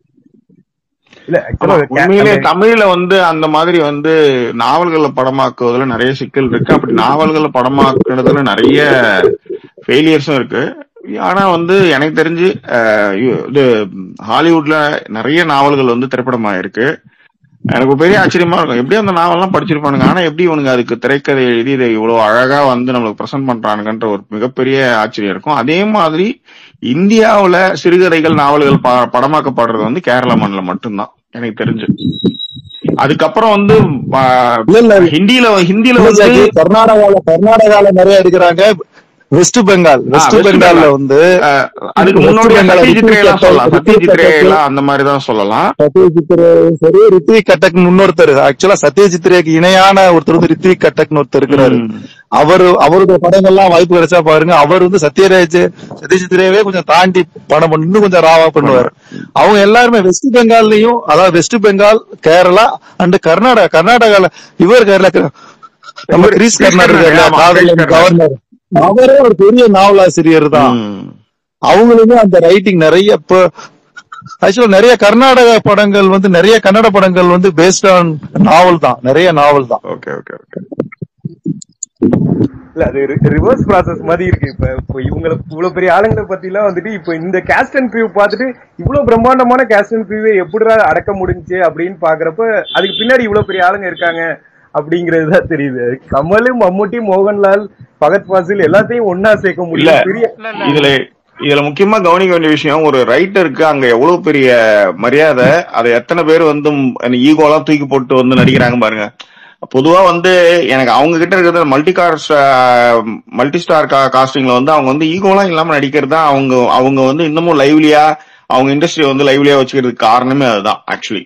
இல்ல ஆமா, ஆக்சுவலா உண்மையிலே தமிழ்ல வந்து அந்த மாதிரி வந்து நாவல்களை படமாக்குவதுல நிறைய சிக்கல் இருக்கு அப்படி நாவல்களை படமாக்குறதுல நிறைய ஃபெயிலியர்ஸும் இருக்கு ஆனா வந்து எனக்கு தெரிஞ்சு அஹ், இ- இது ஹாலிவுட்ல நிறைய நாவல்கள் வந்து திரைப்படமாயிருக்கு எனக்கு ஒரு பெரிய ஆச்சரியமா இருக்கும் எப்படி அந்த நாவல்லாம் படிச்சிருப்பானுங்க ஆனா எப்படி இவனுங்க அதுக்கு திரைக்கதை எழுதி இதை இவ்வளவு அழகா வந்து நம்மளுக்கு பிரசன்ட் பண்றானுங்கன்ற ஒரு மிகப்பெரிய ஆச்சரியம் இருக்கும் அதே மாதிரி இந்தியாவுல சிறுகதைகள் நாவல்கள் ப- படமாக்கப்படுறது வந்து கேரளா மண்ணில் மட்டும்தான் எனக்கு தெரிஞ்சு அதுக்கப்புறம் வந்து ஆஹ், இல்ல இல்ல ஹிந்தியில ஹிந்தியில இல்ல வந்து ஜாக்கி, கர்நாடகால கர்நாடகால நிறைய எடுக்கிறாங்க வெஸ்ட் பெங்கால் ஆ, வெஸ்ட் வெஸ்ட் பெங்கால்ல பெங்கால் வந்து அஹ், அதுக்கு வெஸ்ட் முன்னோடியா பெங்கால் சத்யஜித் ரே ரித்விக் எல்லாம் சொல்லலாம் கட்டக் ரித்விக் சத்யஜித் ரே கட்டக் எல்லாம் அந்த மாதிரி தான் சொல்லலாம் சத்யஜித் ரே சரி ரித்விக் கட்டக் இன்னொருத்தர் ஆக்சுவலா சத்யஜித் ரேக்கு இணையான ஒருத்தர் வந்து ரித்விக் கட்டக்னு ஒருத்தர் இருக்கிறாரு ம். அவர் அவருடைய படங்கள்லாம் வாய்ப்பு கிடைச்சா பாருங்க அவர் வந்து சத்யராஜ் சத்யஜித் ரேவே கொஞ்சம் தாண்டி படம் பண்ணி இன்னும் கொஞ்சம் ராவா பண்ணுவார் அவங்க எல்லாருமே வெஸ்ட் பெங்கால்லயும் அதாவது வெஸ்ட் பெங்கால் கேரளா அண்ட் கர்நாடகா கர்நாடகால இவர் கேரளா நம்ம இவர் கிரீஸ் கிரீஸ் கர்நாடகா கர்னார் இல்லையா ஆமா கிரீஸ் காதலன் கர்னார் கவர்னர் அவரே ஒரு பெரிய நாவலாசிரியர் தான் ம். அவங்களுமே அந்த ரைட்டிங் நிறைய இப்போ ஆக்சுவலா நிறைய கர்நாடக படங்கள் வந்து நிறைய கன்னட படங்கள் வந்து பேஸ்ட் ஆன் நாவல் தான் நிறைய நாவல் தான் ஓகே ஓகே ஓகே இல்ல அது ரிவர்ஸ் ப்ராசஸ் மாதிரி இருக்கு இப்ப இப்போ இவங்கள இவ்வளவு பெரிய ஆளுங்களை பத்தி எல்லாம் வந்துட்டு இப்போ இந்த கேஸ்ட் அண்ட் க்ரூ பார்த்துட்டு இவ்வளவு பிரம்மாண்டமான கேஸ்ட் அண்ட் க்ரூவை எப்படிடா அடக்க முடிஞ்சுச்சு அப்படின்னு பாக்குறப்ப அதுக்கு பின்னாடி இவ்வளவு பெரிய ஆளுங்க இருக்காங்க அப்படிங்கிறது தான் தெரியுது கமல் மம்முட்டி மோகன்லால் பகத் ஃபாசில் எல்லாத்தையும் ஒன்னா சேர்க்க இல்ல முடியும் பெரிய இல்ல இல்ல இதுல இதுல முக்கியமா கவனிக்க வேண்டிய விஷயம் ஒரு ரைட்டருக்கு அங்க எவ்வளவு பெரிய மரியாதை அதை எத்தனை பேர் வந்து ஈகோலாம் தூக்கி போட்டு வந்து நடிக்கிறாங்க பாருங்க பொதுவா வந்து எனக்கு அவங்க கிட்ட இருக்கிறது மல்டி கார் மல்டி ஸ்டார் காஸ்டிங்ல வந்து அவங்க வந்து ஈகோலாம் இல்லாம நடிக்கிறது தான் அவங்க அவங்க வந்து இன்னமும் லைவ்லியா அவங்க இண்டஸ்ட்ரி வந்து லைவ்லியா வச்சுக்கிறதுக்கு காரணமே அதுதான் ஆக்சுவலி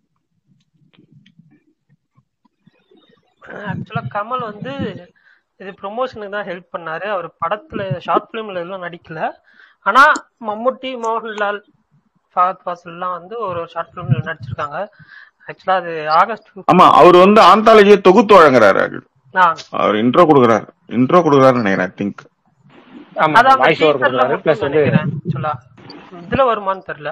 ஆக்சுவலா கமல் வந்து இது ப்ரொமோஷனுக்கு தான் ஹெல்ப் பண்ணாரு அவர் படத்துல ஷார்ட் பிலிம்ல எதுவும் நடிக்கல ஆனா மம்முட்டி மோகன்லால் ஃபஹத் ஃபாசில்லாம் வந்து ஒரு ஒரு ஷார்ட் பிலிம்ல நடிச்சிருக்காங்க ஆக்சுவலா அது ஆகஸ்ட் 15 ஆமா அவர் வந்து ஆந்தாலஜியை தொகுத்து வழங்குறாரு ஆ, அவர் இன்ட்ரோ கொடுக்குறாரு இன்ட்ரோ கொடுக்குறாருன்னு நினைக்கிறேன் ஐ திங்க் ஆமா அது அந்த வாய்ஸ் ஓவர் டீசர்ல கொடுக்குறாரு பிளஸ் மட்டும் வந்து நினைக்கிறேன் ஆக்சுவலா இதுல வருமான்னு தெரியல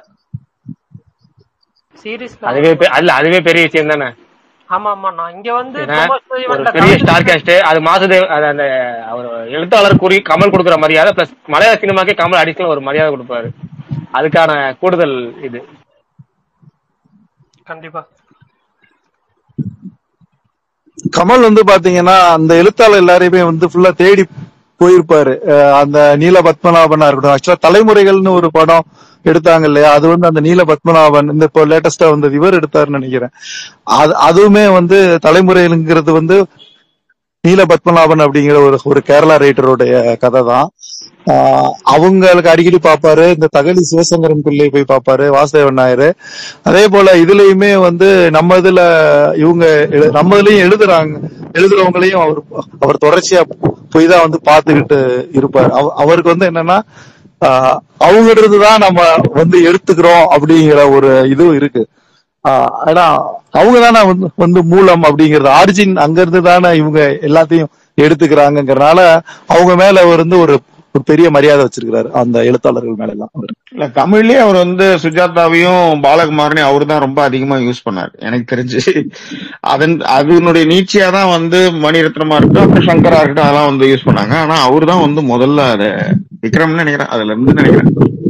சீரீஸ்ல அதுவே பெ- அல்ல அதுவே பெரிய விஷயம் தானே ஆமா ஆமா நான் இங்க வந்து ஏன்னா ப்ரொமோஷனல் ஒரு ஈவெண்ட்ல பெரிய கலந்து ஸ்டார் காஸ்ட் அது மாசுதேவ் அது அந்த அவர் எழுத்தாளர் கூறி கமல் கொடுக்குற மரியாதை பிளஸ் மலையாள சினிமாக்கே கமல் அடிஷனல் ஒரு மரியாதை கொடுப்பாரு அதுக்கான கூடுதல் இது கண்டிப்பா கமல் வந்து பாத்தீங்கன்னா அந்த எழுத்தாளர் எல்லாரையுமே வந்து ஃபுல்லா தேடி போயிருப்பாரு அஹ் அந்த நீல பத்மநாபனா இருக்கட்டும் ஆக்சுவலா தலைமுறைகள்னு ஒரு படம் எடுத்தாங்க இல்லையா அது வந்து அந்த நீல பத்மநாபன் இந்த இப்போ லேட்டஸ்டா வந்தது இவர் எடுத்தாருன்னு நினைக்கிறேன் அது அதுவுமே வந்து தலைமுறைங்கிறது வந்து நீல பத்மநாபன் அப்படிங்கிற ஒரு ஒரு கேரளா ரைட்டருடைய கதை தான் ஆஹ் அவங்களுக்கு அடிக்கடி பாப்பாரு இந்த தகலி சிவசங்கரன் பிள்ளை போய் பாப்பாரு வாசுதேவன் நாயர் அதே போல இதுலயுமே வந்து நம்ம இதுல இவங்க எழு- நம்ம இதுலயும் எழுதுறாங்க எழுதுறவங்களையும் அவர் அவர் தொடர்ச்சியா போய் தான் வந்து பாத்துக்கிட்டு இருப்பார் அவ- அவருக்கு வந்து என்னன்னா ஆஹ் அவங்கிட்ட தான் நம்ம வந்து எடுத்துக்கிறோம் அப்படிங்கிற ஒரு இதுவும் இருக்கு ஆஹ் ஆனா அவங்க தானே வந்து வந்து மூலம் அப்படிங்கறது ஆரிஜின் அங்க இருந்து தானே இவங்க எல்லாத்தையும் எடுத்துக்கிறாங்கங்கறனால அவங்க மேல அவர் வந்து ஒரு ஒரு பெரிய மரியாதை வச்சிருக்கிறாரு அந்த எழுத்தாளர்கள் மேல எல்லாம் அவர் இல்ல தமிழ்லயே அவர் வந்து சுஜாதாவையும் பாலகுமாரனையும் அவரு தான் ரொம்ப அதிகமா யூஸ் பண்ணாரு எனக்கு தெரிஞ்சு அதன் அதனுடைய நீட்சியா தான் வந்து மணிரத்னமா இருக்கட்டும் அப்புறம் சங்கரா இருக்கட்டும் அதெல்லாம் வந்து யூஸ் பண்ணாங்க ஆனா அவரு தான் வந்து முதல்ல அத விக்ரம்னு நினைக்கிறேன் அதுல இருந்து நினைக்கிறேன்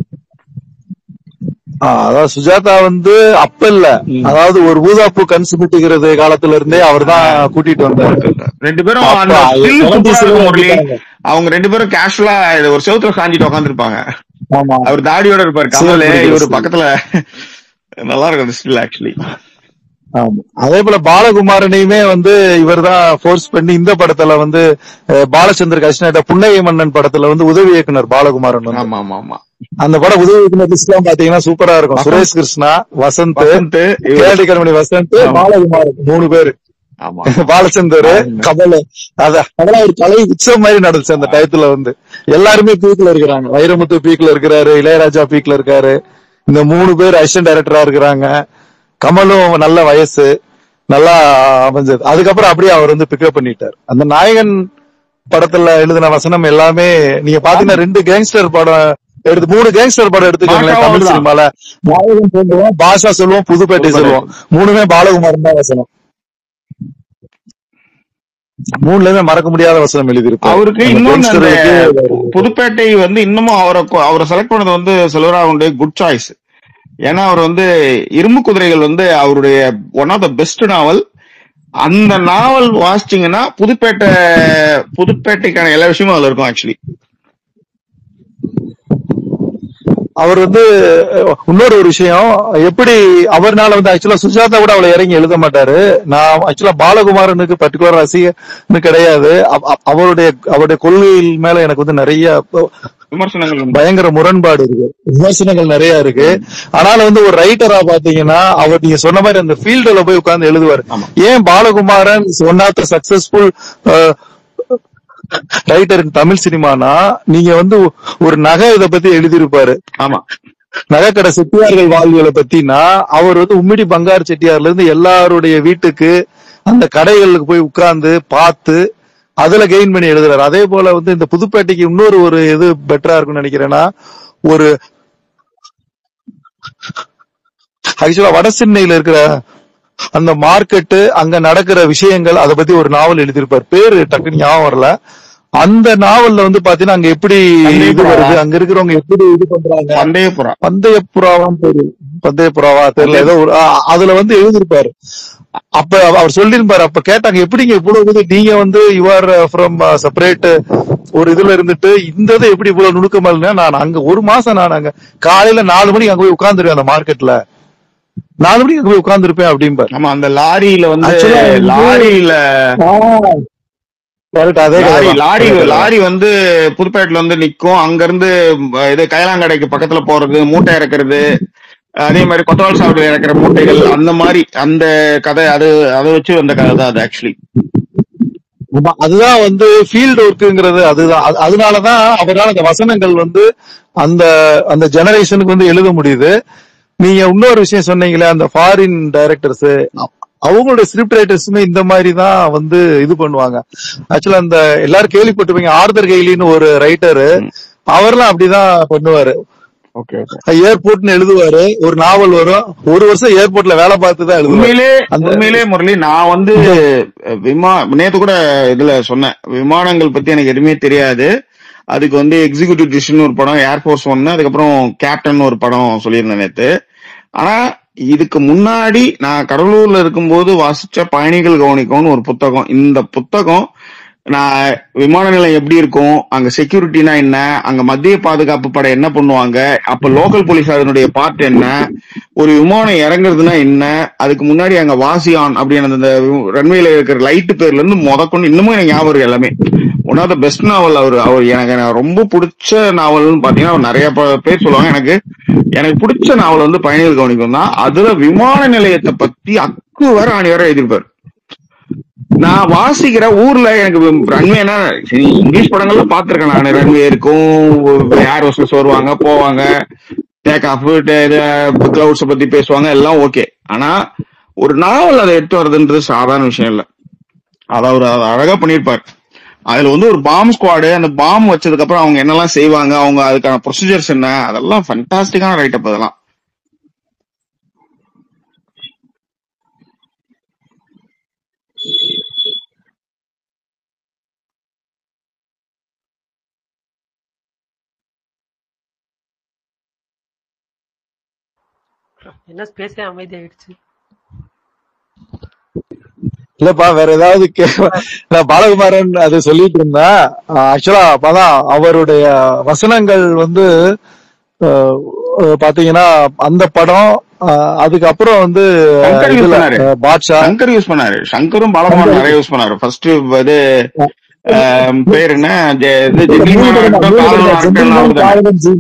ஆஹ் அதாவது சுஜாதா வந்து அப்ப இல்ல அதாவது ஒரு ஊதாப்பூ கண் சுமிட்டுகிறது காலத்துல இருந்தே அவர் தான் கூட்டிட்டு வந்தாரு ரெண்டு பேரும் அப்ப அந்த ஸ்டில் 70s சூப்பரா ல இருக்கும் முரளி வந்துட்டாங்க. அவங்க ரெண்டு பேரும் கேஷுவலா ஒரு செவுத்துல சாஞ்சிட்டு உட்காந்துருப்பாங்க ஆமா அவர் தாடியோட இருப்பாரு கமலு சிவன் இவரு பிடிக்கிற பக்கத்துல நல்லா இருக்கும் அந்த ஸ்டில் ஆக்சுவலி ஆமா அதே போல பாலகுமாரனையுமே வந்து இவர் தான் ஃபோர்ஸ் பண்ணி இந்த படத்துல வந்து அஹ், பாலச்சந்தர் கிருஷ்ணாட்ட புன்னகை மன்னன் படத்துல வந்து உதவி இயக்குனர் பாலகுமாரன் வந்து ஆமா ஆமா ஆமா அந்த படம் உதவி இயக்குனர் லிஸ்ட் எல்லாம் பாத்தீங்கன்னா சூப்பரா இருக்கும் வசந்த். சுரேஷ் கிருஷ்ணா வசந்த் வசந்த் இவரு. கேரடி கருமணி வசந்த் ஆமா. பாலகுமாரன் மூணு பேரு ஆமா பாலச்சந்தர் கமல் அத அதெல்லாம் ஒரு கலை உச்சம் மாதிரி நடந்துச்சு அந்த டயத்துல வந்து எல்லாருமே பீக்ல இருக்கிறாங்க வைரமுத்து பீக்ல இருக்கிறாரு இளையராஜா பீக்ல இருக்காரு இந்த மூணு பேர் அசிஸ்டன்ட் டைரக்டரா இருக்கிறாங்க கமலும் நல்ல வயசு நல்லா அமைஞ்சது அதுக்கப்புறம் அப்படியே அவர் வந்து பிக்கப் பண்ணிட்டார் அந்த நாயகன் படத்துல எழுதின வசனம் எல்லாமே நீங்க பாத்தீங்கன்னா ரெண்டு கேங்ஸ்டர் படம் எடுத்து மூணு கேங்ஸ்டர் படம் எடுத்துக்கோங்களேன் பாஷாவும் தமிழ் தான். சினிமால நாயகன் சொல்லுவோம் பாஷா சொல்லுவோம் புதுப்பேட்டை சொல்லுவோம் மூணுமே பாலகுமாரன் தான் வசனம் மூணுலயுமே மறக்க முடியாத வசனம் எழுதியிருப்பாரு அவருக்கு அந்த இன்னொன்னு அந்த gangster-க்கு பு- புதுப்பேட்டை வந்து இன்னமும் அவரை கொ- அவரை செலக்ட் பண்ணது வந்து செல்வராவுடைய குட் சாய்ஸ் ஏன்னா அவர் வந்து இரும்பு குதிரைகள் வந்து அவருடைய one of the best novel அந்த நாவல் வாசிச்சீங்கன்னா புதுப்பேட்டை புதுப்பேட்டைக்கான எல்லா விஷயமும் அதுல இருக்கும் ஆக்சுவலி அவர் வந்து அஹ், இன்னொரு ஒரு விஷயம் எப்படி அவர்னால வந்து ஆக்சுவலா சுஜாதா கூட அவளை இறங்கி எழுத மாட்டாரு நான் ஆக்சுவலா பாலகுமாரனுக்கு பர்டிகுலர் ரசிகன்னு கிடையாது அவ- அவ- அவருடைய அவருடைய கொள்கையில் மேல எனக்கு வந்து நிறைய விமர்சனங்கள் உண்டு. பயங்கர முரண்பாடு இருக்கு விமர்சனங்கள் நிறைய இருக்கு ஆனாலும் வந்து ஒரு ரைட்டரா பாத்தீங்கன்னா அவர் நீங்க சொன்ன மாதிரி அந்த ஃபீல்டுல போய் உட்கார்ந்து எழுதுவாரு ஏன் Balakumaran one of the successful writer Tamil சினிமானா நீங்க வந்து ஒரு நகை இதை பத்தி எழுதியிருப்பாரு ஆமா நகைக்கடை செட்டியார்கள் வாழ்வியலை பத்தினா அவர் வந்து உம்மிடி பங்காரு செட்டியார்ல இருந்து எல்லாருடைய வீட்டுக்கு அந்த கடைகளுக்கு போய் உட்கார்ந்து பார்த்து அதுல கெயின் பண்ணி எழுதுறாரு அதே போல வந்து இந்த புதுப்பேட்டைக்கு இன்னொரு ஒரு இது பெட்டரா இருக்கும்னு நினைக்கிறேன்னா ஒரு ஆக்சுவலா வட சென்னையில இருக்கிற அந்த மார்க்கெட்டு அங்க நடக்கிற விஷயங்கள் அதை பத்தி ஒரு நாவல் எழுதியிருப்பார் பேரு டக்குன்னு ஞாபகம் வரல அந்த நாவல்ல வந்து பாத்தீங்கன்னா அங்க எப்படி பந்தய இது புறா. வருது அங்க இருக்கிறவங்க எப்படி இது பண்றாங்க பந்தய புறா பந்தய புறாவான்னு தெரியும் பந்தய புறாவா தெரியல ஏதோ ஒரு ஆ, அதுல வந்து எழுதியிருப்பாரு அப்ப அவ- அவர் சொல்லியிருப்பாரு அப்ப கேட்டாங்க எப்படிங்க இவ்வளவு இது நீங்க வந்து யுவர் ஃப்ரம் செப்பரேட் ஒரு இதுல இருந்துட்டு இந்த இது எப்படி இவ்வளவு நுணுக்கமா இல்லைன்னா நான் அங்க ஒரு மாசம் நான் அங்க காலையில நாலு மணிக்கு அங்க போய் உட்கார்ந்துருவேன் அந்த மார்க்கெட்ல நாலு மணிக்கு அங்க போய் உட்கார்ந்துருப்பேன் அப்படிம்பாரு ஆமா அந்த லாரியில வந்து Actually வந்து- லாரியில Correct, அதே லாரி கதைதான். லாரி அதே கதைதான். லாரி வந்து புதுப்பேட்டையில வந்து நிக்கும் அங்க இருந்து அஹ், இது கைலாங்கடைக்கு பக்கத்துல போறது மூட்டை இறக்குறது அதே மாதிரி கொத்தவால் சாப்பிட்டு இறக்குற மூட்டைகள் அந்த மாதிரி அந்த கதை அது அதை வச்சு வந்த கதை தான் அது ஆக்சுவலி ஆமா, அதுதான் வந்து ஃபீல்டு ஒர்க்குங்கிறது அதுதான் அது- அதனாலதான் அவரால் அந்த வசனங்கள் வந்து அந்த அந்த ஜெனரேஷனுக்கு வந்து எழுத முடியுது நீங்க இன்னொரு விஷயம் சொன்னீங்களே அந்த ஃபாரின் டைரக்டர்ஸ் அவங்களுடைய ஸ்கிரிப்ட் ரைட்டர்ஸுமே இந்த மாதிரி தான் வந்து இது பண்ணுவாங்க ஆக்சுவலா அந்த எல்லாரும் கேள்விப்பட்டிருப்பீங்க ஆர்தர் கெய்லின்னு ஒரு ரைட்டரு அவர்லாம் அப்படிதான் பண்ணுவாரு ஓகே ஓகே ஏர்போர்ட்னு எழுதுவாரு ஒரு நாவல் வரும் ஒரு வருஷம் ஏர்போர்ட்ல வேலை பார்த்து தான் எழுதுவாரு உண்மையிலே அந்த உண்மையிலே முரளி நான் வந்து அஹ், விமா நேத்து கூட இதுல சொன்னேன் விமானங்கள் பத்தி எனக்கு எதுவுமே தெரியாது அதுக்கு வந்து எக்ஸிகியூட்டிவ் டிசிஷன் ஒரு படம் ஏர்போர்ஸ் ஒன்னு அதுக்கப்புறம் கேப்டன் ஒரு படம் சொல்லியிருந்தேன் நேத்து ஆனா இதுக்கு முன்னாடி நான் கடலூர்ல இருக்கும்போது வாசிச்ச பயணிகள் கவனிக்கும்னு ஒரு புத்தகம் இந்த புத்தகம் நான் விமான நிலையம் எப்படி இருக்கும் அங்க செக்யூரிட்டினா என்ன அங்க மத்திய பாதுகாப்பு படை என்ன பண்ணுவாங்க அப்ப லோக்கல் போலீஸ் அதனுடைய பார்ட் என்ன ஒரு விமானம் இறங்குறதுனா என்ன அதுக்கு முன்னாடி அங்க வாசியான் அப்படின்னு அந்த ரன்வேல இருக்கிற லைட் பேர்ல இருந்து முதற்கொண்டு இன்னமும் எனக்கு ஞாபகம் இருக்கு எல்லாமே one of the best novel அவர் அவர் எனக்கு எனக்கு ரொம்ப பிடிச்ச நாவல்னு பாத்தீங்கன்னா அவர் நிறைய ப- பேர் சொல்லுவாங்க எனக்கு எனக்கு பிடிச்ச நாவல் வந்து பயணிகள் கவனிக்கும் தான் அதுல விமான நிலையத்தை பத்தி அக்கு வர ஆணி வர எழுதியிருப்பாரு நான் வாசிக்கிற ஊர்ல எனக்கு ரன்வேனா சரி இங்கிலீஷ் படங்கள்ல பாத்திருக்கேன் நான் ரன்வே இருக்கும் ஏர் ஹோஸ்டஸ் வருவாங்க போவாங்க டேக் ஆஃப் கிளவுட்ஸ் பத்தி பேசுவாங்க எல்லாம் ஓகே ஆனா ஒரு நாவல் அதை எடுத்து வர்றதுன்றது சாதாரண விஷயம் இல்ல அத அவர் அதை அழகா பண்ணியிருப்பார் அதுல வந்து ஒரு பாம் ஸ்குவாடு அந்த பாம் வச்சதுக்கு அப்புறம் அவங்க என்னெல்லாம் செய்வாங்க அவங்க அதுக்கான ப்ரொசீஜர்ஸ் என்ன அதெல்லாம் ஃபண்டாஸ்டிக்கான ரைட் அப் அதெல்லாம் என்ன ஸ்பேஸே அமைதியாயிடுச்சு இல்லப்பா வேற ஏதாவது கே- நான் பாலகுமாரன் அது சொல்லிட்டு இருந்தேன் ஆக்சுவலா அப்பதான் அவருடைய வசனங்கள் வந்து அஹ், அஹ், பாத்தீங்கன்னா அந்த படம் அஹ், அதுக்கப்புறம் வந்து சங்கர் யூஸ் இதுல பண்ணாரு அஹ், பாட்ஷா சங்கர் யூஸ் பண்ணாரு சங்கரும் பாலகுமாரன் நிறைய யூஸ் பண்ணாரு ஃபர்ஸ்ட் இது ஆம், பேர் என்ன ஜெ- இது ஜென்டில்மேன் ஆகட்டும் காதலன் ஆகட்டும் எல்லாம் அவரு தானே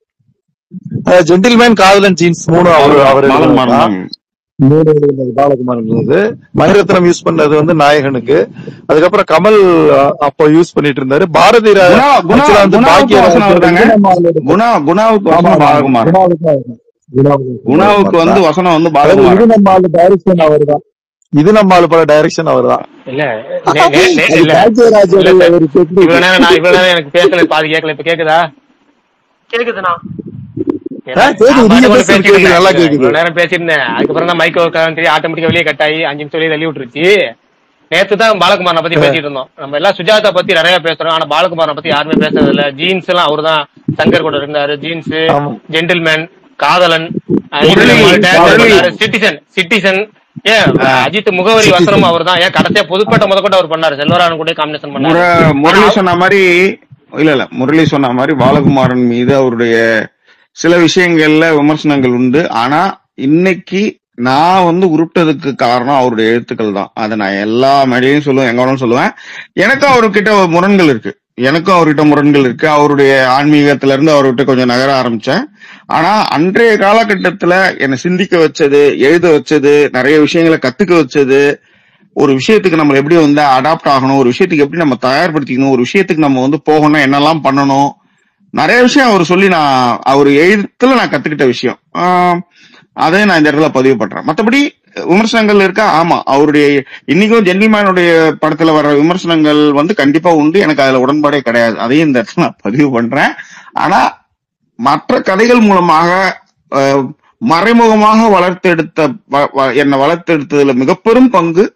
ஜென்டில்மேன் காதலன் ஜீன்ஸ் மூணு அவரு அவருதான் அவரு பாலகுமாரன் தான் தான் மூணு எழுதினது பாலகுமாரன் எழுதினது மணிரத்னம் யூஸ் பண்ணது வந்து நாயகனுக்கு அதுக்கப்புறம் கமல் அஹ், அப்போ யூஸ் பண்ணிட்டு இருந்தாரு பாரதி ரா- குணா குணா ஆக்சுவலா வந்து குணாவுக்கு வசனம் பாக்கியராஜ் வருதாங்க இதனமாலோட குணா குணாவுக்கு ஆமா வசனம் ஆமா பாலகுமாரன் குணாவுக்கு தான் வரும். குணாவுக்கு குணாவுக்கு பாலகுமாரன் வந்து தான் வசனம் வந்து அதாவது இது பாலகுமாரன் நம்மால டைரக்ஷன் அவர் தான் இது நம்மால பல டைரக்ஷன் அவர் தான் இல்ல நே- நே- நே- அது இல்ல பாக்கியராஜோட இல்ல சார் ஒரு டெக்னிக் இவ்வளவு நேரம் நான் இவ்வளவு நேரம் எனக்கு பேசல பாதி கேட்கல இப்ப கேக்குதா கேக்குதுண்ணா ஏன்னா கேக்குது நான் நீங்க பாட்டுக்கு ஒண்ணு பேசுறது பேசிட்டு கேக்குது இருந்தேன் நல்லா இல்ல, கேக்குது இவ்வளவு நேரம் பேசியிருந்தேன் அதுக்கப்புறம் தான் மைக்கோ கண்ட்ரி ஆட்டோமேட்டிக்கா வெளியே கட் ஆகி அஞ்சு நிமிஷம் வெளியே தள்ளி விட்டுருச்சு நேத்து தான் பாலகுமாரனை பத்தி பேசிட்டு இருந்தோம் நம்ம எல்லாம் சுஜாதா பத்தி நிறைய பேசுறோம் ஆனா பாலகுமாரனை பத்தி யாருமே பேசுறது இல்ல ஜீன்ஸ் எல்லாம் அவர்தான் சங்கர் கூட இருந்தாரு ஜீன்ஸ் ஆமா ஜென்டில்மேன் காதலன் முரளி முரளி சிட்டிசன் சிட்டிசன் ஏன் அஜித் முகவரி வசனம் அவர் தான் ஏன் கடைசியா புதுப்பேட்டை முதற்கொண்டு அவர் பண்ணாரு செல்வராயன் கூட காம்பினேஷன் முர பண்ணாரு ஆனா முரளி அவ- சொன்ன மாதிரி இல்ல இல்ல முரளி சொன்ன மாதிரி பாலகுமாரன் மீது அவருடைய சில விஷயங்கள்ல விமர்சனங்கள் உண்டு ஆனா இன்னைக்கு நான் வந்து உருட்டதுக்கு காரணம் அவருடைய எழுத்துக்கள் தான் அதை நான் எல்லா மேடையும் சொல்லுவேன் எங்க வேணாலும் சொல்லுவேன் எனக்கும் அவர்கிட்ட ஒரு முரண்கள் இருக்கு எனக்கும் அவர்கிட்ட முரண்கள் இருக்கு அவருடைய ஆன்மீகத்துல இருந்து அவர்கிட்ட கொஞ்சம் நகர ஆரம்பிச்சேன் ஆனா அன்றைய காலகட்டத்துல என்னை சிந்திக்க வச்சது எழுத வச்சது நிறைய விஷயங்களை கத்துக்க வச்சது ஒரு விஷயத்துக்கு நம்ம எப்படி வந்து அடாப்ட் ஆகணும் ஒரு விஷயத்துக்கு எப்படி நம்ம தயார்படுத்திக்கணும் ஒரு விஷயத்துக்கு நம்ம வந்து போகணும் என்னெல்லாம் பண்ணணும் நிறைய விஷயம் அவர் சொல்லி நான் அவர் எழுத்துல நான் கத்துக்கிட்ட விஷயம் ஆஹ் அதை நான் இந்த இடத்துல பதிவு பண்றேன் மத்தபடி விமர்சனங்கள் இருக்கா ஆமா அவருடைய இன்னைக்கும் ஜென்டில்மேனுடைய படத்துல வர விமர்சனங்கள் வந்து கண்டிப்பா உண்டு எனக்கு அதுல உடன்பாடே கிடையாது அதையும் இந்த இடத்துல நான் பதிவு பண்றேன் ஆனா மற்ற கதைகள் மூலமாக அஹ், மறைமுகமாக வளர்த்தெடுத்த வ- வ- என்னை வளர்த்தெடுத்ததுல மிக பெரும் பங்கு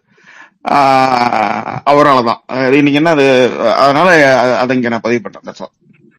ஆஹ், அவரால தான் அஹ், இன்னைக்கு என்ன அது அதனால அ- அதை இங்க நான் பதிவு பண்றேன் that's all.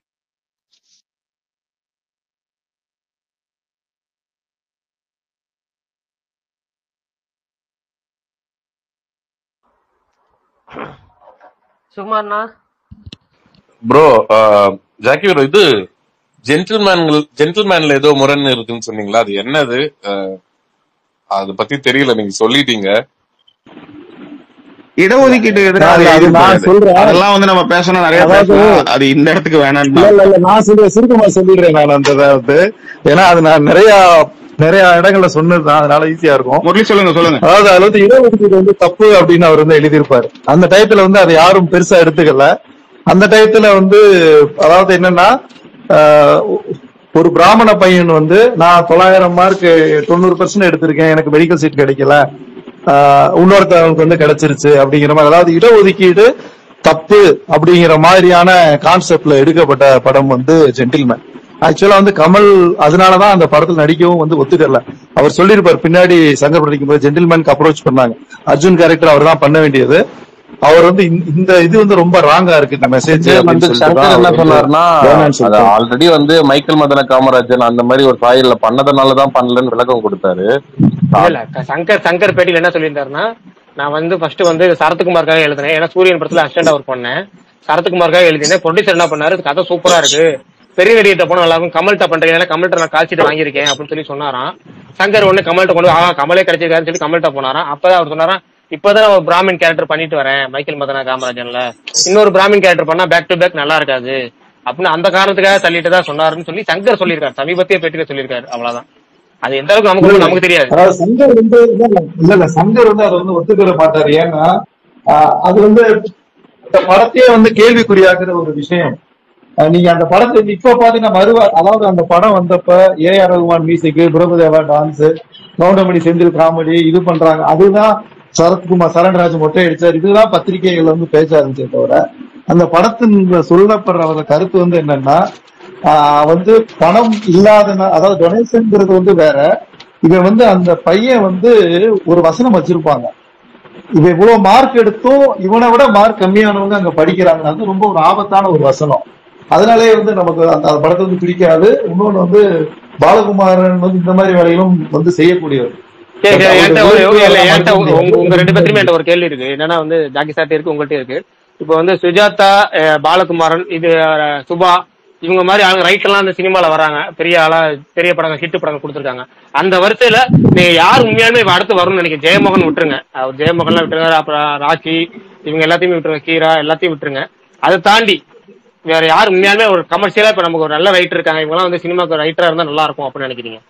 சுகுமார்ண்ணா ப்ரோ ஜாக்கி ப்ரோ இது ஜென்டில்மேன்கள் ஜென்டில்மேன்ல ஏதோ முரண் இருக்குன்னு சொன்னீங்களா அது என்னது அஹ், அதை பத்தி தெரியல நீங்க சொல்லிட்டீங்க இடஒதுக்கீட்டு எதிராக அது அது எழுதியிருப்பாரு நான் அது சொல்றேன் அதெல்லாம் வந்து நம்ம பேசணும் நிறைய அதாவது பேசலாம் அது இந்த இடத்துக்கு வேணாம்னு இல்ல நான் இல்ல இல்ல நான் சொல்றேன் சுருக்கமா சொல்லிடுறேன் நான் அந்த இதை வந்து ஏன்னா அது நான் நிறைய நிறைய இடங்கள்ல சொன்னதுதான் அதனால ஈஸியா இருக்கும் முரளி சொல்லுங்க சொல்லுங்க அதாவது அதுல வந்து இடஒதுக்கீடு வந்து தப்பு அப்படின்னு அவர் வந்து எழுதியிருப்பாரு அந்த டயத்துல வந்து அதை யாரும் பெருசா எடுத்துக்கல அந்த டயத்துல வந்து அதாவது என்னன்னா ஆஹ், ஒரு பிராமண பையன் வந்து நான் தொள்ளாயிரம் மார்க் தொண்ணூறு பர்சன்ட் எடுத்திருக்கேன் எனக்கு மெடிக்கல் சீட் கிடைக்கல ஆஹ், இன்னொருத்தவனுக்கு வந்து கிடைச்சிருச்சு அப்படிங்கிற மாதிரி அதாவது இடஒதுக்கீடு தப்பு அப்படிங்கிற மாதிரியான கான்செப்ட்ல எடுக்கப்பட்ட படம் வந்து ஜென்டில்மேன் ஆக்சுவலா வந்து கமல் அதனாலதான் அந்த படத்துல நடிக்கவும் வந்து ஒத்துக்கல அவர் சொல்லியிருப்பார் பின்னாடி சங்கர் நடிக்கும் போது ஜென்டில்மேனுக்கு அப்ரோச் பண்ணாங்க அர்ஜுன் கேரக்டர் அவர் தான் பண்ண வேண்டியது அவர் வந்து இந்த- இந்த இது வந்து ரொம்ப ராங்கா இருக்கு இந்த மெசேஜ் இது அப்படின்னு வந்து சொல்லிட்டு சங்கர் தான் என்ன அவர் வந்து சொன்னாருன்னா வேணாம்னு அது சொல்லிட்டாரு ஆல்ரெடி வந்து மைக்கேல் மதன காமராஜன் அந்த மாதிரி ஒரு சாயல்ல பண்ணதுனாலதான் பண்ணலன்னு விளக்கம் கொடுத்தாரு இல்ல இல்ல க- சங்கர் சங்கர் பேட்டியில என்ன சொல்லியிருந்தாருன்னா நான் வந்து ஃபர்ஸ்ட் வந்து சரத்குமாருக்காக எழுதினேன் ஏன்னா சூரியன் படத்துல அசிஸ்டண்டா ஒர்க் பண்ணேன் சரத்குமாருக்காக எழுதினேன் ப்ரொடியூசர் என்ன பண்ணாரு "இது கதை சூப்பரா இருக்கு பெரிய நடிகர்கிட்ட போனா நல்லா இருக்கும் கமல்கிட்ட பண்றீங்க ஏன்னா கமல்கிட்ட நான் கால்ஷீட் வாங்கியிருக்கேன் அப்படின்னு சொல்லி சொன்னாராம் சங்கர் ஒண்ணு கமல்கிட்ட கொண்டு போய், ஆ கமலே கிடைச்சிருக்காருன்னு சொல்லி கமல்கிட்ட போனாராம் அப்பதான் அவர் சொன்னாராம் இப்பதான் நான் ஒரு பிராமின் கேரக்டர் பண்ணிட்டு வரேன் மைக்கேல் மதனா காமராஜன்ல இன்னொரு பிராமின் கேரக்டர் பண்ணா பேக் டு பேக் நல்லா இருக்காது அப்படின்னு அந்த காரணத்துக்காக தள்ளிட்டு தான் சொன்னாருன்னு சொல்லி சங்கர் சொல்லியிருக்காரு சமீபத்திய பேட்டியில சொல்லியிருக்காரு அவ்வளவுதான் அது எந்த அளவுக்கு நமக்கு ஒண்ணும் நமக்கு தெரியாது அதாவது சங்கர் வந்து இல்ல இல்ல, இல்ல இல்ல சங்கர் வந்து அதை வந்து ஒத்துக்கிற மாட்டாரு ஏன்னா ஆஹ், அது வந்து இந்த படத்தையே வந்து கேள்விக்குறியாக்குற ஒரு விஷயம் ஆஹ், நீங்க அந்த படத்தை வந்து இப்ப பாத்தீங்கன்னா மறுவா அதாவது அந்த படம் வந்தப்ப A R Rahman music Prabhudeva dance Goundamani Senthil comedy இது பண்றாங்க அதுதான் சரத்குமார் சரண்ராஜ் மொட்டை அடிச்சார் இதுதான் பத்திரிகைகள் வந்து பேச ஆரம்பிச்சே தவிர அந்த படத்தின் சொல்லப்படுற ஒரு கருத்து வந்து என்னன்னா ஆஹ், வந்து பணம் இல்லாத அதாவது டொனேஷன்ங்கிறது வந்து வேற இவன் வந்து அந்த பையன் வந்து ஒரு வசனம் வச்சிருப்பாங்க இவன் இவ்வளவு மார்க் எடுத்தும் இவனை விட மார்க் கம்மியானவங்க அங்க படிக்கிறாங்க அது ரொம்ப ஒரு ஆபத்தான ஒரு வசனம் அதனாலே வந்து நமக்கு அந்த அந்த படத்தை வந்து பிடிக்காது இன்னொன்னு வந்து பாலகுமாரன் வந்து இந்த மாதிரி வேலைகளும் வந்து செய்யக்கூடியவர் சரி But சரி அவருடைய என்கிட்ட ஒரு உழைப்பு இல்ல அதெல்லாம் என்கிட்ட மதிக்க உங்க உங்க- உங்க ரெண்டு முடியாது. பேருமே என்கிட்ட ஒரு கேள்வி இருக்கு என்னன்னா வந்து ஜாக்கி சார்ட்ட இருக்கு உங்கள்ட்ட இருக்கு இப்போ வந்து சுஜாதா அஹ், பாலகுமாரன் இது அஹ், சுபா இவங்க மாதிரி ஆளுங்க ரைட் எல்லாம் இந்த சினிமால வராங்க பெரிய ஆளா பெரிய படங்கள் ஹிட் படங்கள் கொடுத்துருக்காங்க அந்த வரிசையில நீங்க யார் உண்மையாலுமே இப்ப அடுத்து வரும்னு நினைக்கிறேன் ஜெயமோகன் விட்டுருங்க அவர் ஜெயமோகன்லாம் விட்டுருங்க அப்புறம் ராக்கி இவங்க எல்லாத்தையுமே விட்டுருங்க கீரா எல்லாத்தையும் விட்டுருங்க அதை தாண்டி வேற யார் உண்மையாலுமே ஒரு கமர்ஷியலா இப்ப நமக்கு ஒரு நல்ல ரைட்டர் இருக்காங்க இவங்க வந்து சினிமாக்கு ரைட்டரா இருந்தா நல்லா இருக்கும் அப்படின்னு நினைக்கிறீங்க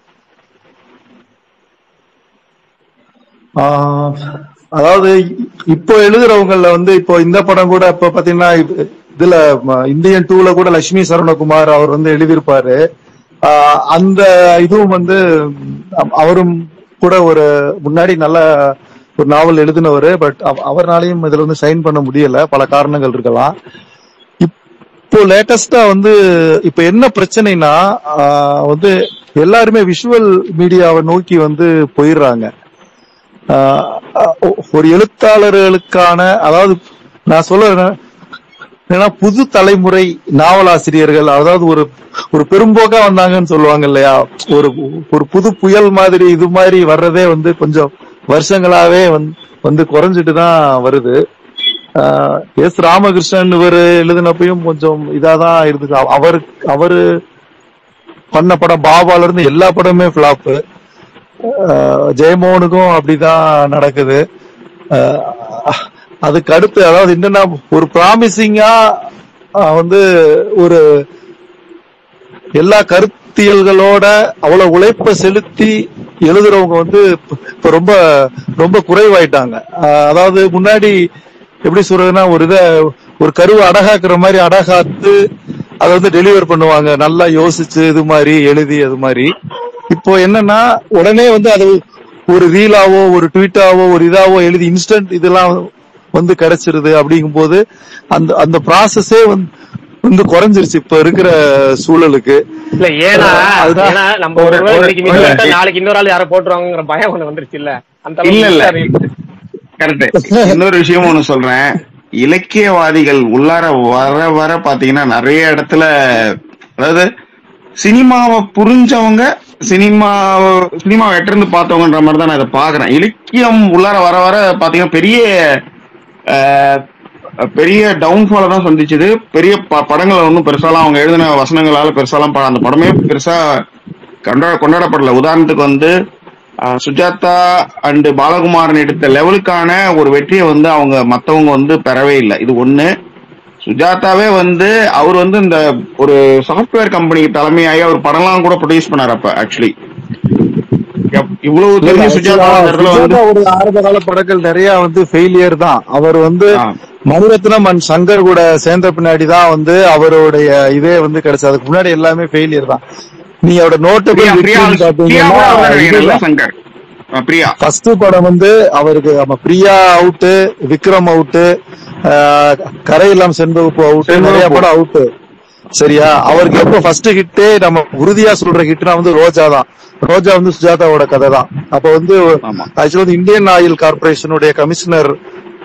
ஆஹ் அதாவது இப்போ எழுதுறவங்கல வந்து இப்போ இந்த படம் கூட இப்ப பாத்தீங்கன்னா இது- இதுல ம- இந்தியன் டூல கூட லட்சுமி சரவணகுமார் அவர் வந்து எழுதியிருப்பாரு ஆஹ் அந்த இதுவும் வந்து அவ- அவரும் கூட ஒரு முன்னாடி நல்ல ஒரு நாவல் எழுதினவர் பட் அவர்னாலையும் இதுல வந்து சைன் பண்ண முடியல பல காரணங்கள் இருக்கலாம் இப்போ லேட்டஸ்டா வந்து இப்ப என்ன பிரச்சனைனா ஆஹ் வந்து எல்லாருமே விஷுவல் மீடியாவை நோக்கி வந்து போயிடுறாங்க ஆஹ் அஹ் ஒரு எழுத்தாளர்களுக்கான அதாவது நான் சொல்ல ஏன்னா புது தலைமுறை நாவலாசிரியர்கள் அதாவது ஒரு ஒரு பெரும்போக்கா வந்தாங்கன்னு சொல்லுவாங்க இல்லையா ஒரு ஒரு புது புயல் மாதிரி இது மாதிரி வர்றதே வந்து கொஞ்சம் வருஷங்களாவே வந்து வந்து குறைஞ்சிட்டு தான் வருது ஆஹ் எஸ் ராமகிருஷ்ணன் இவர் எழுதினப்பையும் கொஞ்சம் இதாதான் இருந்துச்சு அவ- அவர் அவரு பண்ண படம் பாபால இருந்து எல்லா படமுமே ஃபிளாப்பு ஜெயமோகனுக்கும் அப்படிதான் நடக்குது ஆஹ் அதுக்கு அடுத்து அதாவது என்னன்னா ஒரு ப்ராமிசிங்கா வந்து ஒரு எல்லா கருத்தியல்களோட அவ்வளவு உழைப்ப செலுத்தி எழுதுறவங்க வந்து இப்ப இப்ப ரொம்ப ரொம்ப குறைவாயிட்டாங்க ஆஹ் அதாவது முன்னாடி எப்படி சொல்றதுன்னா ஒரு இத ஒரு கருவை அடகாக்குற மாதிரி அடகாத்து அதை வந்து டெலிவர் பண்ணுவாங்க நல்லா யோசிச்சு இது மாதிரி எழுதி அது மாதிரி இப்போ என்னன்னா உடனே வந்து அது ஒரு ரீலாவோ ஒரு ட்வீட்டாவோ ஒரு இதாவோ எழுதி இன்ஸ்டன்ட் இதெல்லாம் வந்து கிடைச்சிருது அப்படிங்கும்போது அந்த அந்த ப்ராசஸே வந்து வந்து குறைஞ்சிருச்சு இப்ப இருக்கிற சூழலுக்கு இல்ல ஏன்னா அதுதான் ஏன்னா நம்ம ஒரு வேளை இன்னைக்கு மிஸ் பண்ணிட்டா நாளைக்கு இன்னொரு ஆள் யாரை போட்டுருவாங்கிற பயம் ஒண்ணு வந்துருச்சு இல்ல அந்த இல்ல இல்ல அளவுக்கு கரெக்ட் இன்னொரு விஷயம் ஒண்ணு சொல்றேன் இலக்கியவாதிகள் உள்ளார வர வர பாத்தீங்கன்னா நிறைய இடத்துல அதாவது சினிமாவை புரிஞ்சவங்க சினிமா சினிமா வெட்டிருந்து பார்த்தவங்கன்ற மாதிரி தான் நான் இதை பாக்குறேன் இலக்கியம் உள்ளார வர வர பாத்தீங்கன்னா பெரிய அஹ், பெரிய டவுன்ஃபால தான் சந்திச்சது பெரிய ப- படங்களை ஒன்றும் பெருசாலாம் அவங்க எழுதின வசனங்களால பெருசாலாம் ப- அந்த படமே பெருசா கொண்டாட கொண்டாடப்படல உதாரணத்துக்கு வந்து அஹ், சுஜாதா அண்ட் பாலகுமாரன் எடுத்த லெவலுக்கான ஒரு வெற்றியை வந்து அவங்க மத்தவங்க வந்து பெறவே இல்லை இது ஒண்ணு சுஜாதாவே வந்து அவர் வந்து இந்த ஒரு சாஃப்ட்வேர் கம்பெனிக்கு தலைமையாகி அவர் படம்லாம் கூட ப்ரொடியூஸ் பண்ணார் அப்ப ஆக்சுவலி இவ்வளவு இல்ல, தெரிஞ்ச சுஜாதா actually, அந்த இடத்துல வந்து சுஜாதாவுடைய ஆரம்ப கால படங்கள் நிறைய வந்து ஃபெயிலியர் தான் அவர் வந்து மணிரத்னம் அண்ட் சங்கர் கூட சேர்ந்த பின்னாடி தான் வந்து அவருடைய இதே வந்து கிடைச்சது அதுக்கு முன்னாடி எல்லாமே ஃபெயிலியர் தான் நீ அவரோட பிரியா பிரியா பிரியா கூட அவர் தான் நினைக்கிறேன்ல நோட்டபிள் சங்கர் அஹ் பிரியா ஃபர்ஸ்ட் படம் வந்து அவருக்கு ஆமா பிரியா அவுட்டு விக்ரம் அவுட்டு கரையெல்லாம் செண்பகப்பு அவுட்டு நிறைய செண்பகப்பூ. படம் அவுட்டு சரியா அவருக்கு எப்போ ஃபர்ஸ்ட் ஹிட்டே நம்ம உறுதியா சொல்ற ஹிட்னா வந்து ரோஜா தான் ரோஜா வந்து சுஜாதாவோட கதை தான் அப்ப வந்து ஆக்சுவலா வந்து இந்தியன் ஆயில் கார்பரேஷனுடைய கமிஷனர்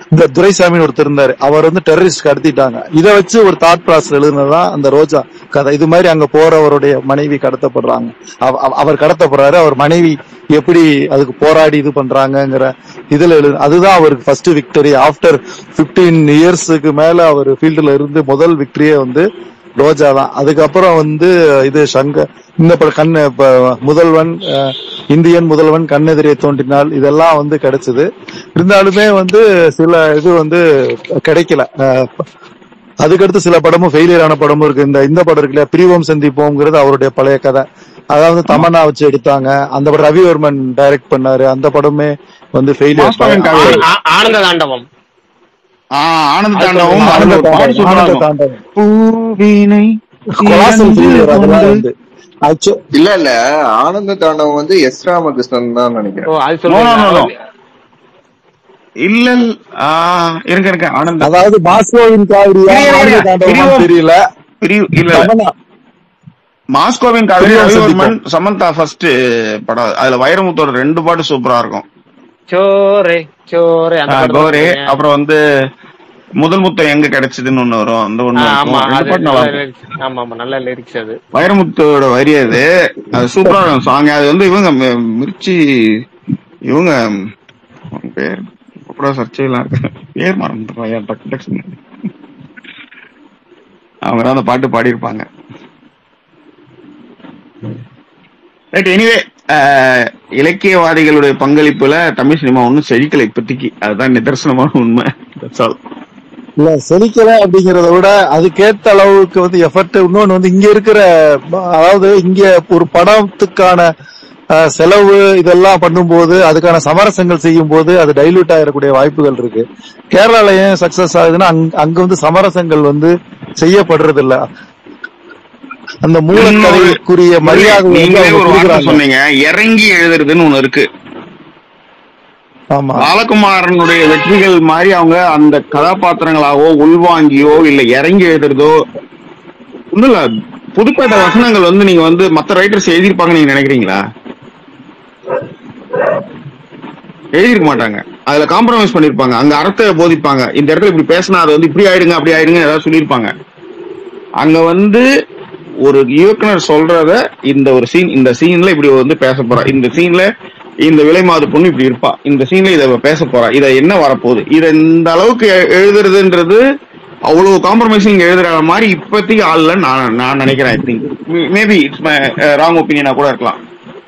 இந்த துரைசாமின்னு ஒருத்தர் இருந்தாரு அவர் வந்து டெரரிஸ்ட் கடத்திட்டாங்க இதை வச்சு ஒரு தாட் ப்ராசஸ் எழுதுனதுதான் அந்த ரோஜா கதை இது மாதிரி அங்க போறவருடைய மனைவி கடத்தப்படுறாங்க அவ- அவ- அவர் கடத்தப்படுறாரு அவர் மனைவி எப்படி அதுக்கு போராடி இது பண்றாங்கங்கிற இதுல எழுது அதுதான் அவருக்கு ஃபர்ஸ்ட் விக்டரி ஆஃப்டர் 15 இயர்ஸுக்கு மேல அவர் ஃபீல்டுல இருந்து முதல் விக்டரியே வந்து ரோஜா தான் அதுக்கப்புறம் வந்து இது சங்கர் இந்த படம் கண்ணு இப்ப முதல்வன் அஹ், இந்தியன் முதல்வன் கண்ணெதிரே தோன்றினால் இதெல்லாம் வந்து கிடைச்சது இருந்தாலுமே வந்து சில இது வந்து கிடைக்கல அஹ், அதுக்கடுத்து சில படமும் ஃபெயிலியர் ஆன படமும் இருக்கு இந்த இந்த படம் இருக்குல்ல பிரிவோம் சந்திப்போம்ங்கிறது அவருடைய பழைய கதை அதாவது தமன்னா வச்சு எடுத்தாங்க அந்த படம் ரவிவர்மன் டைரக்ட் பண்ணாரு அந்த படமே வந்து மாஸ்டரின் கதை. ஃபெயிலியர் ஆ- ஆனந்த தாண்டவம் ஆஹ் ஆனந்த தாண்டவம் அதுல ஒரு பாட்டு சூப்பரா ஆனந்த இருக்கும் தாண்டவம் பூவினை கொலாசல் ஃபெயிலியர் அதெல்லாம் வந்து Actu- இல்ல இல்ல ஆனந்த தாண்டவம் வந்து எஸ் ராமகிருஷ்ணன் தான் நினைக்கிறேன் ஓ அது No, no, no, no. சொல்லுங்க இல்ல ஆ, இருங்க இருங்க ஆனந்த அதாவது மாஸ்கோவின் காவிரியா இரு, இரு, ஆனந்த இரு. தாண்டவமா பிரிவோம். தெரியல பிரி- இல்ல இல்ல தமன்னா மாஸ்கோவின் காவிரி பிரிவோம் ரவிவர்மன் சமந்தா ஃபர்ஸ்ட் படம் அதுல வைரமுத்தோட ரெண்டு பாட்டு சூப்பரா இருக்கும் சோரே சோரே அந்த ஆ, பாட்டு தான் கோரே சொல்றீங்க. அப்புறம் வந்து முதல் முத்தம் எங்க கிடைச்சதுன்னு ஒண்ணு வரும் அந்த ஆ, ஒண்ணு ஆமா இருக்கும் ரெண்டு அது பாட்டு நல்லா நல்ல இருக்கும் lyrics. ஆமா ஆமா நல்ல லிரிக்ஸ் அது வைரமுத்தோட வரி அது அது சூப்பரா இருக்கும் சாங் அது வந்து இவங்க மி- மிர்ச்சி இவங்க அவங்க பேர் அப்புறம் சர்ச்சையெல்லாம் இருக்கு பேர் மறந்துடுறேன் டக்கு டக்கு அவங்க தான் அந்த பாட்டு பாடியிருப்பாங்க ரைட் எனிவே இலக்கியவாதிகளுடைய பங்களிப்புல தமிழ் சினிமா ஒன்றும் செழிக்கல இப்போதைக்கு அதுதான் நிதர்சனமான உண்மை That's all. இல்ல செழிக்கல அப்படிங்கறத விட அதுக்கேத்த அளவுக்கு வந்து எஃபர்ட் இன்னொன்னு வந்து இங்க இருக்கிற ப- அதாவது இங்க ஒரு படத்துக்கான அஹ், செலவு இதெல்லாம் பண்ணும்போது அதுக்கான சமரசங்கள் செய்யும் போது அது டைல்யூட் ஆகிடக்கூடிய வாய்ப்புகள் இருக்கு கேரளால ஏன் சக்சஸ் ஆகுதுன்னா அங்க அங்க வந்து சமரசங்கள் வந்து செய்யப்படுறது இல்ல அந்த மூலக்கதைக்குரிய மரியாதை வந்து நீங்களே அவங்க ஒரு வார்த்தை கொடுக்குறாங்க சொன்னீங்க இறங்கி எழுதுறதுன்னு ஒண்ணு இருக்கு ஆமா பாலகுமாரனுடைய வெற்றிகள் மாதிரி அவங்க அந்த கதாபாத்திரங்களாவோ உள்வாங்கியோ இல்ல இறங்கி எழுதுறதோ ஒண்ணும் இல்ல புதுப்பேட்டை வசனங்கள் வந்து நீங்க வந்து மத்த ரைட்டர்ஸ் எழுதியிருப்பாங்க நீங்க நினைக்கிறீங்களா எழுதியிருக்க மாட்டாங்க அதுல காம்ப்ரமைஸ் பண்ணிருப்பாங்க அங்க அர்த்தத்தை போதிப்பாங்க இந்த இடத்துல இப்படி பேசினா அது வந்து இப்படி ஆயிடுங்க அப்படி ஆயிடுங்க ஏதாவது சொல்லியிருப்பாங்க அங்க வந்து ஒரு இயக்குனர் சொல்றத இந்த ஒரு சீன் இந்த சீன்ல இப்படி வந்து பேச போறா இந்த சீன்ல இந்த விலைமாது பொண்ணு இப்படி இருப்பா இந்த சீன்ல இத இவ பேச போறா இத என்ன வரப்போகுது இத இந்த அளவுக்கு எ- எழுதுறதுன்றது அவ்வளவு காம்ப்ரமைசிங் எழுதுற மாதிரி இப்போதைக்கு ஆள்ல நான் நான் நினைக்கிறேன் I think maybe it's my wrong ஒப்பீனியனா கூட இருக்கலாம்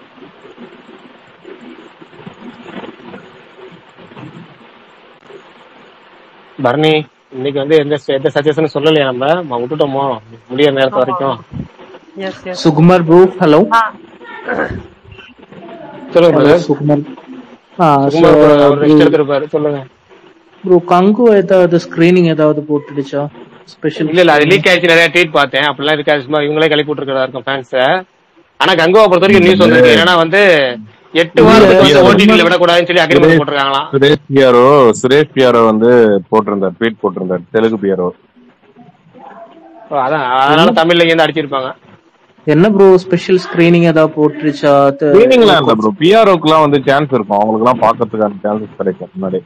பரணி இன்னைக்கு வந்து எந்த எந்த சஜஷனும் சொல்லலையா நம்ம நம்ம விட்டுட்டோமோ முடிய நேரத்து வரைக்கும் yes yes Sukumar bro hello சொல்லுங்க ஹலோ brother. சுகுமார் ஆ சுகுமார் bro, அவர் ரெஸ்ட் எடுத்திருப்பாரு சொல்லுங்க ப்ரோ கங்கு ஏதாவது ஸ்கிரீனிங் ஏதாவது போட்டுடுச்சா ஸ்பெஷல் இல்ல இல்ல அது லீக் ஆயிடுச்சு நிறைய ட்வீட் பார்த்தேன் அப்படிலாம் இருக்காது சும்மா இவங்களே கிளப்பி விட்டுருக்கதா இருக்கும் ஃபேன்ஸ் ஆனா கங்குவா பொறுத்த வரைக்கும் நியூஸ் வந்திருக்கு என்னன்னா வந்து எட்டு வாரத்துக்கு வந்து ஓடிடில விடக்கூடாதுன்னு சொல்லி அக்ரிமெண்ட் போட்டிருக்காங்களாம் சுரேஷ் பியாரோ சுரேஷ் பியாரோ வந்து போட்டிருந்தார் ட்வீட் போட்டிருந்தார் தெலுங்கு பியாரோ ஓ, அதான் அதனால தமிழ்ல இருந்து அடிச்சிருப்பாங்க என்ன ப்ரோ ஸ்பெஷல் ஸ்கிரீனிங் ஏதாவது போட்டுருச்சா த- ஸ்கிரீனிங்லாம் இல்ல ப்ரோ பிஆர்ஓக்குலாம் வந்து சான்ஸ் இருக்கும் அவங்களுக்கு எல்லாம் பாக்கிறதுக்கான சான்சஸ் கிடைக்கும் முன்னாடி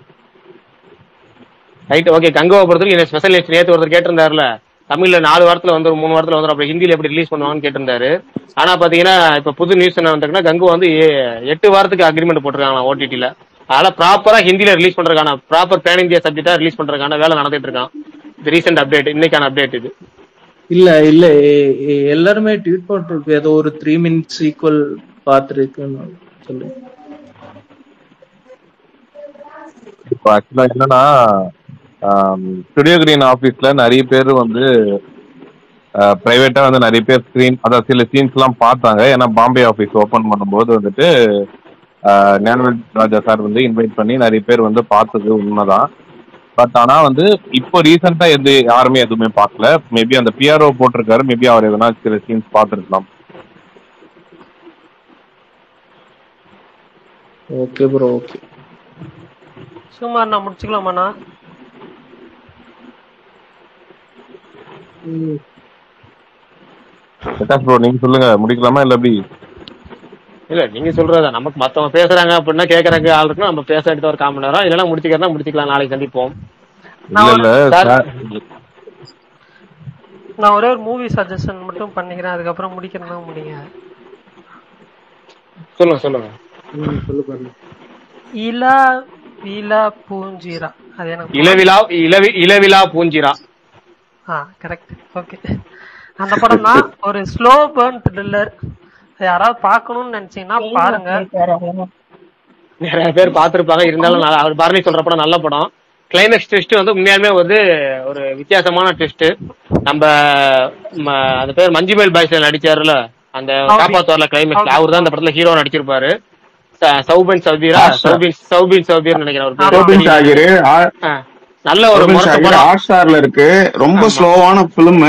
ரைட் ஓகே கங்குவா பொறுத்த வரைக்கும் ஸ்பெஷல் நேத்து ஒருத்தர் கேட்டிருந்தாருல தமிழ்ல நாலு வாரத்துல வந்து மூணு வாரத்துல வந்துரும் அப்புறம் ஹிந்தில எப்படி ரிலீஸ் பண்ணுவாங்கன்னு கேட்டிருந்தாரு ஆனா பாத்தீங்கன்னா இப்ப புது நியூஸ் என்ன வந்திருக்குன்னா கங்குவா வந்து ஏ- எட்டு வாரத்துக்கு அக்ரிமெண்ட் போட்டிருக்காங்க ஓடிடில அதனால ப்ராப்பரா ஹிந்தில ரிலீஸ் பண்றதுக்கான ப்ராப்பர் பேன் இந்தியா சப்ஜெக்டா ரிலீஸ் பண்றதுக்கான வேலை நடந்துட்டு இருக்கான் இது ரீசெண்ட் அப்டேட் இன்னைக்கான அப்டேட் இது இல்ல இல்ல எ- எ- எல்லாருமே ட்வீட் போட்டிருக்கு ஏதோ ஒரு த்ரீ மினிட்ஸ் ஈக்குவல் பார்த்துருக்குன்னு சொல்லி இப்போ ஆக்சுவலா என்னன்னா ஸ்டுடியோ கிரீன் ஆபீஸ்ல நிறைய பேர் வந்து பிரைவேட்டா வந்து நிறைய பேர் ஸ்கிரீன் அதாவது சில சீன்ஸ் எல்லாம் பார்த்தாங்க ஏன்னா பாம்பே ஆபீஸ் ஓபன் பண்ணும்போது வந்துட்டு ஆஹ், ஞானவேல் ராஜா சார் வந்து இன்வைட் பண்ணி நிறைய பேர் வந்து பார்த்தது உண்மைதான் பட் ஆனா வந்து இப்போ ரீசெண்டா எது யாருமே எதுவுமே பார்க்கல மேபி அந்த பிஆர்ஓ போட்டிருக்காரு மேபி அவர் எதனா சில சீன்ஸ் பார்த்துருக்கலாம் ஓகே ப்ரோ ஓகே சுமார் நான் முடிச்சுக்கலாமாண்ணா பிரகாஷ் ப்ரோ நீங்க சொல்லுங்க முடிக்கலாமா இல்ல எப்படி இல்ல நீங்க சொல்றதா நமக்கு மத்தவங்க பேசுறாங்க அப்படின்னா கேக்குறாங்க ஆள் இருக்குன்னா நம்ம பேச எடுத்து ஒரு கால் மணி நேரம் இல்லைன்னா முடிச்சுக்கிறதா முடிச்சுக்கலாம் நாளைக்கு சந்திப்போம் இல்ல இல்ல சார் சார் நான் ஒரே ஒரு மூவி சஜஷன் மட்டும் பண்ணிக்கிறேன் அதுக்கப்புறம் முடிக்கிறதா முடிங்க சொல்லுங்க சொல்லுங்க ம் சொல்லு பாருங்க இலா விலா பூஞ்சிரா அது எனக்கு இளவிழா இளவி இளவிழா பூஞ்சிரா ஆ கரெக்ட் ஓகே அந்த படம் தான் ஒரு ஸ்லோ பேர்ன் த்ரில்லர் யாராவது பார்க்கணும்னு நினைச்சீங்கன்னா பாருங்க நிறைய பேர் பார்த்திருப்பாங்க இருந்தாலும் நல்லா- அவர் பரணி சொல்ற படம் நல்ல படம் கிளைமேக்ஸ் ட்விஸ்ட் வந்து உண்மையாலுமே வந்து ஒரு வித்தியாசமான ட்விஸ்ட் நம்ம ம- அந்த பேர் மஞ்சுமேல் பாய்ஸ்ல நடிச்சாருல அந்த காப்பாத்துவார்ல கிளைமேக்ஸ்ல அவர் தான் அந்த படத்துல ஹீரோ நடிச்சிருப்பாரு ச- சௌபின் சௌபீரா சௌபின் சௌபின் சௌபீர் நினைக்கிறேன் ஒரு பேர் ரோபின் ஷாகிர் ஆ. நல்ல ஒரு ரோபின் முரட்டு ஷாகிர் படம் ஹாட் ஸ்டார்ல இருக்கு ரொம்ப ஸ்லோவான பிலிம்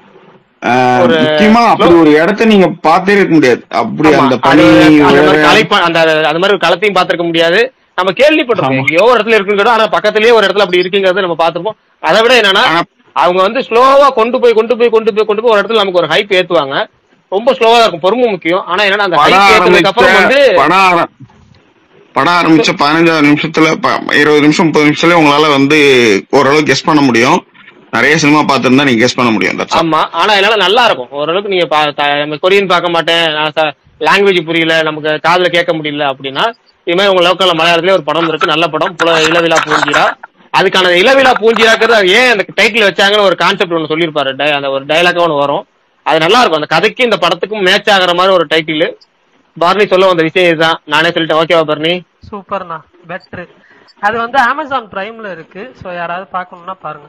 ஒரு முக்கியமா அப்படி ஒரு இடத்த நீங்க பார்த்தே இருக்க முடியாது அப்படி ஆமா, அந்த அது பனி அந்த மாதிரி வேற கலை- அந்த அந்த மாதிரி ஒரு களத்தையும் பார்த்திருக்க முடியாது நம்ம கேள்விப்பட்டிருக்கோம் எங்கேயோ ஒரு இடத்துல இருக்குங்கிறோம் ஆனா பக்கத்துலயே ஒரு இடத்துல அப்படி இருக்குங்கிறத நம்ம பார்த்திருப்போம் அதை விட என்னன்னா அவங்க வந்து ஸ்லோவா கொண்டு போய் கொண்டு போய் கொண்டு போய் கொண்டு போய் ஒரு இடத்துல நமக்கு ஒரு ஹைப் ஏத்துவாங்க ரொம்ப ஸ்லோவா தான் இருக்கும் பொறுமை முக்கியம் ஆனா என்னன்னா அந்த படம் ஹைப் ஏத்துனதுக்கு அப்புறம் ஆரம்பிச்ச வந்து படம் ஆர- படம் ஆரம்பிச்ச பதினஞ்சாவது நிமிஷத்துல ப- இருபது நிமிஷம் முப்பது நிமிஷத்துல உங்களால வந்து ஓரளவு கெஸ் பண்ண முடியும் நிறைய சினிமா பார்த்திருந்தா நீங்க கெஸ் பண்ண முடியும் that's all. ஆமா ஆனா என்னால நல்லா இருக்கும் ஓரளவுக்கு நீங்க பா- த- நம்ம கொரியன் பார்க்க மாட்டேன் லாங்குவேஜ் புரியல நமக்கு காதுல கேட்க முடியல அப்படின்னா இது மாதிரி உங்க லோக்கல்ல மலையாளத்திலே ஒரு படம் இருக்கு நல்ல படம் புல இளவிழா பூஞ்சிரா அதுக்கான இளவிழா பூஞ்சிராக்கிறது அது ஏன் அந்த டைட்டில் வச்சாங்கன்னு ஒரு கான்செப்ட் ஒன்று சொல்லியிருப்பாரு di- அந்த ஒரு டைலாக் ஒன்று வரும் அது நல்லா இருக்கும் அந்த கதைக்கு இந்த படத்துக்கும் மேட்ச் ஆகுற மாதிரி ஒரு டைட்டில் பர்னி சொல்ல வந்த விஷயம் இதுதான் நானே சொல்லிட்டேன் ஓகேவா பர்னி சூப்பர்ண்ணா பெட்ரு அது வந்து அமேசான் பிரைம்ல இருக்கு ஸோ யாராவது பார்க்கணும்னா பாருங்க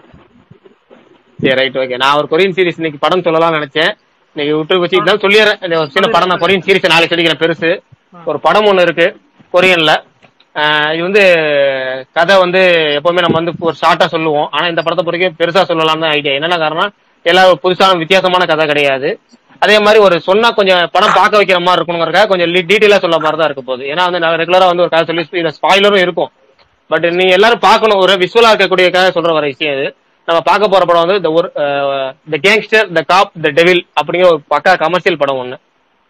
சரி ரைட் ஓகே நான் ஒரு கொரியன் சீரிஸ் இன்னைக்கு படம் சொல்லலாம்னு நினைச்சேன் இன்னைக்கு விட்டு வச்சு இருந்தாலும் சொல்லிடுறேன் இந்த ஒரு சின்ன படம் நான் கொரியன் சீரிஸ் நாளைக்கு சொல்லிக்கிறேன் பெருசு ஒரு படம் ஒன்று இருக்கு கொரியன்ல ஆஹ் இது வந்து கதை வந்து எப்பவுமே நம்ம வந்து ஒரு ஷார்ட்டா சொல்லுவோம் ஆனா இந்த படத்தை பொறுத்த பெருசா சொல்லலாம் தான் ஐடியா என்னென்ன காரணம் எல்லாம் புதுசான வித்தியாசமான கதை கிடையாது அதே மாதிரி ஒரு சொன்னா கொஞ்சம் படம் பார்க்க வைக்கிற மாதிரி இருக்கணுங்கிறக்காக கொஞ்சம் டீட்டெயிலா சொல்ல மாதிரி தான் இருக்க போகுது ஏன்னா வந்து நான் ரெகுலரா வந்து ஒரு கதை சொல்லி இதுல ஸ்பாய்லரும் இருக்கும் பட் நீங்க எல்லாரும் பார்க்கணும் ஒரு விஷுவலா இருக்கக்கூடியக்காக சொல்ற வர விஷயம் இது நம்ம பார்க்க போற படம் வந்து இந்த ஒரு த கேங்ஸ்டர் த காப் த டெவில் அப்படிங்கிற ஒரு பக்கா கமர்ஷியல் படம் ஒண்ணு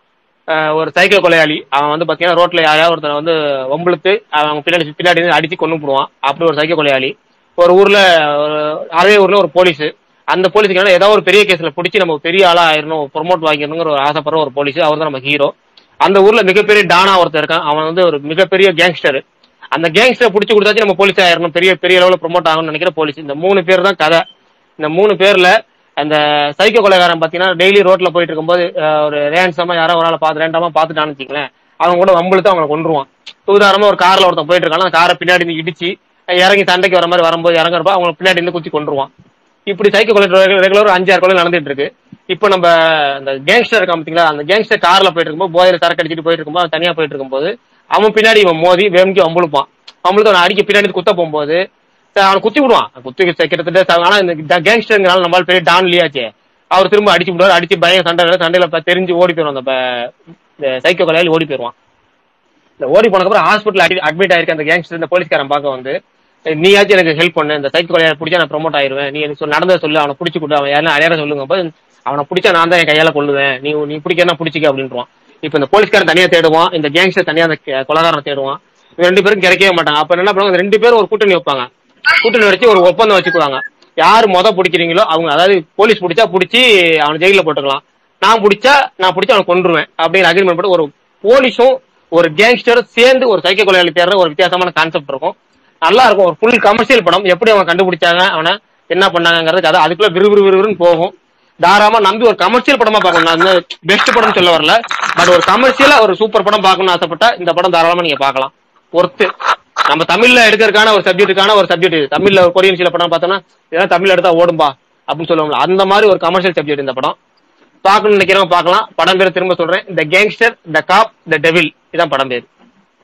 அஹ் ஒரு சைக்கிள் கொலையாளி அவன் வந்து பாத்தீங்கன்னா ரோட்ல யாரையாவது ஒருத்தனை வந்து வம்பிழுத்து அவன் பின்னாடி பின்னாடி இருந்து அடிச்சு கொண்டு போடுவான் அப்படி ஒரு சைக்கிள் கொலையாளி ஒரு ஊர்ல ஒரு அதே ஊர்ல ஒரு போலீஸ் அந்த போலீஸுக்கு ஏதாவது ஒரு பெரிய கேஸ்ல பிடிச்சி நம்ம பெரிய ஆளா ஆயிரணும் ப்ரொமோட் வாங்கிடணுங்கிற ஒரு ஆசைப்படுற ஒரு போலீஸ் அவர் தான் நம்ம ஹீரோ அந்த ஊர்ல மிகப்பெரிய டானா ஒருத்தர் இருக்கான் அவன் வந்து ஒரு மிகப்பெரிய கேங்ஸ்டர் அந்த கேங்ஸ்டர் பிடிச்சி கொடுத்தாச்சு நம்ம போலீஸ் ஆயிரணும் பெரிய பெரிய லெவலில் ப்ரொமோட் ஆகணும்னு நினைக்கிற போலீஸ் இந்த மூணு பேர் தான் கதை இந்த மூணு பேர்ல அந்த சைக்கோ கொலைகாரன் பாத்தீங்கன்னா டெய்லி ரோட்ல போயிட்டு இருக்கும்போது அஹ், ஒரு ரேன்சமா யாரோ ஒரு ஆளை பார்த்து ரேண்டமா பார்த்துட்டான்னு வச்சுங்களேன் அவங்க கூட வம்புழுத்து அவங்களை கொண்டுருவான் உதாரணமா ஒரு கார்ல ஒருத்தன் போயிட்டு இருக்கான் அந்த காரை பின்னாடி இருந்து இடிச்சு இறங்கி சண்டைக்கு வர மாதிரி வரும்போது இறங்குறப்ப அவங்க பின்னாடி இருந்து குத்தி கொண்டுருவான் இப்படி சைக்கோ கொலை ரெகுலர் ஒரு அஞ்சாறு கொலை நடந்துட்டு இருக்கு இப்போ நம்ம அந்த கேங்ஸ்டர் இருக்கான் பாத்தீங்களா அந்த கேங்ஸ்டர் கார்ல போயிட்டு இருக்கும்போது போதையில சரக்கு அடிச்சிட்டு போயிட்டு இருக்கும்போது அவன் தனியா போயிட்டு இருக்கும்போது அவன் பின்னாடி இவன் மோதி வேம்கி வம்புழுப்பான் வம்புழுத்து அவனை அடிக்க பின்னாடி இருந்து குத்த போகும்போது சரி, அவனை குத்தி விடுவான் குத்தி கிட்டத்தட்ட ச- ஆனா இந்த கேங்ஸ்டர்னால நம்மளால பெரிய டான் இல்லையாச்சே அவர் திரும்ப அடிச்சு விடுவார் அடிச்சு பயம் சண்டை சண்டையில ப- தெரிஞ்சு ஓடி போயிடும் அந்த ப- இந்த சைக்கோ கொலையாளி ஓடி போயிடுவான் இந்த ஓடி போனதுக்கப்புறம் ஹாஸ்பிட்டல் அட்மிட் ஆயிருக்க அந்த கேங்ஸ்டர் இந்த போலீஸ்காரன் பார்க்க வந்து "ஏய், நீயாச்சும் எனக்கு ஹெல்ப் பண்ணு இந்த சைக்கோ கொலையாளி பிடிச்சா நான் ப்ரொமோட் ஆயிருவேன் நீ எனக்கு சொல்லு, நடந்ததை சொல்லு அவனை பிடிச்சி கொடு அவன் யாரும் அடையாளம் சொல்லுங்க போது அவனை பிடிச்சா நான் தான் என் கையால கொள்ளுவேன் நீ நீ பிடிக்கனா பிடிச்சிக்க அப்படின்றான் இப்போ இந்த போலீஸ்காரன் தனியா தேடுவான் இந்த கேங்ஸ்டர் தனியா அந்த கே- கொலைகாரனை தேடுவான் இவங்க ரெண்டு பேரும் கிடைக்கவே மாட்டாங்க அப்ப என்ன பண்ணுவாங்க இந்த ரெண்டு பேரும் ஒரு கூட்டணி வைப்பாங்க கூட்டணி வச்சு ஒரு ஒப்பந்தம் வச்சுக்குவாங்க யார் மொத பிடிக்கிறீங்களோ அவங்க அதாவது போலீஸ் பிடிச்சா பிடிச்சி அவனை ஜெயில போட்டுக்கலாம் நான் பிடிச்சா நான் பிடிச்சி அவனை கொன்றுவேன் அப்படிங்கிற அக்ரிமெண்ட் போட்டு ஒரு போலீஸும் ஒரு கேங்ஸ்டரும் சேர்ந்து ஒரு சைக்கோ கொலையாளி தேடுற ஒரு வித்தியாசமான கான்செப்ட் இருக்கும் நல்லா இருக்கும் ஒரு ஃபுல் கமர்ஷியல் படம் எப்படி அவன் கண்டுபிடிச்சாங்க அவனை என்ன பண்ணாங்கிறது கதை அதுக்குள்ள விறுவிறு விறுவிறுன்னு போகும் தாராளமா நம்பி ஒரு கமர்ஷியல் படமா பார்க்கணும் நான் வந்து பெஸ்ட் படம் சொல்ல வரல பட் ஒரு கமர்ஷியலா ஒரு சூப்பர் படம் பார்க்கணும்னு ஆசைப்பட்டா இந்த படம் தாராளமா நீங்க பார்க்கலாம் ஒர்த்து நம்ம தமிழ்ல எடுக்கிறதுக்கான ஒரு சப்ஜெக்ட்டுக்கான ஒரு சப்ஜெக்ட் இது தமிழ்ல ஒரு கொரியன் சில படம் பார்த்தோம்னா இதெல்லாம் தமிழ்ல எடுத்தா ஓடும்பா அப்படின்னு சொல்லுவாங்க அந்த மாதிரி ஒரு கமர்ஷியல் சப்ஜெக்ட் இந்த படம் பார்க்கணும்னு நினைக்கிறவங்க பார்க்கலாம் படம் பேர் திரும்ப சொல்றேன் த கேங்ஸ்டர் த காப் த டெவில் இதான் படம் பேர்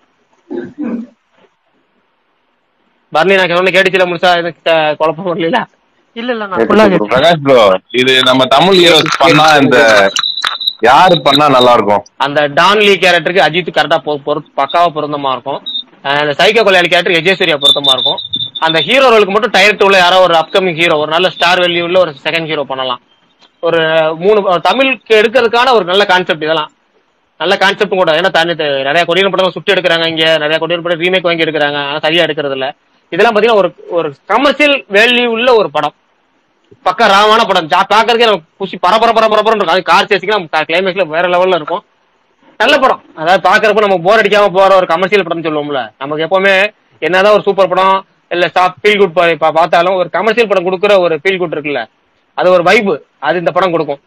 பர்னி நான் ஒண்ணு கேட்டுச்சுல முழுசா எனக்கு க- குழப்பம் வரல இல்ல இல்ல நான் ஃபுல்லா கேட்டேன் பிரகாஷ் ப்ரோ இது நம்ம தமிழ் ஹீரோஸ் பண்ணா இந்த யாரு பண்ணா நல்லா இருக்கும் அந்த டான்லி கேரக்டருக்கு அஜித் கரெக்டா பொருத் பக்காவா பொருத்தமா இருக்கும் அஹ் அந்த சைக்கோ கொலையாளி கேரக்டர் எஜேஸ்வரியா பொருத்தமா இருக்கும் அந்த ஹீரோ ரோலுக்கு மட்டும் டயர் டூல யாரோ ஒரு அப்கமிங் ஹீரோ ஒரு நல்ல ஸ்டார் வேல்யூ உள்ள ஒரு செகண்ட் ஹீரோ பண்ணலாம் ஒரு மூணு தமிழுக்கு எடுக்கிறதுக்கான ஒரு நல்ல கான்செப்ட் இதெல்லாம் நல்ல கான்செப்டும் கூட ஏன்னா தனி த- நிறைய கொடியன் படம் சுட்டு எடுக்கிறாங்க இங்க நிறைய கொடியன் படம் ரீமேக் வாங்கி எடுக்கிறாங்க ஆனா சரியா எடுக்கிறது இல்ல இதெல்லாம் பாத்தீங்கன்னா ஒரு ஒரு கமர்ஷியல் வேல்யூ உள்ள ஒரு படம் பக்கா ராமான படம் ஜா- பாக்குறதுக்கே நமக்கு குஷி பரபர பரபரன்னு இருக்கும் அது கார் சேசிக்கலாம் கிளைமேக்ஸ்ல வேற லெவல்ல இருக்கும் நல்ல படம் அதாவது பாக்குறப்ப நம்ம போர் அடிக்காம போற ஒரு கமர்ஷியல் படம் சொல்லுவோம்ல நமக்கு எப்பவுமே என்னதான் ஒரு சூப்பர் படம் இல்ல ஸ்டாப் ஃபீல் குட் பார்த்தாலும் ஒரு கமர்ஷியல் படம் கொடுக்குற ஒரு ஃபீல் குட் இருக்குல்ல அது ஒரு வைப்பு அது இந்த படம் கொடுக்கும்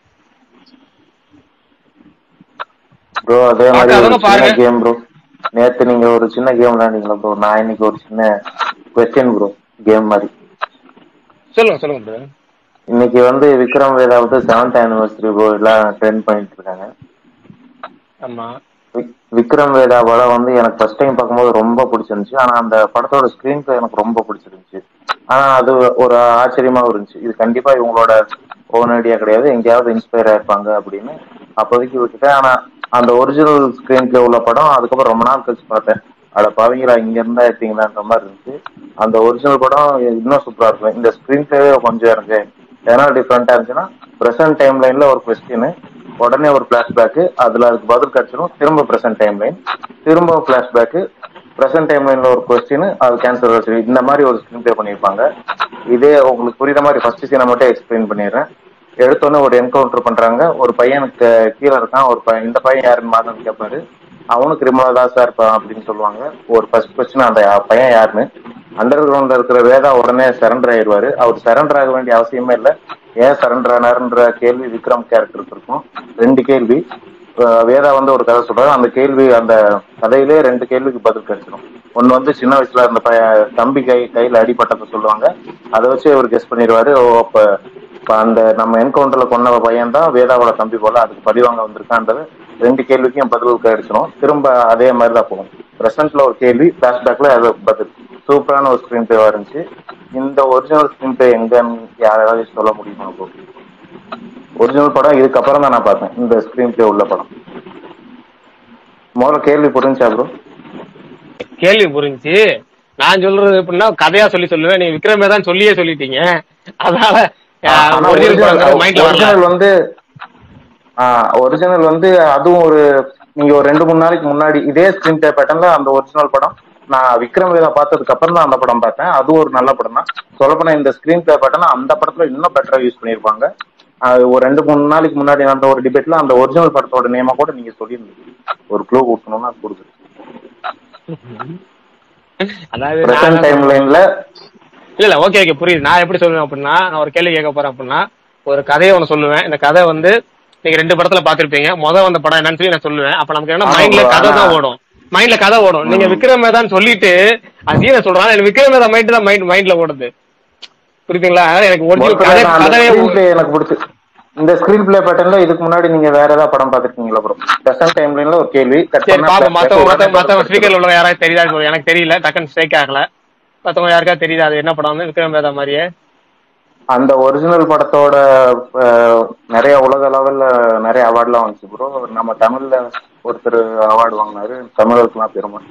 ப்ரோ அதே மாதிரி ஒரு பார்க்காதவங்க சின்ன பாருங்க கேம் ப்ரோ நேத்து நீங்க ஒரு சின்ன கேம் விளையாண்டீங்களா ப்ரோ நான் இன்னைக்கு ஒரு சின்ன கொஸ்டின் ப்ரோ கேம் மாதிரி சொல்லுங்க சொல்லுங்க bro. இன்னைக்கு வந்து விக்ரம் வேதாவுக்கு செவன்த் ஆனிவர்சரி ப்ரோ எல்லாம் ட்ரெண்ட் பண்ணிட்டு இருக்காங்க ஆமா விக்- விக்ரம் வேதா படம் வந்து எனக்கு ஃபர்ஸ்ட் டைம் பார்க்கும்போது ரொம்ப பிடிச்சிருந்துச்சு ஆனா அந்த படத்தோட ஸ்கிரீன் பிளே எனக்கு ரொம்ப பிடிச்சிருந்துச்சு ஆனா அது ஒரு ஆச்சரியமாவும் இருந்துச்சு இது கண்டிப்பா இவங்களோட ஓன் ஐடியா கிடையாது எங்கேயாவது இன்ஸ்பயர் ஆயிருப்பாங்க அப்படின்னு அப்போதைக்கு விட்டுட்டேன் ஆனா அந்த ஒரிஜினல் ஸ்கிரீன் பிளே உள்ள படம் அதுக்கப்புறம் ரொம்ப நாள் கழிச்சு பார்த்தேன் அட பாவீங்களா இங்க இருந்தா எடுத்தீங்களான்ற மாதிரி இருந்துச்சு அந்த ஒரிஜினல் படம் இன்னும் சூப்பரா இருக்கும் இந்த ஸ்கிரீன் பிளேவே கொஞ்சம் எனக்கு ஏன்னா டிஃப்ரெண்டா இருந்துச்சுன்னா பிரசன்ட் டைம் லைன்ல ஒரு கொஸ்டின் உடனே ஒரு பிளாஷ்பேக் அதுல அதுக்கு பதில் கிடைச்சிடும் திரும்ப பிரசன்ட் டைம் லைன் திரும்ப பிளாஷ்பேக் பிரசன்ட் டைம் லைன்ல ஒரு கொஸ்டின் அது கேன்சர் வச்சு இந்த மாதிரி ஒரு ஸ்கிரீன் பிளே பண்ணியிருப்பாங்க இதே உங்களுக்கு புரியுற மாதிரி ஃபர்ஸ்ட் சீனை மட்டும் எக்ஸ்பிளைன் பண்ணிடுறேன் எடுத்தோன்னே ஒரு என்கவுண்டர் பண்றாங்க ஒரு பையனுக்கு கீழே இருக்கான் ஒரு பையன் இந்த பையன் யாருன்னு மாதம் கேட்பாரு அவனுக்கு கிரிமினல் தான் சார் இருப்பான் அப்படின்னு சொல்லுவாங்க ஒரு ஃபர்ஸ்ட் கொஸ்டின் அந்த பையன் யாருன்னு அண்டர் கிரவுண்ட்ல இருக்கிற வேதா உடனே சரண்டர் ஆயிடுவாரு அவர் சரண்டர் ஆக வேண்டிய அவசியமே இல்லை ஏன் சரண்டர் ஆனாருன்ற கேள்வி விக்ரம் கேரக்டருக்கு இருக்கும் ரெண்டு கேள்வி அஹ் வேதா வந்து ஒரு கதை சொல்றாரு அந்த கேள்வி அந்த கதையிலே ரெண்டு கேள்விக்கு பதில் கிடைச்சிடும் ஒன்னு வந்து சின்ன வயசுல அந்த பையன் தம்பி கை கையில அடிபட்டதை சொல்லுவாங்க அதை வச்சு அவர் கெஸ் பண்ணிடுவாரு ஓ அப்ப இப்ப அந்த நம்ம என்கவுண்டர்ல கொண்ட பையன் தான் வேதாவோட தம்பி போல அதுக்கு பழிவாங்க வந்திருக்கான்றது ரெண்டு கேள்விக்கும் பதில் கிடைச்சிடும் திரும்ப அதே மாதிரி தான் போகும் பிரசன்ட்ல ஒரு கேள்வி பிளாஷ்பேக்ல அது பதில் சூப்பரான ஒரு ஸ்கிரீன் பிளேவா இருந்துச்சு இந்த ஒரிஜினல் ஸ்கிரீன் பிளே எங்கன்னு யாராவது சொல்ல முடியுமா bro? ஒரிஜினல் படம் இதுக்கப்புறம் தான் நான் பார்த்தேன் இந்த ஸ்கிரீன் பிளே உள்ள படம் முதல்ல கேள்வி புரிஞ்சா ப்ரோ கேள்வி புரிஞ்சு நான் சொல்றது எப்படின்னா கதையா சொல்லி சொல்லுவேன் நீங்க விக்ரமே தான் சொல்லியே சொல்லிட்டீங்க அதனால ஒரிஜினல் மைண்ட்ல வரல ஒரிஜினல் வந்து ஒரிஜினல் வந்து அதுவும் ஒரு நீங்க ஒரு ரெண்டு மூணு நாளைக்கு முன்னாடி இதே ஸ்கிரீன் பிளே பேட்டர்ன்ல அந்த ஒரிஜினல் படம் நான் விக்ரம் வேதா பார்த்ததுக்கு அப்புறம் தான் அந்த படம் பார்த்தேன் அதுவும் ஒரு நல்ல படம் தான் சொல்லப்போனா இந்த ஸ்கிரீன் பிளே பேட்டர்ன் அந்த படத்துல இன்னும் பெட்டரா யூஸ் பண்ணியிருப்பாங்க அது ஒரு ரெண்டு மூணு நாளைக்கு முன்னாடி நடந்த ஒரு டிபேட்ல அந்த ஒரிஜினல் படத்தோட நேமா கூட நீங்க சொல்லியிருந்தீங்க ஒரு க்ளூ கொடுக்கணும்னா அது கொடுக்குது அதாவது பிரசன்ட் நான் டைம் லைன்ல இல்ல இல்ல ஓகே ஓகே புரியுது நான் எப்படி சொல்லுவேன் அப்படின்னா நான் ஒரு கேள்வி கேட்க போறேன் அப்படின்னா ஒரு கதையை ஒன்று சொல்லுவேன் இந்த கதை வந்து நீங்க ரெண்டு படத்துல பாத்திருப்பீங்க முத வந்த படம் என்னன்னு சொல்லி நான் சொல்லுவேன் அப்ப நமக்கு என்ன ஆமா மைண்ட்ல bro, கதை தான் ஆனா- ஓடும் மைண்ட்ல கதை ஓடும் நீங்க விக்ரமே தான் சொல்லிட்டு அது சீனை சொல்றாங்க எனக்கு விக்ரமே தான் மைண்ட் தான் மைண்ட் மைண்ட்ல ஓடுது புரியுதுங்களா அதனால எனக்கு ஒரிஜினல் மொத்தத்துல கதை நான் அந்த கதையே ஸ்கிரீன் பிளே எனக்கு பிடிச்சி இந்த ஸ்கிரீன் பிளே பேட்டர்ன்ல இதுக்கு முன்னாடி நீங்க வேற ஏதாவது படம் பாத்துருக்கீங்களா ப்ரோ பிரசன்ட் டைம் லைன்ல ஒரு கேள்வி cut சரி பண்ணா பாப்போம் flashback, மத்தவங்க உடனே மத்த மத்தவங்க பதில் ஸ்பீக்கர்ல உள்ள யாராவது தெரியுதா இப்போ எனக்கு தெரியல டக்குன்னு ஸ்ட்ரைக் ஆகல மத்தவங்க யாருக்காவது தெரியுதா அது என்ன படம் விக்ரம் வேதா மாதிரியே அந்த ஒரிஜினல் படத்தோட அஹ், நிறைய உலக லெவல்ல நிறைய அவார்ட்லாம் வந்துச்சு ப்ரோ நம்ம தமிழ்ல ஒருத்தர் அவார்டு வாங்கினாரு தமிழருக்குலாம் பெருமை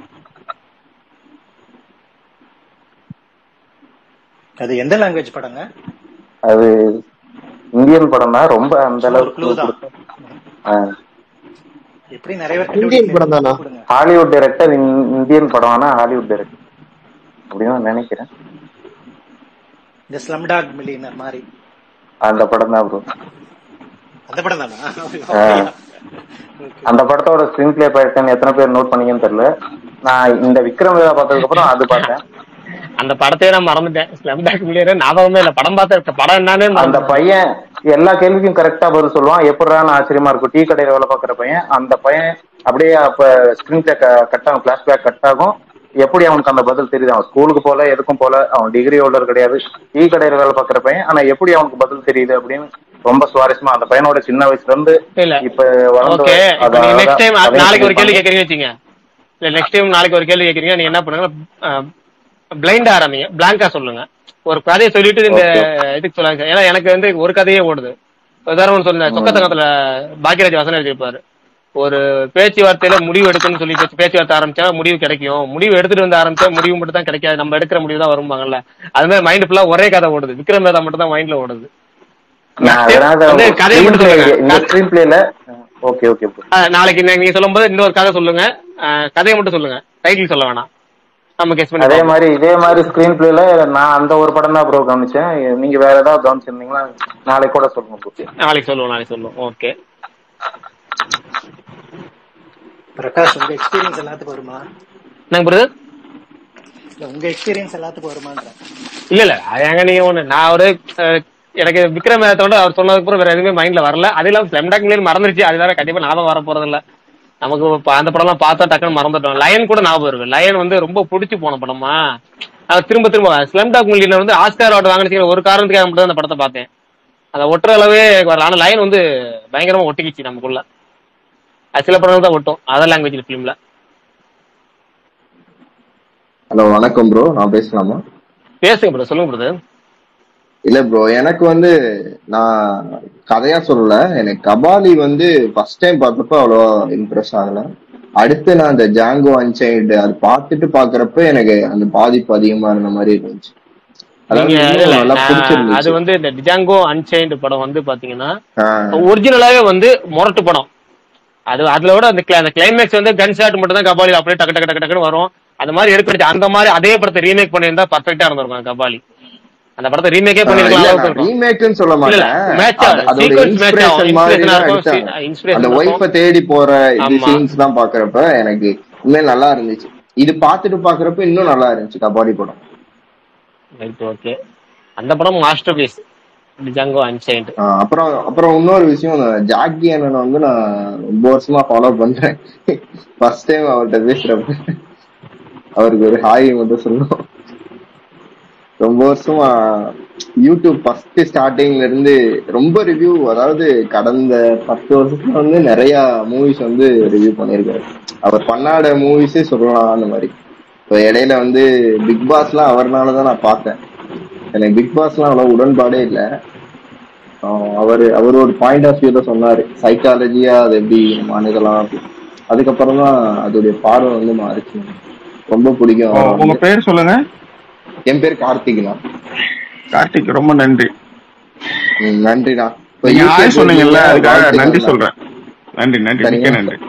அது எந்த லாங்குவேஜ் படங்க அது இந்தியன் படம் தான் ரொம்ப அந்த சும்மா ஒரு அளவுக்கு க்ளூ தான் ஆஹ், எப்படி நிறைய பேர் இந்தியன் படம் தானா கொடுங்க ஹாலிவுட் டைரக்டர் இந்தியன் படம் ஆனா ஹாலிவுட் டைரக்டர் அப்படின்னு நான் நினைக்கிறேன் இந்த ஸ்லம்டாக் மில்லியனர் மாதிரி அந்த படம் தான் ப்ரோ அந்த படம் தானா ஆஹ். அந்த படத்தோட ஸ்கிரீன் பிளே பேட்டர்ன் எத்தனை பேர் நோட் பண்ணீங்கன்னு தெரியல நான் இந்த விக்ரம் வேதா பார்த்ததுக்கு அப்புறம் அது பார்த்தேன் அந்த படத்தையே நான் மறந்துட்டேன் ஸ்லம் டாக் மில்லியனர் ஞாபகமே இல்ல படம் பார்த்த படம் என்னன்னு அந்த மறந்துட்டேன். பையன் எல்லா கேள்விக்கும் கரெக்டா பதில் சொல்லுவான் எப்படிறான்னு ஆச்சரியமா இருக்கும் டீ கடையில வேலை பார்க்குற பையன் அந்த பையன் அப்படியே அப்ப ஸ்கிரீன் பிளே கட் ஆகும் பிளாஷ்பேக் கட் ஆகும் எப்படி அவனுக்கு அந்த பதில் தெரியுது அவன் ஸ்கூலுக்கு போல எதுக்கும் போல அவன் டிகிரி ஹோல்டர் கிடையாது டீ கடையில வேலை பார்க்குற பையன் ஆனா எப்படி அவனுக்கு பதில் தெரியுது அப்படின்னு ரொம்ப சுவாரஸ்யமா அந்த பையனோட சின்ன வயசுல இருந்து இல்ல இப்ப வளர்ந்து ஓகே வர- இப்போ நீங்க அத- நெக்ஸ்ட் டைம் அதையும் நாளைக்கு ஒரு கேள்வி சொல்லியிருப்பாங்க. கேட்கறீங்க வச்சுங்க இல்ல நெக்ஸ்ட் டைம் நாளைக்கு ஒரு கேள்வி கேட்கறீங்க நீங்க என்ன பண்ணுங்க பிளைண்டா ஆரம்பிங்க பிளாங்கா சொல்லுங்க ஒரு கதையை சொல்லிட்டு இந்த இதுக்கு சொல்லாங்க ஏன்னா எனக்கு வந்து ஒரு கதையே ஓடுது உதாரணம் சொல்லுங்க சொக்கத்தங்கத்துல பாக்கியராஜ் வசனம் எழுதியிருப்பாரு ஒரு பேச்சுவார்த்தையில முடிவு எடுக்கணும்னு சொல்லி பேச்சு- பேச்சுவார்த்தை ஆரம்பிச்சா முடிவு கிடைக்கும் முடிவு எடுத்துட்டு வந்து ஆரம்பிச்சா முடிவு மட்டும் தான் கிடைக்காது நம்ம எடுக்கிற முடிவு தான் வரும்பாங்கல்ல அது மாதிரி மைண்ட் ஃபுல்லா ஒரே கதை ஓடுது விக்ரம் வேதா மட்டும் தான் மைண்ட்ல ஓடுது நான் அதனால வந்து கதையை screen மட்டும் play- சொல்லுங்க இந்த ஸ்கிரீன் பிளேல ஓகே ஓகே ப்ரோ அஹ் நாளைக்கு நீ- நீங்க சொல்லும்போது இன்னொரு கதை சொல்லுங்க அஹ் கதையை மட்டும் சொல்லுங்க டைட்டில் சொல்ல வேணாம் நம்ம கெஸ் பண்ணி அதே பார்ப்போம். மாதிரி இதே மாதிரி ஸ்கிரீன் பிளேல நான் அந்த ஒரு படம் தான் ப்ரோ கவனிச்சேன் நீங்க வேற ஏதாவது கவனிச்சிருந்தீங்களா நாளைக்கு கூட சொல்லுங்க ப்ரோ நாளைக்கு சொல்லுவோம் நாளைக்கு சொல்லுவோம் ஓகே பிரகாஷ் உங்க எக்ஸ்பீரியன்ஸ் எல்லாத்துக்கும் வருமா நாங்க பிரதர் இல்ல உங்க எக்ஸ்பீரியன்ஸ் எல்லாத்துக்கும் வருமான்றேன் இல்ல இல்ல அது எங்க நீங்க ஒண்ணு நான் ஒரு அஹ், எனக்கு விக்ரம் மேத்தோட அவர் சொன்னதுக்கு அப்புறம் வேற எதுவுமே மைண்ட்ல வரல அது இல்லாம ஸ்லெம்டாக் மில்லியன் மறந்துருச்சு அது வேற கண்டிப்பா ஞாபகம் வர போறது இல்ல நமக்கு இப்ப அந்த படம் எல்லாம் பார்த்தா டக்குன்னு மறந்துட்டோம் லயன் கூட ஞாபகம் இருக்கு லயன் வந்து ரொம்ப பிடிச்சு போன படமா அது திரும்ப திரும்ப ஸ்லெம்டாக் மில்லியன் வந்து ஆஸ்கார் அவார்டு வாங்கினதுக்கு ஒரு காரணத்துக்காக மட்டும் தான் அந்த படத்தை பார்த்தேன் அதை ஒட்டுற அளவே வரல ஆனா லயன் வந்து பயங்கரமா ஒட்டிக்கிச்சு நமக்குள்ள அது சில படங்கள் தான் ஒட்டும் அதர் லாங்குவேஜ் ஃபிலிம்ல ஹலோ வணக்கம் ப்ரோ நான் பேசலாமா பேசுங்க பிரதர் சொல்லுங்க பிரதர் இல்ல ப்ரோ எனக்கு வந்து நான் கதையா சொல்லல எனக்கு கபாலி வந்து ஃபர்ஸ்ட் டைம் பார்த்தப்ப அவ்வளோ இம்ப்ரெஸ் ஆகல அடுத்து நான் அந்த ஜாங்கோ அன்சைடு அது பார்த்துட்டு பாக்குறப்ப எனக்கு அந்த பாதிப்பு அதிகமா இருந்த மாதிரி இருந்துச்சு அதாவது நீங்க இன்னும் இல்ல, நல்லா நான் அது பிடிச்சிருந்துச்சு வந்து இந்த டிஜாங்கோ அன்சைன்டு படம் வந்து பாத்தீங்கன்னா ஆஹ் ஒரிஜினலாவே வந்து முரட்டு படம் அது அதுல விட அந்த cli- அந்த கிளைமேக்ஸ் வந்து கன் ஷாட் மட்டும் தான் கபாலி அப்படியே டக்கு டக்கு டக்கு டக்குன்னு வரும் அந்த மாதிரி எடுக்க அந்த மாதிரி அதே படத்தை ரீமேக் பண்ணியிருந்தா பர்ஃபெக்டா இருந்திருக்கும் கபாலி அந்த படத்தை ரீமேக்கே ஆஹ் இல்ல பண்ணிருக்கலாம் அளவுக்கு நான் இருக்கும் ரீமேக்னு சொல்ல இல்ல இல்ல மாட்டேன் மேட்ச் அது- அதோட சீக்வன்ஸ் மேட்ச் ஆகும் இன்ஸ்பிரேஷன் மாதிரி இன்ஸ்பிரேஷனா தான் இருக்கும் எடுத்தாங்க அந்த இன்ஸ்பிரேஷன் ஒய்ஃப இருக்கும் தேடி போற இது ஆமா சீன்ஸ் தான் பாக்குறப்ப எனக்கு உண்மையில நல்லா இருந்துச்சு இது பார்த்துட்டு பாக்குறப்ப இன்னும் நல்லா இருந்துச்சு கபாடி படம் ரைட் ஓகே அந்த படம் மாஸ்டர் பீஸ் டிஜாங்கோ அன்சைன்டு ஆஹ் அப்புறம் அப்புறம் இன்னொரு விஷயம் இந்த ஜாக்கி அண்ணனை வந்து நான் ரொம்ப வருஷமா ஃபாலோ பண்றேன் ஃபர்ஸ்ட் டைம் அவர்கிட்ட பேசுறப்ப அவருக்கு ஒரு ஹாய் மட்டும் சொல்லணும் ரொம்ப வருஷமா யூடியூப் ஃபர்ஸ்ட் ஸ்டார்டிங்ல இருந்து ரொம்ப ரிவ்யூ அதாவது கடந்த பத்து வருஷத்துல வந்து நிறைய மூவிஸ் வந்து ரிவ்யூ பண்ணியிருக்காரு அவர் பண்ணாத மூவிஸே சொல்லலாம் அந்த மாதிரி இப்போ இடையில வந்து பிக் பாஸ்லாம் அவர்னால தான் நான் பார்த்தேன் எனக்கு பிக் பாஸ்லாம் அவ்வளவு உடன்பாடே இல்லை அவர் அவர் ஒரு பாயிண்ட் ஆஃப் வியூல சொன்னாரு சைக்காலஜியா அது எப்படி நம்ம அணுகலாம் அப்படி. அதுக்கப்புறம் தான் அதோடைய பார்வை வந்து மாறிச்சு ரொம்ப பிடிக்கும் அவரை உங்க வந்து. பேர் சொல்லுங்க என் பேர் கார்த்திக்னா கார்த்திக் ரொம்ப நன்றி ம், நன்றிண்ணா இப்ப நீங்க UK ஆய் சொன்னீங்கல்ல போயிருக்கீங்க, அதுக்காக வாழ்த்துக்கள் நன்றி தான். சொல்றேன் நன்றி நன்றி மிக்க சரிங்க. நன்றி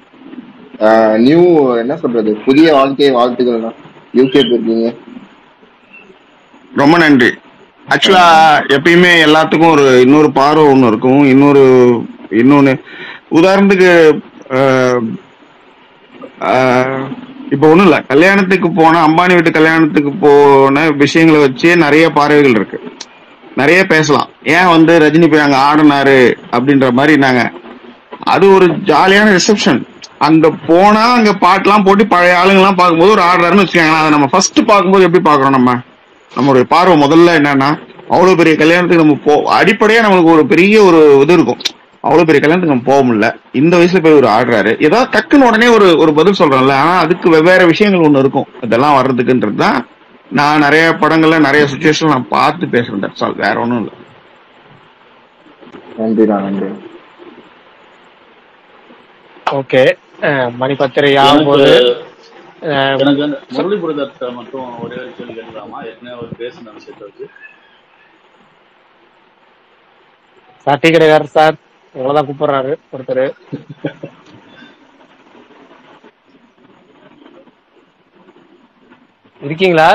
நியூ என்ன சொல்றது புதிய வாழ்க்கை வாழ்த்துக்கள்ண்ணா யூகே போயிருக்கீங்க ரொம்ப நன்றி ஆக்சுவலா எப்பயுமே எல்லாத்துக்கும் ஒரு இன்னொரு பார்வை ஒண்ணு இருக்கும் இன்னொரு இன்னொன்னு உதாரணத்துக்கு ஆஹ், ஆஹ், இப்ப ஒண்ணும் இல்ல கல்யாணத்துக்கு போன அம்பானி வீட்டு கல்யாணத்துக்கு போன விஷயங்களை வச்சே நிறைய பார்வைகள் இருக்கு நிறைய பேசலாம் ஏன் வந்து ரஜினி போய் அங்க ஆடினாரு அப்படின்ற மாதிரி நாங்க அது ஒரு ஜாலியான ரிசப்ஷன் அங்க போனா அங்க பாட்டுலாம் போட்டு பழைய ஆளுங்கெல்லாம் பார்க்கும்போது ஒரு ஆடுறாருன்னு வச்சுக்கோங்களேன் அதை நம்ம ஃபர்ஸ்ட் பார்க்கும்போது எப்படி பாக்குறோம் நம்ம நம்மளுடைய பார்வை முதல்ல என்னன்னா அவ்வளவு பெரிய கல்யாணத்துக்கு நம்ம போ அடிப்படையா நம்மளுக்கு ஒரு பெரிய ஒரு இது இருக்கும் அவ்வளவு பெரிய கல்யாணத்துக்கு நம்ம போக முடியல இந்த வயசுல போய் ஒரு ஆடுறாரு ஏதாவது டக்குன்னு உடனே ஒரு ஒரு பதில் சொல்றோம்ல ஆனா அதுக்கு வெவ்வேறு விஷயங்கள் ஒண்ணு இருக்கும் இதெல்லாம் வர்றதுக்குன்றது தான் நான் நிறைய படங்கள்ல நிறைய சுச்சுவேஷன் நான் பார்த்து பேசுறேன் தட்ஸ் ஆல் வேற ஒண்ணும் இல்லை நன்றிண்ணா நன்றி ஓகே மணி பத்திரை எனக்கு ஆகும்போது அஹ், எனக்கு அந்த முரளிபுரதத்தை மட்டும் ஒரே ஒரு கேள்வி கேட்கலாமா ஏற்கனவே அவர் பேசின விஷயத்தை வச்சு சார் டீ கடைக்காரர் சார் உங்களதான் கூப்பிடுறாரு ஒருத்தர் இருக்கீங்களா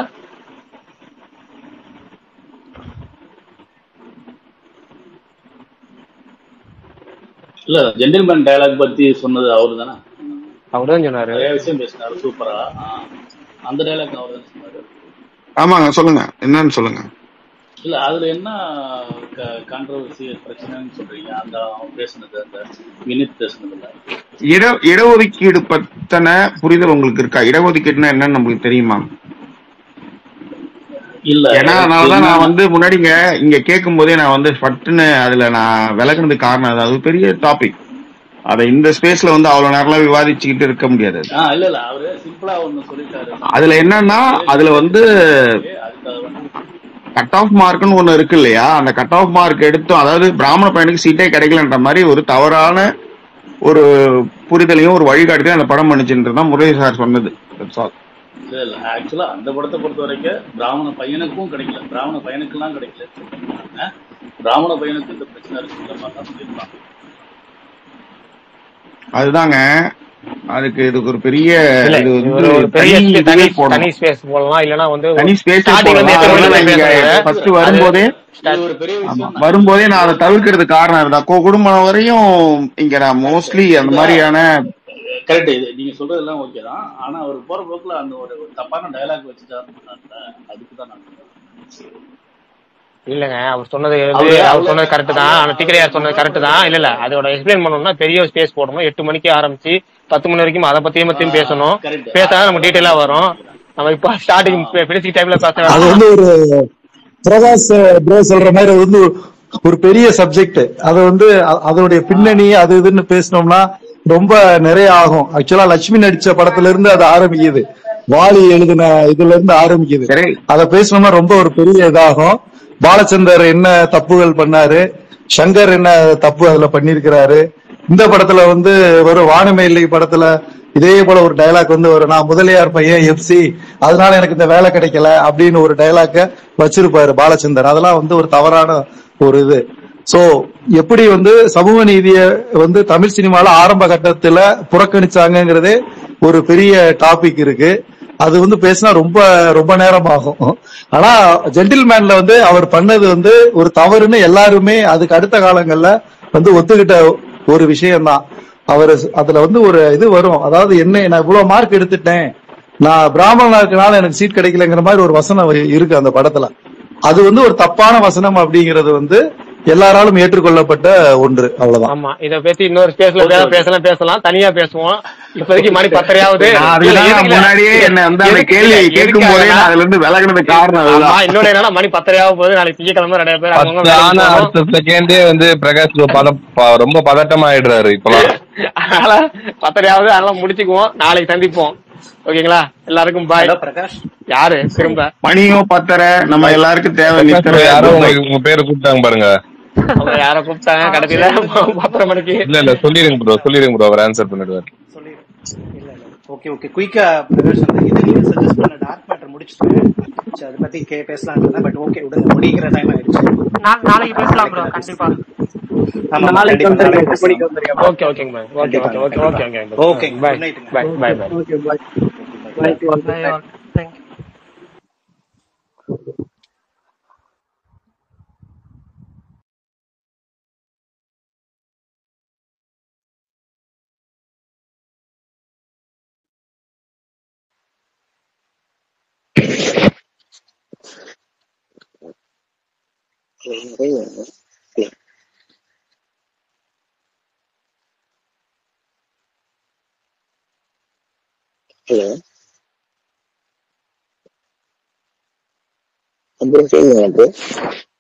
இல்ல ஜென்டில்மேன் டயலாக் பத்தி சொன்னது அவரு தானே அவர்தான் சொன்னாரு நிறைய விஷயம் பேசினாரு சூப்பரா ஆ. அந்த டயலாக் அவர் தான் சொன்னாரு ஆமாங்க சொல்லுங்க என்னன்னு சொல்லுங்க இல்ல அதுல என்ன கான்ட்ரவர்சி பிரச்சனைன்னு சொல்றீங்க அந்த அவன் பேசுனது அந்த வினித் பேசுனதுல இட இடஒதுக்கீடு பத்தின புரிதல் உங்களுக்கு இருக்கா இடஒதுக்கீடுனா என்னன்னு நம்மளுக்கு தெரியுமா இல்ல ஏன்னா எனக்கு அதனாலதான் நான் என்ன- வந்து முன்னாடிங்க இங்க கேட்கும் போதே நான் வந்து பட்டுன்னு அதுல நான் விலகுனதுக்கு காரணம் அது அது பெரிய டாபிக் அதை இந்த ஸ்பேஸ்ல வந்து அவ்வளவு நேரம் விவாதிச்சுக்கிட்டு இருக்க முடியாது அது. ஆ இல்ல இல்ல அவரு சிம்பிளா ஒண்ணு சொல்லிட்டாரு அதுல என்னன்னா அதுல வந்து அதுக்காக வந்து கட் ஆஃப் மார்க்னு ஒண்ணு இருக்கு இல்லையா அந்த கட் ஆஃப் மார்க் எடுத்தோம் அதாவது பிராமண பையனுக்கு சீட்டே கிடைக்கலன்ற மாதிரி ஒரு தவறான ஒரு புரிதலையும் ஒரு வழிகாட்டுதையும் அந்த படம் பண்ணுச்சுன்றது தான் முரளி சார் சொன்னது That's all. இல்ல இல்ல ஆக்சுவலா அந்த படத்தை பொறுத்த வரைக்கும் பிராமண பையனுக்கும் கிடைக்கல பிராமண பையனுக்கெல்லாம் கிடைக்கல ஆ? பிராமண பையனுக்கு இந்த பிரச்சனை இருக்குங்கிற மாதிரி தான் சொல்லியிருப்பாங்க அதுதாங்க அதுக்கு இதுக்கு ஒரு பெரிய இல்ல இது இது வந்து ஒரு ஒரு பெரிய தனி spa- தனி இதுவே போடணும் தனி ஸ்பேஸ் போடலாம் இல்லனா வந்து தனி ஸ்பேஸ் ஸ்டார்டிங்ல இருந்து எத்தனை மணி வரைக்கும் பேசுறாங்க ஃபர்ஸ்ட் அது வரும்போதே இது ஒரு பெரிய ஆமா விஷயம் தான் வரும்போதே நான் அதை தவிர்க்கிறது காரணம் இருந்தா குடும்பம் வரையும் இங்க நான் மோஸ்ட்லி அந்த இல்ல மாதிரியான கரெக்ட் இது நீங்க சொல்றதெல்லாம் ஓகே தான் ஆனா அவர் போற போக்குல அந்த ஒரு ஒரு தப்பான டயலாக் வச்சுட்டாருன்னு அதுக்கு தான் நான் இல்லங்க அவர் சொன்னது வந்து அவரு அவர் அவ்வளவு சொன்னது கரெக்ட் தான் ஆனா டிக்கரையார் சொன்னது கரெக்ட் தான் இல்ல இல்ல அதோட எக்ஸ்பிளைன் பண்ணணும்னா பெரிய ஸ்பேஸ் போடணும் எட்டு மணிக்கு ஆரம்பிச்சு பத்து மணி வரைக்கும் அதை பத்தியும் பத்தியும் பேசணும் கரெக்ட் பேசாதான் நம்ம டீட்டெயிலா வரும் நம்ம இப்ப ஸ்டார்டிங் பினிஷிங் டைம்ல பேச அது வந்து ஒரு பிரகாஷ் ப்ரோ சொல்ற மாதிரி அது வந்து ஒரு பெரிய சப்ஜெக்ட் அது வந்து அ- அதோடைய பின்னணி அது இதுன்னு பேசினோம்னா ரொம்ப நிறைய ஆகும் ஆக்சுவலா லட்சுமி நடிச்ச படத்துல இருந்து அது ஆரம்பிக்குது வாலி எழுதின இதுல இருந்து ஆரம்பிக்குது சரி அத பேசணும்னா ரொம்ப ஒரு பெரிய இதாகும் பாலச்சந்தர் என்ன தப்புகள் பண்ணாரு சங்கர் என்ன தப்பு அதுல பண்ணிருக்கிறாரு இந்த படத்துல வந்து ஒரு வானமே இல்லை படத்துல இதே போல ஒரு டயலாக் வந்து ஒரு நான் முதலியார் பையன் எஃப்சி அதனால எனக்கு இந்த வேலை கிடைக்கல அப்படின்னு ஒரு டயலாக்க வச்சிருப்பாரு பாலச்சந்தர் அதெல்லாம் வந்து ஒரு தவறான ஒரு இது சோ எப்படி வந்து சமூக நீதிய வந்து தமிழ் சினிமால ஆரம்ப கட்டத்துல புறக்கணிச்சாங்கங்கிறதே ஒரு பெரிய டாபிக் இருக்கு அது வந்து பேசினா ரொம்ப ரொம்ப நேரம் ஆகும் ஆனா ஜென்டில்மேன்ல வந்து அவர் பண்ணது வந்து ஒரு தவறுன்னு எல்லாருமே அதுக்கு அடுத்த காலங்கள்ல வந்து ஒத்துக்கிட்ட ஒரு விஷயம்தான் அவர் அதுல வந்து ஒரு இது வரும் அதாவது என்ன நான் இவ்வளவு மார்க் எடுத்துட்டேன் நான் பிராமணனா இருக்கனால எனக்கு சீட் கிடைக்கலங்கிற மாதிரி ஒரு வசனம் இருக்கு அந்த படத்துல அது வந்து ஒரு தப்பான வசனம் அப்படிங்கிறது வந்து எல்லாராலும் ஏற்றுக்கொள்ளப்பட்ட ஒன்று அவ்வளவுதான் ஆமா இத பத்தி இன்னொரு ஸ்பேஸ்ல பேச பேசலாம் பேசலாம் தனியா பேசுவோம் இப்போதைக்கு மணி பத்தரையாவது நான் இல்ல, அதுதான் எதுக்கு இல்ல, முன்னாடியே என்ன வந்து அந்த எதுக்கு கேள்வி இல்ல, கேட்கும் போதே எதுக்காகனா- நான் அதுல இருந்து விலகினதுக்கு காரணம் ஆமா அதுதான் இன்னொரு என்னன்னா மணி பத்தரையாக போகுது நாளைக்கு திங்கக்கிழமை நிறைய பேர் அவங்க பத்து ஆனா அடுத்த செகண்டே வந்து பிரகாஷ் bro பத ப- ரொம்ப பதட்டமாயிடுறாரு இப்பெல்லாம் அதனால பத்தரையாவது அதெல்லாம் முடிச்சுக்குவோம் நாளைக்கு சந்திப்போம் ஓகேங்களா எல்லாருக்கும் பாய் பிரகாஷ் யாரு திரும்ப மணியும் பத்தரை நம்ம எல்லாருக்கும் தேவை பிரகாஷ் நித்திரை bro யாரோ குட் பை உங்களுக்கு உங்க பேரை கூப்பிட்டாங்க பாருங்க அவங்க யார கூப்பிட்டாங்க கடைசியில பத்தரை மணிக்கு இல்ல இல்ல சொல்லிருங்க ப்ரோ சொல்லிருங்க ப்ரோ அவர் ஆன்சர் பண்ணிடுவாரு இல்ல இல்ல ஓகே ஓகே குயிக்கா பிரகாஷ் அந்த இது நீங்க சஜஸ்ட் பண்ண டார்க் மேட்டர் முடிச்சுட்டு சரி, அதை பத்தி கே பேசலாம் பட் ஓகே விடுங்க முடிக்கிற டைம் ஆயிடுச்சு நா- நாளைக்கு பேசலாம் ப்ரோ கண்டிப்பா ஆமா நாளைக்கு கண்டிப்பா வந்துருங்க நாளைக்கு எட்டு மணிக்கு பேசலாம் வந்துருங்க okay okay bye okay okay okay okay okay okay bye good நைட்டுங்க bye bye bye okay bye bye to all Bye all. Thank you. Hello அப்புறம் சொல்லுங்க ப்ரோ